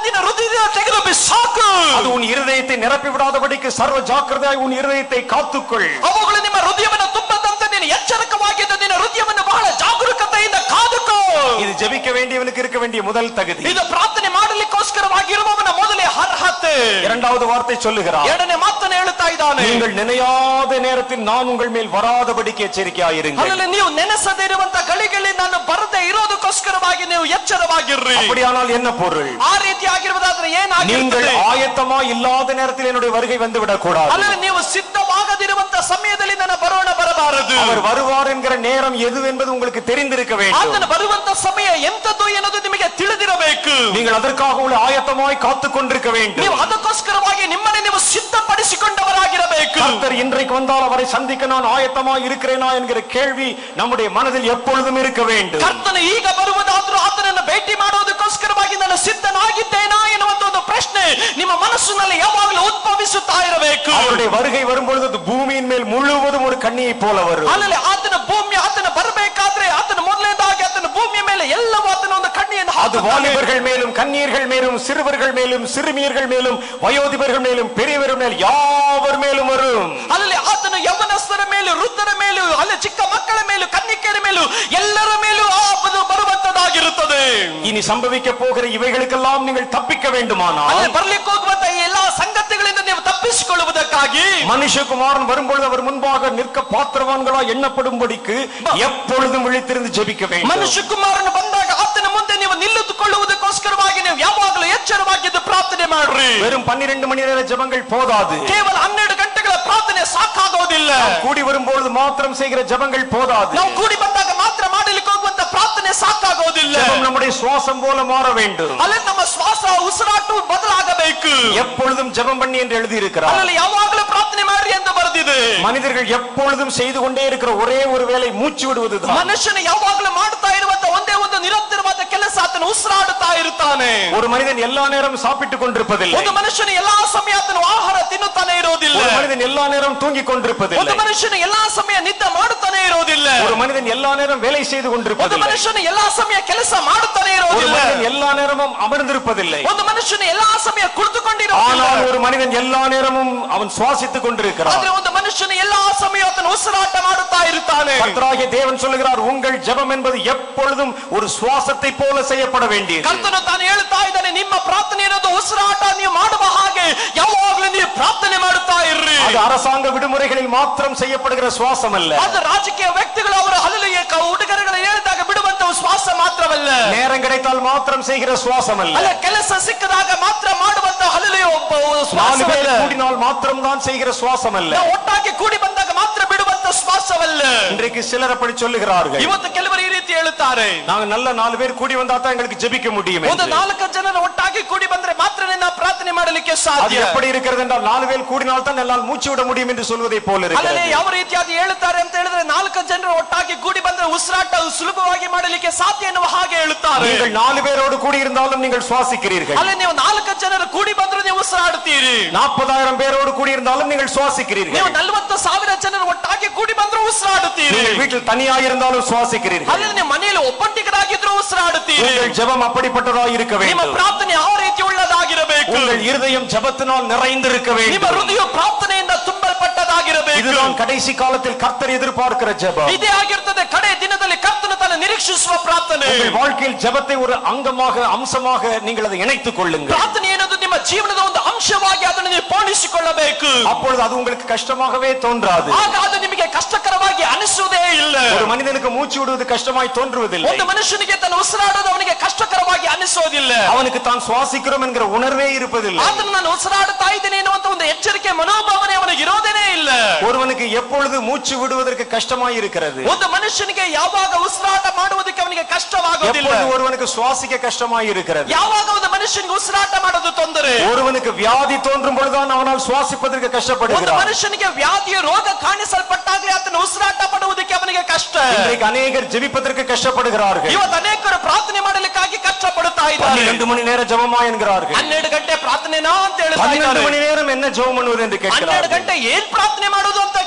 ನಿನ್ನ ಹೃದಯದಿಂದ ತೆಗೆದು ಬಿಸಾಕು அது உன் இருதயத்தை நிரப்பி விடாதபடிக்கு சர்வ ஜாக்கிரதையாய் உன் இருதயத்தை காத்துக்கொள் ಅವುಗಳು ನಿಮ್ಮ ಹೃದಯವನ್ನು ತುಂಬದಂತೆ ನೀನು ಎಚ್ಚರಿಕವಾಗಿದ್ದು ನಿನ್ನ ಹೃದಯವನ್ನು ಬಹಳ ಜಾಗರೂಕತೆಯಿಂದ ಕಾದುಕೋ இது ஜெபிக்க வேண்டியவனுக்கு இருக்க வேண்டிய முதல் தகுதி ಇದು ಪ್ರಾರ್ಥನೆ ಮಾಡಲಿಕ್ಕೋಸ್ಕರವಾಗಿರುವವನ ಮೊದಲೇ ಅರ್ಹತೆ இரண்டாவது வார்த்தை சொல்லுகிறார் ಎರಡನೇ ಮಾತನ್ನು ಹೇಳುತ್ತಾ ಇದ್ದಾನೆ நீங்கள் நினையாத நேரத்தில் நான் உங்கள் மேல் வராதபடிக்கு எச்சரிக்கையாயிருங்கள் ಅದರಲ್ಲಿ ನೀವು ನೆನೆಸದೇ ಇರುವಂತ ಗಳಿಗೆಯಲ್ಲಿ ನಾನು ಬರದೇ ಇರೋದಕ್ಕೋಸ್ಕರವಾಗಿ ನೀವು ಎಚ್ಚರವಾಗಿರ್ರಿ அப்படியானால் என்ன பொருள் ಆ ರೀತಿ ಆಗಿರುವುದಾದ್ರೆ நீங்கள் ಏನಾಗಿರುತ್ತದೆ ஆயத்தமா இல்லாத நேரத்தில் என்னுடைய வருகை வந்து விடக்கூடாது ಅಲ್ಲದೆ ನೀವು ಸಿದ್ಧವಾಗದಿರುವಂತ ಸಮಯದಲ್ಲಿ ನನ್ನ ಬರೋಣ ಬರಬಾರದು அவர் வருவார் என்கிற நேரம் எது என்பது உங்களுக்கு தெரிந்திருக்க வேண்டும் ಆತನ ಬರುವಂತ ಸಮಯ ಎಂತದ್ದು ಎನ್ನುವುದು ನಿಮಗೆ ತಿಳಿದಿರಬೇಕು நீங்கள் அதற்காக உள்ள ஆயத்தமாய் காத்துக் கொண்டிருக்க வேண்டும் ನೀವು ಅದಕ್ಕೋಸ್ಕರವಾಗಿ ನಿಮ್ಮನ್ನೇ ನೀವು ಸಿದ್ಧಪಡಿಸಿಕೊಂಡವರಾಗಿರಬೇಕು கர்த்தர் இன்றைக்கு வந்தால் அவரை சந்திக்க நான் ஆயத்தமாய் இருக்கிறேனா என்கிற கேள்வி நம்முடைய மனதில் எப்பொழுதும் இருக்க வேண்டும் ಕರ್ತನು ಈಗ ಬರುವುದಾದ್ರೂ ಆತನನ್ನು ಭೇಟಿ ಮಾಡುವುದಕ್ಕೋಸ್ಕರವಾಗಿ ನಾನು ಸಿದ್ಧನಾಗಿದ್ದೇನಾ ಎನ್ನುವಂತ ಒಂದು ಪ್ರಶ್ನೆ ನಿಮ್ಮ ಮನಸ್ಸಿನಲ್ಲಿ ಯಾವಾಗಲೂ ಉದ್ಭವಿಸುತ್ತಾ ಇರಬೇಕು அவருடைய வருகை வரும்பொழுது அது பூமியின் மேல் முழுவதும் ஒரு கண்ணியை போல வரும் ಅಲ್ಲಲ್ಲಿ ಆತನ ಭೂಮಿ ಆತನ ಬರಬೇಕಾದ್ರೆ ಆತನ ಮೊದಲನೇದಾಗಿ ಆತನ ಭೂಮಿಯ ಮೇಲೆ ಎಲ್ಲವೂ ಆತನ ಒಂದು ಕಣ್ಣಿಯನ್ನು அது ಹಾಕುತ್ತಾನೆ. வாலிபர்கள் மேலும் கண்ணீர்கள் மேலும் சிறுவர்கள் மேலும் சிறுமியர்கள் மேலும் வயோதிபர்கள் மேலும் பெரியவர்கள் மேல் யாவர் மேலும் வரும் ಅಲ್ಲಲ್ಲಿ ಆತನು ಯೌವನಸ್ಥರ ಮೇಲೂ ವೃದ್ಧರ ಮೇಲೂ ಅಲ್ಲಿ ಚಿಕ್ಕ ಮಕ್ಕಳ ಮೇಲೂ ಕನ್ನಿಕೆಯರ ಮೇಲೂ ಎಲ್ಲರ ಮೇಲೂ ಆ ಅದು ಬರುವಂತದಾಗಿರುತ್ತದೆ இனி சம்பவிக்க போகிற இவைகளுக்கெல்லாம் நீங்கள் தப்பிக்க வேண்டுமானால் ಅಲ್ಲಿ ಬರ್ಲಿಕ್ಕೆ ಹೋಗುವಂತ ಈ ಎಲ್ಲಾ ಸಂಗತಿಗಳಿಂದ ನೀವು ತಪ್ಪಿಸಿಕೊಳ್ಳುವುದಕ್ಕಾಗಿ மனுஷகுமாரன் வரும்பொழுது அவர் முன்பாக நிற்க பாத்திரவான்களா எண்ணப்படும்படிக்கு எப்பொழுதும் விழித்திருந்து ஜெபிக்க வேண்டும் ಮನುಷ್ಯ ಕುಮಾರನು ಬಂದಾಗ ಆತನ ಮುಂದೆ ನೀವು ನಿಲ್ಲುತ್ತುಕೊಳ್ಳುವುದಕ್ಕೋಸ್ಕರವಾಗಿ ನೀವು ಯಾವಾಗಲೂ ಎಚ್ಚರವಾಗಿದ್ದು ಪ್ರಾರ್ಥನೆ ಮಾಡ್ರಿ வெறும் பன்னிரண்டு மணி நேர ஜெபங்கள் போதாது ಕೇವಲ ಹನ್ನೆರಡು ಗಂಟೆಗಳ ಪ್ರಾರ್ಥನೆ ಸಾಕಾಗೋದಿಲ್ಲ கூடி வரும்பொழுது மாத்திரம் செய்கிற ஜெபங்கள் போதாது ನಾವು ಕೂಡಿ ಬಂದಾಗ ಮಾತ್ರ ಮಾಡಲಿಕ್ಕೆ ಹೋಗುವಂತ ಪ್ರಾರ್ಥನೆ ಸಾಕಾಗೋದಿಲ್ಲ ஜெபம் நம்முடைய சுவாசம் போல மாற வேண்டும் ಅಲ್ಲಿ ನಮ್ಮ ಶ್ವಾಸ ಉಸಿರಾಟವು ಬದಲಾಗಬೇಕು எப்பொழுதும் ஜெபம் பண்ணி என்று எழுதியிருக்கிறார் ಅಲ್ಲಿ ಯಾವಾಗಲೂ ಪ್ರಾರ್ಥನೆ ಮಾಡ್ರಿ ಎಂದು ಬರೆದಿದೆ மனிதர்கள் எப்பொழுதும் செய்து கொண்டே இருக்கிற ஒரே ஒரு வேலை மூச்சு விடுவதுதான் ಮನುಷ್ಯನು ಯಾವಾಗಲೂ ಮಾಡ್ತಾ ಇರುವಂತ ಒಂದೇ ಒಂದು ನಿರಂತರವಾದ ಕೆಲಸ ಆತನು ಉಸಿರಾಡುತ್ತಾ ಇರುತ್ತಾನೆ ஒரு மனிதன் எல்லா நேரம் சாப்பிட்டுக் கொண்டிருப்பதில்லை ಒಂದು ಮನುಷ್ಯನು ಎಲ್ಲಾ ಸಮಯ ಆತನು ಆಹಾರ ತಿನ್ನುತ್ತಾನೆ ಇರೋದಿಲ್ಲ ஒரு மனிதன் எல்லா நேரம் தூங்கிக் ಒಂದು கொண்டிருப்பதில்லை ಮನುಷ್ಯನು ಎಲ್ಲಾ ಸಮಯ ನಿದ್ದೆ ಮಾಡುತ್ತಾನೆ ಇರೋದಿಲ್ಲ ஒரு மனிதன் எல்லா நேரம் வேலை செய்து ಒಂದು கொண்டிருப்பதில்லை ಮನುಷ್ಯನು ಎಲ್ಲಾ ಸಮಯ ಕೆಲಸ ಮಾಡುತ್ತಾನೆ ஒரு ಇರೋದಿಲ್ಲ மனிதன் எல்லா நேரமும் அமர்ந்திருப்பதில்லை ಒಂದು ಮನುಷ್ಯನು ಎಲ್ಲಾ ಸಮಯ ಕುಳಿತುಕೊಂಡಿರೋದಿಲ್ಲ ஆனால் ஒரு மனிதன் எல்லா நேரமும் அவன் சுவாசித்துக் கொண்டிருக்கிறான் ಆದ್ರೆ ಒಂದು ಮನುಷ್ಯನು ಎಲ್ಲಾ ಸಮಯ ಆತನು ಉಸಿರಾಟ ಮಾಡುತ್ತಾ ಇರುತ್ತಾನೆ கர்த்தராகிய தேவன் சொல்லுகிறார் உங்கள் ஜெபம் என்பது எப்பொழுதும் ஒரு சுவாசத்தை போல செய்யப்பட வேண்டியது ಕರ್ತನು ತಾನು ಹೇಳ್ತಾ ಇದ್ದಾನೆ ನಿಮ್ಮ ಪ್ರಾರ್ಥನೆ ಅನ್ನೋದು ಉಸಿರಾಟ ನೀವು ಮಾಡುವ ಹಾಗೆ ಯಾವಾಗಲೂ ನೀವು ಪ್ರಾರ್ಥನೆ ಮಾಡುತ್ತಾ ಇರ್ರಿ அது அரசாங்க விடுமுறைகளில் மாத்திரம் செய்யப்படுகிற சுவாசம் அல்ல ಅದು ರಾಜಕೀಯ ವ್ಯಕ್ತಿಗಳು ಅವರ ಹಲಲಿಗೆ ಉಡುಗೊರೆಗಳು ಹೇಳಿದಾಗ ಬಿಡುವಂತ ಶ್ವಾಸ ಮಾತ್ರವಲ್ಲ நேரம் கிடைத்தால் மாத்திரம் செய்கிற சுவாசம் அல்ல ಅಲ್ಲ ಕೆಲಸ ಸಿಕ್ಕದಾಗ ಮಾತ್ರ ಮಾಡುವಂತ ಹಲಲಿಗೆ ಒಬ್ಬ நாலு ಶ್ವಾಸವಲ್ಲ பேர் கூடினால் மாத்திரம் தான் செய்கிற சுவாசம் அல்ல ನಾವು ಒಟ್ಟಾಗಿ ಕೂಡಿ ಬಂದಾಗ ಮಾತ್ರ ಬಿಡುವಂತ ಶ್ವಾಸವಲ್ಲ இன்றைக்கு சிலர் அப்படி சொல்லுகிறார்கள் ಇವತ್ತು ಕೆಲವರು ಈ ರೀತಿ ಹೇಳುತ್ತಾರೆ நாங்க நல்ல நாலு பேர் கூடி வந்தா தான் எங்களுக்கு ஜெபிக்க முடியும் ಒಂದು என்று. ನಾಲ್ಕು ಜನರ ಒಟ್ಟಾಗಿ ಕೂಡಿ ಬಂದ್ರೆ ಮಾತ್ರ ನಾವು ಪ್ರಾರ್ಥನೆ ಮಾಡಲಿಕ್ಕೆ அது ಸಾಧ್ಯ எப்படி இருக்கிறது என்றால் நாலு பேர் கூடினால் தான் என்னால் மூச்சு விட முடியும் என்று சொல்வதை போல ಅಲ್ಲದೆ இருக்கிறது ಯಾವ ರೀತಿಯಾಗಿ ಹೇಳುತ್ತಾರೆ ಅಂತ ಹೇಳಿದ್ರೆ ನಾಲ್ಕು ಜನರು ಒಟ್ಟಾಗಿ ಕೂಡಿ ಬಂದ್ರೆ ಉಸಿರಾಟ ಸುಲಭವಾಗಿ ಮಾಡಲಿಕ್ಕೆ ಸಾಧ್ಯ ಎನ್ನುವ ಹಾಗೆ ಹೇಳುತ್ತಾರೆ நீங்கள் நாலு பேரோடு கூடி இருந்தாலும் நீங்கள் சுவாசிக்கிறீர்கள் ಅಲ್ಲೇ ನೀವು ನಾಲ್ಕು ಜನರು ಕೂಡಿ ಬಂದ್ರು ನೀವು ಉಸಿರಾಡುತ್ತೀರಿ நாற்பதாயிரம் பேரோடு கூடி இருந்தாலும் நீங்கள் ನೀವು சுவாசிக்கிறீர்கள் ನಲವತ್ತು ಸಾವಿರ ಜನರು ಒಟ್ಟಾಗಿ ಕೂಡಿ ಬಂದ್ರು ಉಸಿರಾಡುತ್ತೀರಿ நீங்கள் வீட்டில் தனியாக இருந்தாலும் சுவாசிக்கிறீர்கள் ಅಲ್ಲದೆ ನೀವು ಮನೆಯಲ್ಲಿ ಒಬ್ಬಂಟಿಗರಾಗಿದ್ರು ಉಸಿರಾಡುತ್ತೀರಿ உங்கள் ஜெபம் அப்படிப்பட்டதாக இருக்க ನಿಮ್ಮ வேண்டும் ಪ್ರಾರ್ಥನೆ ಯಾವ ರೀತಿ ಉಳ್ಳದಾಗಿರಬೇಕು உங்கள் இருதயம் ஜெபத்தினால் நிறைந்திருக்க ನಿಮ್ಮ வேண்டும் ಹೃದಯ ಪ್ರಾರ್ಥನೆಯಿಂದ ತುಂಬಲ್ಪಟ್ಟದಾಗಿರಬೇಕು இதுதான் கடைசி காலத்தில் கர்த்தர் எதிர்பார்க்கிற ஜெபம் ಇದೇ ಆಗಿರ್ತದೆ ಕಡೆ ದಿನದಲ್ಲಿ ಕರ್ತನು ತನ್ನ ನಿರೀಕ್ಷಿಸುವ ಪ್ರಾರ್ಥನೆ உங்கள் வாழ்க்கையில் ஜெபத்தை ஒரு அங்கமாக அம்சமாக நீங்கள் அதை இணைத்துக் கொள்ளுங்கள் ಪ್ರಾರ್ಥನೆ ಏನದು ನಿಮ್ಮ ಜೀವನದ ಒಂದು ಅಂಶವಾಗಿ ಅದನ್ನು ನೀವು ಪೋಣಿಸಿಕೊಳ್ಳಬೇಕು அப்பொழுது அது உங்களுக்கு கஷ்டமாகவே தோன்றாது ಆಗ ಅದು ನಿಮಗೆ ಕಷ್ಟಕರವಾಗಿ ಅನಿಸುವುದೇ ಇಲ್ಲ ஒரு மனிதனுக்கு மூச்சு விடுவது கஷ்டமாய் தோன்றுவதில்லை ಒಂದು ಮನುಷ್ಯನಿಗೆ ತನ್ನ ಉಸಿರಾಡೋದು ಅವನಿಗೆ ಕಷ್ಟಕರವಾಗಿ ಅನಿಸೋದಿಲ್ಲ அவனுக்கு தான் சுவாசிக்கிறோம் என்கிற உணர்வே இருப்பதில்லை ಆದ್ರೆ ನಾನು ಉಸಿರಾಡುತ್ತಾ ಇದ್ದೇನೆ ಎನ್ನುವಂತ ಒಂದು ಎಚ್ಚರಿಕೆ ಮನೋಭಾವನೆ ಅವನಿಗೆ ಇರೋದೇನೇ ಇಲ್ಲ ஒருவனுக்கு எப்பொழுது மூச்சு விடுவதற்கு கஷ்டமாய் இருக்கிறது ಒಂದು ಮನುಷ್ಯನಿಗೆ ಯಾವಾಗ ಉಸಿರಾಟ ಮಾಡುವುದಕ್ಕೆ ಅವನಿಗೆ ಕಷ್ಟವಾಗೋದಿಲ್ಲ எப்பொழுது ஒருவனுக்கு சுவாசிக்க கஷ்டமாய் இருக்கிறது ಯಾವಾಗ ಒಂದು ಮನುಷ್ಯನಿಗೆ ಉಸಿರಾಟ ಮಾಡೋದು ತೊಂದರೆ ஒருவனுக்கு வியாதி தோன்றும் பொழுதுதான் அவனால் சுவாசிப்பதற்கு ಒಂದು கஷ்டப்படுகிறார் ಮನುಷ್ಯನಿಗೆ ವ್ಯಾಧಿಯ ರೋಗ ಕಾಣಿಸಲ್ಪಟ್ಟಾಗಲೇ ಆತನ ಉಸಿರಾಟ ಪಡುವುದಕ್ಕೆ ಅವನಿಗೆ ಕಷ್ಟ இன்றைக்கு அநேகர் ஜெபிப்பதற்கு கஷ்டப்படுகிறார்கள் ಇವತ್ತು ಅನೇಕರು ಪ್ರಾರ್ಥನೆ ಮಾಡಲಿಕ್ಕಾಗಿ ಕಷ್ಟಪಡುತ್ತಾ ಇದ್ದಾರೆ பன்னிரண்டு மணி நேரம் ஜெபமா என்கிறார்கள் ಹನ್ನೆರಡು ಗಂಟೆ ಪ್ರಾರ್ಥನೆನಾ ಅಂತ ಹೇಳ್ತಾ பன்னிரண்டு ಇದ್ದಾರೆ மணி நேரம் என்ன ஜெபம் பண்ணுவது என்று ಹನ್ನೆರಡು கேட்கிறார்கள் ಗಂಟೆ ಏನ್ ಪ್ರಾರ್ಥನೆ ಮಾಡೋದು ಅಂತ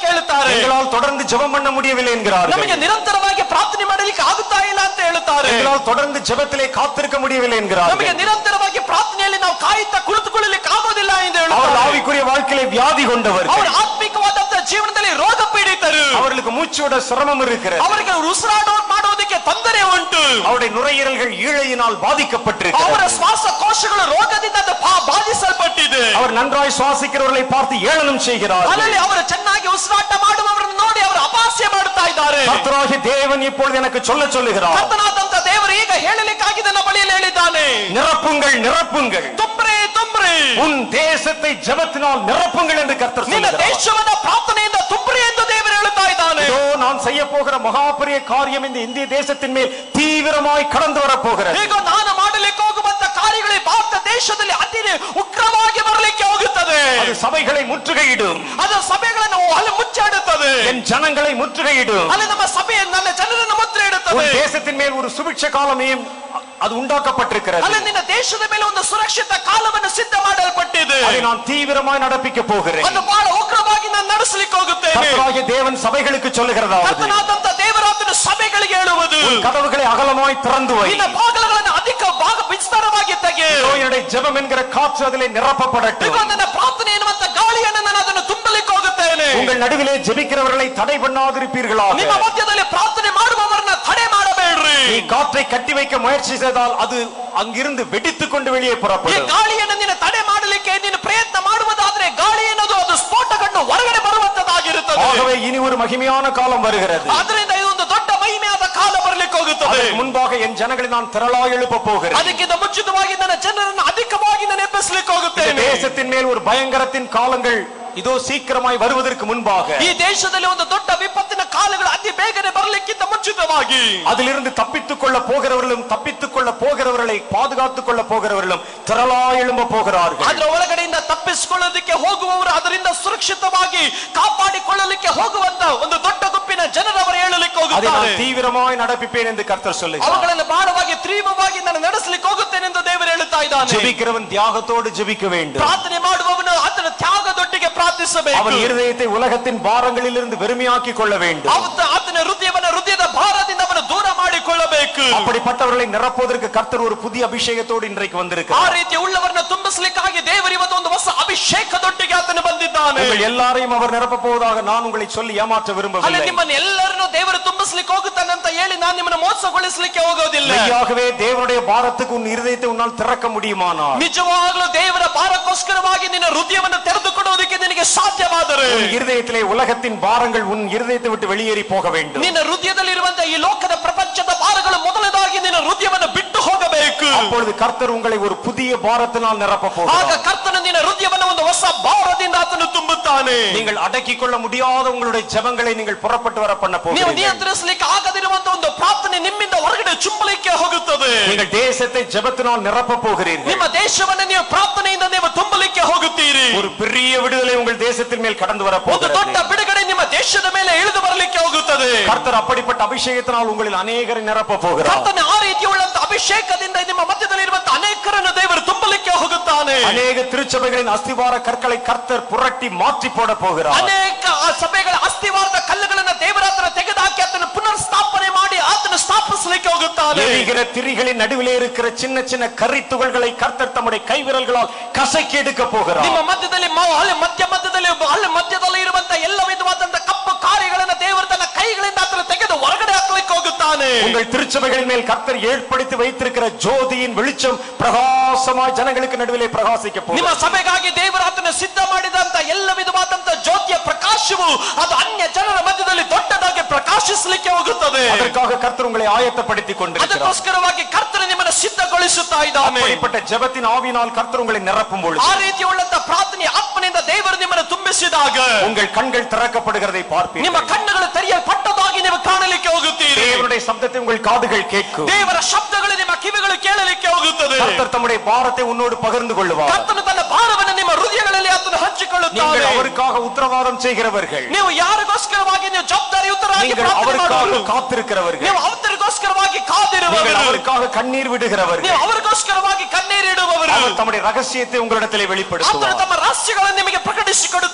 ಕೇಳುತ್ತಾರೆ எங்களால் தொடர்ந்து ஜெபம் பண்ண முடியவில்லை என்கிறார்கள் ನಮಗೆ ನಿರಂತರವಾಗಿ ಪ್ರಾರ್ಥನೆ ಮಾಡಲಿಕ್ಕೆ ಆಗುತ್ತಾ ಇಲ್ಲ ಅಂತ ಹೇಳುತ್ತಾರೆ எங்களால் தொடர்ந்து ஜெபத்திலே காத்திருக்க முடியவில்லை ನಮಗೆ என்கிறார்கள் ನಿರಂತರವಾಗಿ ಪ್ರಾರ್ಥನೆಯಲ್ಲಿ ನಾವು ಕಾಯುತ್ತಾ ಕುಳಿತುಕೊಳ್ಳಲಿಕ್ಕೆ ಆಗೋದಿಲ್ಲ ಎಂದು அவர் ಹೇಳುತ್ತಾರೆ ஆவிக்குரிய வாழ்க்கையிலே வியாதி கொண்டவர்கள் ಅವರು ಆತ್ಮಿಕವಾದಂತಹ ಜೀವನದಲ್ಲಿ ರೋಗ ಪೀಡಿತರು அவர்களுக்கு மூச்சோட சிரமம் இருக்கிறது ಅವರಿಗೆ ಉಸಿರಾಡೋ ಮಾಡೋದಕ್ಕೆ ತೊಂದರೆ ಉಂಟು அவருடைய நுரையீரல்கள் ஈழையினால் ಅವರ பாதிக்கப்பட்டிருக்கிறது ಶ್ವಾಸಕೋಶಗಳು ರೋಗದಿಂದ ಅದು ಬಾ- ಬಾಧಿಸಲ್ಪಟ್ಟಿದೆ அவர் நன்றாய் சுவாசிக்கிறவர்களை பார்த்து ஏளனம் செய்கிறார் ಅದರಲ್ಲಿ ಅವರು ಚೆನ್ನಾಗಿ ಉಸಿರಾಟ ಮಾಡುವವರನ್ನು ನೋಡಿ ಅವರು ಅಪಹಾಸ್ಯ ಮಾಡುತ್ತಾ ಇದ್ದಾರೆ கர்த்தராகிய தேவன் இப்பொழுது எனக்கு சொல்ல சொல்லுகிறார் ಕರ್ತನಾದಂತ ದೇವರು ಈಗ ಹೇಳಲಿಕ್ಕಾಗಿ ನನ್ನ ಬಳಿಯಲ್ಲಿ ಹೇಳಿದ್ದಾನೆ நிரப்புங்கள் நிரப்புங்கள் ತುಂಬ್ರಿ ತುಂಬ್ರಿ உன் தேசத்தை ஜெபத்தினால் நிரப்புங்கள் என்று கர்த்தர் ನಿನ್ನ சொல்லுகிறார் ದೇಶವನ್ನ ಪ್ರಾರ್ಥನೆಯಿಂದ ತುಂಬ್ರಿ ಎಂದು ದೇವರು ಹೇಳುತ್ತಾ ಇದ್ದಾನೆ இதோ நான் செய்ய போகிற மகாபெரிய காரியம் இந்த இந்திய தேசத்தின் மேல் தீவிரமாய் கடந்து வரப்போகிறது ಈಗ ನಾನು ಮಾಡಲಿಕ್ಕೆ ಹೋಗುವಂತ ಕಾರ್ಯಗಳು ಈ ಭಾರತ ದೇಶದಲ್ಲಿ ಅತಿ ಉಗ್ರವಾಗಿ ಬರಲಿಕ್ಕೆ ಹೋಗುತ್ತದೆ அது சபைகளை முற்றுகையிடும் ಅದು ಸಭೆಗಳನ್ನು ಅಲ್ಲಿ ಮುಚ್ಚಾಡುತ್ತದೆ என் ஜனங்களை முற்றுகையிடும் ಅಲ್ಲಿ ನಮ್ಮ ಸಭೆ ನನ್ನ ಜನರನ್ನು ಮುದ್ರೆ உன் ಇಡುತ್ತದೆ தேசத்தின் மேல் ஒரு சுபிட்ச காலமையும் அது உண்டாக்கப்பட்டிருக்கிறது ಅಲ್ಲಿ ನಿನ್ನ ದೇಶದ ಮೇಲೆ ಒಂದು ಸುರಕ್ಷಿತ ಕಾಲವನ್ನು ಸಿದ್ಧ ಮಾಡಲ್ಪಟ್ಟಿದೆ அதை நான் தீவிரமாய் நடப்பிக்க போகிறேன் ಅದು ಬಹಳ ಉಗ್ರವಾಗಿ ನಾನು ನಡೆಸಲಿಕ್ಕೆ ಹೋಗುತ್ತೇನೆ கர்த்தராகிய தேவன் சபைகளுக்கு சொல்லுகிறதாவது ಕರ್ತನಾದಂತ ದೇವರಾತನ ಸಭೆಗಳಿಗೆ ಹೇಳುವುದು கதவுகளை அகலமாய் திறந்து வை ನಿನ್ನ ಬಾಗಿಲುಗಳನ್ನು ಅಧಿಕ ಭಾಗ ವಿಸ್ತಾರವಾಗಿ ತೆಗೆ இதோ என்னுடைய ஜெபம் என்கிற காற்று அதிலே நிரப்பப்படட்டும் ಈಗ ನನ್ನ ಪ್ರಾರ್ಥನೆ ಎನ್ನುವಂತ ಗಾಳಿಯನ್ನು ನಾನು ಅದನ್ನು ತುಂಬಲಿಕ್ಕೆ ಹೋಗುತ್ತೇನೆ உங்கள் நடுவிலே ஜெபிக்கிறவர்களை தடை பண்ணாதிருப்பீர்களாக ನಿಮ್ಮ ಮಧ್ಯದಲ್ಲಿ ಪ್ರಾರ್ಥನೆ ಮಾಡುವವರನ್ನ ತಡೆ ಮಾಡಬೇಡ್ರಿ நீ காற்றை கட்டி வைக்க முயற்சி செய்தால் அது அங்கிருந்து வெடித்துக் கொண்டு வெளியே ಈ புறப்படும் ಗಾಳಿಯನ್ನು ನೀನು ತಡೆ ಮಾಡಲಿಕ್ಕೆ ನೀನು ಪ್ರಯತ್ನ ಮಾಡುವುದಾದ್ರೆ ಗಾಳಿ ಎನ್ನುವುದು ಅದು ಸ್ಫೋಟಗೊಂಡು ಹೊರಗಡೆ ಬರುವಂತದ್ದಾಗಿರುತ್ತದೆ ஆகவே இனி ஒரு மகிமையான காலம் வருகிறது ಆದ್ರಿಂದ ಇದೊಂದು ದೊಡ್ಡ ಮಹಿಮೆಯಾದ ಕಾಲ ಬರಲಿಕ್ಕೆ ಹೋಗುತ್ತದೆ அதற்கு முன்பாக என் ஜனங்களை நான் திரளாய் எழுப்ப போகிறேன் ಅದಕ್ಕಿಂತ ಮುಂಚಿತವಾಗಿ ನನ್ನ ಜನರನ್ನು ಅಧಿಕವಾಗಿ ನಾನು ಎಬ್ಬಿಸಲಿಕ್ಕೆ இந்த ಹೋಗುತ್ತೇನೆ தேசத்தின் மேல் ஒரு பயங்கரத்தின் காலங்கள் இதோ சீக்கிரமாய் வருவதற்கு முன்பாக ಈ ದೇಶದಲ್ಲಿ ಒಂದು ದೊಡ್ಡ ವಿಪತ್ತಿನ ಕಾಲಗಳು ಅತಿ ಬೇಗನೆ ಬರಲಿಕ್ಕಿಂತ ಮುಂಚಿತವಾಗಿ அதிலிருந்து தப்பித்துக் கொள்ள போகிறவர்களும் தப்பித்துக் கொள்ள போகிறவர்களை பாதுகாத்துக் கொள்ள போகிறவர்களும் திரளாய் எழும்ப போகிறார்கள் ಅದ್ರ ಒಳಗಡೆಯಿಂದ ತಪ್ಪಿಸಿಕೊಳ್ಳೋದಕ್ಕೆ ಹೋಗುವವರು ಅದರಿಂದ ಸುರಕ್ಷಿತವಾಗಿ ಕಾಪಾಡಿಕೊಳ್ಳಲಿಕ್ಕೆ ಹೋಗುವಂತ ಒಂದು ದೊಡ್ಡ ಗುಂಪಿನ ಜನರವರು ಹೇಳಲಿಕ್ಕೆ அதை நான் ಹೋಗುತ್ತಾರೆ தீவிரமாய் நடப்பிப்பேன் என்று கர்த்தர் சொல்லுகிறார் ಅವುಗಳನ್ನು ಬಹಳವಾಗಿ ತೀವ್ರವಾಗಿ ನಾನು ನಡೆಸಲಿಕ್ಕೆ ಹೋಗುತ್ತೇನೆ ಎಂದು ದೇವರು ಹೇಳುತ್ತಾ ಇದ್ದಾನೆ ஜெபிக்கிறவன் தியாகத்தோடு ஜெபிக்க வேண்டும் ಪ್ರಾರ್ಥನೆ ಮಾಡುವವನು ಆತನ ತ್ಯಾಗದೊಟ್ಟಿಗೆ அவன் ಪ್ರಾರ್ಥಿಸಬೇಕು இருதயத்தை உலகத்தின் பாரங்களில் இருந்து வெறுமையாக்கி கொள்ள வேண்டும் ಅವತ್ತು ಆತನ ಹೃದಯವನ್ನ ಹೃದಯದ ಭಾರದಿಂದ ಅವನು ದೂರ ಮಾಡಿಕೊಳ್ಳಬೇಕು அப்படிப்பட்டவர்களை நிரப்புவதற்கு கர்த்தர் ஒரு புதிய அபிஷேகத்தோடு இன்றைக்கு ಆ வந்திருக்கிறார் ರೀತಿಯ ಉಳ್ಳವರನ್ನ ತುಂಬಿಸಲಿಕ್ಕಾಗಿ ದೇವರು ಇವತ್ತು ಒಂದು ಹೊಸ ಅಭಿಷೇಕದೊಟ್ಟಿಗೆ ಆತನು ಬಂದಿದ್ದಾನೆ உங்கள் எல்லாரையும் அவர் நிரப்ப போவதாக நான் உங்களை சொல்லி ஏமாற்ற ಅಲ್ಲಿ விரும்பவில்லை ನಿಮ್ಮನ್ನ ಎಲ್ಲರನ್ನು ದೇವರು ತುಂಬಿಸ್ಲಿಕ್ಕೆ ಹೋಗುತ್ತಾನೆ ಅಂತ ಹೇಳಿ ನಾನು ನಿಮ್ಮನ್ನು ಮೋಸಗೊಳಿಸಲಿಕ್ಕೆ ಹೋಗೋದಿಲ್ಲ மெய்யாகவே தேவனுடைய பாரத்துக்கு உன் இருதயத்தை உன்னால் திறக்க முடியுமானால் ನಿಜವಾಗ್ಲೂ ದೇವರ ಭಾರಕ್ಕೋಸ್ಕರವಾಗಿ ನಿನ್ನ ಹೃದಯವನ್ನು ತೆರೆದುಕೊಡುವುದಕ್ಕೆ ನಿನಗೆ ಸಾಧ್ಯವಾದರೆ உன் இருதயத்திலே உலகத்தின் பாரங்கள் உன் இருதயத்தை விட்டு வெளியேறி போக வேண்டும் ನಿನ್ನ ಹೃದಯದಲ್ಲಿರುವಂತಹ ಈ ಲೋಕದ ಪ್ರಪಂಚದ ಭಾರಗಳು ಮೊದಲದಾಗಿ ನಿನ್ನ ಹೃದಯವನ್ನು ಬಿಟ್ಟು ಹೋಗಬೇಕು அப்பொழுது கர்த்தர் உங்களை ஒரு புதிய பாரத்தினால் நிரப்ப ಆಗ போகிறார் ಕರ್ತನ ನಿನ್ನ ಹೃದಯವನ್ನು ಒಂದು ಹೊಸ ಭಾರದಿಂದ ಆತನು ತುಂಬುತ್ತಾನೆ நீங்கள் அடக்கிக் கொள்ள முடியாத உங்களுடைய ஜெபங்களை நீங்கள் புறப்பட்டு வர பண்ண ನೀವು போகிறீர்கள் ನಿಯಂತ್ರಿಸಲಿಕ್ಕೆ ಆಗದಿರುವಂತಹ ಒಂದು ಪ್ರಾರ್ಥನೆ ನಿಮ್ಮಿಂದ ಹೊರಗಡೆ ಚುಂಬಲಿಕ್ಕೆ ಹೋಗುತ್ತದೆ நீங்கள் தேசத்தை ஜெபத்தினால் நிரப்ப போகிறீர்கள் ನಿಮ್ಮ ದೇಶವನ್ನು ನೀವು ಪ್ರಾರ್ಥನೆಯಿಂದ ನೀವು ತುಂಬಲಿಕ್ಕೆ ಹೋಗುತ್ತೀರಿ ஒரு பெரிய விடுதலை உங்கள் தேசத்தின் மேல் கடந்து வர ಒಂದು ದೊಡ್ಡ போகிறது ಬಿಡುಗಡೆ ನಿಮ್ಮ ದೇಶದ ಮೇಲೆ ಇಳಿದು ಬರಲಿಕ್ಕೆ ಹೋಗುತ್ತದೆ கர்த்தர் அப்படிப்பட்ட அபிஷேகத்தினால் உங்களில் அநேகரை நிரப்ப போகிறார் ಕರ್ತನ ಆ ರೀತಿಯುಳ್ಳಂತ ಅಭಿಷೇಕದಿಂದ ನಿಮ್ಮ ಮಧ್ಯದಲ್ಲಿ ಇರುವಂತ ಅನೇಕರನ್ನು ದೇವರು ತುಂಬಲಿಕ್ಕೆ ಹೋಗುತ್ತಾನೆ அநேக திருச்சபைகளின் அஸ்திவார கற்களை கர்த்தர் புரட்டி மாற்றி போட போகிறார் ಅನೇಕ ಆ ಸಭೆಗಳ ಅಸ್ಥಿವಾರದ ಕಲ್ಲುಗಳನ್ನ ದೇವರಾತನ ತೆಗೆದುಹಾಕಿ ಆತನ ಪುನರ್ ಸ್ಥಾಪನೆ ಮಾಡಿ ಆತನ ಸ್ಥಾಪಿಸಲಿಕ್ಕೆ ಹೋಗುತ್ತಾನೆ எரிகிற திரிகளின் நடுவிலே இருக்கிற சின்ன சின்ன கரி துகள்களை கர்த்தர் தம்முடைய கைவிரல்களால் கசக்கி எடுக்க போகிறார் ನಿಮ್ಮ ಮಧ್ಯದಲ್ಲಿ ಮ- ಅಲ್ಲಿ ಮಧ್ಯ ಮಧ್ಯದಲ್ಲಿ ಅಲ್ಲಿ ಮಧ್ಯದಲ್ಲಿ ಇರುವಂತ ಎಲ್ಲ ವಿಧವಾದಂತ ಕಪ್ಪು ಕಾರ್ಯಗಳನ್ನ ದೇವರು ತನ್ನ ಕೈಗಳಿಂದ ಆತನ ತೆಗೆದು ಹೊರಗಡೆ ಹಾಕಲಿಕ್ಕೆ ಹೋಗುತ್ತಾನೆ உங்கள் திருச்சபைகளின் மேல் கர்த்தர் ஏற்படுத்தி வைத்திருக்கிற ஜோதியின் வெளிச்சம் பிரகாசமாய் ஜனங்களுக்கு நடுவிலே பிரகாசிக்க ನಿಮ್ಮ போகிறார் ಸಭೆಗಾಗಿ ದೇವರಾತನ ಸಿದ್ಧ ಮಾಡಿದಂತ ಎಲ್ಲ ವಿಧವಾದಂತ ಜ್ಯೋತಿಯ ಪ್ರಕಾಶವು ಅದು ಅನ್ಯ ಜನರ ಮಧ್ಯದಲ್ಲಿ ದೊಡ್ಡದಾಗಿ ಪ್ರಕಾಶಿಸಲಿಕ್ಕೆ ಹೋಗುತ್ತದೆ அதற்காக கர்த்தர் உங்களை ஆயத்தப்படுத்திக் கொண்டிருக்கிறார் ಅದಕ್ಕೋಸ್ಕರವಾಗಿ ಕರ್ತನ ನಿಮ್ಮನ್ನು ಸಿದ್ಧಗೊಳಿಸುತ್ತಾ ಇದ್ದಾನೆ அப்படிப்பட்ட ஜெபத்தின் ஆவியினால் கர்த்தர் உங்களை நிரப்பும் பொழுது ಆ ರೀತಿಯುಳ್ಳಂತ ಪ್ರಾರ್ಥನೆ ಆತ್ಮನಿಂದ ದೇವರು ನಿಮ್ಮನ್ನು ತುಂಬಿಸಿದಾಗ உங்கள் கண்கள் திறக்கப்படுகிறதை ನಿಮ್ಮ பார்ப்பீர்கள் ಕಣ್ಣುಗಳು ತೆರೆಯಲ್ಪಟ್ಟದಾಗಿ ನೀವು ಕಾಣಲಿಕ್ಕೆ ಹೋಗುತ್ತೀರಿ தேவனுடைய சப்தத்தை உங்கள் காதுகள் கேட்கும் ದೇವರ ಶಬ್ದಗಳು ನಿಮ್ಮ ಕಿವಿಗಳು ಕೇಳಲಿಕ್ಕೆ ಹೋಗುತ್ತದೆ கர்த்தர் தம்முடைய பாரத்தை உன்னோடு பகிர்ந்து கொள்ளுவார் ಕರ್ತನು ತನ್ನ ಭಾರವನ್ನು ನಿಮ್ಮ ಹೃದಯಗಳಲ್ಲಿ ಆತನು நீங்கள் ಹಂಚಿಕೊಳ್ಳುತ್ತಾನೆ அவருக்காக உத்தரவாதம் செய்கிறவர்கள் ನೀವು ಯಾರಿಗೋಸ್ಕರವಾಗಿ ನೀವು ಜವಾಬ್ದಾರಿ ಉತ್ತರವಾಗಿ நீங்கள் ಪ್ರಾರ್ಥನೆ அவருக்காக ಮಾಡುವರು காத்திருக்கிறவர்கள் ನೀವು ಅವರಿಗೋಸ್ಕರವಾಗಿ நீங்கள் ಕಾದಿರುವವರು அவருக்காக கண்ணீர் ನೀವು விடுகிறவர்கள் ಅವರಿಗೋಸ್ಕರವಾಗಿ ಕಣ್ಣೀರಿಡುವವರು அவர் தம்முடைய ரகசியத்தை உங்களிடத்திலே ಆತನು வெளிப்படுத்துவார் ತಮ್ಮ ರಹಸ್ಯಗಳನ್ನು ನಿಮಗೆ ಪ್ರಕಟಿಸಿಕೊಡುತ್ತಾನೆ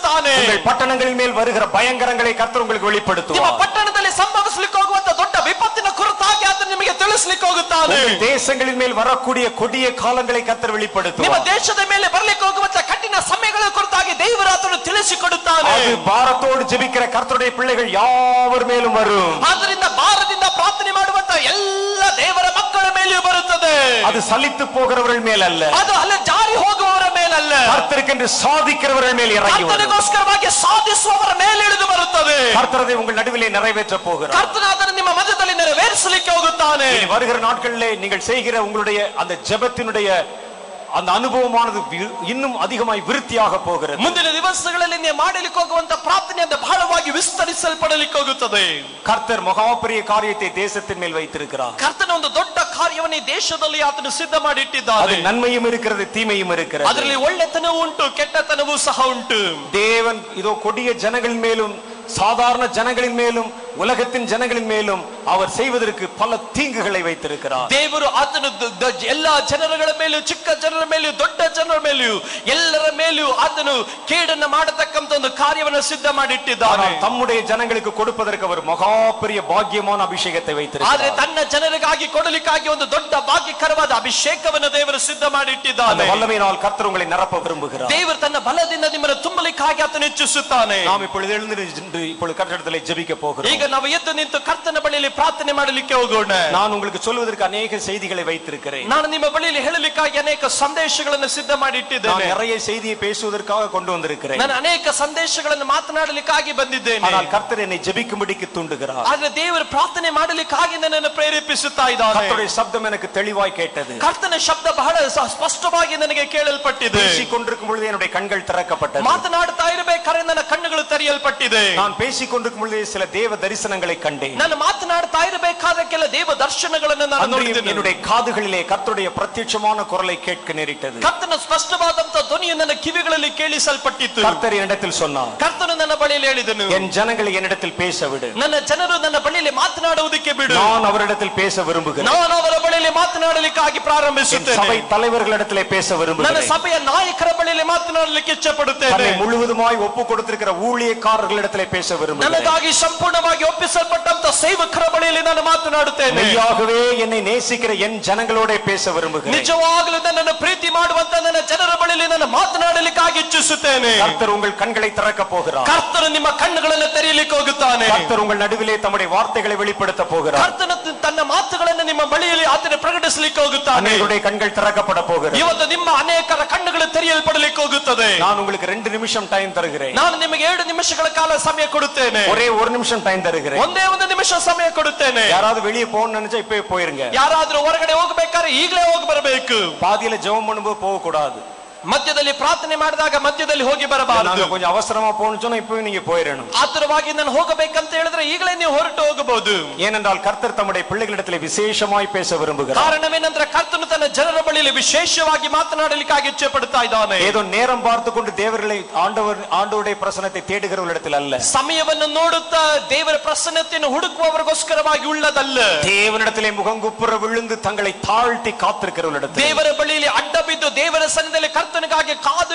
உங்கள் பட்டணங்களின் மேல் வருகிற பயங்கரங்களை கர்த்தர் உங்களுக்கு ನಿಮ್ಮ வெளிப்படுத்துவார் ಪಟ್ಟಣದಲ್ಲಿ ಸಂಭವಿಸ್ಲಿಕ್ಕೆ ಹೋಗುವಂತ ದೊಡ್ಡ ವಿಪತ್ತಿನ ಕುರಿತಾಗಿ ಆತನು ನಿಮಗೆ ತಿಳಿಸ್ಲಿಕ್ಕೆ ಹೋಗುತ್ತಾನೆ உங்கள் தேசங்களின் மேல் வரக்கூடிய கொடிய காலங்களை கர்த்தர் ನಿಮ್ಮ வெளிப்படுத்துவார் ದೇಶದ ಮೇಲೆ ಬರ್ಲಿಕ್ಕೆ ಹೋಗುವಂತ ಕಠಿಣ ಸಮಯಗಳ ಕುರಿತಾಗಿ ದೇವರು ಆತನು ತಿಳಿಸಿಕೊಡುತ್ತಾನೆ அது பாரத்தோடு ஜெபிக்கிற கர்த்தருடைய பிள்ளைகள் யாவர் மேலும் வரும் ಆದ್ರಿಂದ ಭಾರದಿಂದ ಪ್ರಾರ್ಥನೆ ಮಾಡುವಂತ ಎಲ್ಲ ದೇವರ ಮಕ್ಕಳ ಮೇಲೆಯೂ ಬರುತ್ತದೆ அது சலித்து போகிறவர்கள் மேல் அல்ல ಅದು ಅಲ್ಲ ಜಾರಿ ಹೋಗುವವರ ಮೇಲಲ್ಲ கர்த்தருக்கென்று சாதிக்கிறவர்கள் மேல் இறங்கி வரும் ಕರ್ತನಿಗೋಸ್ಕರವಾಗಿ ಸಾಧಿಸುವವರ ಮೇಲೆ ಇಳಿದು ಬರುತ್ತದೆ கர்த்தரதை உங்கள் நடுவிலே நிறைவேற்ற போகிறார் ಕರ್ತನ ಅದನ್ನು ನಿಮ್ಮ ಮಧ್ಯದಲ್ಲಿ ನೆರವೇರಿಸಲಿಕ್ಕೆ ಹೋಗುತ್ತಾನೆ இனி வருகிற நாட்களிலே நீங்கள் செய்கிற உங்களுடைய அந்த ஜெபத்தினுடைய அந்த அனுபவமானது வி- இன்னும் அதிகமாய் விருத்தியாக போகிறது ಮುಂದಿನ ದಿವಸಗಳಲ್ಲಿ ನೀವು ಮಾಡಲಿಕ್ಕೆ ಹೋಗುವಂತ ಪ್ರಾರ್ಥನೆ ಅಂತ ಬಹಳವಾಗಿ ವಿಸ್ತರಿಸಲ್ಪಡಲಿಕ್ಕೆ ಹೋಗುತ್ತದೆ கர்த்தர் மகாபெரிய காரியத்தை தேசத்தின் மேல் வைத்திருக்கிறார் ಕರ್ತನ ಒಂದು ದೊಡ್ಡ ಕಾರ್ಯವನ್ನು ಈ ದೇಶದಲ್ಲಿ ಆತನು ಸಿದ್ಧ அது ಮಾಡಿಟ್ಟಿದ್ದಾನೆ நன்மையும் இருக்கிறது தீமையும் இருக்கிறது ಅದರಲ್ಲಿ ಒಳ್ಳೆತನವೂ ಉಂಟು ಕೆಟ್ಟತನವೂ ಸಹ ಉಂಟು தேவன் இதோ கொடிய ஜனங்களின் மேலும் சாதாரண ஜனங்களின் மேலும் உலகத்தின் ஜனங்களின் மேலும் அவர் செய்வதற்கு பல தீங்குகளை வைத்திருக்கிறார் ದೇವರು ಆತನು ದ- ದ- ಎಲ್ಲಾ ಜನರುಗಳ ಮೇಲೆಯೂ ಚಿಕ್ಕ ಜನರ ಮೇಲೆಯೂ ದೊಡ್ಡ ಜನರ ಮೇಲೆಯೂ ಎಲ್ಲರ ಮೇಲೆಯೂ ಆತನು ಕೇಡನ್ನ ಮಾಡತಕ್ಕಂತ ಒಂದು ಕಾರ್ಯವನ್ನು ಸಿದ್ಧ ಮಾಡಿಟ್ಟಿದ್ದಾನೆ ஆனால் தம்முடைய ஜனங்களுக்கு கொடுப்பதற்கு அவர் மகா பெரிய பாக்கியமான அபிஷேகத்தை ಆದ್ರೆ வைத்திருக்கிறார் ತನ್ನ ಜನರಿಗಾಗಿ ಕೊಡಲಿಕ್ಕಾಗಿ ಒಂದು ದೊಡ್ಡ ಭಾಗ್ಯಕರವಾದ ಅಭಿಷೇಕವನ್ನು ದೇವರು ಸಿದ್ಧ அந்த ಮಾಡಿಟ್ಟಿದ್ದಾನೆ வல்லமையினால் கர்த்தர் உங்களை நிரப்ப விரும்புகிறார் ದೇವರು ತನ್ನ ಬಲದಿಂದ ನಿಮ್ಮನ್ನು ತುಂಬಲಿಕ್ಕಾಗಿ ಆತನು ಇಚ್ಛಿಸುತ್ತಾನೆ நாம் இப்பொழுது எழுந்து நின்று இப்பொழுது கர்த்தரிடத்திலே ஜெபிக்க போகிறோம் ಈಗ ನಾವು ಎದ್ದು ನಿಂತು ಕರ್ತನ ಬಳಿಯಲ್ಲಿ ಪ್ರಾರ್ಥನೆ ಮಾಡಲಿಕ್ಕೆ ಹೋಗೋಣ நான் உங்களுக்கு சொல்வதற்கு அநேக செய்திகளை வைத்திருக்கிறேன் ನಾನು ನಿಮ್ಮ ಬಳಿಯಲ್ಲಿ ಹೇಳಲಿಕ್ಕಾಗಿ ಅನೇಕ ಸಂದೇಶಗಳನ್ನು ಸಿದ್ಧ நான் ಮಾಡಿಟ್ಟಿದ್ದೇನೆ நிறைய செய்தியை பேசுவதற்காக கொண்டு வந்திருக்கிறேன் ನಾನು ಅನೇಕ ಸಂದೇಶಗಳನ್ನು ಮಾತನಾಡಲಿಕ್ಕಾಗಿ ಬಂದಿದ್ದೇನೆ ஆனால் கர்த்தர் என்னை ஜெபிக்கும்படிக்கு தூண்டுகிறார் ಆದ್ರೆ ದೇವರು ಪ್ರಾರ್ಥನೆ ಮಾಡಲಿಕ್ಕಾಗಿ ನನ್ನನ್ನು ಪ್ರೇರೇಪಿಸುತ್ತಾ ಇದ್ದಾನೆ கர்த்தருடைய சப்தம் எனக்கு தெளிவாய் கேட்டது ಕರ್ತನ ಶಬ್ದ ಬಹಳ ಸ- ಸ್ಪಷ್ಟವಾಗಿ ನನಗೆ ಕೇಳಲ್ಪಟ್ಟಿದೆ பேசிக் கொண்டிருக்கும் பொழுது என்னுடைய கண்கள் திறக்கப்பட்டது ಮಾತನಾಡ್ತಾ ಇರಬೇಕಾದ್ರೆ ನನ್ನ ಕಣ್ಣುಗಳು ತೆರೆಯಲ್ಪಟ್ಟಿದೆ நான் பேசிக் கொண்டிருக்கும் பொழுது சில தேவ தரிசனங்களை கண்டேன் ನಾನು ಮಾತನಾಡ್ತಾ ಇರಬೇಕಾದ್ರೆ ಕೆಲ ದೇವ ದರ್ಶನಗಳನ್ನು ನಾನು அன்றையும் ನೋಡಿದ್ದೇನೆ என்னுடைய காதுகளிலே கர்த்தருடைய பிரத்யட்சமான குரலை கேட்க நேரிட்டது ಕರ್ತನ ಸ್ಪಷ್ಟವಾದಂತ ಧ್ವನಿಯು ನನ್ನ ಕಿವಿಗಳಲ್ಲಿ ಕೇಳಿಸಲ್ಪಟ್ಟಿತ್ತು கர்த்தர் என்னிடத்தில் சொன்னார் ಕರ್ತನು ನನ್ನ ಬಳಿಯಲ್ಲಿ ಹೇಳಿದನು என் ஜனங்களை என்னிடத்தில் பேச விடு ನನ್ನ ಜನರು ನನ್ನ ಬಳಿಯಲ್ಲಿ ಮಾತನಾಡುವುದಕ್ಕೆ ಬಿಡು நான் அவரிடத்தில் பேச விரும்புகிறேன் ನಾನು ಅವರ ಬಳಿಯಲ್ಲಿ ಮಾತನಾಡಲಿಕ್ಕಾಗಿ என் ಪ್ರಾರಂಭಿಸುತ್ತೇನೆ சபை தலைவர்களிடத்திலே பேச ನನ್ನ விரும்புகிறேன் ಸಭೆಯ ನಾಯಕರ ಬಳಿಯಲ್ಲಿ ಮಾತನಾಡಲಿಕ್ಕೆ ಇಚ್ಛಪಡುತ್ತೇನೆ தன்னை முழுவதுமாய் ஒப்பு கொடுத்திருக்கிற ஊழியக்காரர்களிடத்திலே பேச விரும்புகிறேன் ನನಗಾಗಿ ಸಂಪೂರ್ಣವಾಗಿ ಒಪ್ಪಿಸಲ್ಪಟ್ಟಂತ ಸೇವಕರ ಬಳಿಯಲ್ಲಿ ನಾನು ಮಾತನಾಡುತ್ತೇನೆ மெய்யாகவே என்னை நேசிக்கிற என் ஜனங்களோட பேச விரும்புகிறேன் ನಿಜವಾಗಲೂ ನನ್ನನ್ನು ಪ್ರೀತಿ ಮಾಡುವಂತ ನನ್ನ ಜನರ ಬಳಿಯಲ್ಲಿ ನಾನು ಮಾತನಾಡಲಿಕ್ಕಾಗಿ ಇಚ್ಛಿಸುತ್ತೇನೆ கர்த்தர் உங்கள் கண்களை திறக்க போகிறார் ಕರ್ತನು ನಿಮ್ಮ ಕಣ್ಣುಗಳನ್ನು ತೆರೆಯಲಿಕ್ಕೆ ಹೋಗುತ್ತಾನೆ கர்த்தர் உங்கள் நடுவிலே தம்முடைய வார்த்தைகளை வெளிப்படுத்த போகிறார் ಕರ್ತನ ತನ್ನ ಮಾತುಗಳನ್ನು ನಿಮ್ಮ ಬಳಿಯಲ್ಲಿ ಆತನ ಪ್ರಕಟಿಸಲಿಕ್ಕೆ ಹೋಗುತ್ತಾನೆ அநேகருடைய கண்கள் திறக்கப்பட போகிறது ಇವತ್ತು ನಿಮ್ಮ ಅನೇಕರ ಕಣ್ಣುಗಳು ತೆರೆಯಲ್ಪಡಲಿಕ್ಕೆ ಹೋಗುತ್ತದೆ நான் உங்களுக்கு ரெண்டு நிமிஷம் டைம் தருகிறேன் ನಾನು ನಿಮಗೆ ಎರಡು ನಿಮಿಷಗಳ ಕಾಲ ಸಮಯ ಕೊಡುತ್ತೇನೆ ஒரே ஒரு நிமிஷம் டைம் தருகிறேன் ಒಂದೇ ಒಂದು ನಿಮಿಷ ಸಮಯ ಕೊಡುತ್ತೇನೆ யாராவது வெளியே போகணும்னு நினைச்சா இப்பவே போயிருங்க ಯಾರಾದ್ರೂ ಹೊರಗಡೆ ಹೋಗ್ಬೇಕಾದ್ರೆ ಈಗಲೇ ಹೋಗಿ ಬರಬೇಕು பாதியில ஜெபம் பண்ணும்போது போக கூடாது ಮಧ್ಯದಲ್ಲಿ ಪ್ರಾರ್ಥನೆ ಮಾಡಿದಾಗ ಮಧ್ಯದಲ್ಲಿ ಹೋಗಿ ಬರಬಾರದು நாங்க கொஞ்சம் அவசரமா போகணும்னு சொன்னா இப்பவே நீங்க போயிடணும் ಆತುರವಾಗಿ ನಾನು ಹೋಗಬೇಕಂತ ಹೇಳಿದ್ರೆ ಈಗಲೇ ನೀವು ಹೊರಟು ಹೋಗಬಹುದು ஏனென்றால் கர்த்தர் தம்முடைய பிள்ளைகளிடத்திலே விசேஷமாய் பேச விரும்புகிறார் ಕಾರಣವೇನೆಂದ್ರೆ ಕರ್ತನು ತನ್ನ ಜನರ ಬಳಿಯಲ್ಲಿ ವಿಶೇಷವಾಗಿ ಮಾತನಾಡಲಿಕ್ಕಾಗಿ ಇಚ್ಛೆ ಪಡ್ತಾ ಇದ್ದಾನೆ ஏதோ நேரம் பார்த்து கொண்டு தேவர்களை ஆண்டவர் ஆண்டவருடைய பிரசனத்தை தேடுகிறவர்களிடத்தில் அல்ல ಸಮಯವನ್ನು ನೋಡುತ್ತಾ ದೇವರ ಪ್ರಸನ್ನತೆಯನ್ನು ಹುಡುಕುವವರಿಗೋಸ್ಕರವಾಗಿ ಉಳ್ಳದಲ್ಲ தேவனிடத்திலே முகங்குப்புற விழுந்து தங்களை தாழ்த்தி காத்திருக்கிறவர்களிடத்தில் ದೇವರ ಬಳಿಯಲ್ಲಿ ಅಡ್ಡ ಬಿದ್ದು ದೇವರ ಸನ್ನಿಧಿಯಲ್ಲಿ ಕರ್ತನಿಗಾಗಿ ಕಾದು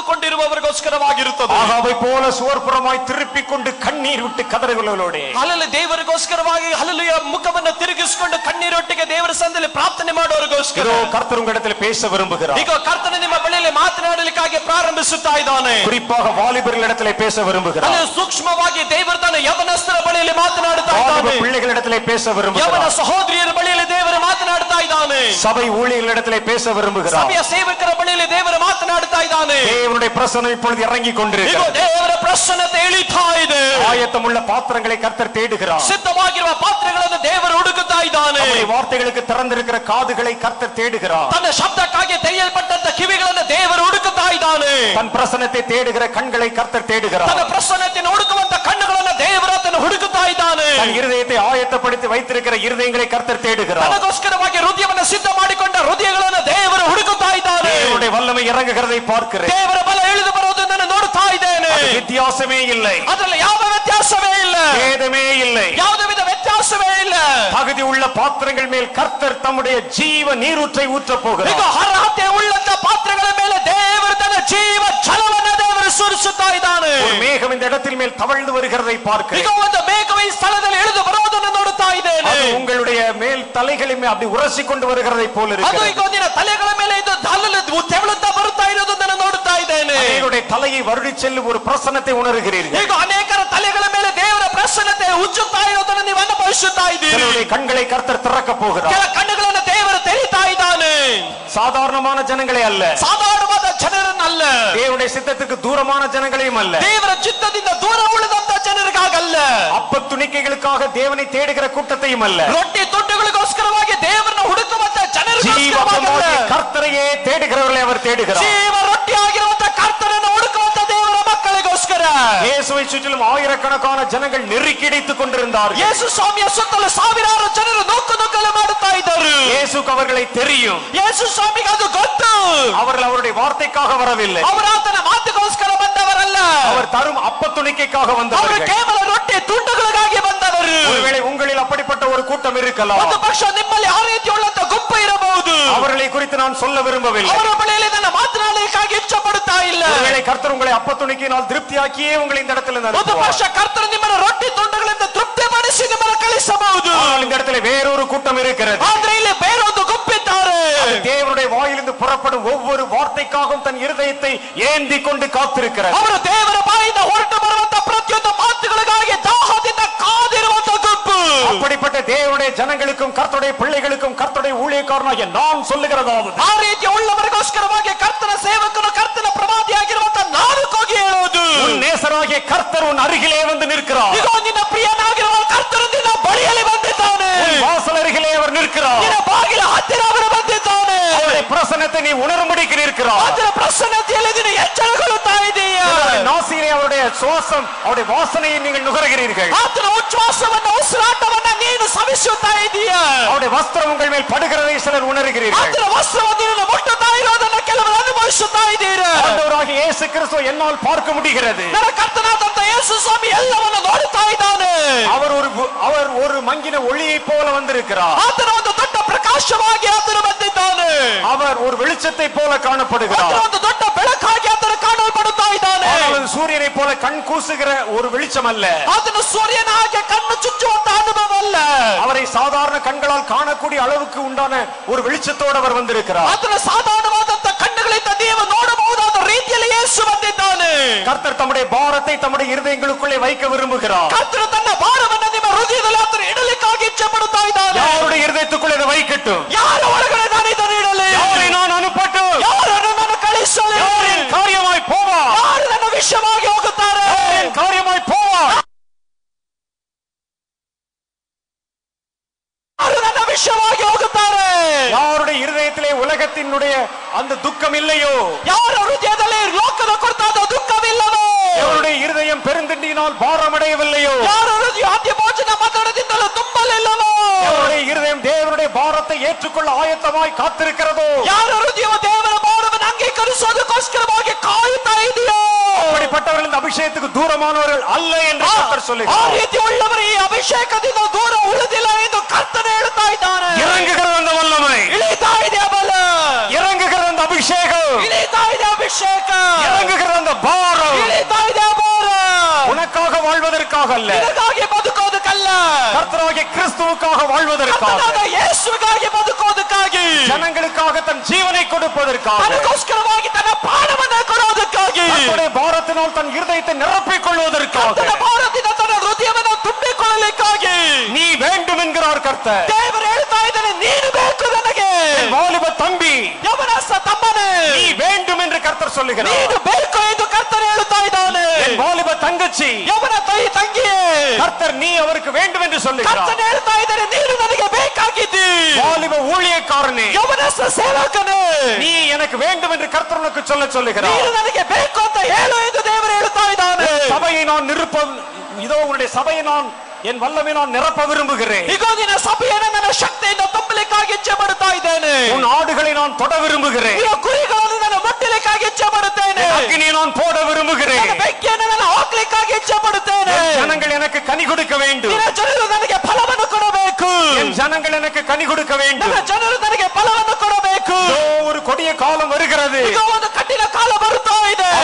ಕಾದುಕೊಂಡಿರುವವರಿಗೋಸ್ಕರವಾಗಿರುತ್ತದೆ ஆகாவை போல சுவர்புறமாய் திருப்பிக் கொண்டு கண்ணீர் விட்டு கதறுகளோட ಅಲ್ಲಲ್ಲಿ ದೇವರಿಗೋಸ್ಕರವಾಗಿ ಹಲಲುಯ ಮುಖವನ್ನು ತಿರುಗಿಸಿಕೊಂಡು ಕಣ್ಣೀರೊಟ್ಟಿಗೆ ದೇವರ ಸಂದಲ್ಲಿ ಪ್ರಾರ್ಥನೆ ಮಾಡುವವರಿಗೋಸ್ಕರ இதோ கர்த்தர் உங்களிடத்தில் பேச விரும்புகிறார் ಈಗ ಕರ್ತನ ನಿಮ್ಮ ಬಳಿಯಲ್ಲಿ ಮಾತನಾಡಲಿಕ್ಕಾಗಿ ಪ್ರಾರಂಭಿಸುತ್ತಾ ಇದ್ದಾನೆ குறிப்பாக வாலிபர்களிடத்திலே பேச விரும்புகிறார் ಅಲ್ಲಿ ಸೂಕ್ಷ್ಮವಾಗಿ ದೇವರು ತನ್ನ ಯವನಸ್ಥರ ಬಳಿಯಲ್ಲಿ ಮಾತನಾಡುತ್ತಾ வாலிப ಇದ್ದಾನೆ பிள்ளைகளிடத்திலே பேச ಯವನ விரும்புகிறார் ಸಹೋದರಿಯರ ಬಳಿಯಲ್ಲಿ ದೇವರು ಮಾತನಾಡುತ್ತಾ ಇದ್ದಾನೆ சபை ஊழியர்களிடத்திலே பேச விரும்புகிறார் ಸಭೆಯ ಸೇವಕರ ಬಳಿಯಲ್ಲಿ ದೇವರು ಮಾತನಾಡುತ್ತಾ ಇದ್ದಾನೆ தேவனுடைய பிரசனம் இப்பொழுது இறங்கி ಈಗ கொண்டிருக்கிறது ದೇವರ ಪ್ರಸನ್ನತೆ ಇಳಿತಾ ಇದೆ ஆயத்தமுள்ள பாத்திரங்களை கர்த்தர் தேடுகிறார் ಸಿದ್ಧವಾಗಿರುವ ಪಾತ್ರೆಗಳನ್ನು ದೇವರು ಹುಡುಕುತ್ತಾ ಇದ್ದಾನೆ நம்முடைய வார்த்தைகளுக்கு திறந்திருக்கிற காதுகளை கர்த்தர் தேடுகிறார் ತನ್ನ ಶಬ್ದಕ್ಕಾಗಿ ತೆರೆಯಲ್ಪಟ್ಟಂತ ಕಿವಿಗಳನ್ನು ದೇವರು ಹುಡುಕುತ್ತಾ ಇದ್ದಾನೆ தன் பிரசனத்தை தேடுகிற கண்களை கர்த்தர் தேடுகிறார் ತನ್ನ ಪ್ರಸನ್ನತೆಯನ್ನು ಹುಡುಕುವಂತ ಕಣ್ಣುಗಳನ್ನು ದೇವರು ಆತನು ಹುಡುಕುತ್ತಾ ಇದ್ದಾನೆ தன் இருதயத்தை ஆயத்தப்படுத்தி வைத்திருக்கிற இருதயங்களை கர்த்தர் தேடுகிறார் ತನಗೋಸ್ಕರವಾಗಿ ಹೃದಯವನ್ನು ಸಿದ್ಧ ಮಾಡಿಕೊಂಡ ಹೃದಯಗಳನ್ನು ದೇವರು ಹುಡುಕುತ್ತಾ ಇದ್ದಾನೆ தேவனுடைய வல்லமை இறங்குகிறதை பார்க்கிறேன் ದೇವರ ಬಲ ಇಳಿದು ಬರುವುದನ್ನು ನೋಡುತ್ತಾ ಇದ್ದೇನೆ அது வித்தியாசமே இல்லை ಅದರಲ್ಲಿ ಯಾವ ವ್ಯತ್ಯಾಸವೇ ಇಲ್ಲ வேதமே இல்லை ಯಾವುದೇ ವಿಧ ವ್ಯತ್ಯಾಸವೇ ಇಲ್ಲ தகுதி உள்ள பாத்திரங்கள் மேல் கர்த்தர் தம்முடைய ஜீவ நீரூற்றை ஊற்றப் ಈಗ போகிறார் ಅರ್ಹತೆ ಉಳ್ಳಂತ ಪಾತ್ರಗಳ ಮೇಲೆ ದೇವರು ತನ್ನ ಜೀವ ಜಲವನ್ನು ದೇವರು ಸುರಿಸುತ್ತಾ ಇದ್ದಾನೆ ஒரு மேகம் இந்த இடத்தில் மேல் தவழ்ந்து வருகிறதை ಈಗ பார்க்கிறேன் ಒಂದು ಮೇಘವು ಈ ಸ್ಥಳದಲ್ಲಿ ಇಳಿದು ಬರೋದನ್ನು ನೋಡುತ್ತಾ ಇದ್ದೇನೆ அது உங்களுடைய மேல் தலைகளின் மேல் அப்படி உரசி கொண்டு வருகிறதை போல ಅದು இருக்கிறது ಈಗ ಒಂದಿನ ತಲೆಗಳ ಮೇಲೆ ಇದು ಹಲ್ಲಲು ತೆವಳುತ್ತಾ ಬರುತ್ತಾ ಇರೋದನ್ನು ನೋಡುತ್ತಾ ಇದ್ದೇನೆ அநேகருடைய தலையை வருடி செல்லும் ஒரு பிரசன்னத்தை உணர்கிறீர்கள் ಈಗ ಅನೇಕರ ತಲೆಗಳ ಮೇಲೆ ದೇವರ ಪ್ರಸನ್ನತೆ ಉಜ್ಜುತ್ತಾ ಇರೋದನ್ನು ನೀವು ಅನುಭವಿಸುತ್ತಾ ಇದ್ದೀರಿ சிலருடைய கண்களை கர்த்தர் திறக்க போகிறார் ಕೆಲ ಕಣ್ಣುಗಳನ್ನು ದೇವರು ತೆರೀತಾ ಇದ್ದಾನೆ சாதாரணமான ஜனங்களே அல்ல ಸಾಧಾರಣವಾದ ಜನರನ್ನಲ್ಲ தேவனுடைய சித்தத்துக்கு தூரமான ஜனங்களையும் அல்ல ದೇವರ ಚಿತ್ತದಿಂದ ದೂರ ಉಳಿದಂತ ಜನರಿಗಾಗಲ್ಲ அப்ப துணிக்கைகளுக்காக தேவனை தேடுகிற கூட்டத்தையும் அல்ல ರೊಟ್ಟಿ ತುಂಡುಗಳಿಗೋಸ್ಕರವಾಗಿ ದೇವರನ್ನ ಹುಡುಕುವಂತ ಜನರಿಗೋಸ್ಕರವಾಗಲ್ಲ ஜீவபமாகிய கர்த்தரையே தேடுகிறவர்களை அவர் தேடுகிறார் ಜೀವ ರೊಟ್ಟಿ ಆಗಿರುವಂತ ಕರ್ತನನ್ನು ಹುಡುಕುವಂತ ದೇವರ ಮಕ್ಕಳಿಗೋಸ್ಕರ இயேசுவை சுற்றிலும் ஆயிரக்கணக்கான ஜனங்கள் நெருக்கிடைத்துக் கொண்டிருந்தார்கள் ಯೇಸು ಸ್ವಾಮಿಯ ಸುತ್ತಲೂ ಸಾವಿರಾರು ಜನರು ನೂಕು ನುಗ್ಗಲು ಮಾಡುತ್ತಾ ಇದ್ದರು இயேசுக்கு அவர்களை தெரியும் ಯೇಸು ಸ್ವಾಮಿಗೆ ಅದು ಗೊತ್ತು அவர்கள் அவருடைய வார்த்தைக்காக வரவில்லை ಅವರು ಆತನ ಮಾತುಗೋಸ್ಕರ ಬಂದವರಲ್ಲ அவர் தரும் அப்ப துணிக்கைக்காக ಅವರು வந்தவர்கள் ಕೇವಲ ರೊಟ್ಟಿ ತುಂಡುಗಳಿಗಾಗಿ ಬಂದವರು ஒருவேளை உங்களில் அப்படிப்பட்ட ஒரு கூட்டம் இருக்கலாம் ಒಂದು ಪಕ್ಷ ನಿಮ್ಮಲ್ಲಿ ಆ ರೀತಿಯುಳ್ಳಂತ ಗುಂಪು ಇರಬಹುದು அவர்களை குறித்து நான் சொல்ல விரும்பவில்லை ಅವರ ಬಳಿಯಲ್ಲಿ ನನ್ನ ಮಾತನಾಡಲಿಕ್ಕಾಗಿ ಇಚ್ಛೆ ಪಡುತ್ತಾ ಇಲ್ಲ ஒருவேளை கர்த்தர் உங்களை அப்ப துணிக்கினால் திருப்தியாக்கியே உங்களை இந்த இடத்துல ಒಂದು நிறுத்துவார். ಪಕ್ಷ ಕರ್ತರು ನಿಮ್ಮನ್ನು ರೊಟ್ಟಿ ತುಂಡುಗಳಿಂದ ತೃಪ್ತಿಪಡಿಸಿ ನಿಮ್ಮನ್ನು ಕಳಿಸಬಹುದು ஆனால் இந்த இடத்துல வேறொரு கூட்டம் இருக்கிறது ಆದ್ರೆ ಇಲ್ಲಿ ಬೇರೊಂದು ಗುಂಪಿದ್ದಾರೆ தேவனுடைய வாயிலிருந்து புறப்படும் ஒவ்வொரு வார்த்தைக்காகவும் தன் இருதயத்தை ஏந்தி கொண்டு காத்திருக்கிறது ಅವರು ದೇವರ ಬಾಯಿಂದ ಹೊರಟು ಬರುವಂತ ಪ್ರತಿಯೊಂದು ಮಾತುಗಳಿಗಾಗಿ ದಾಹದಿಂದ ಕಾದಿರುವಂತ ಗುಂಪು அப்படிப்பட்ட தேவனுடைய ஜனங்களுக்கும் கர்த்தருடைய பிள்ளைகளுக்கும் கர்த்தருடைய ஊழியக்காரனாகிய நான் சொல்லுகிறதாவது ಆ ರೀತಿಯ ಉಳ್ಳವರಿಗೋಸ್ಕರವಾಗಿ ಕರ್ತನ ಸೇವಕನು ಕರ್ತನ ಪ್ರವಾದಿಯಾಗಿರುವಂತ ನಾನು ಹೋಗಿ ಹೇಳುವುದು உன் நேசராகிய கர்த்தர் உன் அருகிலே வந்து நிற்கிறார் ಈಗ ನಿನ್ನ ಪ್ರಿಯನಾಗಿರುವ ಕರ್ತನು ನಿನ್ನ ಬಳಿಯಲ್ಲಿ ಬಂದಿದ್ದಾನೆ உன் வாசல் அருகிலே அவர் நிற்கிறார் ನಿನ್ನ ಬಾಗಿಲ ಹತ್ತಿರ ಅವರು ಬಂದಿದ್ದಾನೆ அவருடைய பிரசன்னத்தை நீ உணரும்படிக்கு நிற்கிறார் ಅದರ ಪ್ರಸನ್ನತೆಯಲ್ಲಿ ನೀನು ಎಚ್ಚರಗೊಳ್ಳುತ್ತಾ ಇದೀಯ அவருடைய நாசியிலே அவருடைய சுவாசம் அவருடைய வாசனையை நீங்கள் நுகர்கிறீர்கள் ಆತನ ಉಚ್ಛ್ವಾಸವನ್ನ ಉಸಿರಾಟವನ್ನ ನೀನು ಸವಿಸುತ್ತಾ ಇದೀಯ அவருடைய வஸ்திரம் உங்கள் மேல் படுகிறதை சிலர் உணர்கிறீர்கள் ಆತನ ವಸ್ತ್ರವನ್ನು ನೀನು ಮುಟ್ಟುತ್ತಾ ಇರೋದನ್ನ ಕೆಲವರು ಅನುಭವಿಸುತ್ತಾ ಇದ್ದೀರ ஆண்டவராகிய இயேசு கிறிஸ்துவை என்னால் பார்க்க முடிகிறது ನನ್ನ ಕರ್ತನಾದಂತ ಯೇಸು ಸ್ವಾಮಿ ಎಲ್ಲವನ್ನ ನೋಡುತ್ತಾ ಇದ್ದಾನೆ அவர் ஒரு பு- அவர் ஒரு மங்கின ஒளியை போல வந்திருக்கிறார் ಆತನ ಒಂದು ದೊಡ್ಡ ಪ್ರಕಾಶವಾಗಿ ಆತನು ಬಂದಿದ್ದಾನೆ அவர் ஒரு வெளிச்சத்தை போல ಆತನ காணப்படுகிறார் ಒಂದು ದೊಡ್ಡ ಬೆಳಕಾಗಿ ಆತನು ಕಾಣಲ್ಪಡುತ್ತಾ ಇದ್ದಾನೆ ஆனால் அது சூரியனை போல கண் கூசுகிற ஒரு வெளிச்சம் அல்ல ಆತನು ಸೂರ್ಯನ ಹಾಗೆ ಕಣ್ಣು ಚುಚ್ಚುವಂತ ಅನುಭವ ಅಲ್ಲ அவரை சாதாரண கண்களால் காணக்கூடிய அளவுக்கு உண்டான ஒரு வெளிச்சத்தோடு அவர் வந்திருக்கிறார் ಆತನ ಸಾಧಾರಣವಾದಂತ ಕಣ್ಣುಗಳಿಂದ ನೀವು ನೋಡಬಹುದಾದ ರೀತಿಯಲ್ಲಿ ಯೇಸು ಬಂದಿದ್ದಾನೆ கர்த்தர் தம்முடைய பாரத்தை தம்முடைய இருதயங்களுக்குள்ளே வைக்க விரும்புகிறார் ಕರ್ತನು ತನ್ನ ಭಾರವನ್ನ ನಿಮ್ಮ ಹೃದಯದಲ್ಲಿ ಆತನು ಇಡಲಿಕ್ಕಾಗಿ ಇಚ್ಛೆ ಪಡುತ್ತಾ ಇದ್ದಾನೆ யாருடைய இருதயத்துக்குள்ளே இதை வைக்கட்டும் ಯಾರ ಒಳಗಡೆ ನಾನು ಇದನ್ನು ಇಡಲಿ யாரை நான் அனுப்பட்டும் ಯಾರನ್ನು ನಾನು ಕಳಿಸಲಿ யாரின் காரியமாய் போவார் ಯಾರು ನನ್ನ ವಿಷಯವಾಗಿ ಹೋಗುತ್ತಾರೆ யாரின் காரியமாய் போவார் ಯಾರು ನನ್ನ ವಿಷಯವಾಗಿ ಹೋಗುತ್ತಾರೆ யாருடைய இருதயத்திலே உலகத்தினுடைய அந்த துக்கம் இல்லையோ ಯಾರ ಹೃದಯದಲ್ಲಿ ಲೋಕದ ಕುರಿತಾದ ದುಃಖವಿಲ್ಲವೋ எவருடைய இருதயம் பெருந்திண்டியினால் பாரமடையவில்லையோ ಯಾರ ಹೃದಯ ಆದ್ಯ ಭೋಜನ ಮಾತಾಡದಿಂದಲೂ ತುಂಬಲಿಲ್ಲವೋ எவருடைய இருதயம் தேவனுடைய பாரத்தை ஏற்றுக்கொள்ள ஆயத்தமாய் காத்திருக்கிறதோ ಯಾರ ಹೃದಯವು ದೇವರ ಭಾರವನ್ನು ಅಂಗೀಕರಿಸೋದಕ್ಕೋಸ್ಕರವಾಗಿ ಕಾಯುತ್ತಾ ಇದೆಯೋ அப்படிப்பட்டவர்கள் இந்த அபிஷேகத்துக்கு தூரமானவர்கள் அல்ல என்று கர்த்தர் ಆ சொல்லுகிறார் ರೀತಿ ಉಳ್ಳವರು ಈ ಅಭಿಷೇಕದಿಂದ ದೂರ ಉಳಿದಿಲ್ಲ ಎಂದು ಕರ್ತನೆ ಹೇಳ್ತಾ ಇದ್ದಾನೆ இறங்குகிற அந்த வல்லமை ಇಳಿತಾ ಇದೆ ಬಲ இறங்குகிற அந்த அபிஷேகம் ಇಳಿತಾ ಇದೆ ಅಭಿಷೇಕ இறங்குகிற அந்த பாரம் ಇಳಿತಾ ಇದೆ ಭಾರ உனக்காக வாழ்வதற்காக அல்ல ನಿನಗಾಗಿ ಬದುಕೋದಕ್ಕಲ್ಲ கர்த்தராகிய கிறிஸ்துவுக்காக வாழ்வதற்காக ಕರ್ತನಾದ ಯೇಸುವಿಗಾಗಿ ಬದುಕೋದಕ್ಕಾಗಿ ஜனங்களுக்காக தன் ஜீவனை கொடுப்பதற்காக ಅದಕ್ಕೋಸ್ಕರವಾಗಿ ತನ್ನ ಪ್ರಾಣವನ್ನ ಕೊಡೋದಕ್ಕಾಗಿ தன்னுடைய பாரத்தினால் தன் இருதயத்தை நிரப்பிக் கொள்வதற்காக ತನ್ನ ಭಾರದಿಂದ ತನ್ನ ಹೃದಯವನ್ನು ತುಂಬಿಕೊಳ್ಳಲಿಕ್ಕಾಗಿ நீ வேண்டும் என்கிறார் கர்த்தர் ದೇವರು ಹೇಳ್ತಾ ಇದ್ದಾನೆ ನೀನು ಬೇಕು ನನಗೆ என் வாலிப தம்பி ಯವನಸ್ಸ ತಮ್ಮನೇ நீ வேண்டும் என்று கர்த்தர் சொல்லுகிறார் ನೀನು ಬೇಕು ಎಂದು ಕರ್ತನೆ ಹೇಳುತ್ತಾ ಇದ್ದಾನೆ என் வாலிப தங்கச்சி ಯವನ ತಾಯಿ ತಂಗಿಯೇ கர்த்தர் நீ அவருக்கு வேண்டும் என்று சொல்லுகிறார் ಕರ್ತನೆ ಹೇಳ್ತಾ ಇದ್ದಾನೆ ನೀನು ನನಗೆ ಬೇಕಾಗಿದ್ದಿ வாலிப ஊழியக்காரனே ಯವನಸ್ಸ ಸೇವಕನೇ நீ எனக்கு வேண்டும் என்று கர்த்தர் உனக்கு சொல்ல சொல்லுகிறார் ನೀನು ನನಗೆ ಬೇಕು ಅಂತ ಹೇಳು ಎಂದು ದೇವರು ಹೇಳ್ತಾ ಇದ್ದಾನೆ சபையை நான் நிருப்ப இதோ உன்னுடைய சபையை நான் என் வல்லமை நான் நிரப்ப விரும்புகிறேன் ಈಗ ನಿನ್ನ ಸಭೆಯನ್ನು ನನ್ನ ಶಕ್ತಿಯಿಂದ ತುಂಬಲಿಕ್ಕಾಗಿ ಇಚ್ಛೆ ಪಡುತ್ತಾ ಇದ್ದೇನೆ உன் ஆடுகளை நான் தொட விரும்புகிறேன் ನಿನ್ನ ಕುರಿಗಳನ್ನು ನಾನು ಮುಟ್ಟಲಿಕ್ಕಾಗಿ ಇಚ್ಛೆ ಪಡುತ್ತೇನೆ அக்னியை நான் போட விரும்புகிறேன் ನನ್ನ ಬೆಂಕಿಯನ್ನು ನಾನು ಹಾಕ್ಲಿಕ್ಕಾಗಿ ಇಚ್ಛೆ ಪಡುತ್ತೇನೆ என் ஜனங்கள் எனக்கு கனி கொடுக்க வேண்டும் ನಿನ್ನ ಜನರು ನನಗೆ ಫಲವನ್ನು ಕೊಡಬೇಕು என் ஜனங்கள் எனக்கு கனி கொடுக்க வேண்டும் ನನ್ನ ಜನರು ನನಗೆ ಫಲವನ್ನು ಕೊಡಬೇಕು இதோ ஒரு கொடிய காலம் வருகிறது ಈಗ ಒಂದು ಕಠಿಣ ಕಾಲ ಬರುತ್ತಾ ಇದೆ அப்பொழுது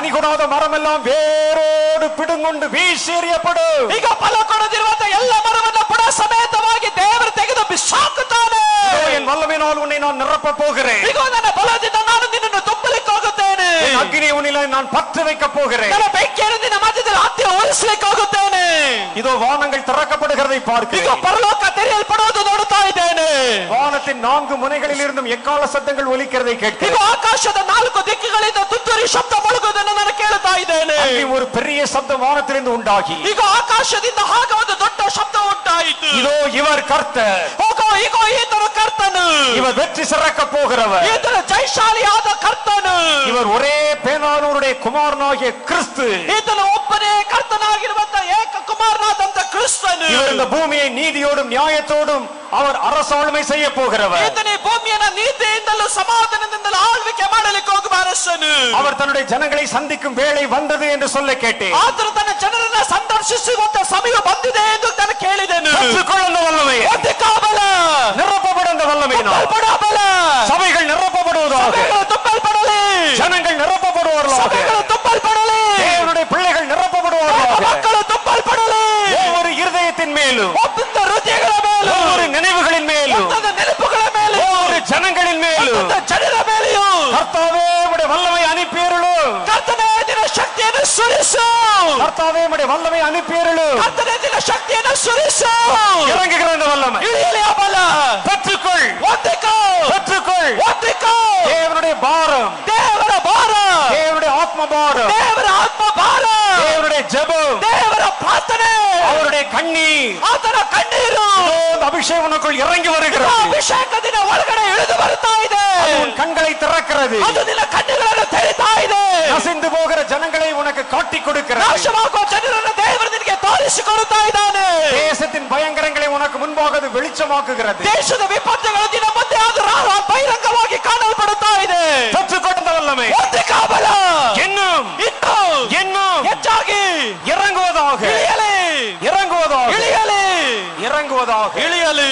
கனி கொடாத மரம் எல்லாம் வேரோடு பிடுங்கொண்டு வீசி எறியப்படும் ಈಗ ಫಲ ಕೊಡದಿರುವಂತ ಎಲ್ಲ ಮರವನ್ನ ಬುಡ ಸಮೇತವಾಗಿ ದೇವರು ತೆಗೆದು ಬಿಸಾಕುತ್ತಾನೆ இதோ என் வல்லமையினால் உன்னை நான் நிரப்ப போகிறேன் ಈಗ ನನ್ನ ಬಲದಿಂದ ನಾನು ನಿನ್ನನ್ನು ತುಂಬಲಿಕ್ಕೆ ಹೋಗುತ್ತೇನೆ என் அக்னி உன்னில நான் பற்ற வைக்க போகிறேன் ನನ್ನ ಬೆಂಕಿಯನ್ನು ನಿನ್ನ ಮಧ್ಯದಲ್ಲಿ ಹತ್ತಿ ಉಳಿಸ್ಲಿಕ್ಕೆ ಹೋಗುತ್ತೇನೆ இதோ வானங்கள் திறக்கப்படுகிறதை ಈಗ பார்க்கிறேன் ಪರಲೋಕ ತೆರೆಯಲ್ಪಡುವುದು ನೋಡುತ್ತಾ ಇದ್ದೇನೆ வானத்தின் நான்கு முனைகளில் இருந்தும் எக்கால சத்தங்கள் ஒலிக்கிறதை ಈಗ கேட்கிறேன் ಆಕಾಶದ ನಾಲ್ಕು ದಿಕ್ಕುಗಳಿಂದ ತುತ್ತೂರಿ ಶಬ್ದ ಮೊಳಗುವುದನ್ನು ನಾನು ಕೇಳುತ್ತಾ ಇದ್ದೇನೆ அங்கே ஒரு பெரிய சப்தம் வானத்திலிருந்து உண்டாகி ಈಗ ಆಕಾಶದಿಂದ ಆಗ ಒಂದು ದೊಡ್ಡ ಶಬ್ದ ಉಂಟಾಯಿತು இதோ இவர் கர்த்தர் ಹೋಗೋ ಈಗೋ ಈತನು ಕರ್ತನು இவர் வெற்றி சிறக்க போகிறவர் ಈತನು ಜೈಶಾಲಿಯಾದ ಕರ್ತನು இவர் ஒரே பேனானூருடைய குமாரனாகிய கிறிஸ்து ಈತನು ಒಬ್ಬನೇ ಕರ್ತನಾಗಿರುವಂತ ಏಕ ಕುಮಾರನಾದಂತ ಕ್ರಿಸ್ತನು இவர் இந்த பூமியை நீதியோடும் நியாயத்தோடும் அவர் அரசாளுமை செய்ய போகிறவர் ಈತನ ಈ ಭೂಮಿಯನ್ನ ನೀತಿಯಿಂದಲೂ ಸಮಾಧಾನದಿಂದಲೂ ಆಳ್ವಿಕೆ ಮಾಡಲಿಕ್ಕೆ ಹೋಗುವ ಅರಸನು அவர் தன்னுடைய ஜனங்களை சந்திக்கும் வேளை வந்தது என்று சொல்ல கேட்டேன் ಆತನು ತನ್ನ ಜನರನ್ನ ಸಂದರ್ಶಿಸುವಂತ ಸಮಯ ಬಂದಿದೆ ಎಂದು ನಾನು ಕೇಳಿದೆನು பெற்றுக்கொள் அந்த வல்லமை ಒಂದು ಕಾಬಲ நிரப்பப்படும் அந்த வல்லமையினால் ತುಂಬಲ್ಪಡಬಲ சபைகள் நிரப்பப்படுவதாக ಸಭೆಗಳು ತುಂಬಲ್ಪಡಲಿ ஜனங்கள் நிரப்பப்படுவார்களாக ಸಭೆಗಳು ತುಂಬಲ್ಪಡಲಿ தேவனுடைய பிள்ளைகள் நிரப்பப்படுவார்களாக ಮಕ್ಕಳು ತುಂಬಲ್ಪಡಲಿ ஒவ்வொரு இருதயத்தின் மேலும் ಒಬ್ಬೊಂದು ಹೃದಯಗಳ ಮೇಲೂ ஒவ்வொரு நினைவுகளின் மேலும் ಒಂದೊಂದು ನೆನಪುಗಳ ಮೇಲೂ ஒவ்வொரு ஜனங்களின் மேலும் ಒಂದೊಂದು ಜನರ ಮೇಲೆಯೂ கர்த்தாவே உடைய வல்லமை அனுப்பியருளும் ಕರ್ತನೇ ದಿನ ಶಕ್ತಿಯನ್ನು ಸುರಿಸು கர்த்தாவே உடைய வல்லமை அனுப்பியருளும் ಕರ್ತನೇ ದಿನ ಶಕ್ತಿಯನ್ನು ಸುರಿಸು இறங்குகிற அந்த வல்லமை ಇಳಿಯಲಿ ಆ ಬಲ பெற்றுக்கொள் ಒತ್ತಿಕೋ பெற்றுக்கொள் ಒತ್ತಿಕೋ தேவனுடைய பாரம் ದೇವರ ಭಾರ தேவனுடைய ஆத்ம பாரம் ದೇವರ ಆತ್ಮ ಭಾರ தேவனுடைய ஜெபம் ದೇವರ ಪ್ರಾರ್ಥನೆ அவருடைய கண்ணீர் ಆತನ ಕಣ್ಣೀರು இதோ இந்த அபிஷேகம் உனக்குள் இறங்கி ಆ வருகிறது ಅಭಿಷೇಕ ದಿನ ಒಳಗಡೆ ಇಳಿದು ಬರ್ತಾ ಇದೆ அது உன் கண்களை திறக்கிறது ಅದು ನಿನ್ನ ಕಣ್ಣುಗಳನ್ನು ತೆರಿತಾ ಇದೆ நசிந்து போகிற ஜனங்களை உனக்கு காட்டி கொடுக்கிறது ನಾಶವಾಗುವ ಜನರನ್ನು ದೇವರು ನಿನಗೆ ತೋರಿಸಿಕೊಡುತ್ತಾ ಇದ್ದಾನೆ தேசத்தின் பயங்கரங்களை உனக்கு முன்பாக அது வெளிச்சமாக்குகிறது ದೇಶದ ವಿಪತ್ತುಗಳು ದಿನ ಮುಂದೆ ಅದು ರಾ- ಬಹಿರಂಗವಾಗಿ ಕಾಣಲ್ಪಡುತ್ತಾ ಇದೆ பெற்றுக்கொண்ட வல்லமை ಒಂದು ಕಾಬಲ இன்னும் ಇನ್ನು இன்னும் ಹೆಚ್ಚಾಗಿ இறங்குவதாக ಇಳಿಯಲಿ இறங்குவதாக ಇಳಿಯಲಿ இறங்குவதாக ಇಳಿಯಲಿ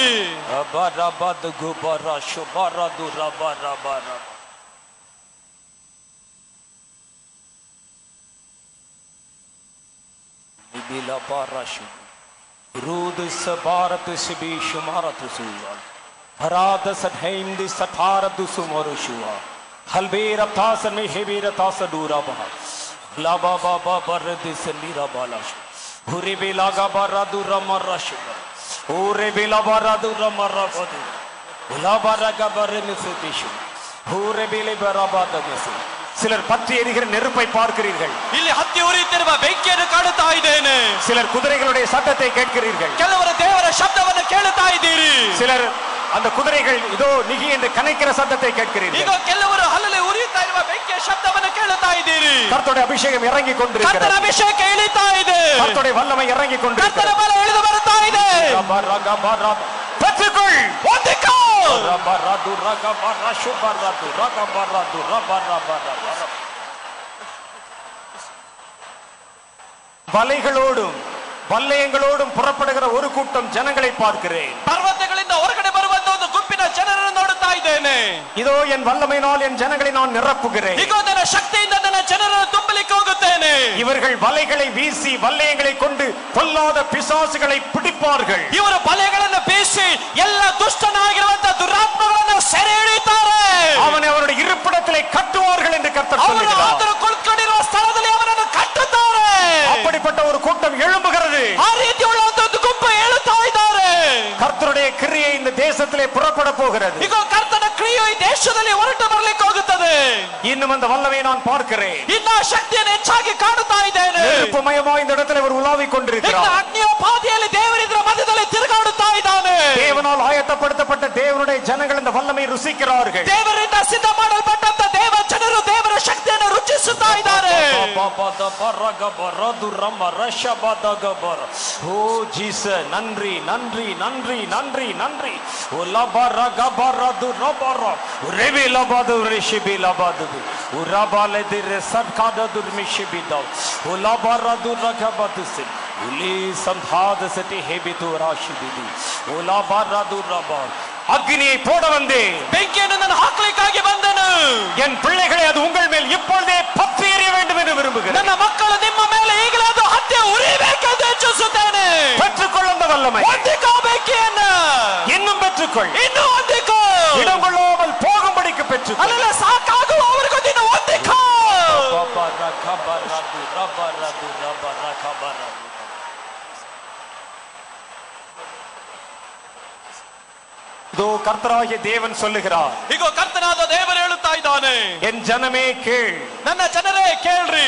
Rudus Sibi Shumaratu Suya. Harada Sadhaim di Sataratu Sumarushua. Halbera Tasan Mehevira Tasadura Baha. Laba Baba Baradis Nira Balash. Huribi Laga Baradu Ramarashuga. Uribi Labaradu Ramarabadu. Ulabaraga Baremisishu. Huribi Liberabadagasi. சிலர் பற்றி எரிகிற நெருப்பை பார்க்கிறீர்கள் ಇಲ್ಲಿ ಹತ್ತಿ ಉರಿಯುತ್ತಿರುವ ಬೆಂಕಿಯನ್ನು ಕಾಣುತ್ತಾ ಇದ್ದೇನೆ சிலர் குதிரைகளுடைய சத்தத்தை கேட்கிறீர்கள் ಕೆಲವರು ದೇವರ ಶಬ್ದವನ್ನು ಕೇಳುತ್ತಾ ಇದ್ದೀರಿ சிலர் அந்த குதிரைகள் இதோ நிகி என்று கனைக்கிற சத்தத்தை ಈಗ கேட்கிறீர்கள் ಕೆಲವರು ಹಲ್ಲಲ್ಲಿ ಉರಿಯುತ್ತಾ ಇರುವ ಬೆಂಕಿಯ ಶಬ್ದವನ್ನು ಕೇಳುತ್ತಾ ಇದ್ದೀರಿ கர்த்தருடைய அபிஷேகம் இறங்கி ಕರ್ತನ கொண்டிருக்கிறது ಅಭಿಷೇಕ ಇಳಿತಾ ಇದೆ கர்த்தருடைய வல்லமை இறங்கி ಕರ್ತನ கொண்டிருக்கிறது ಬಲ ಇಳಿದು ಬರುತ್ತಾ ಇದೆ ரப ரக பர பெற்றுக்கொள் ಹೊಂದಿಕೋ ரப ரது ரக பர சுப ரது ரக பரது ரப ரப ரப ரப. வலைகளோடும் வல்லயங்களோடும் புறப்படுகிற ஒரு கூட்டம் ஜனங்களை பார்க்கிறேன் ಪರ್ವತಗಳಿಂದ ಹೊರಗಡೆ ಬರುವಂತ ಒಂದು ಗುಂಪಿನ ಜನರನ್ನು ನೋಡುತ್ತಾ ಇದ್ದೇನೆ இதோ என் வல்லமையினால் என் ஜனங்களை நான் நிரப்புகிறேன் ಈಗ ನನ್ನ ಶಕ್ತಿಯಿಂದ ನನ್ನ ಜನರನ್ನು ತುಂಬಲಿಕ್ಕೆ ಹೋಗುತ್ತೇನೆ இவர்கள் வலைகளை வீசி வல்லயங்களை கொண்டு பொல்லாத பிசாசுகளை பிடிப்பார்கள் ಇವರು ಬಲೆಗಳನ್ನು ಬೀಸಿ ಎಲ್ಲ ದುಷ್ಟನಾಗಿರುವಂತ ದುರಾತ್ಮಗಳನ್ನು ಸೆರೆ ಹಿಡಿಯುತ್ತಾರೆ அவனை அவருடைய இருப்பிடத்திலே கட்டுவார்கள் என்று கர்த்தர் ಅವರು சொல்லுகிறார் ಆತನು ಕುಳಿತುಕೊಂಡಿರುವ ಸ್ಥಳದಲ್ಲಿ ಅವನನ್ನು ಕಟ್ಟುತ್ತಾರೆ அப்படிப்பட்ட ஒரு கூட்டம் எழும்புகிறது ಆ ರೀತಿ ಉಳ್ಳ ಒಂದು ಗುಂಪು ಹೇಳುತ್ತಾ ಇದ್ದಾರೆ கர்த்தருடைய கிரியை இந்த தேசத்திலே புறப்பட போகிறது ಈಗ ಕರ್ತನ ಕ್ರಿಯೆಯು ಈ ದೇಶದಲ್ಲಿ ಹೊರಟು ಬರ್ಲಿಕ್ಕೆ ಹೋಗುತ್ತದೆ இன்னும் அந்த வல்லமையை நான் பார்க்கிறேன் ಇನ್ನ ಶಕ್ತಿಯನ್ನು ಹೆಚ್ಚಾಗಿ ಕಾಣುತ್ತಾ ಇದ್ದೇನೆ நெருப்புமயமா இந்த இடத்துல அவர் உலாவிக் ಇನ್ನ கொண்டிருக்கிறார் ಅಗ್ನಿಯ ಪಾದಿಯಲ್ಲಿ ದೇವರಿದ್ರ ಮಧ್ಯದಲ್ಲಿ ತಿರುಗಾಡುತ್ತಾ ಇದ್ದಾನೆ தேவனால் ஆயத்தப்படுத்தப்பட்ட தேவனுடைய ஜனங்கள் இந்த வல்லமை ருசிக்கிறார்கள் ದೇವರಿಂದ ಸಿದ್ಧ ಮಾಡಲ್ಪಟ್ಟಂತ ದೇವ ಜನರು ದೇವರ ಶಕ್ತಿಯನ್ನು ರುಚಿಸುತ್ತಾ ಇದ್ದಾರೆ ஓ ஜீச நன்றி நன்றி நன்றி நன்றி நன்றி ஓ லபர கபரது ரபர ரெவி லபது ரிஷிபி லபது ஓ ரபால திர சர்காத துர்மிஷிபி தவ் ஓ லபரது ரகபது சில் உலி சந்தாத சதி ஹேபிது ராஷிபிதி ஓ லபரது ரபர் அக்னியை போட வந்தேன் ಬೆಂಕಿಯನ್ನು ನಾನು ಹಾಕ್ಲಿಕ್ಕಾಗಿ ಬಂದನು என் பிள்ளைகளை அது உங்கள் மேல் இப்பொழுதே பற்றி எறிய வேண்டும் என்று விரும்புகிறேன் ನನ್ನ ಮಕ್ಕಳು ನಿಮ್ಮ ಮೇಲೆ ಈಗಲೇ ಅದು ಹತ್ಯೆ ಉರಿಬೇಕೆಂದು ಹೆಚ್ಚಿಸುತ್ತೇನೆ பெற்றுக்கொள் அந்த வல்லமை ಹೊಂದಿಕೋ ಬೆಂಕಿಯನ್ನ இன்னும் பெற்றுக்கொள் ಇನ್ನು ಹೊಂದಿಕೋ இடம் கொள்ளாமல் போகும்படிக்கு பெற்றுக்கொள் ಅಲ್ಲೆಲ್ಲ ಸಾಕಾಗುವವರೆಗೂ ನೀನು ಹೊಂದಿಕೋ இதோ கர்த்தராகிய தேவன் சொல்லுகிறார் ಈಗ ಕರ್ತನಾದ ದೇವರು ಹೇಳುತ್ತಾ ಇದ್ದಾನೆ என் ஜனமே கேள் ನನ್ನ ಜನರೇ ಕೇಳ್ರಿ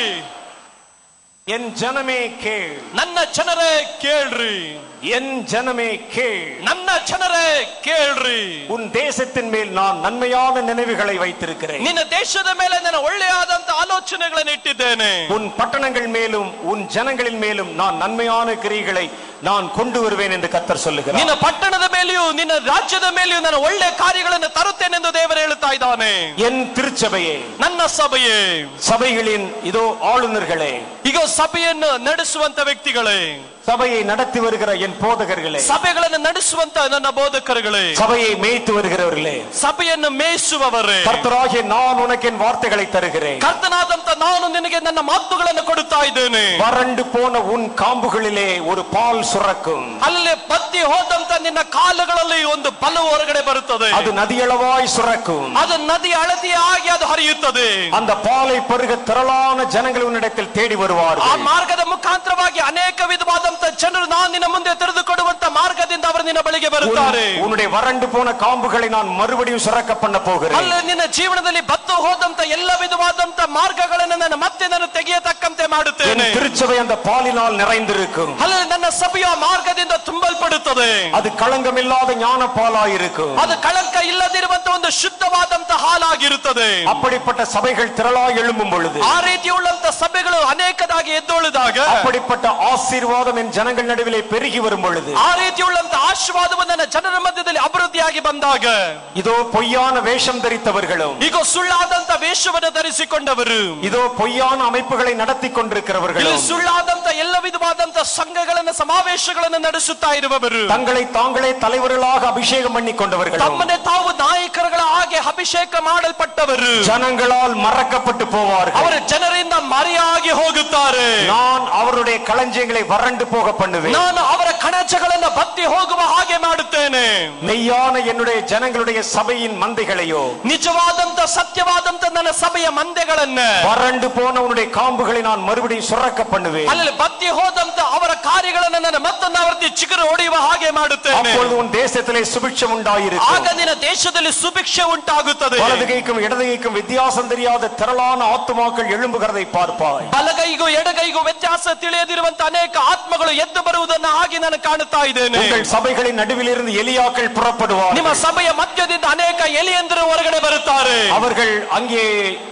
என் ஜனமே கேள் ನನ್ನ ಜನರೇ ಕೇಳ್ರಿ என் ஜனமே கேள் ನನ್ನ ಜನರೇ ಕೇಳ್ರಿ உன் தேசத்தின் மேல் நான் நன்மையான நினைவுகளை வைத்திருக்கிறேன் ನಿನ್ನ ದೇಶದ ಮೇಲೆ ನಾನು ಒಳ್ಳೆಯಾದಂತ ಆಲೋಚನೆಗಳನ್ನು ಇಟ್ಟಿದ್ದೇನೆ உன் பட்டணங்கள் மேலும் உன் ஜனங்களின் மேலும் நான் நன்மையான கிரிகளை நான் கொண்டு வருவேன் என்று கர்த்தர் சொல்லுகிறார் ನಿನ್ನ ಪಟ್ಟಣದ ಮೇಲೆಯೂ ನಿನ್ನ ರಾಜ್ಯದ ಮೇಲೆಯೂ ನಾನು ಒಳ್ಳೆ ಕಾರ್ಯಗಳನ್ನು ತರುತ್ತೇನೆ ಎಂದು ದೇವರು ಹೇಳುತ್ತಾ ಇದ್ದಾನೆ என் திருச்சபையே ನನ್ನ ಸಭೆಯೇ சபைகளின் இதோ ஆளுநர்களே ಈಗ ಸಭೆಯನ್ನು ನಡೆಸುವಂತ ವ್ಯಕ್ತಿಗಳೇ சபையை நடத்தி வருகிற என் போதகர்களே ಸಭೆಗಳನ್ನು ನಡೆಸುವಂತ ನನ್ನ ಬೋಧಕರುಗಳೇ சபையை மேய்த்து வருகிறவர்களே ಸಭೆಯನ್ನು ಮೇಯಿಸುವವರೇ கர்த்தராகிய நான் உனக்கு என் வார்த்தைகளை தருகிறேன் ಕರ್ತನಾದಂತ ನಾನು ನಿನಗೆ ನನ್ನ ಮಾತುಗಳನ್ನು ಕೊಡುತ್ತಾ ಇದ್ದೇನೆ வறண்டு போன உன் காம்புகளிலே ஒரு பால் சுரக்கும் ಅಲ್ಲಿ ಬತ್ತಿ ಹೋದಂತ ನಿನ್ನ ಕಾಲುಗಳಲ್ಲಿ ಒಂದು ಬಲ ಹೊರಗಡೆ ಬರುತ್ತದೆ அது நதியளவாய் சுரக்கும் ಅದು ನದಿ ಅಳತೆಯಾಗಿ ಅದು ಹರಿಯುತ್ತದೆ அந்த பாலை பருக திரளான ஜனங்கள் உன்னிடத்தில் தேடி ಆ வருவார்கள் ಮಾರ್ಗದ ಮುಖಾಂತರವಾಗಿ ಅನೇಕ ವಿಧವಾದಂತ ಜನರು ನಾನು ನಿನ್ನ ಮುಂದೆ ತೆರೆದುಕೊಡುವಂತ ಮಾರ್ಗದಿಂದ ಅವರು ನಿನ್ನ ಬಳಿಗೆ ಬರುತ್ತಾರೆ உன்- உன்னுடைய வறண்டு போன காம்புகளை நான் மறுபடியும் சுரக்க பண்ண போகிறேன் ಅಲ್ಲಿ ನಿನ್ನ ಜೀವನದಲ್ಲಿ ಬತ್ತು ಹೋದಂತ ಎಲ್ಲ ವಿಧವಾದಂತ ಮಾರ್ಗಗಳನ್ನು ನಾನು ಮತ್ತೆ ನಾನು ತೆಗೆಯತಕ್ಕಂತೆ என் ಮಾಡುತ್ತೇನೆ திருச்சபை அந்த பாலினால் நிறைந்திருக்கும் ಅಲ್ಲಿ ನನ್ನ ಸಭೆಯ ಮಾರ್ಗದಿಂದ ತುಂಬಲ್ಪಡುತ್ತದೆ அது களங்கமில்லாத ஞான பாலாயிருக்கும் ಅದು ಕಳಂಕ ಇಲ್ಲದಿರುವಂತ ಒಂದು ಶುದ್ಧವಾದಂತ ಹಾಲಾಗಿರುತ್ತದೆ அப்படிப்பட்ட சபைகள் திரளாய் எழும்பும் பொழுது ಆ ರೀತಿಯುಳ್ಳಂತ ಸಭೆಗಳು ಅನೇಕದಾಗಿ ಎದ್ದೊಳಿದಾಗ அப்படிப்பட்ட ஆசீர்வாதம் என் ஜனங்கள் நடுவிலே பெருகி வரும் பொழுது ಆ ರೀತಿಯುಳ್ಳಂತ ಆಶೀರ್ವಾದವು ನನ್ನ ಜನರ ಮಧ್ಯದಲ್ಲಿ ಅಭಿವೃದ್ಧಿಯಾಗಿ ಬಂದಾಗ இதோ பொய்யான வேஷம் தரித்தவர்களும் ಈಗ ಸುಳ್ಳಾದಂತ ವೇಷವನ್ನು ಧರಿಸಿಕೊಂಡವರು இதோ பொய்யான அமைப்புகளை நடத்தி ಇಲ್ಲಿ கொண்டிருக்கிறவர்களும் ಸುಳ್ಳಾದಂತ ಎಲ್ಲ ವಿಧವಾದಂತ ಸಂಘಗಳನ್ನ ಸಮಾವೇಶಗಳನ್ನು ನಡೆಸುತ್ತಾ ಇರುವವರು தங்களை தாங்களே தலைவர்களாக அபிஷேகம் பண்ணி கொண்டவர்களும் ತಮ್ಮನ್ನೇ ತಾವು ನಾಯಕರುಗಳ ಹಾಗೆ ಅಭಿಷೇಕ ಮಾಡಲ್ಪಟ್ಟವರು ஜனங்களால் மறக்கப்பட்டு போவார்கள் ಅವರ ಜನರಿಂದ ಮರೆಯಾಗಿ ಹೋಗುತ್ತಾರೆ நான் அவருடைய களஞ்சியங்களை வறண்டு போக பண்ணுவேன் ನಾನು ಅವರ ಕಣಜಗಳನ್ನ ಬತ್ತಿ ಹೋಗುವ ಹಾಗೆ ಮಾಡುತ್ತೇನೆ மெய்யான என்னுடைய ஜனங்களுடைய சபையின் மந்தைகளையோ ನಿಜವಾದಂತ ಸತ್ಯವಾದಂತ ನನ್ನ ಸಭೆಯ ಮಂದೆಗಳನ್ನ வறண்டு போன உன்னுடைய காம்புகளை நான் மறுபடியும் சுரக்க பண்ணுவேன் ಅಲ್ಲಿ ಬತ್ತಿ ಹೋದಂತ ಅವರ ಕಾರ್ಯಗಳನ್ನ ನಾನು ಮತ್ತೊಂದು ಆವರ್ತಿ ಚಿಗುರು ಹೊಡೆಯುವ ಹಾಗೆ ಮಾಡುತ್ತೇನೆ அப்பொழுது உன் தேசத்திலே சுபிட்சம் ಆಗ உண்டாயிருக்கும் ನಿನ್ನ ದೇಶದಲ್ಲಿ ಸುಭಿಕ್ಷೆ ಉಂಟಾಗುತ್ತದೆ வலதுகைக்கும் இடதுகைக்கும் வித்தியாசம் தெரியாத திரளான ஆத்துமாக்கள் எழும்புகிறதை பார்ப்பாய் ಬಲಗೈಗೂ ಎಡಗೈಗೂ ವ್ಯತ್ಯಾಸ ತಿಳಿಯದಿರುವಂತ ಅನೇಕ ಆತ್ಮಗಳು ಎದ್ದು ಬರುವುದನ್ನ ಹಾಗೆ ನಾನು ಕಾಣುತ್ತಾ ಇದ್ದೇನೆ உங்கள் சபைகளின் நடுவிலிருந்து எலியாக்கள் ನಿಮ್ಮ புறப்படுவார்கள் ಸಭೆಯ ಮಧ್ಯದಿಂದ ಅನೇಕ ಎಲಿಯಂದರು ಹೊರಗಡೆ ಬರುತ್ತಾರೆ அவர்கள் அங்கே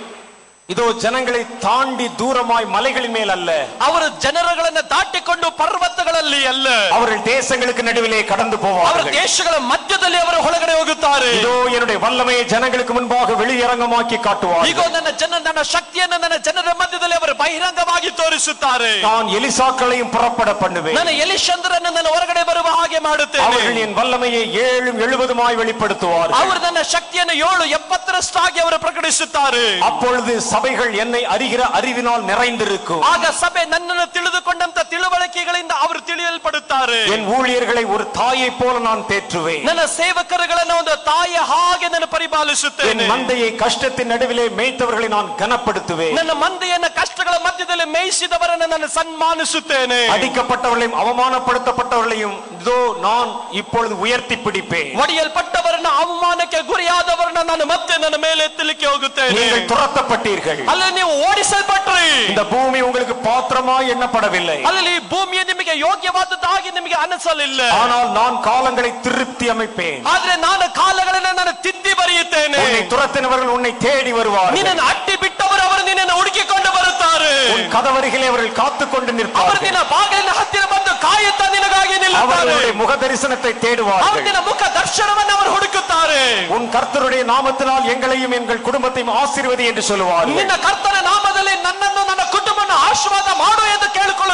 இதோ ஜனங்களை தாண்டி தூரமாய் மலைகளின் மேல் அல்ல ಅವರು ಜನರುಗಳನ್ನ ದಾಟಿಕೊಂಡು ಪರ್ವತಗಳಲ್ಲಿ ಅಲ್ಲ அவர்கள் தேசங்களுக்கு நடுவிலே கடந்து ಅವರ போவார்கள் ದೇಶಗಳ ಮಧ್ಯದಲ್ಲಿ ಅವರು ಒಳಗಡೆ ಹೋಗುತ್ತಾರೆ இதோ என்னுடைய வல்லமையை ஜனங்களுக்கு முன்பாக வெளியரங்கமாக்கி ಈಗ காட்டுவார்கள் ನನ್ನ ಜನ ನನ್ನ ಶಕ್ತಿಯನ್ನು ನನ್ನ ಜನರ ಮಧ್ಯದಲ್ಲಿ ಅವರು ಬಹಿರಂಗವಾಗಿ ತೋರಿಸುತ್ತಾರೆ நான் எலிசாக்களையும் புறப்பட பண்ணுவேன் ನನ್ನ ಎಲಿಶಂದ್ರನ್ನು ನಾನು ಹೊರಗಡೆ ಬರುವ ಹಾಗೆ ಮಾಡುತ್ತೇನೆ அவர்கள் என் வல்லமையை ஏழும் எழுபதுமாய் வெளிப்படுத்துவார்கள் ಅವರು ನನ್ನ ಶಕ್ತಿಯನ್ನು ಏಳು ಎಪ್ಪತ್ತರಷ್ಟಾಗಿ ಅವರು ಪ್ರಕಟಿಸುತ್ತಾರೆ அப்பொழுது சபைகள் என்னை அறிகிற அறிவினால் நிறைந்திருக்கும் ಆಗ ಸಭೆ ನನ್ನನ್ನು ತಿಳಿದುಕೊಂಡಂತ ತಿಳುವಳಿಕೆಗಳಿಂದ ಅವರು ತಿಳಿಯಲ್ಪಡುತ್ತಾರೆ என் ஊழியர்களை ஒரு தாயை போல நான் தேற்றுவேன் ನನ್ನ ಸೇವಕರುಗಳನ್ನ ಒಂದು ತಾಯಿಯ ಹಾಗೆ ನಾನು என் ಪರಿಪಾಲಿಸುತ್ತೇನೆ மந்தையை கஷ்டத்தின் நடுவிலே மேய்த்தவர்களை நான் கனப்படுத்துவேன் ನನ್ನ ಮಂದೆಯನ್ನ ಕಷ್ಟಗಳ ಮಧ್ಯದಲ್ಲಿ ಮೇಯಿಸಿದವರನ್ನು ನಾನು ಸನ್ಮಾನಿಸುತ್ತೇನೆ அடிக்கப்பட்டவர்களையும் அவமானப்படுத்தப்பட்டவர்களையும் இதோ நான் இப்பொழுது உயர்த்தி பிடிப்பேன் ಒಡೆಯಲ್ಪಟ್ಟವರನ್ನ ಅವಮಾನಕ್ಕೆ ಗುರಿಯಾದವರನ್ನ ನಾನು ಮತ್ತೆ ನನ್ನ ಮೇಲೆ ಎತ್ತಲಿಕ್ಕೆ ಹೋಗುತ್ತೇನೆ நீங்கள் துரத்தப்பட்டீர்கள் ಅಲ್ಲಿ ನೀವು ಓಡಿಸಲ್ಪಟ್ರಿ இந்த பூமி உங்களுக்கு பாத்திரமாய் எண்ணப்படவில்லை ಅಲ್ಲಿ ಈ ಭೂಮಿಯ ನಿಮಗೆ ಯೋಗ್ಯವಾದದ್ದಾಗಿ ನಿಮಗೆ ಅನಿಸಲಿಲ್ಲ ஆனால் நான் காலங்களை திருப்தி அமைப்பேன் ಆದ್ರೆ ನಾನು ಕಾಲಗಳನ್ನ ನಾನು ತಿದ್ದಿ ಬರೆಯುತ್ತೇನೆ உன்னை துரத்தினவர்கள் உன்னை தேடி வருவார்கள் ನಿನ್ನನ್ನು ಅಟ್ಟಿ ಬಿಟ್ಟವರು ಅವರು ನಿನ್ನನ್ನು ಹುಡುಕಿಕೊಂಡು ಬರುತ್ತಾರೆ உன் கதவருகிலே அவர்கள் காத்துக்கொண்டு ಅವರು நிற்பார்கள் ನಿನ್ನ ಬಾಗಿಲಿನ ಹತ್ತಿರ ಬಂದು ಕಾಯುತ್ತಾ ನಿನಗಾಗಿ ನಿಲ್ಲುತ್ತಾರೆ அவர்களுடைய முக தரிசனத்தை ಅವರು தேடுவார்கள் ನಿನ್ನ ಮುಖ ದರ್ಶನವನ್ನು ಅವರು ಹುಡುಕುತ್ತಾರೆ உன் கர்த்தருடைய நாமத்தினால் எங்களையும் எங்கள் குடும்பத்தையும் ஆசீர்வதி என்று சொல்லுவார்கள் ನಿನ್ನ ಕರ್ತನ ನಾಮದಲ್ಲಿ ನನ್ನನ್ನು ನನ್ನ ಕುಟುಂಬವನ್ನು ಆಶೀರ್ವಾದ ಮಾಡು ಎಂದು ಕೇಳಿಕೊಳ್ಳುತ್ತಾರೆ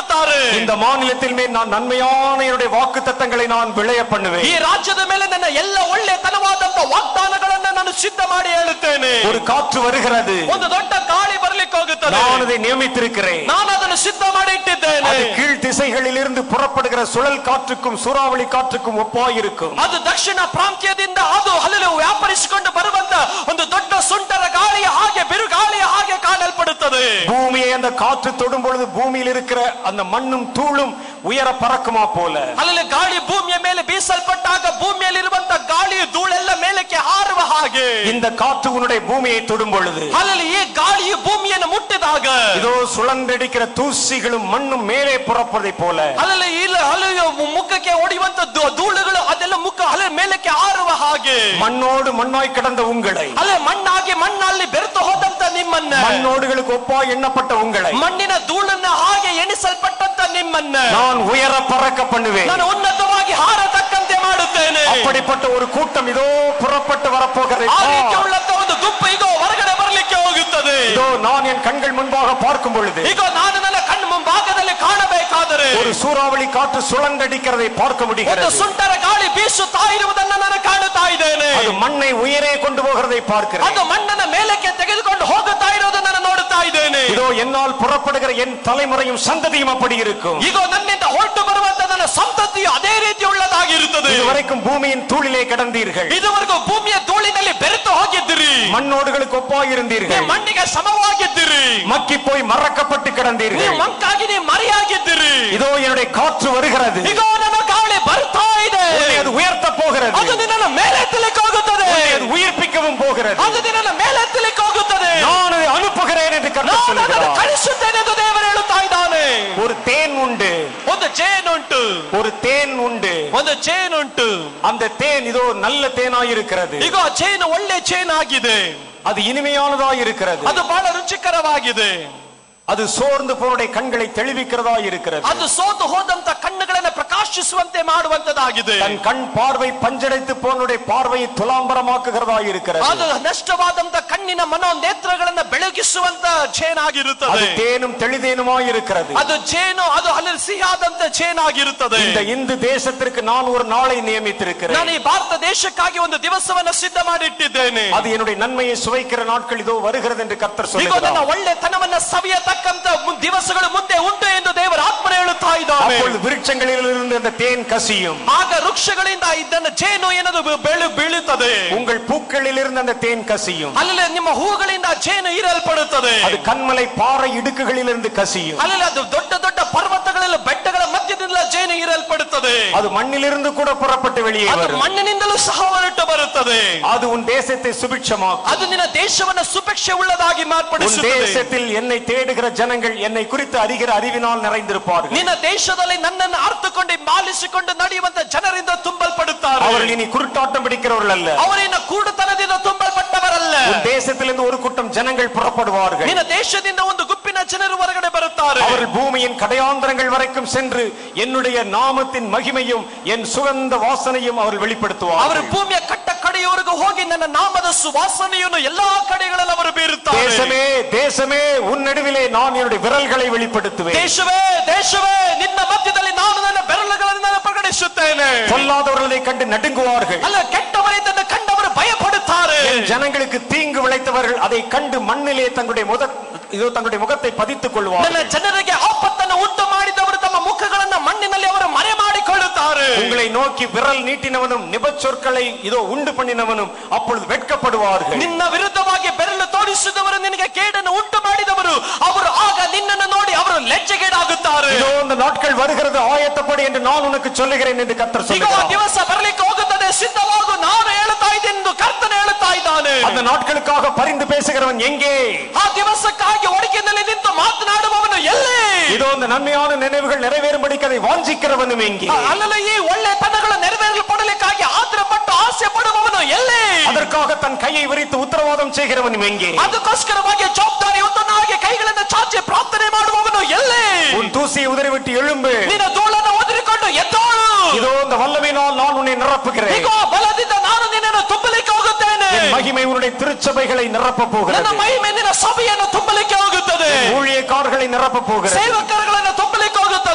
இந்த மாநிலத்தில் மேல் நான் நன்மையான என்னுடைய வாக்கு தத்தங்களை நான் விளைய ಈ பண்ணுவேன் ರಾಜ್ಯದ ಮೇಲೆ ನನ್ನ ಎಲ್ಲ ಒಳ್ಳೆತನವಾದಂತ ವಾಗ್ದಾನಗಳನ್ನ ನಾನು ಸಿದ್ಧ ಮಾಡಿ ಹೇಳುತ್ತೇನೆ ஒரு காற்று வருகிறது ಒಂದು ದೊಡ್ಡ ಗಾಳಿ ಬರ್ಲಿಕ್ಕೆ ಹೋಗುತ್ತದೆ நான் அதை நியமித்திருக்கிறேன் ನಾನು ಅದನ್ನು ಸಿದ್ಧ ಮಾಡಿ ಇಟ್ಟಿದ್ದೇನೆ அது கீழ் திசைகளில் இருந்து புறப்படுகிற சுழல் காற்றுக்கும் சூறாவளி காற்றுக்கும் ஒப்பாயிருக்கும் ಅದು ದಕ್ಷಿಣ ಪ್ರಾಂತ್ಯದಿಂದ ಅದು ಅಲ್ಲಲ್ಲಿ ವ್ಯಾಪರಿಸಿಕೊಂಡು ಬರುವಂತ ಒಂದು ದೊಡ್ಡ ಸುಂಟರ ಗಾಳಿಯ ಹಾಗೆ ಬಿರುಗಾಳಿಯ ಹಾಗೆ ಕಾಣಲ್ಪಡುತ್ತದೆ பூமியை அந்த காற்று தொடும் பொழுது பூமியில் இருக்கிற அந்த மண்ணும் தூளும் உயர பறக்குமா போல ಅಲ್ಲಲ್ಲಿ ಗಾಳಿ ಭೂಮಿಯ ಮೇಲೆ ಬೀಸಲ್ಪಟ್ಟಾಗ ಭೂಮಿಯಲ್ಲಿರುವಂತ ಗಾಳಿಯ ಧೂಳೆಲ್ಲ ಮೇಲಕ್ಕೆ ಹಾರುವ ಹಾಗೆ இந்த காற்று உன்னுடைய பூமியை தொடும் பொழுது ಅಲ್ಲಲ್ಲಿ ಈ ಗಾಳಿಯು ಭೂಮಿಯನ್ನು ಮುಟ್ಟಿದಾಗ இதோ சுழன்றடிக்கிற தூசிகளும் மண்ணும் மேலே புறப்பதை போல ಅಲ್ಲಲ್ಲಿ ಇಲ್ಲ ಅಲ್ಲಿ ಮುಖಕ್ಕೆ ಹೊಡೆಯುವಂತ ಧೂ- ಧೂಳುಗಳು ಅದೆಲ್ಲ ಮುಖ ಅಲ್ಲ ಮೇಲಕ್ಕೆ ಹಾರುವ ಹಾಗೆ மண்ணோடு மண்ணாய் கிடந்த உங்களை ಅಲ್ಲೇ ಮಣ್ಣಾಗಿ ಮಣ್ಣಲ್ಲಿ ಬೆರೆತು ಹೋದಂತ ನಿಮ್ಮನ್ನ மண்ணோடுகளுக்கு ஒப்பாய் எண்ணப்பட்ட உங்களை ಮಣ್ಣಿನ ಧೂಳನ್ನ ಹಾಗೆ ಎಣಿಸಲ್ಪಟ್ಟಂತ ನಿಮ್ಮನ್ನ நான் உயர பறக்க பண்ணுவேன் ನಾನು ಉನ್ನತವಾಗಿ ಹಾರತಕ್ಕಂತೆ ಮಾಡುತ್ತೇನೆ அப்படிப்பட்ட ஒரு கூட்டம் இதோ புறப்பட்டு வரப்போகிறது ಆ ರೀತಿ ಉಳ್ಳಂತ ಒಂದು ಗುಂಪು ಈಗ ಹೊರಗಡೆ ಬರ್ಲಿಕ್ಕೆ ಹೋಗುತ್ತದೆ இதோ நான் என் கண்கள் முன்பாக பார்க்கும் பொழுது ಈಗ ನಾನು ನನ್ನ ಕಣ್ಣು ಮುಂಭಾಗದಲ್ಲಿ ಕಾಣಬೇಕಾದರೆ ஒரு சூறாவளி காற்று சுழன்றடிக்கிறதை பார்க்க ಒಂದು முடிகிறது ಸುಂಟರ ಗಾಳಿ ಬೀಸುತ್ತಾ ಇರುವುದನ್ನ ನಾನು ಕಾಣುತ್ತಾ ಇದ್ದೇನೆ அது மண்ணை உயரே கொண்டு போகிறதை பார்க்கிறேன் ಅದು ಮಣ್ಣನ್ನ ಮೇಲಕ್ಕೆ ತೆಗೆದುಕೊಂಡು ಹೋಗುತ್ತಾ ಇರೋದನ್ನ ನಾನು ನೋಡುತ್ತಾ ಇದ್ದೇನೆ இதோ என்னால் புறப்படுகிற என் தலைமுறையும் சந்ததியும் அப்படி இருக்கும் ಈಗ ನನ್ನಿಂದ ಹೊರಟು ಬರುವಂತ ನನ್ನ ಸಂತತಿಯು ಅದೇ ರೀತಿ ಉಳ್ಳದಾಗಿರುತ್ತದೆ இதுவரைக்கும் பூமியின் தூளிலே கிடந்தீர்கள் ಇದುವರೆಗೂ ಭೂಮಿಯ ಧೂಳಿನಲ್ಲಿ ಬೆರೆತು ಹೋಗಿದ್ದೀರಿ மண்ணோடுகளுக்கு ஒப்பாய் இருந்தீர்கள் ನೀವು ಮಣ್ಣಿಗೆ ಸಮವಾಗಿದ್ದೀರಿ மக்கி போய் மறக்கப்பட்டு ನೀವು கிடந்தீர்கள் ಮಂಕಾಗಿ ನೀವು ಮರೆಯಾಗಿದ್ದೀರಿ இதோ என்னுடைய காற்று வருகிறது ಈಗ ನನ್ನ ಗಾಳಿ ಬರ್ತಾ ಇದೆ உன்னை அது உயர்த்த போகிறது ಅದು ನಿನ್ನನ್ನು ಮೇಲೆತ್ತಲಿಕ್ಕೆ ಹೋಗುತ್ತದೆ உன்னை அது உயிர்ப்பிக்கவும் போகிறது ಅದು ನಿನ್ನನ್ನು ಮೇಲೆತ್ತಲಿಕ್ಕೆ ಹೋಗುತ್ತದೆ நான் அதை அனுப்புகிறேன் என்று கர்த்தர் ನಾನು ಅದನ್ನು சொல்லுகிறார் ಕಳಿಸುತ್ತೇನೆ ಎಂದು ದೇವರು ಹೇಳುತ್ತಾ ಇದ್ದಾನೆ ஒரு தேன் உண்டு ಒಂದು ಜೇನುಂಟು ஒரு தேன் உண்டு ಒಂದು ಜೇನುಂಟು அந்த தேன் இதோ நல்ல தேனாய் இருக்கிறது ಈಗ ಆ ಜೇನು ಒಳ್ಳೆ ಜೇನು ಆಗಿದೆ அது இனிமையானதாய் இருக்கிறது ಅದು ಬಹಳ ರುಚಿಕರವಾಗಿದೆ அது சோர்ந்து போனுடைய கண்களை தெளிவிக்கிறதா இருக்கிறது ಅದು ಸೋತು ಹೋದಂತ ಕಣ್ಣುಗಳನ್ನು ಪ್ರಕಾಶಿಸುವಂತೆ ಮಾಡುವಂತದಾಗಿದೆ தன் கண் பார்வை பஞ்சடைத்து போனுடைய பார்வையை துலாம்பரமாக்குகிறதா இருக்கிறது ಅದು ನಷ್ಟವಾದಂತ ಕಣ್ಣಿನ ಮನೋನೇತ್ರಗಳನ್ನ ಬೆಳಗಿಸುವಂತ அது ಜೇನಾಗಿರುತ್ತದೆ தேனும் தெளிதேனுமாய் இருக்கிறது ಅದು ಜೇನು ಅದು ಅಲ್ಲಿ ಸಿಹಿಯಾದಂತ ಜೇನಾಗಿರುತ್ತದೆ இந்த இந்து தேசத்திற்கு நான் ஒரு நாளை நியமித்திருக்கிறேன் ನಾನು ಈ ಭಾರತ ದೇಶಕ್ಕಾಗಿ ಒಂದು ದಿವಸವನ್ನ ಸಿದ್ಧ ಮಾಡಿಟ್ಟಿದ್ದೇನೆ அது என்னுடைய நன்மையை சுவைக்கிற நாட்கள் இதோ வருகிறது என்று கர்த்தர் ಈಗ ನನ್ನ சொல்லுகிறார் ಒಳ್ಳೆತನವನ್ನ ಸವಿಯತಕ್ಕಂತ ಮು- ದಿವಸಗಳು ಮುಂದೆ ಉಂಟು ಎಂದು ದೇವರ ಆತ್ಮನ ಹೇಳುತ್ತಾ ಇದ್ದಾನೆ அப்பொழுது விருட்சங்களிலிருந்து அந்த தேன் கசியும் ಆಗ ವೃಕ್ಷಗಳಿಂದ ಇದನ್ನ ಜೇನು ಏನದು ಬೆ- ಬೆಳು ಬೀಳುತ್ತದೆ உங்கள் பூக்களிலிருந்து அந்த தேன் கசியும் ಅಲ್ಲಿ ನಿಮ್ಮ ಹೂಗಳಿಂದ ಜೇನು ಹೀರಲ್ಪಡುತ್ತದೆ அது கண்மலை பாறை இடுக்குகளிலிருந்து கசியும் ಅಲ್ಲಿ ಅದು ದೊಡ್ಡ ದೊಡ್ಡ ಪರ್ವತಗಳಲ್ಲಿ ಬೆಟ್ಟಗಳ ಮಧ್ಯದಿಂದ ಜೇನು ಹೀರಲ್ಪಡುತ್ತದೆ அது மண்ணிலிருந்து கூட புறப்பட்டு வெளியே ಅದು வரும் ಮಣ್ಣಿನಿಂದಲೂ ಸಹ ಹೊರಟು ಬರುತ್ತದೆ அது உன் தேசத்தை சுபிட்சமாக்கும் ಅದು ನಿನ್ನ ದೇಶವನ್ನ ಸುಭಿಕ್ಷೆ ಉಳ್ಳದಾಗಿ உன் ಮಾರ್ಪಡಿಸುತ್ತದೆ தேசத்தில் என்னை தேடுகிற ஜனங்கள் என்னை குறித்து அறிகிற அறிவினால் நிறைந்திருப்பார்கள் ನಿನ್ನ ದೇಶದಲ್ಲಿ ನನ್ನನ್ನು ಅರ್ಥಕೊಂಡು ಮಾಲಿಸಿಕೊಂಡು ನಡೆಯುವಂತ ಜನರಿಂದ ತುಂಬಲ್ಪಡುತ್ತಾರೆ அவர்கள் இனி குருட்டாட்டம் பிடிக்கிறவர்கள் அல்ல ಅವರಿನ ಕೂಡುತನದಿಂದ ತುಂಬಲ್ಪಟ್ಟವರಲ್ಲ உன் தேசத்திலிருந்து ஒரு கூட்டம் ஜனங்கள் புறப்படுவார்கள் ನಿನ್ನ ದೇಶದಿಂದ ಒಂದು ಗುಂಪಿನ ಜನರು ಹೊರಗಡೆ ಬರುತ್ತಾರೆ அவர்கள் பூமியின் கடையாந்தரங்கள் வரைக்கும் சென்று என்னுடைய நாமத்தின் மகிமையும் என் சுகந்த வாசனையும் அவர்கள் ಅವರು வெளிப்படுத்துவார்கள் ಭೂಮಿಯ ಕಟ್ಟ ಕಡೆಯವರೆಗೂ ಹೋಗಿ ನನ್ನ ನಾಮದ ಸುವಾಸನೆಯನ್ನು ಎಲ್ಲಾ ಕಡೆಗಳಲ್ಲಿ ಅವರು ಬೀರುತ್ತಾರೆ தேசமே தேசமே உன் நடுவிலே நான் என்னுடைய விரல்களை வெளிப்படுத்துவேன் ದೇಶವೇ ದೇಶವೇ ನಿನ್ನ ಮಧ್ಯದಲ್ಲಿ ನಾನು ನನ್ನ ಬೆರಳುಗಳನ್ನು ನಾನು ಪ್ರಕಟಿಸುತ್ತೇನೆ பொல்லாதவர்களை கண்டு நடுங்குவார்கள் ಅಲ್ಲ ಕೆಟ್ಟವರಿದ್ದನ್ನು ಕಂಡವರು ಭಯಪಡುತ್ತಾರೆ என் ஜனங்களுக்கு தீங்கு விளைத்தவர்கள் அதை கண்டு மண்ணிலே தங்களுடைய முத இதோ தங்களுடைய முகத்தை பதித்துக் ನನ್ನ கொள்வார்கள் ಜನರಿಗೆ ಆಪತ್ತನ್ನು ಉಂಟು ಮಾಡಿದವರು ತಮ್ಮ ಮುಖಗಳನ್ನ ಮಣ್ಣಿನಲ್ಲಿ ಅವರು ಮರೆ ಮಾಡಿಕೊಳ್ಳುತ್ತಾರೆ உங்களை நோக்கி விரல் நீட்டினவனும் நிபச்சொற்களை இதோ உண்டு பண்ணினவனும் அப்பொழுது வெட்கப்படுவார்கள் ನಿನ್ನ ವಿರುದ್ಧವಾಗಿ ಬೆರಳು ತೋರಿಸಿದವರು ನಿನಗೆ ಕೇಡನ್ನು ಉಂಟು ಮಾಡಿದವರು ಅವರು ಆಗ ನಿನ್ನನ್ನು ನೋಡಿ ಅವರು ಲಜ್ಜೆಗೇಡಾಗುತ್ತಾರೆ இதோ இந்த நாட்கள் வருகிறது ஆயத்தப்படி என்று நான் உனக்கு சொல்லுகிறேன் என்று கர்த்தர் ಈಗ ಆ சொல்லுகிறார் ದಿವಸ ಬರಲಿಕ್ಕೆ ಹೋಗುತ್ತದೆ ಸಿದ್ಧವಾಗು ನಾನು ಹೇಳುತ್ತಾ ಇದ್ದೇನೆ ಎಂದು ಕರ್ತನ ಹೇಳುತ್ತಾ ಇದ್ದಾನೆ அந்த நாட்களுக்காக பரிந்து பேசுகிறவன் எங்கே ಆ ದಿವಸಕ್ಕಾಗಿ ಒಡಕಿನಲ್ಲಿ ನಿಂತು ಮಾತನಾಡುವವನು ಎಲ್ಲಿ இதோ இந்த நன்மையான நினைவுகள் நிறைவேறும்படிக்கு அதை வாஞ்சிக்கிறவனும் எங்கே ಅಲ್ಲಲ್ಲ ಈ ಒಳ್ಳೆ ತನಗಳು ನೆರವೇರಲ್ಪಡಲಿಕ್ಕಾಗಿ ಆದ್ರ ಪಟ್ಟು ಆಸೆ ಪಡುವವನು ಎಲ್ಲಿ அதற்காக தன் கையை விரித்து உத்தரவாதம் செய்கிறவனும் எங்கே ಅದಕ್ಕೋಸ್ಕರವಾಗಿ ಜವಾಬ್ದಾರಿ ಹೊತ್ತನಾಗಿ ಕೈಗಳನ್ನು ಚಾಚಿ ಪ್ರಾರ್ಥನೆ ಮಾಡುವವನು ಎಲ್ಲಿ உன் தூசியை உதறிவிட்டு எழும்பு ನಿನ್ನ ಧೂಳನ್ನು ಒದರಿಕೊಂಡು ಎದ್ದೋಳು இதோ இந்த வல்லமையினால் நான் உன்னை நிரப்புகிறேன் ಈಗ ಬಲದಿಂದ ನಾನು ನಿನ್ನನ್ನು ತುಂಬಲಿಕ್ಕೆ ಹೋಗುತ್ತೇನೆ என் மகிமை உன்னுடைய திருச்சபைகளை நிரப்ப ನನ್ನ போகிறது ಮಹಿಮೆ ನಿನ್ನ ಸಭೆಯನ್ನು ತುಂಬಲಿಕ್ಕೆ ಹೋಗುತ್ತದೆ ஊழியக்காரர்களை நிரப்ப போகிறது ಸೇವಕರುಗಳನ್ನು ತುಂಬಲಿಕ್ಕೆ ಹೋಗುತ್ತದೆ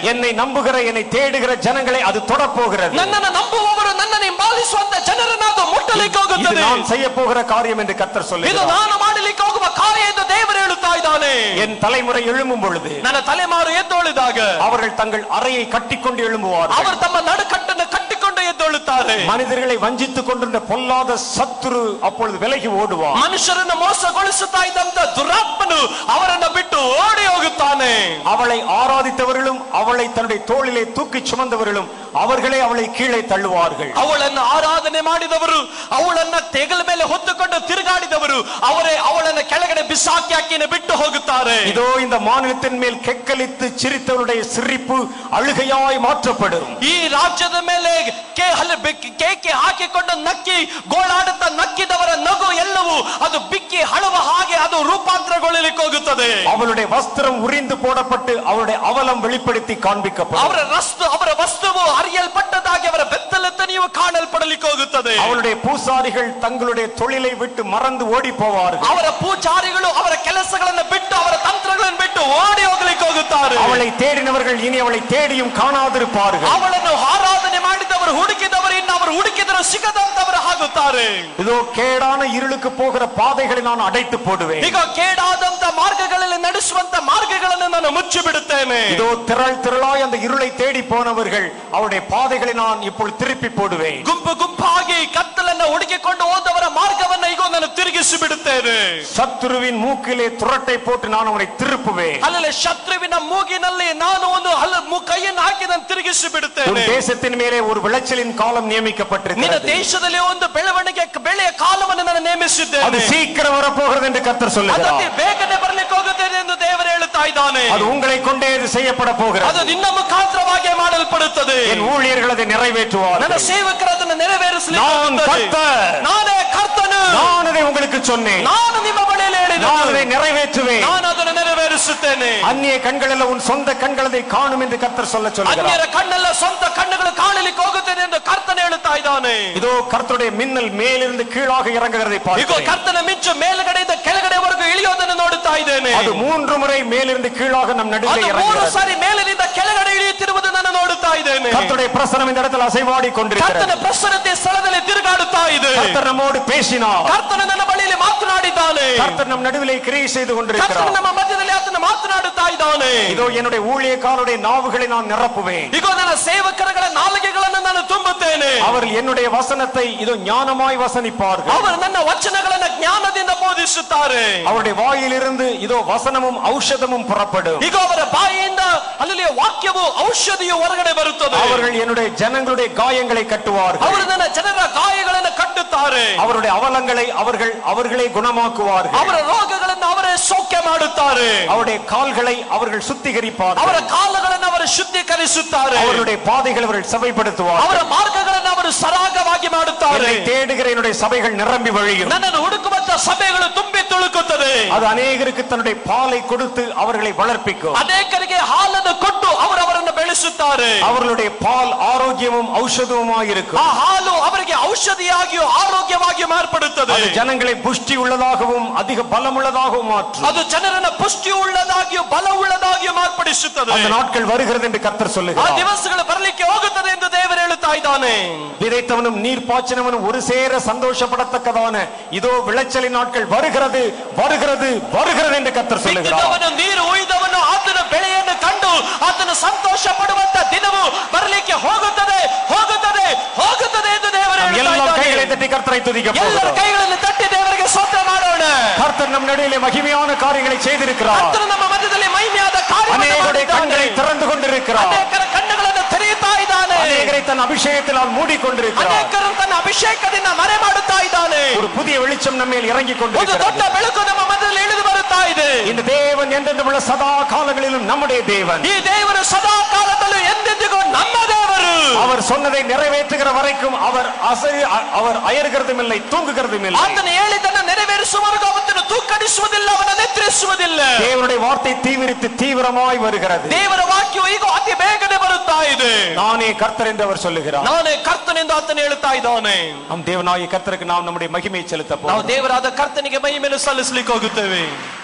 என்னை நம்புகிற என்னை தேடுகிற ஜனங்களை அது தொடப்போகிறது ನನ್ನನ್ನು ನಂಬುವವರು ನನ್ನನ್ನು ಹಿಂಬಾಲಿಸುವಂತ ಜನರನ್ನ ಅದು ಮುಟ್ಟಲಿಕ್ಕೆ இது ಹೋಗುತ್ತದೆ நான் செய்ய போகிற காரியம் என்று கத்தர் ಇದು சொல்லுகிறார் ನಾನು ಮಾಡಲಿಕ್ಕೆ ಹೋಗುವ ಕಾರ್ಯ ಎಂದು ದೇವರು ಹೇಳುತ್ತಾ ಇದ್ದಾನೆ என் தலைமுறை எழும்பும் பொழுது ನನ್ನ ತಲೆಮಾರು ಎದ್ದೊಳಿದಾಗ அவர்கள் தங்கள் அறையை கட்டிக்கொண்டு எழும்புவார்கள் ಅವರು ತಮ್ಮ ನಡುಕಟ್ಟನ್ನು ಕಟ್ಟಿಕೊಂಡು ಎದ್ದೊಳ್ಳುತ್ತಾರೆ மனிதர்களை வஞ்சித்துக் கொண்டிருந்த பொல்லாத சத்துரு அப்பொழுது விலகி ஓடுவார் ಮನುಷ್ಯರನ್ನು ಮೋಸಗೊಳಿಸುತ್ತಾ ಇದ್ದಂತ ದುರಾತ್ಮನು ಅವರನ್ನ ಬಿಟ್ಟು ಓಡಿ ಹೋಗುತ್ತಾನೆ அவளை ஆராதித்தவர்களும் அவளை தன்னுடைய தோளிலே தூக்கி சுமந்தவர்களும் அவர்களே அவளை கீழே தள்ளுவார்கள் ಅವಳನ್ನು ಆರಾಧನೆ ಮಾಡಿದವರು ಅವಳನ್ನ ತೆಗಲ ಮೇಲೆ ಹೊತ್ತುಕೊಂಡು ತಿರುಗಾಡಿದವರು ಅವರೇ ಅವಳನ್ನ ಕೆಳಗಡೆ ಬಿಸಾಕಿ ಹಾಕಿನ ಬಿಟ್ಟು ಹೋಗುತ್ತಾರೆ இதோ இந்த மாநிலத்தின் மேல் கெக்கலித்து சிரித்தவருடைய சிரிப்பு அழுகையாய் மாற்றப்படும் ಈ ರಾಜ್ಯದ ಮೇಲೆ ಕೆ ಹಲ್ಲೆ ಬೆಕ್ಕಿ- ಕೇಕೆ ಹಾಕಿಕೊಂಡು ನಕ್ಕಿ ಗೋಳಾಡುತ್ತಾ ನಕ್ಕಿದವರ ನಗು ಎಲ್ಲವೂ ಅದು ಬಿಕ್ಕಿ ಹಳುವ ಹಾಗೆ ಅದು ರೂಪಾಂತರಗೊಳ್ಳಲಿಕ್ಕೆ ಹೋಗುತ್ತದೆ அவளுடைய வஸ்திரம் உரிந்து போடப்பட்டு அவளுடைய அவலம் வெளிப்படுத்தி காண்பிக்கப்படும் ಅವರ ರಸ್ತು ಅವರ ವಸ್ತುವು ಅರಿಯಲ್ಪಟ್ಟದಾಗಿ ಅವರ ಬೆತ್ತಲೆತನೆಯು ಕಾಣಲ್ಪಡಲಿಕ್ಕೆ ಹೋಗುತ್ತದೆ அவளுடைய பூசாரிகள் தங்களுடைய தொழிலை விட்டு மறந்து ஓடி போவார்கள் ಅವರ ಪೂಜಾರಿಗಳು ಅವರ ಕೆಲಸಗಳನ್ನು ಬಿಟ್ಟು ಅವರ ತಂತ್ರಗಳನ್ನು ಬಿಟ್ಟು ಓಡಿ ಹೋಗ್ಲಿಕ್ಕೆ ಹೋಗುತ್ತಾರೆ அவளை தேடினவர்கள் இனி அவளை தேடியும் காணாதிருப்பார்கள் ಅವಳನ್ನು ಆರಾಧನೆ ಮಾಡಿದವರು ಹುಡುಕಿದವರು ಇನ್ನು ಅವರು ಹುಡುಕಿದರು ಸಿಗದಂತವರು ಆಗುತ್ತಾರೆ இதோ கேடான இருளுக்கு போகிற பாதைகளை நான் அடைத்து போடுவேன் ಈಗ ಕೇಡಾದಂತ ಮಾರ್ಗಗಳಲ್ಲಿ ನಡೆಸುವಂತ ಮಾರ್ಗಗಳನ್ನು ನಾನು ಮುಚ್ಚಿ ಬಿಡುತ್ತೇನೆ இதோ திரள் திரளாய் அந்த இருளை தேடி போனவர்கள் அவருடைய பாதைகளை நான் இப்பொழுது திருப்பி போடுவேன் ಗುಂಪು ಗುಂಪಾಗಿ ಕತ್ತಲನ್ನ ಹುಡುಕಿಕೊಂಡು ಹೋದವರ ಮಾರ್ಗವನ್ನ ಈಗ ನಾನು ತಿರುಗಿಸಿ ಬಿಡುತ್ತೇನೆ சத்துருவின் மூக்கிலே துரட்டை போட்டு நான் அவனை திருப்புவேன் ಅಲ್ಲಲ್ಲಿ ಶತ್ರುವಿನ ಮೂಗಿನಲ್ಲಿ ನಾನು ಒಂದು ಹಲ ಮು- ಕೈಯನ್ನು ಹಾಕಿ ನಾನು ತಿರುಗಿಸಿ உன் ಬಿಡುತ್ತೇನೆ தேசத்தின் மேலே ஒரு விளைச்சலின் காலம் ನಿನ್ನ நியமிக்கப்பட்டிருக்கிறது ದೇಶದಲ್ಲಿ ಒಂದು ಬೆಳವಣಿಗೆ ಬೆಳೆಯ ಕಾಲವನ್ನು ನಾನು அது ನೇಮಿಸಿದ್ದೇನೆ சீக்கிரம் வரப்போகிறது என்று கர்த்தர் ಅದಕ್ಕೆ சொல்லுகிறார் ಬೇಗನೆ ಬರ್ಲಿಕ್ಕೆ ಹೋಗುತ್ತೇನೆ ಎಂದು ದೇವರು ಹೇಳುತ್ತಾ ಇದ್ದಾನೆ அது உங்களை கொண்டே இது செய்யப்பட ಅದು போகிறது ನಿನ್ನ ಮುಖಾಂತರವಾಗಿ ಮಾಡಲ್ಪಡುತ್ತದೆ என் ஊழியர்கள் அதை ನನ್ನ நிறைவேற்றுவார்கள் ಸೇವಕರು ಅದನ್ನು ನೆರವೇರಿಸಲಿಕ್ಕೆ நான் ಹೋಗುತ್ತದೆ. கர்த்தர். ನಾನೇ ಕರ್ತನು நான் அதை உங்களுக்கு சொன்னேன் ನಾನು ನಿಮ್ಮ ಬಳಿಯಲ್ಲಿ நான் அதை ಹೇಳಿದ நிறைவேற்றுவேன் ನಾನು ಅದನ್ನು ನೆರವೇರಿಸುತ್ತೇನೆ அந்நிய கண்களில் உன் சொந்த கண்களதை காணும் என்று கர்த்தர் சொல்ல சொல்லுகிறார் ಅನ್ಯರ ಕಣ್ಣೆಲ್ಲ ಸ್ವಂತ ಕಣ್ಣುಗಳು ಕಾಣಲಿಕ್ಕೆ ಹೋಗುತ್ತದೆ ಎಂದು ಕರ್ತನ ಹೇಳುತ್ತಾ ಇದ್ದಾನೆ இதோ கர்த்தருடைய மின்னல் மேலிருந்து கீழாக இறங்குகிறதை ಈಗ பார்க்கிறேன் ಕರ್ತನ ಮಿಂಚು ಮೇಲ್ಗಡೆಯಿಂದ ಕೆಳಗಡೆವರೆಗೂ ಇಳಿಯೋದನ್ನು ನೋಡುತ್ತಾ ಇದ್ದೇನೆ அது மூன்று முறை மேலிருந்து கீழாக நம் ಅದು நடுவில் ಮೂರು இறங்குகிறது ಸಾರಿ ಮೇಲಿನಿಂದ ಕೆಳಗಡೆ ಇಳಿಯುತ್ತಿರುವುದು ನಾನು ನೋಡುತ್ತಾ ಇದ್ದೇನೆ கர்த்தருடைய பிரசனம் இந்த இடத்தில் அசைவாடி ಕರ್ತನ கொண்டிருக்கிறது ಪ್ರಸನ್ನತೆ ಸ್ಥಳದಲ್ಲಿ ತಿರುಗಾಡುತ್ತಾ ಇದೆ கர்த்தர் நம்மோடு பேசினார் ಕರ್ತನ ನನ್ನ ಬಳಿಯಲ್ಲಿ ಮಾತನಾಡಿದ್ದಾನೆ கர்த்தர் நம் நடுவிலே கிரியை செய்து ಕರ್ತನ கொண்டிருக்கிறார் ನಮ್ಮ ಮಧ್ಯದಲ್ಲಿ ಆತನ ಮಾತನಾಡುತ್ತಾ ಇದ್ದಾನೆ இதோ என்னுடைய ஊழியக்காரருடைய நாவுகளை நான் நிரப்புவேன் ಈಗ ನನ್ನ ಸೇವಕರುಗಳ ನಾಲಿಗೆಗಳನ್ನು ನಾನು ತುಂಬುತ್ತೇನೆ அவர்கள் என்னுடைய வசனத்தை இதோ ஞானமாய் வசனிப்பார்கள் ಅವರು ನನ್ನ ವಚನಗಳನ್ನ ಜ್ಞಾನದಿಂದ ಬೋಧಿಸುತ್ತಾರೆ அவருடைய வாயிலிருந்து இதோ வசனமும் ஔஷதமும் புறப்படும் ಈಗ ಅವರ ಬಾಯಿಯಿಂದ ಅಲ್ಲಿ ವಾಕ್ಯವು ಔಷಧಿಯು ಹೊರಗಡೆ ಬರುತ್ತದೆ அவர்கள் என்னுடைய ஜனங்களுடைய காயங்களை கட்டுவார்கள் ಅವರು ನನ್ನ ಜನರ ಗಾಯಗಳನ್ನು ಕಟ್ಟುತ್ತಾರೆ அவருடைய அவலங்களை அவர்கள் அவர்களே குணமாக்குவார்கள் ಅವರ ರೋಗಗಳನ್ನು ಅವರೇ ಸೌಖ್ಯ ಮಾಡುತ್ತಾರೆ அவருடைய கால்களை அவர்கள் சுத்திகரிப்பார்கள் ಅವರ ಕಾಲಗಳನ್ನು ಅವರು ಶುದ್ಧೀಕರಿಸುತ್ತಾರೆ அவருடைய பாதைகள் அவர்கள் சபைப்படுத்துவார்கள் ಅವರ ಮಾರ್ಗಗಳನ್ನು ಅವರು ಸರಾಗವಾಗಿ ಮಾಡುತ್ತಾರೆ என்னை தேடுகிற என்னுடைய சபைகள் நிரம்பி வழியும் ನನ್ನನ್ನು ಹುಡುಕುವಂತ ಸಭೆಗಳು ತುಂಬಿ ತುಳುಕುತ್ತದೆ அது அநேகருக்கு தன்னுடைய பாலை கொடுத்து அவர்களை வளர்ப்பிக்கும் ಅನೇಕರಿಗೆ ಹಾಲನ್ನು ಕೊಟ್ಟು ಅವರವರನ್ನು ಬೆಳೆಸುತ್ತಾರೆ அவர்களுடைய பால் ஆரோக்கியமும் ಔಷಧவுமாய் ಆ இருக்கும் ಹಾಲು ಅವರಿಗೆ ಔಷಧಿಯಾಗಿಯೂ ಆರೋಗ್ಯವಾಗಿಯೂ ಮಾರ್ಪಡುತ್ತದೆ அது ஜனங்களை புஷ்டி உள்ளதாகவும் அதிக பலமுள்ளதாகவும் மாற்றும் ಅದು ಜನರನ್ನ ಪುಷ್ಟಿ ಉಳ್ಳದಾಗಿಯೂ ಬಲ ಉಳ್ಳದಾಗಿಯೂ ಮಾರ್ಪಡಿಸುತ್ತದೆ அந்த நாட்கள் வருகிறது என்று கர்த்தர் ಆ சொல்லுகிறார் ದಿವಸಗಳು ಬರಲಿಕ್ಕೆ ಹೋಗುತ್ತದೆ ಎಂದು ದೇವರು ಹೇಳುತ್ತಾ ಇದ್ದಾನೆ விதைத்தவனும் நீர் பாய்ச்சினவனும் ஒரு சேர சந்தோஷப்படத்தக்கதான இதோ விளைச்சலின் நாட்கள் வருகிறது வருகிறது வருகிறது என்று கர்த்தர் சொல்லுகிறார் ಬಿತ್ತಿದವನು ನೀರು ಉಯ್ದವನು ಆತನ ಬೆಳೆಯನ್ನು ಕಂಡು ಆತನ ಸಂತೋಷ ಪಡುವಂತ ದಿನವು ಬರಲಿಕ್ಕೆ ಹೋಗುತ್ತದೆ ಹೋಗುತ್ತದೆ ಹೋಗುತ್ತದೆ ಎಂದು ದೇವರು நாம் ಹೇಳುತ್ತಾ எல்லாம் கைகளை ಇದ್ದಾನೆ. தட்டி கர்த்தரை துதிக்க ಎಲ್ಲರ போகிறோம் ಕೈಗಳನ್ನು ತಟ್ಟಿ ದೇವರಿಗೆ ಸ್ತೋತ್ರ ಮಾಡೋಣ கர்த்தர் நம் நடுவிலே மகிமையான காரியங்களை செய்திருக்கிறார் ಕರ್ತನು ನಮ್ಮ ಮಧ್ಯದಲ್ಲಿ ಮಹಿಮೆಯಾದ ಕಾರ್ಯವನ್ನು அநேகருடைய ಮಾಡಿದ್ದಾನೆ. கண்களை திறந்து கொண்டிருக்கிறார் ಅನೇಕರ ಕಣ್ಣುಗಳನ್ನು ತೆರೆಯುತ್ತಾ ಇದ್ದಾನೆ அநேகரை தன் அபிஷேகத்தினால் மூடிக்கொண்டிருக்கிறார் ಅನೇಕರು ತನ್ನ ಅಭಿಷೇಕದಿಂದ ಮರೆ ಮಾಡುತ್ತಾ ಇದ್ದಾನೆ ஒரு புதிய வெளிச்சம் நம்ம மேல் இறங்கி ಒಂದು ದೊಡ್ಡ கொண்டிருக்கிறது ಬೆಳಕು ನಮ್ಮ ಮಧ್ಯದಲ್ಲಿ ಇಳಿದು ಬರುತ್ತಾ ಇದೆ இந்த தேவன் என்றென்றுமுள்ள சதா காலங்களிலும் நம்முடைய தேவன் ಈ ದೇವರು ಸದಾ ಕಾಲದಲ್ಲೂ ಎಂದೆಂದಿಗೂ ನಮ್ಮ ದೇವರು அவர் சொன்னதை நிறைவேற்றுகிற வரைக்கும் அவர் அசை அ- அவர் அயர்கிறதும் இல்லை தூங்குகிறதும் இல்லை ಆತನು ಹೇಳಿದ್ದನ್ನು ನೆರವೇರಿಸುವವರೆಗೂ ಅವತ್ತನ್ನು ತೂಕಡಿಸುವುದಿಲ್ಲ ಅವನ ನಿದ್ರಿಸುವುದಿಲ್ಲ தேவனுடைய வார்த்தை தீவிரித்து தீவிரமாய் வருகிறது ದೇವರ ವಾಕ್ಯವು ಈಗ ಅತಿ ಬೇಗನೆ ಬರುತ್ತಾ ಇದೆ நானே கர்த்தர் என்று அவர் சொல்லுகிறார் ನಾನೇ ಕರ್ತನೆಂದು ಆತನು ಹೇಳ್ತಾ ಇದ್ದಾನೆ நம் தேவனாகிய கர்த்தருக்கு நாம் நம்முடைய மகிமையை செலுத்த ನಾವು போகிறோம் ದೇವರಾದ ಕರ್ತನಿಗೆ ಮೈ ಮೇಲೆ ಸಲ್ಲಿಸಲಿಕ್ಕೆ ಹೋಗುತ್ತೇವೆ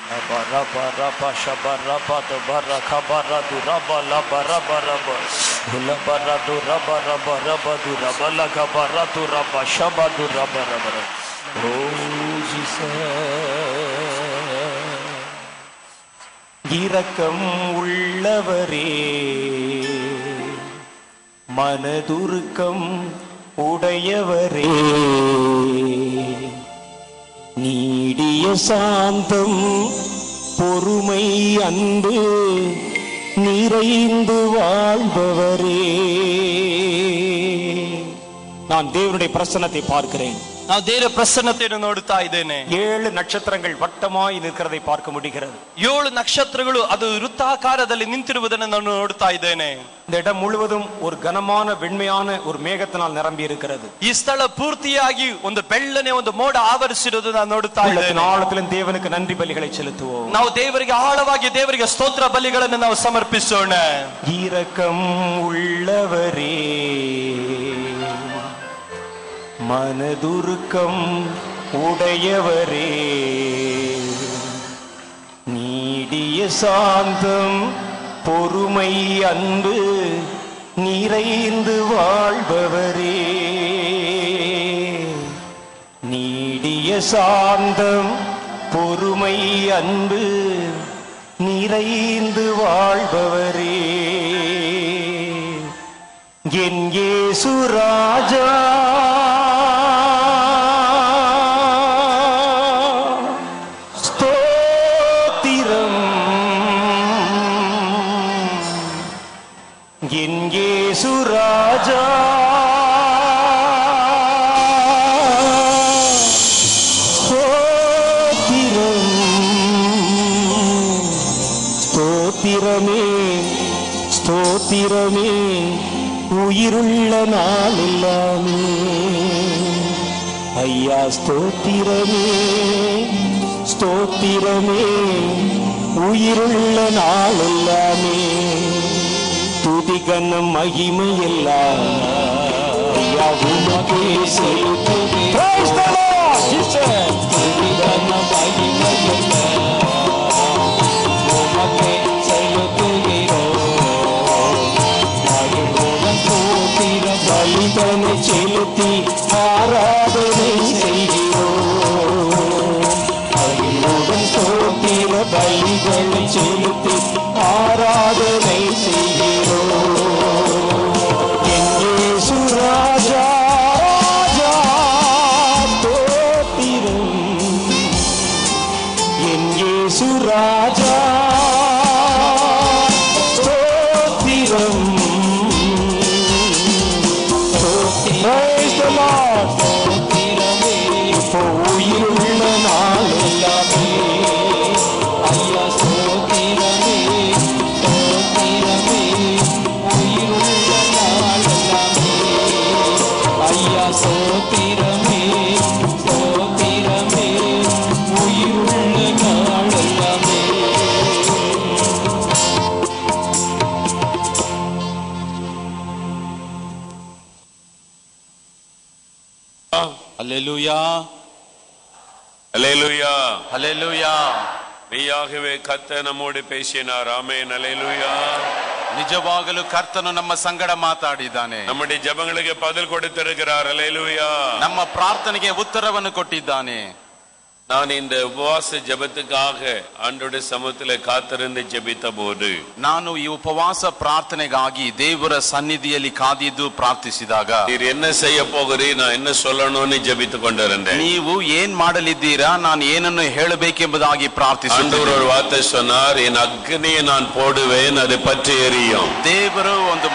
இரக்கம் உள்ளவரே மனதுருக்கம் உடையவரே நீடிய சாந்தம் பொறுமை அன்பு நிறைந்து வாழ்பவரே நான் தேவனுடைய பிரசன்னத்தை பார்க்கிறேன் ನಾವು ದೇವರ ಪ್ರಸನ್ನತೆಯನ್ನು ನೋಡುತ್ತಾ ಇದ್ದೇನೆ ஏழு நட்சத்திரங்கள் வட்டமாய் நிற்கிறதை பார்க்க முடிகிறது ಏಳು ನಕ್ಷತ್ರಗಳು ಅದು ವೃತ್ತಾಕಾರದಲ್ಲಿ ನಿಂತಿರುವುದನ್ನು ನಾನು ನೋಡುತ್ತಾ ಇದ್ದೇನೆ இந்த இடம் முழுவதும் ஒரு கனமான வெண்மையான ஒரு மேகத்தினால் நிரம்பி இருக்கிறது ಈ ಸ್ಥಳ ಪೂರ್ತಿಯಾಗಿ ಒಂದು ಬೆಳ್ಳನೆ ಒಂದು ಮೋಡ ಆವರಿಸಿರುವುದು ನಾನು ನೋಡುತ್ತಾ உள்ளத்தின் ಇದ್ದೇನೆ ஆழத்திலும் தேவனுக்கு நன்றி பலிகளை செலுத்துவோம் ನಾವು ದೇವರಿಗೆ ಆಳವಾಗಿ ದೇವರಿಗೆ ಸ್ತೋತ್ರ ಬಲಿಗಳನ್ನು ನಾವು ಸಮರ್ಪಿಸೋಣ இரக்கம் உள்ளவரே மனதுருக்கம் உடையவரே நீடிய சாந்தம் பொறுமை அன்பு நிறைந்து வாழ்பவரே நீடிய சாந்தம் பொறுமை அன்பு நிறைந்து வாழ்பவரே என் இயேசு ராஜா ஸ்தோத்திரம் என் இயேசு ராஜா ஸ்தோத்திரம் ஸ்தோத்திரமே ஸ்தோத்திரமே உயிருள்ள நாளெல்லாமே ஐயா ஸ்தோத்திரமே ஸ்தோத்திரமே உயிருள்ள நாளெல்லாமே துதிகனம் மகிமை எல்லாம் ஐயா உமக்கே செலுத்துவே Praise the Lord, Jesus. துதிகனம் மகிமை எல்லாம் உமக்கே செலுத்துகிறோம் மகிழ்வுடன் தோத்திர பலிதனை செலுத்தி ஆராதனை செய்கிறோம் மகிழ்வுடன் தோத்திர பலிகளை செலுத்தி ஆராதனை செய்கிறோம் என் இயேசு ராஜா ராஜா தோத்திரம் என் இயேசு ராஜா ஸ்தோத்திரம் Praise the Lord. இப்போ உயிருள்ள நாள் எல்லாமே ஐயா ஸ்தோத்திரமே ஸ்தோத்திரமே உயிருள்ள நாள் எல்லாமே ஐயா ஸ்தோத்திரமே ஸ்தோத்திரமே உயிருள்ள நாள் எல்லாமே அல்லேலூயா அலேலுயா அல்லேலூயா மெய்யாகவே கத்த நம்மோடு பேசினார் ஆமென் அலேலுயா ನಿಜವಾಗಲೂ ಕರ್ತನು ನಮ್ಮ ಸಂಗಡ ಮಾತಾಡಿದ್ದಾನೆ நம்முடைய ஜெபங்களுக்கு பதில் கொடுத்திருக்கிறார் அலேலுயா ನಮ್ಮ ಪ್ರಾರ್ಥನೆಗೆ ಉತ್ತರವನ್ನು ಕೊಟ್ಟಿದ್ದಾನೆ நான் இந்த உபவாச ஜெபத்துக்காக ஆண்டோட சமூகத்தில் காத்திருந்து ஜெபித்த போது ನಾನು ಈ ಉಪವಾಸ ಪ್ರಾರ್ಥನೆಗಾಗಿ ದೇವರ ಸನ್ನಿಧಿಯಲ್ಲಿ ಕಾದಿದ್ದು ಪ್ರಾರ್ಥಿಸಿದಾಗ நீர் என்ன செய்ய போகிறீர் நான் என்ன சொல்லணும்னு ஜெபித்து கொண்டிருந்தேன் ನೀವು ಏನ್ ಮಾಡಲಿದ್ದೀರಾ ನಾನು ಏನನ್ನು ಹೇಳಬೇಕೆಂಬುದಾಗಿ ஆண்டவர் ಪ್ರಾರ್ಥಿಸಿದ್ದೇನೆ ஒரு வார்த்தை சொன்னார் என் அக்னியை நான் போடுவேன் அது பற்றி எரியும் ದೇವರು ಒಂದು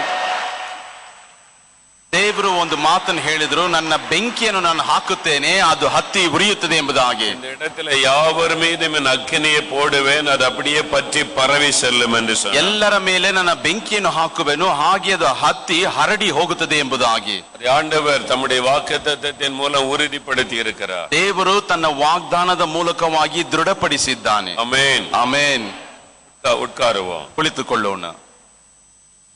ದೇವರು ಒಂದು ಮಾತನ್ನು ಹೇಳಿದ್ರು ನನ್ನ ಬೆಂಕಿಯನ್ನು ನಾನು ಹಾಕುತ್ತೇನೆ ಅದು ಹತ್ತಿ ಉರಿಯುತ್ತದೆ ಎಂಬುದಾಗಿ இந்த இடத்துல யாவர் மீதும் என் அக்னியை போடுவேன் அது அப்படியே பற்றி பரவி செல்லும் என்று சொன்னார் ಎಲ್ಲರ ಮೇಲೆ ನನ್ನ ಬೆಂಕಿಯನ್ನು ಹಾಕುವೆನು ಹಾಗೆ ಅದು ಹತ್ತಿ ಹರಡಿ ಹೋಗುತ್ತದೆ ಎಂಬುದಾಗಿ அதை ஆண்டவர் தம்முடைய வாக்குத்தத்தத்தின் மூலம் உறுதிப்படுத்தி இருக்கிறார் ದೇವರು ತನ್ನ ವಾಗ್ದಾನದ ಮೂಲಕವಾಗಿ ದೃಢಪಡಿಸಿದ್ದಾನೆ அமேன் ಆಮೇನ್ உட்காருவோம் ಕುಳಿತುಕೊಳ್ಳೋಣ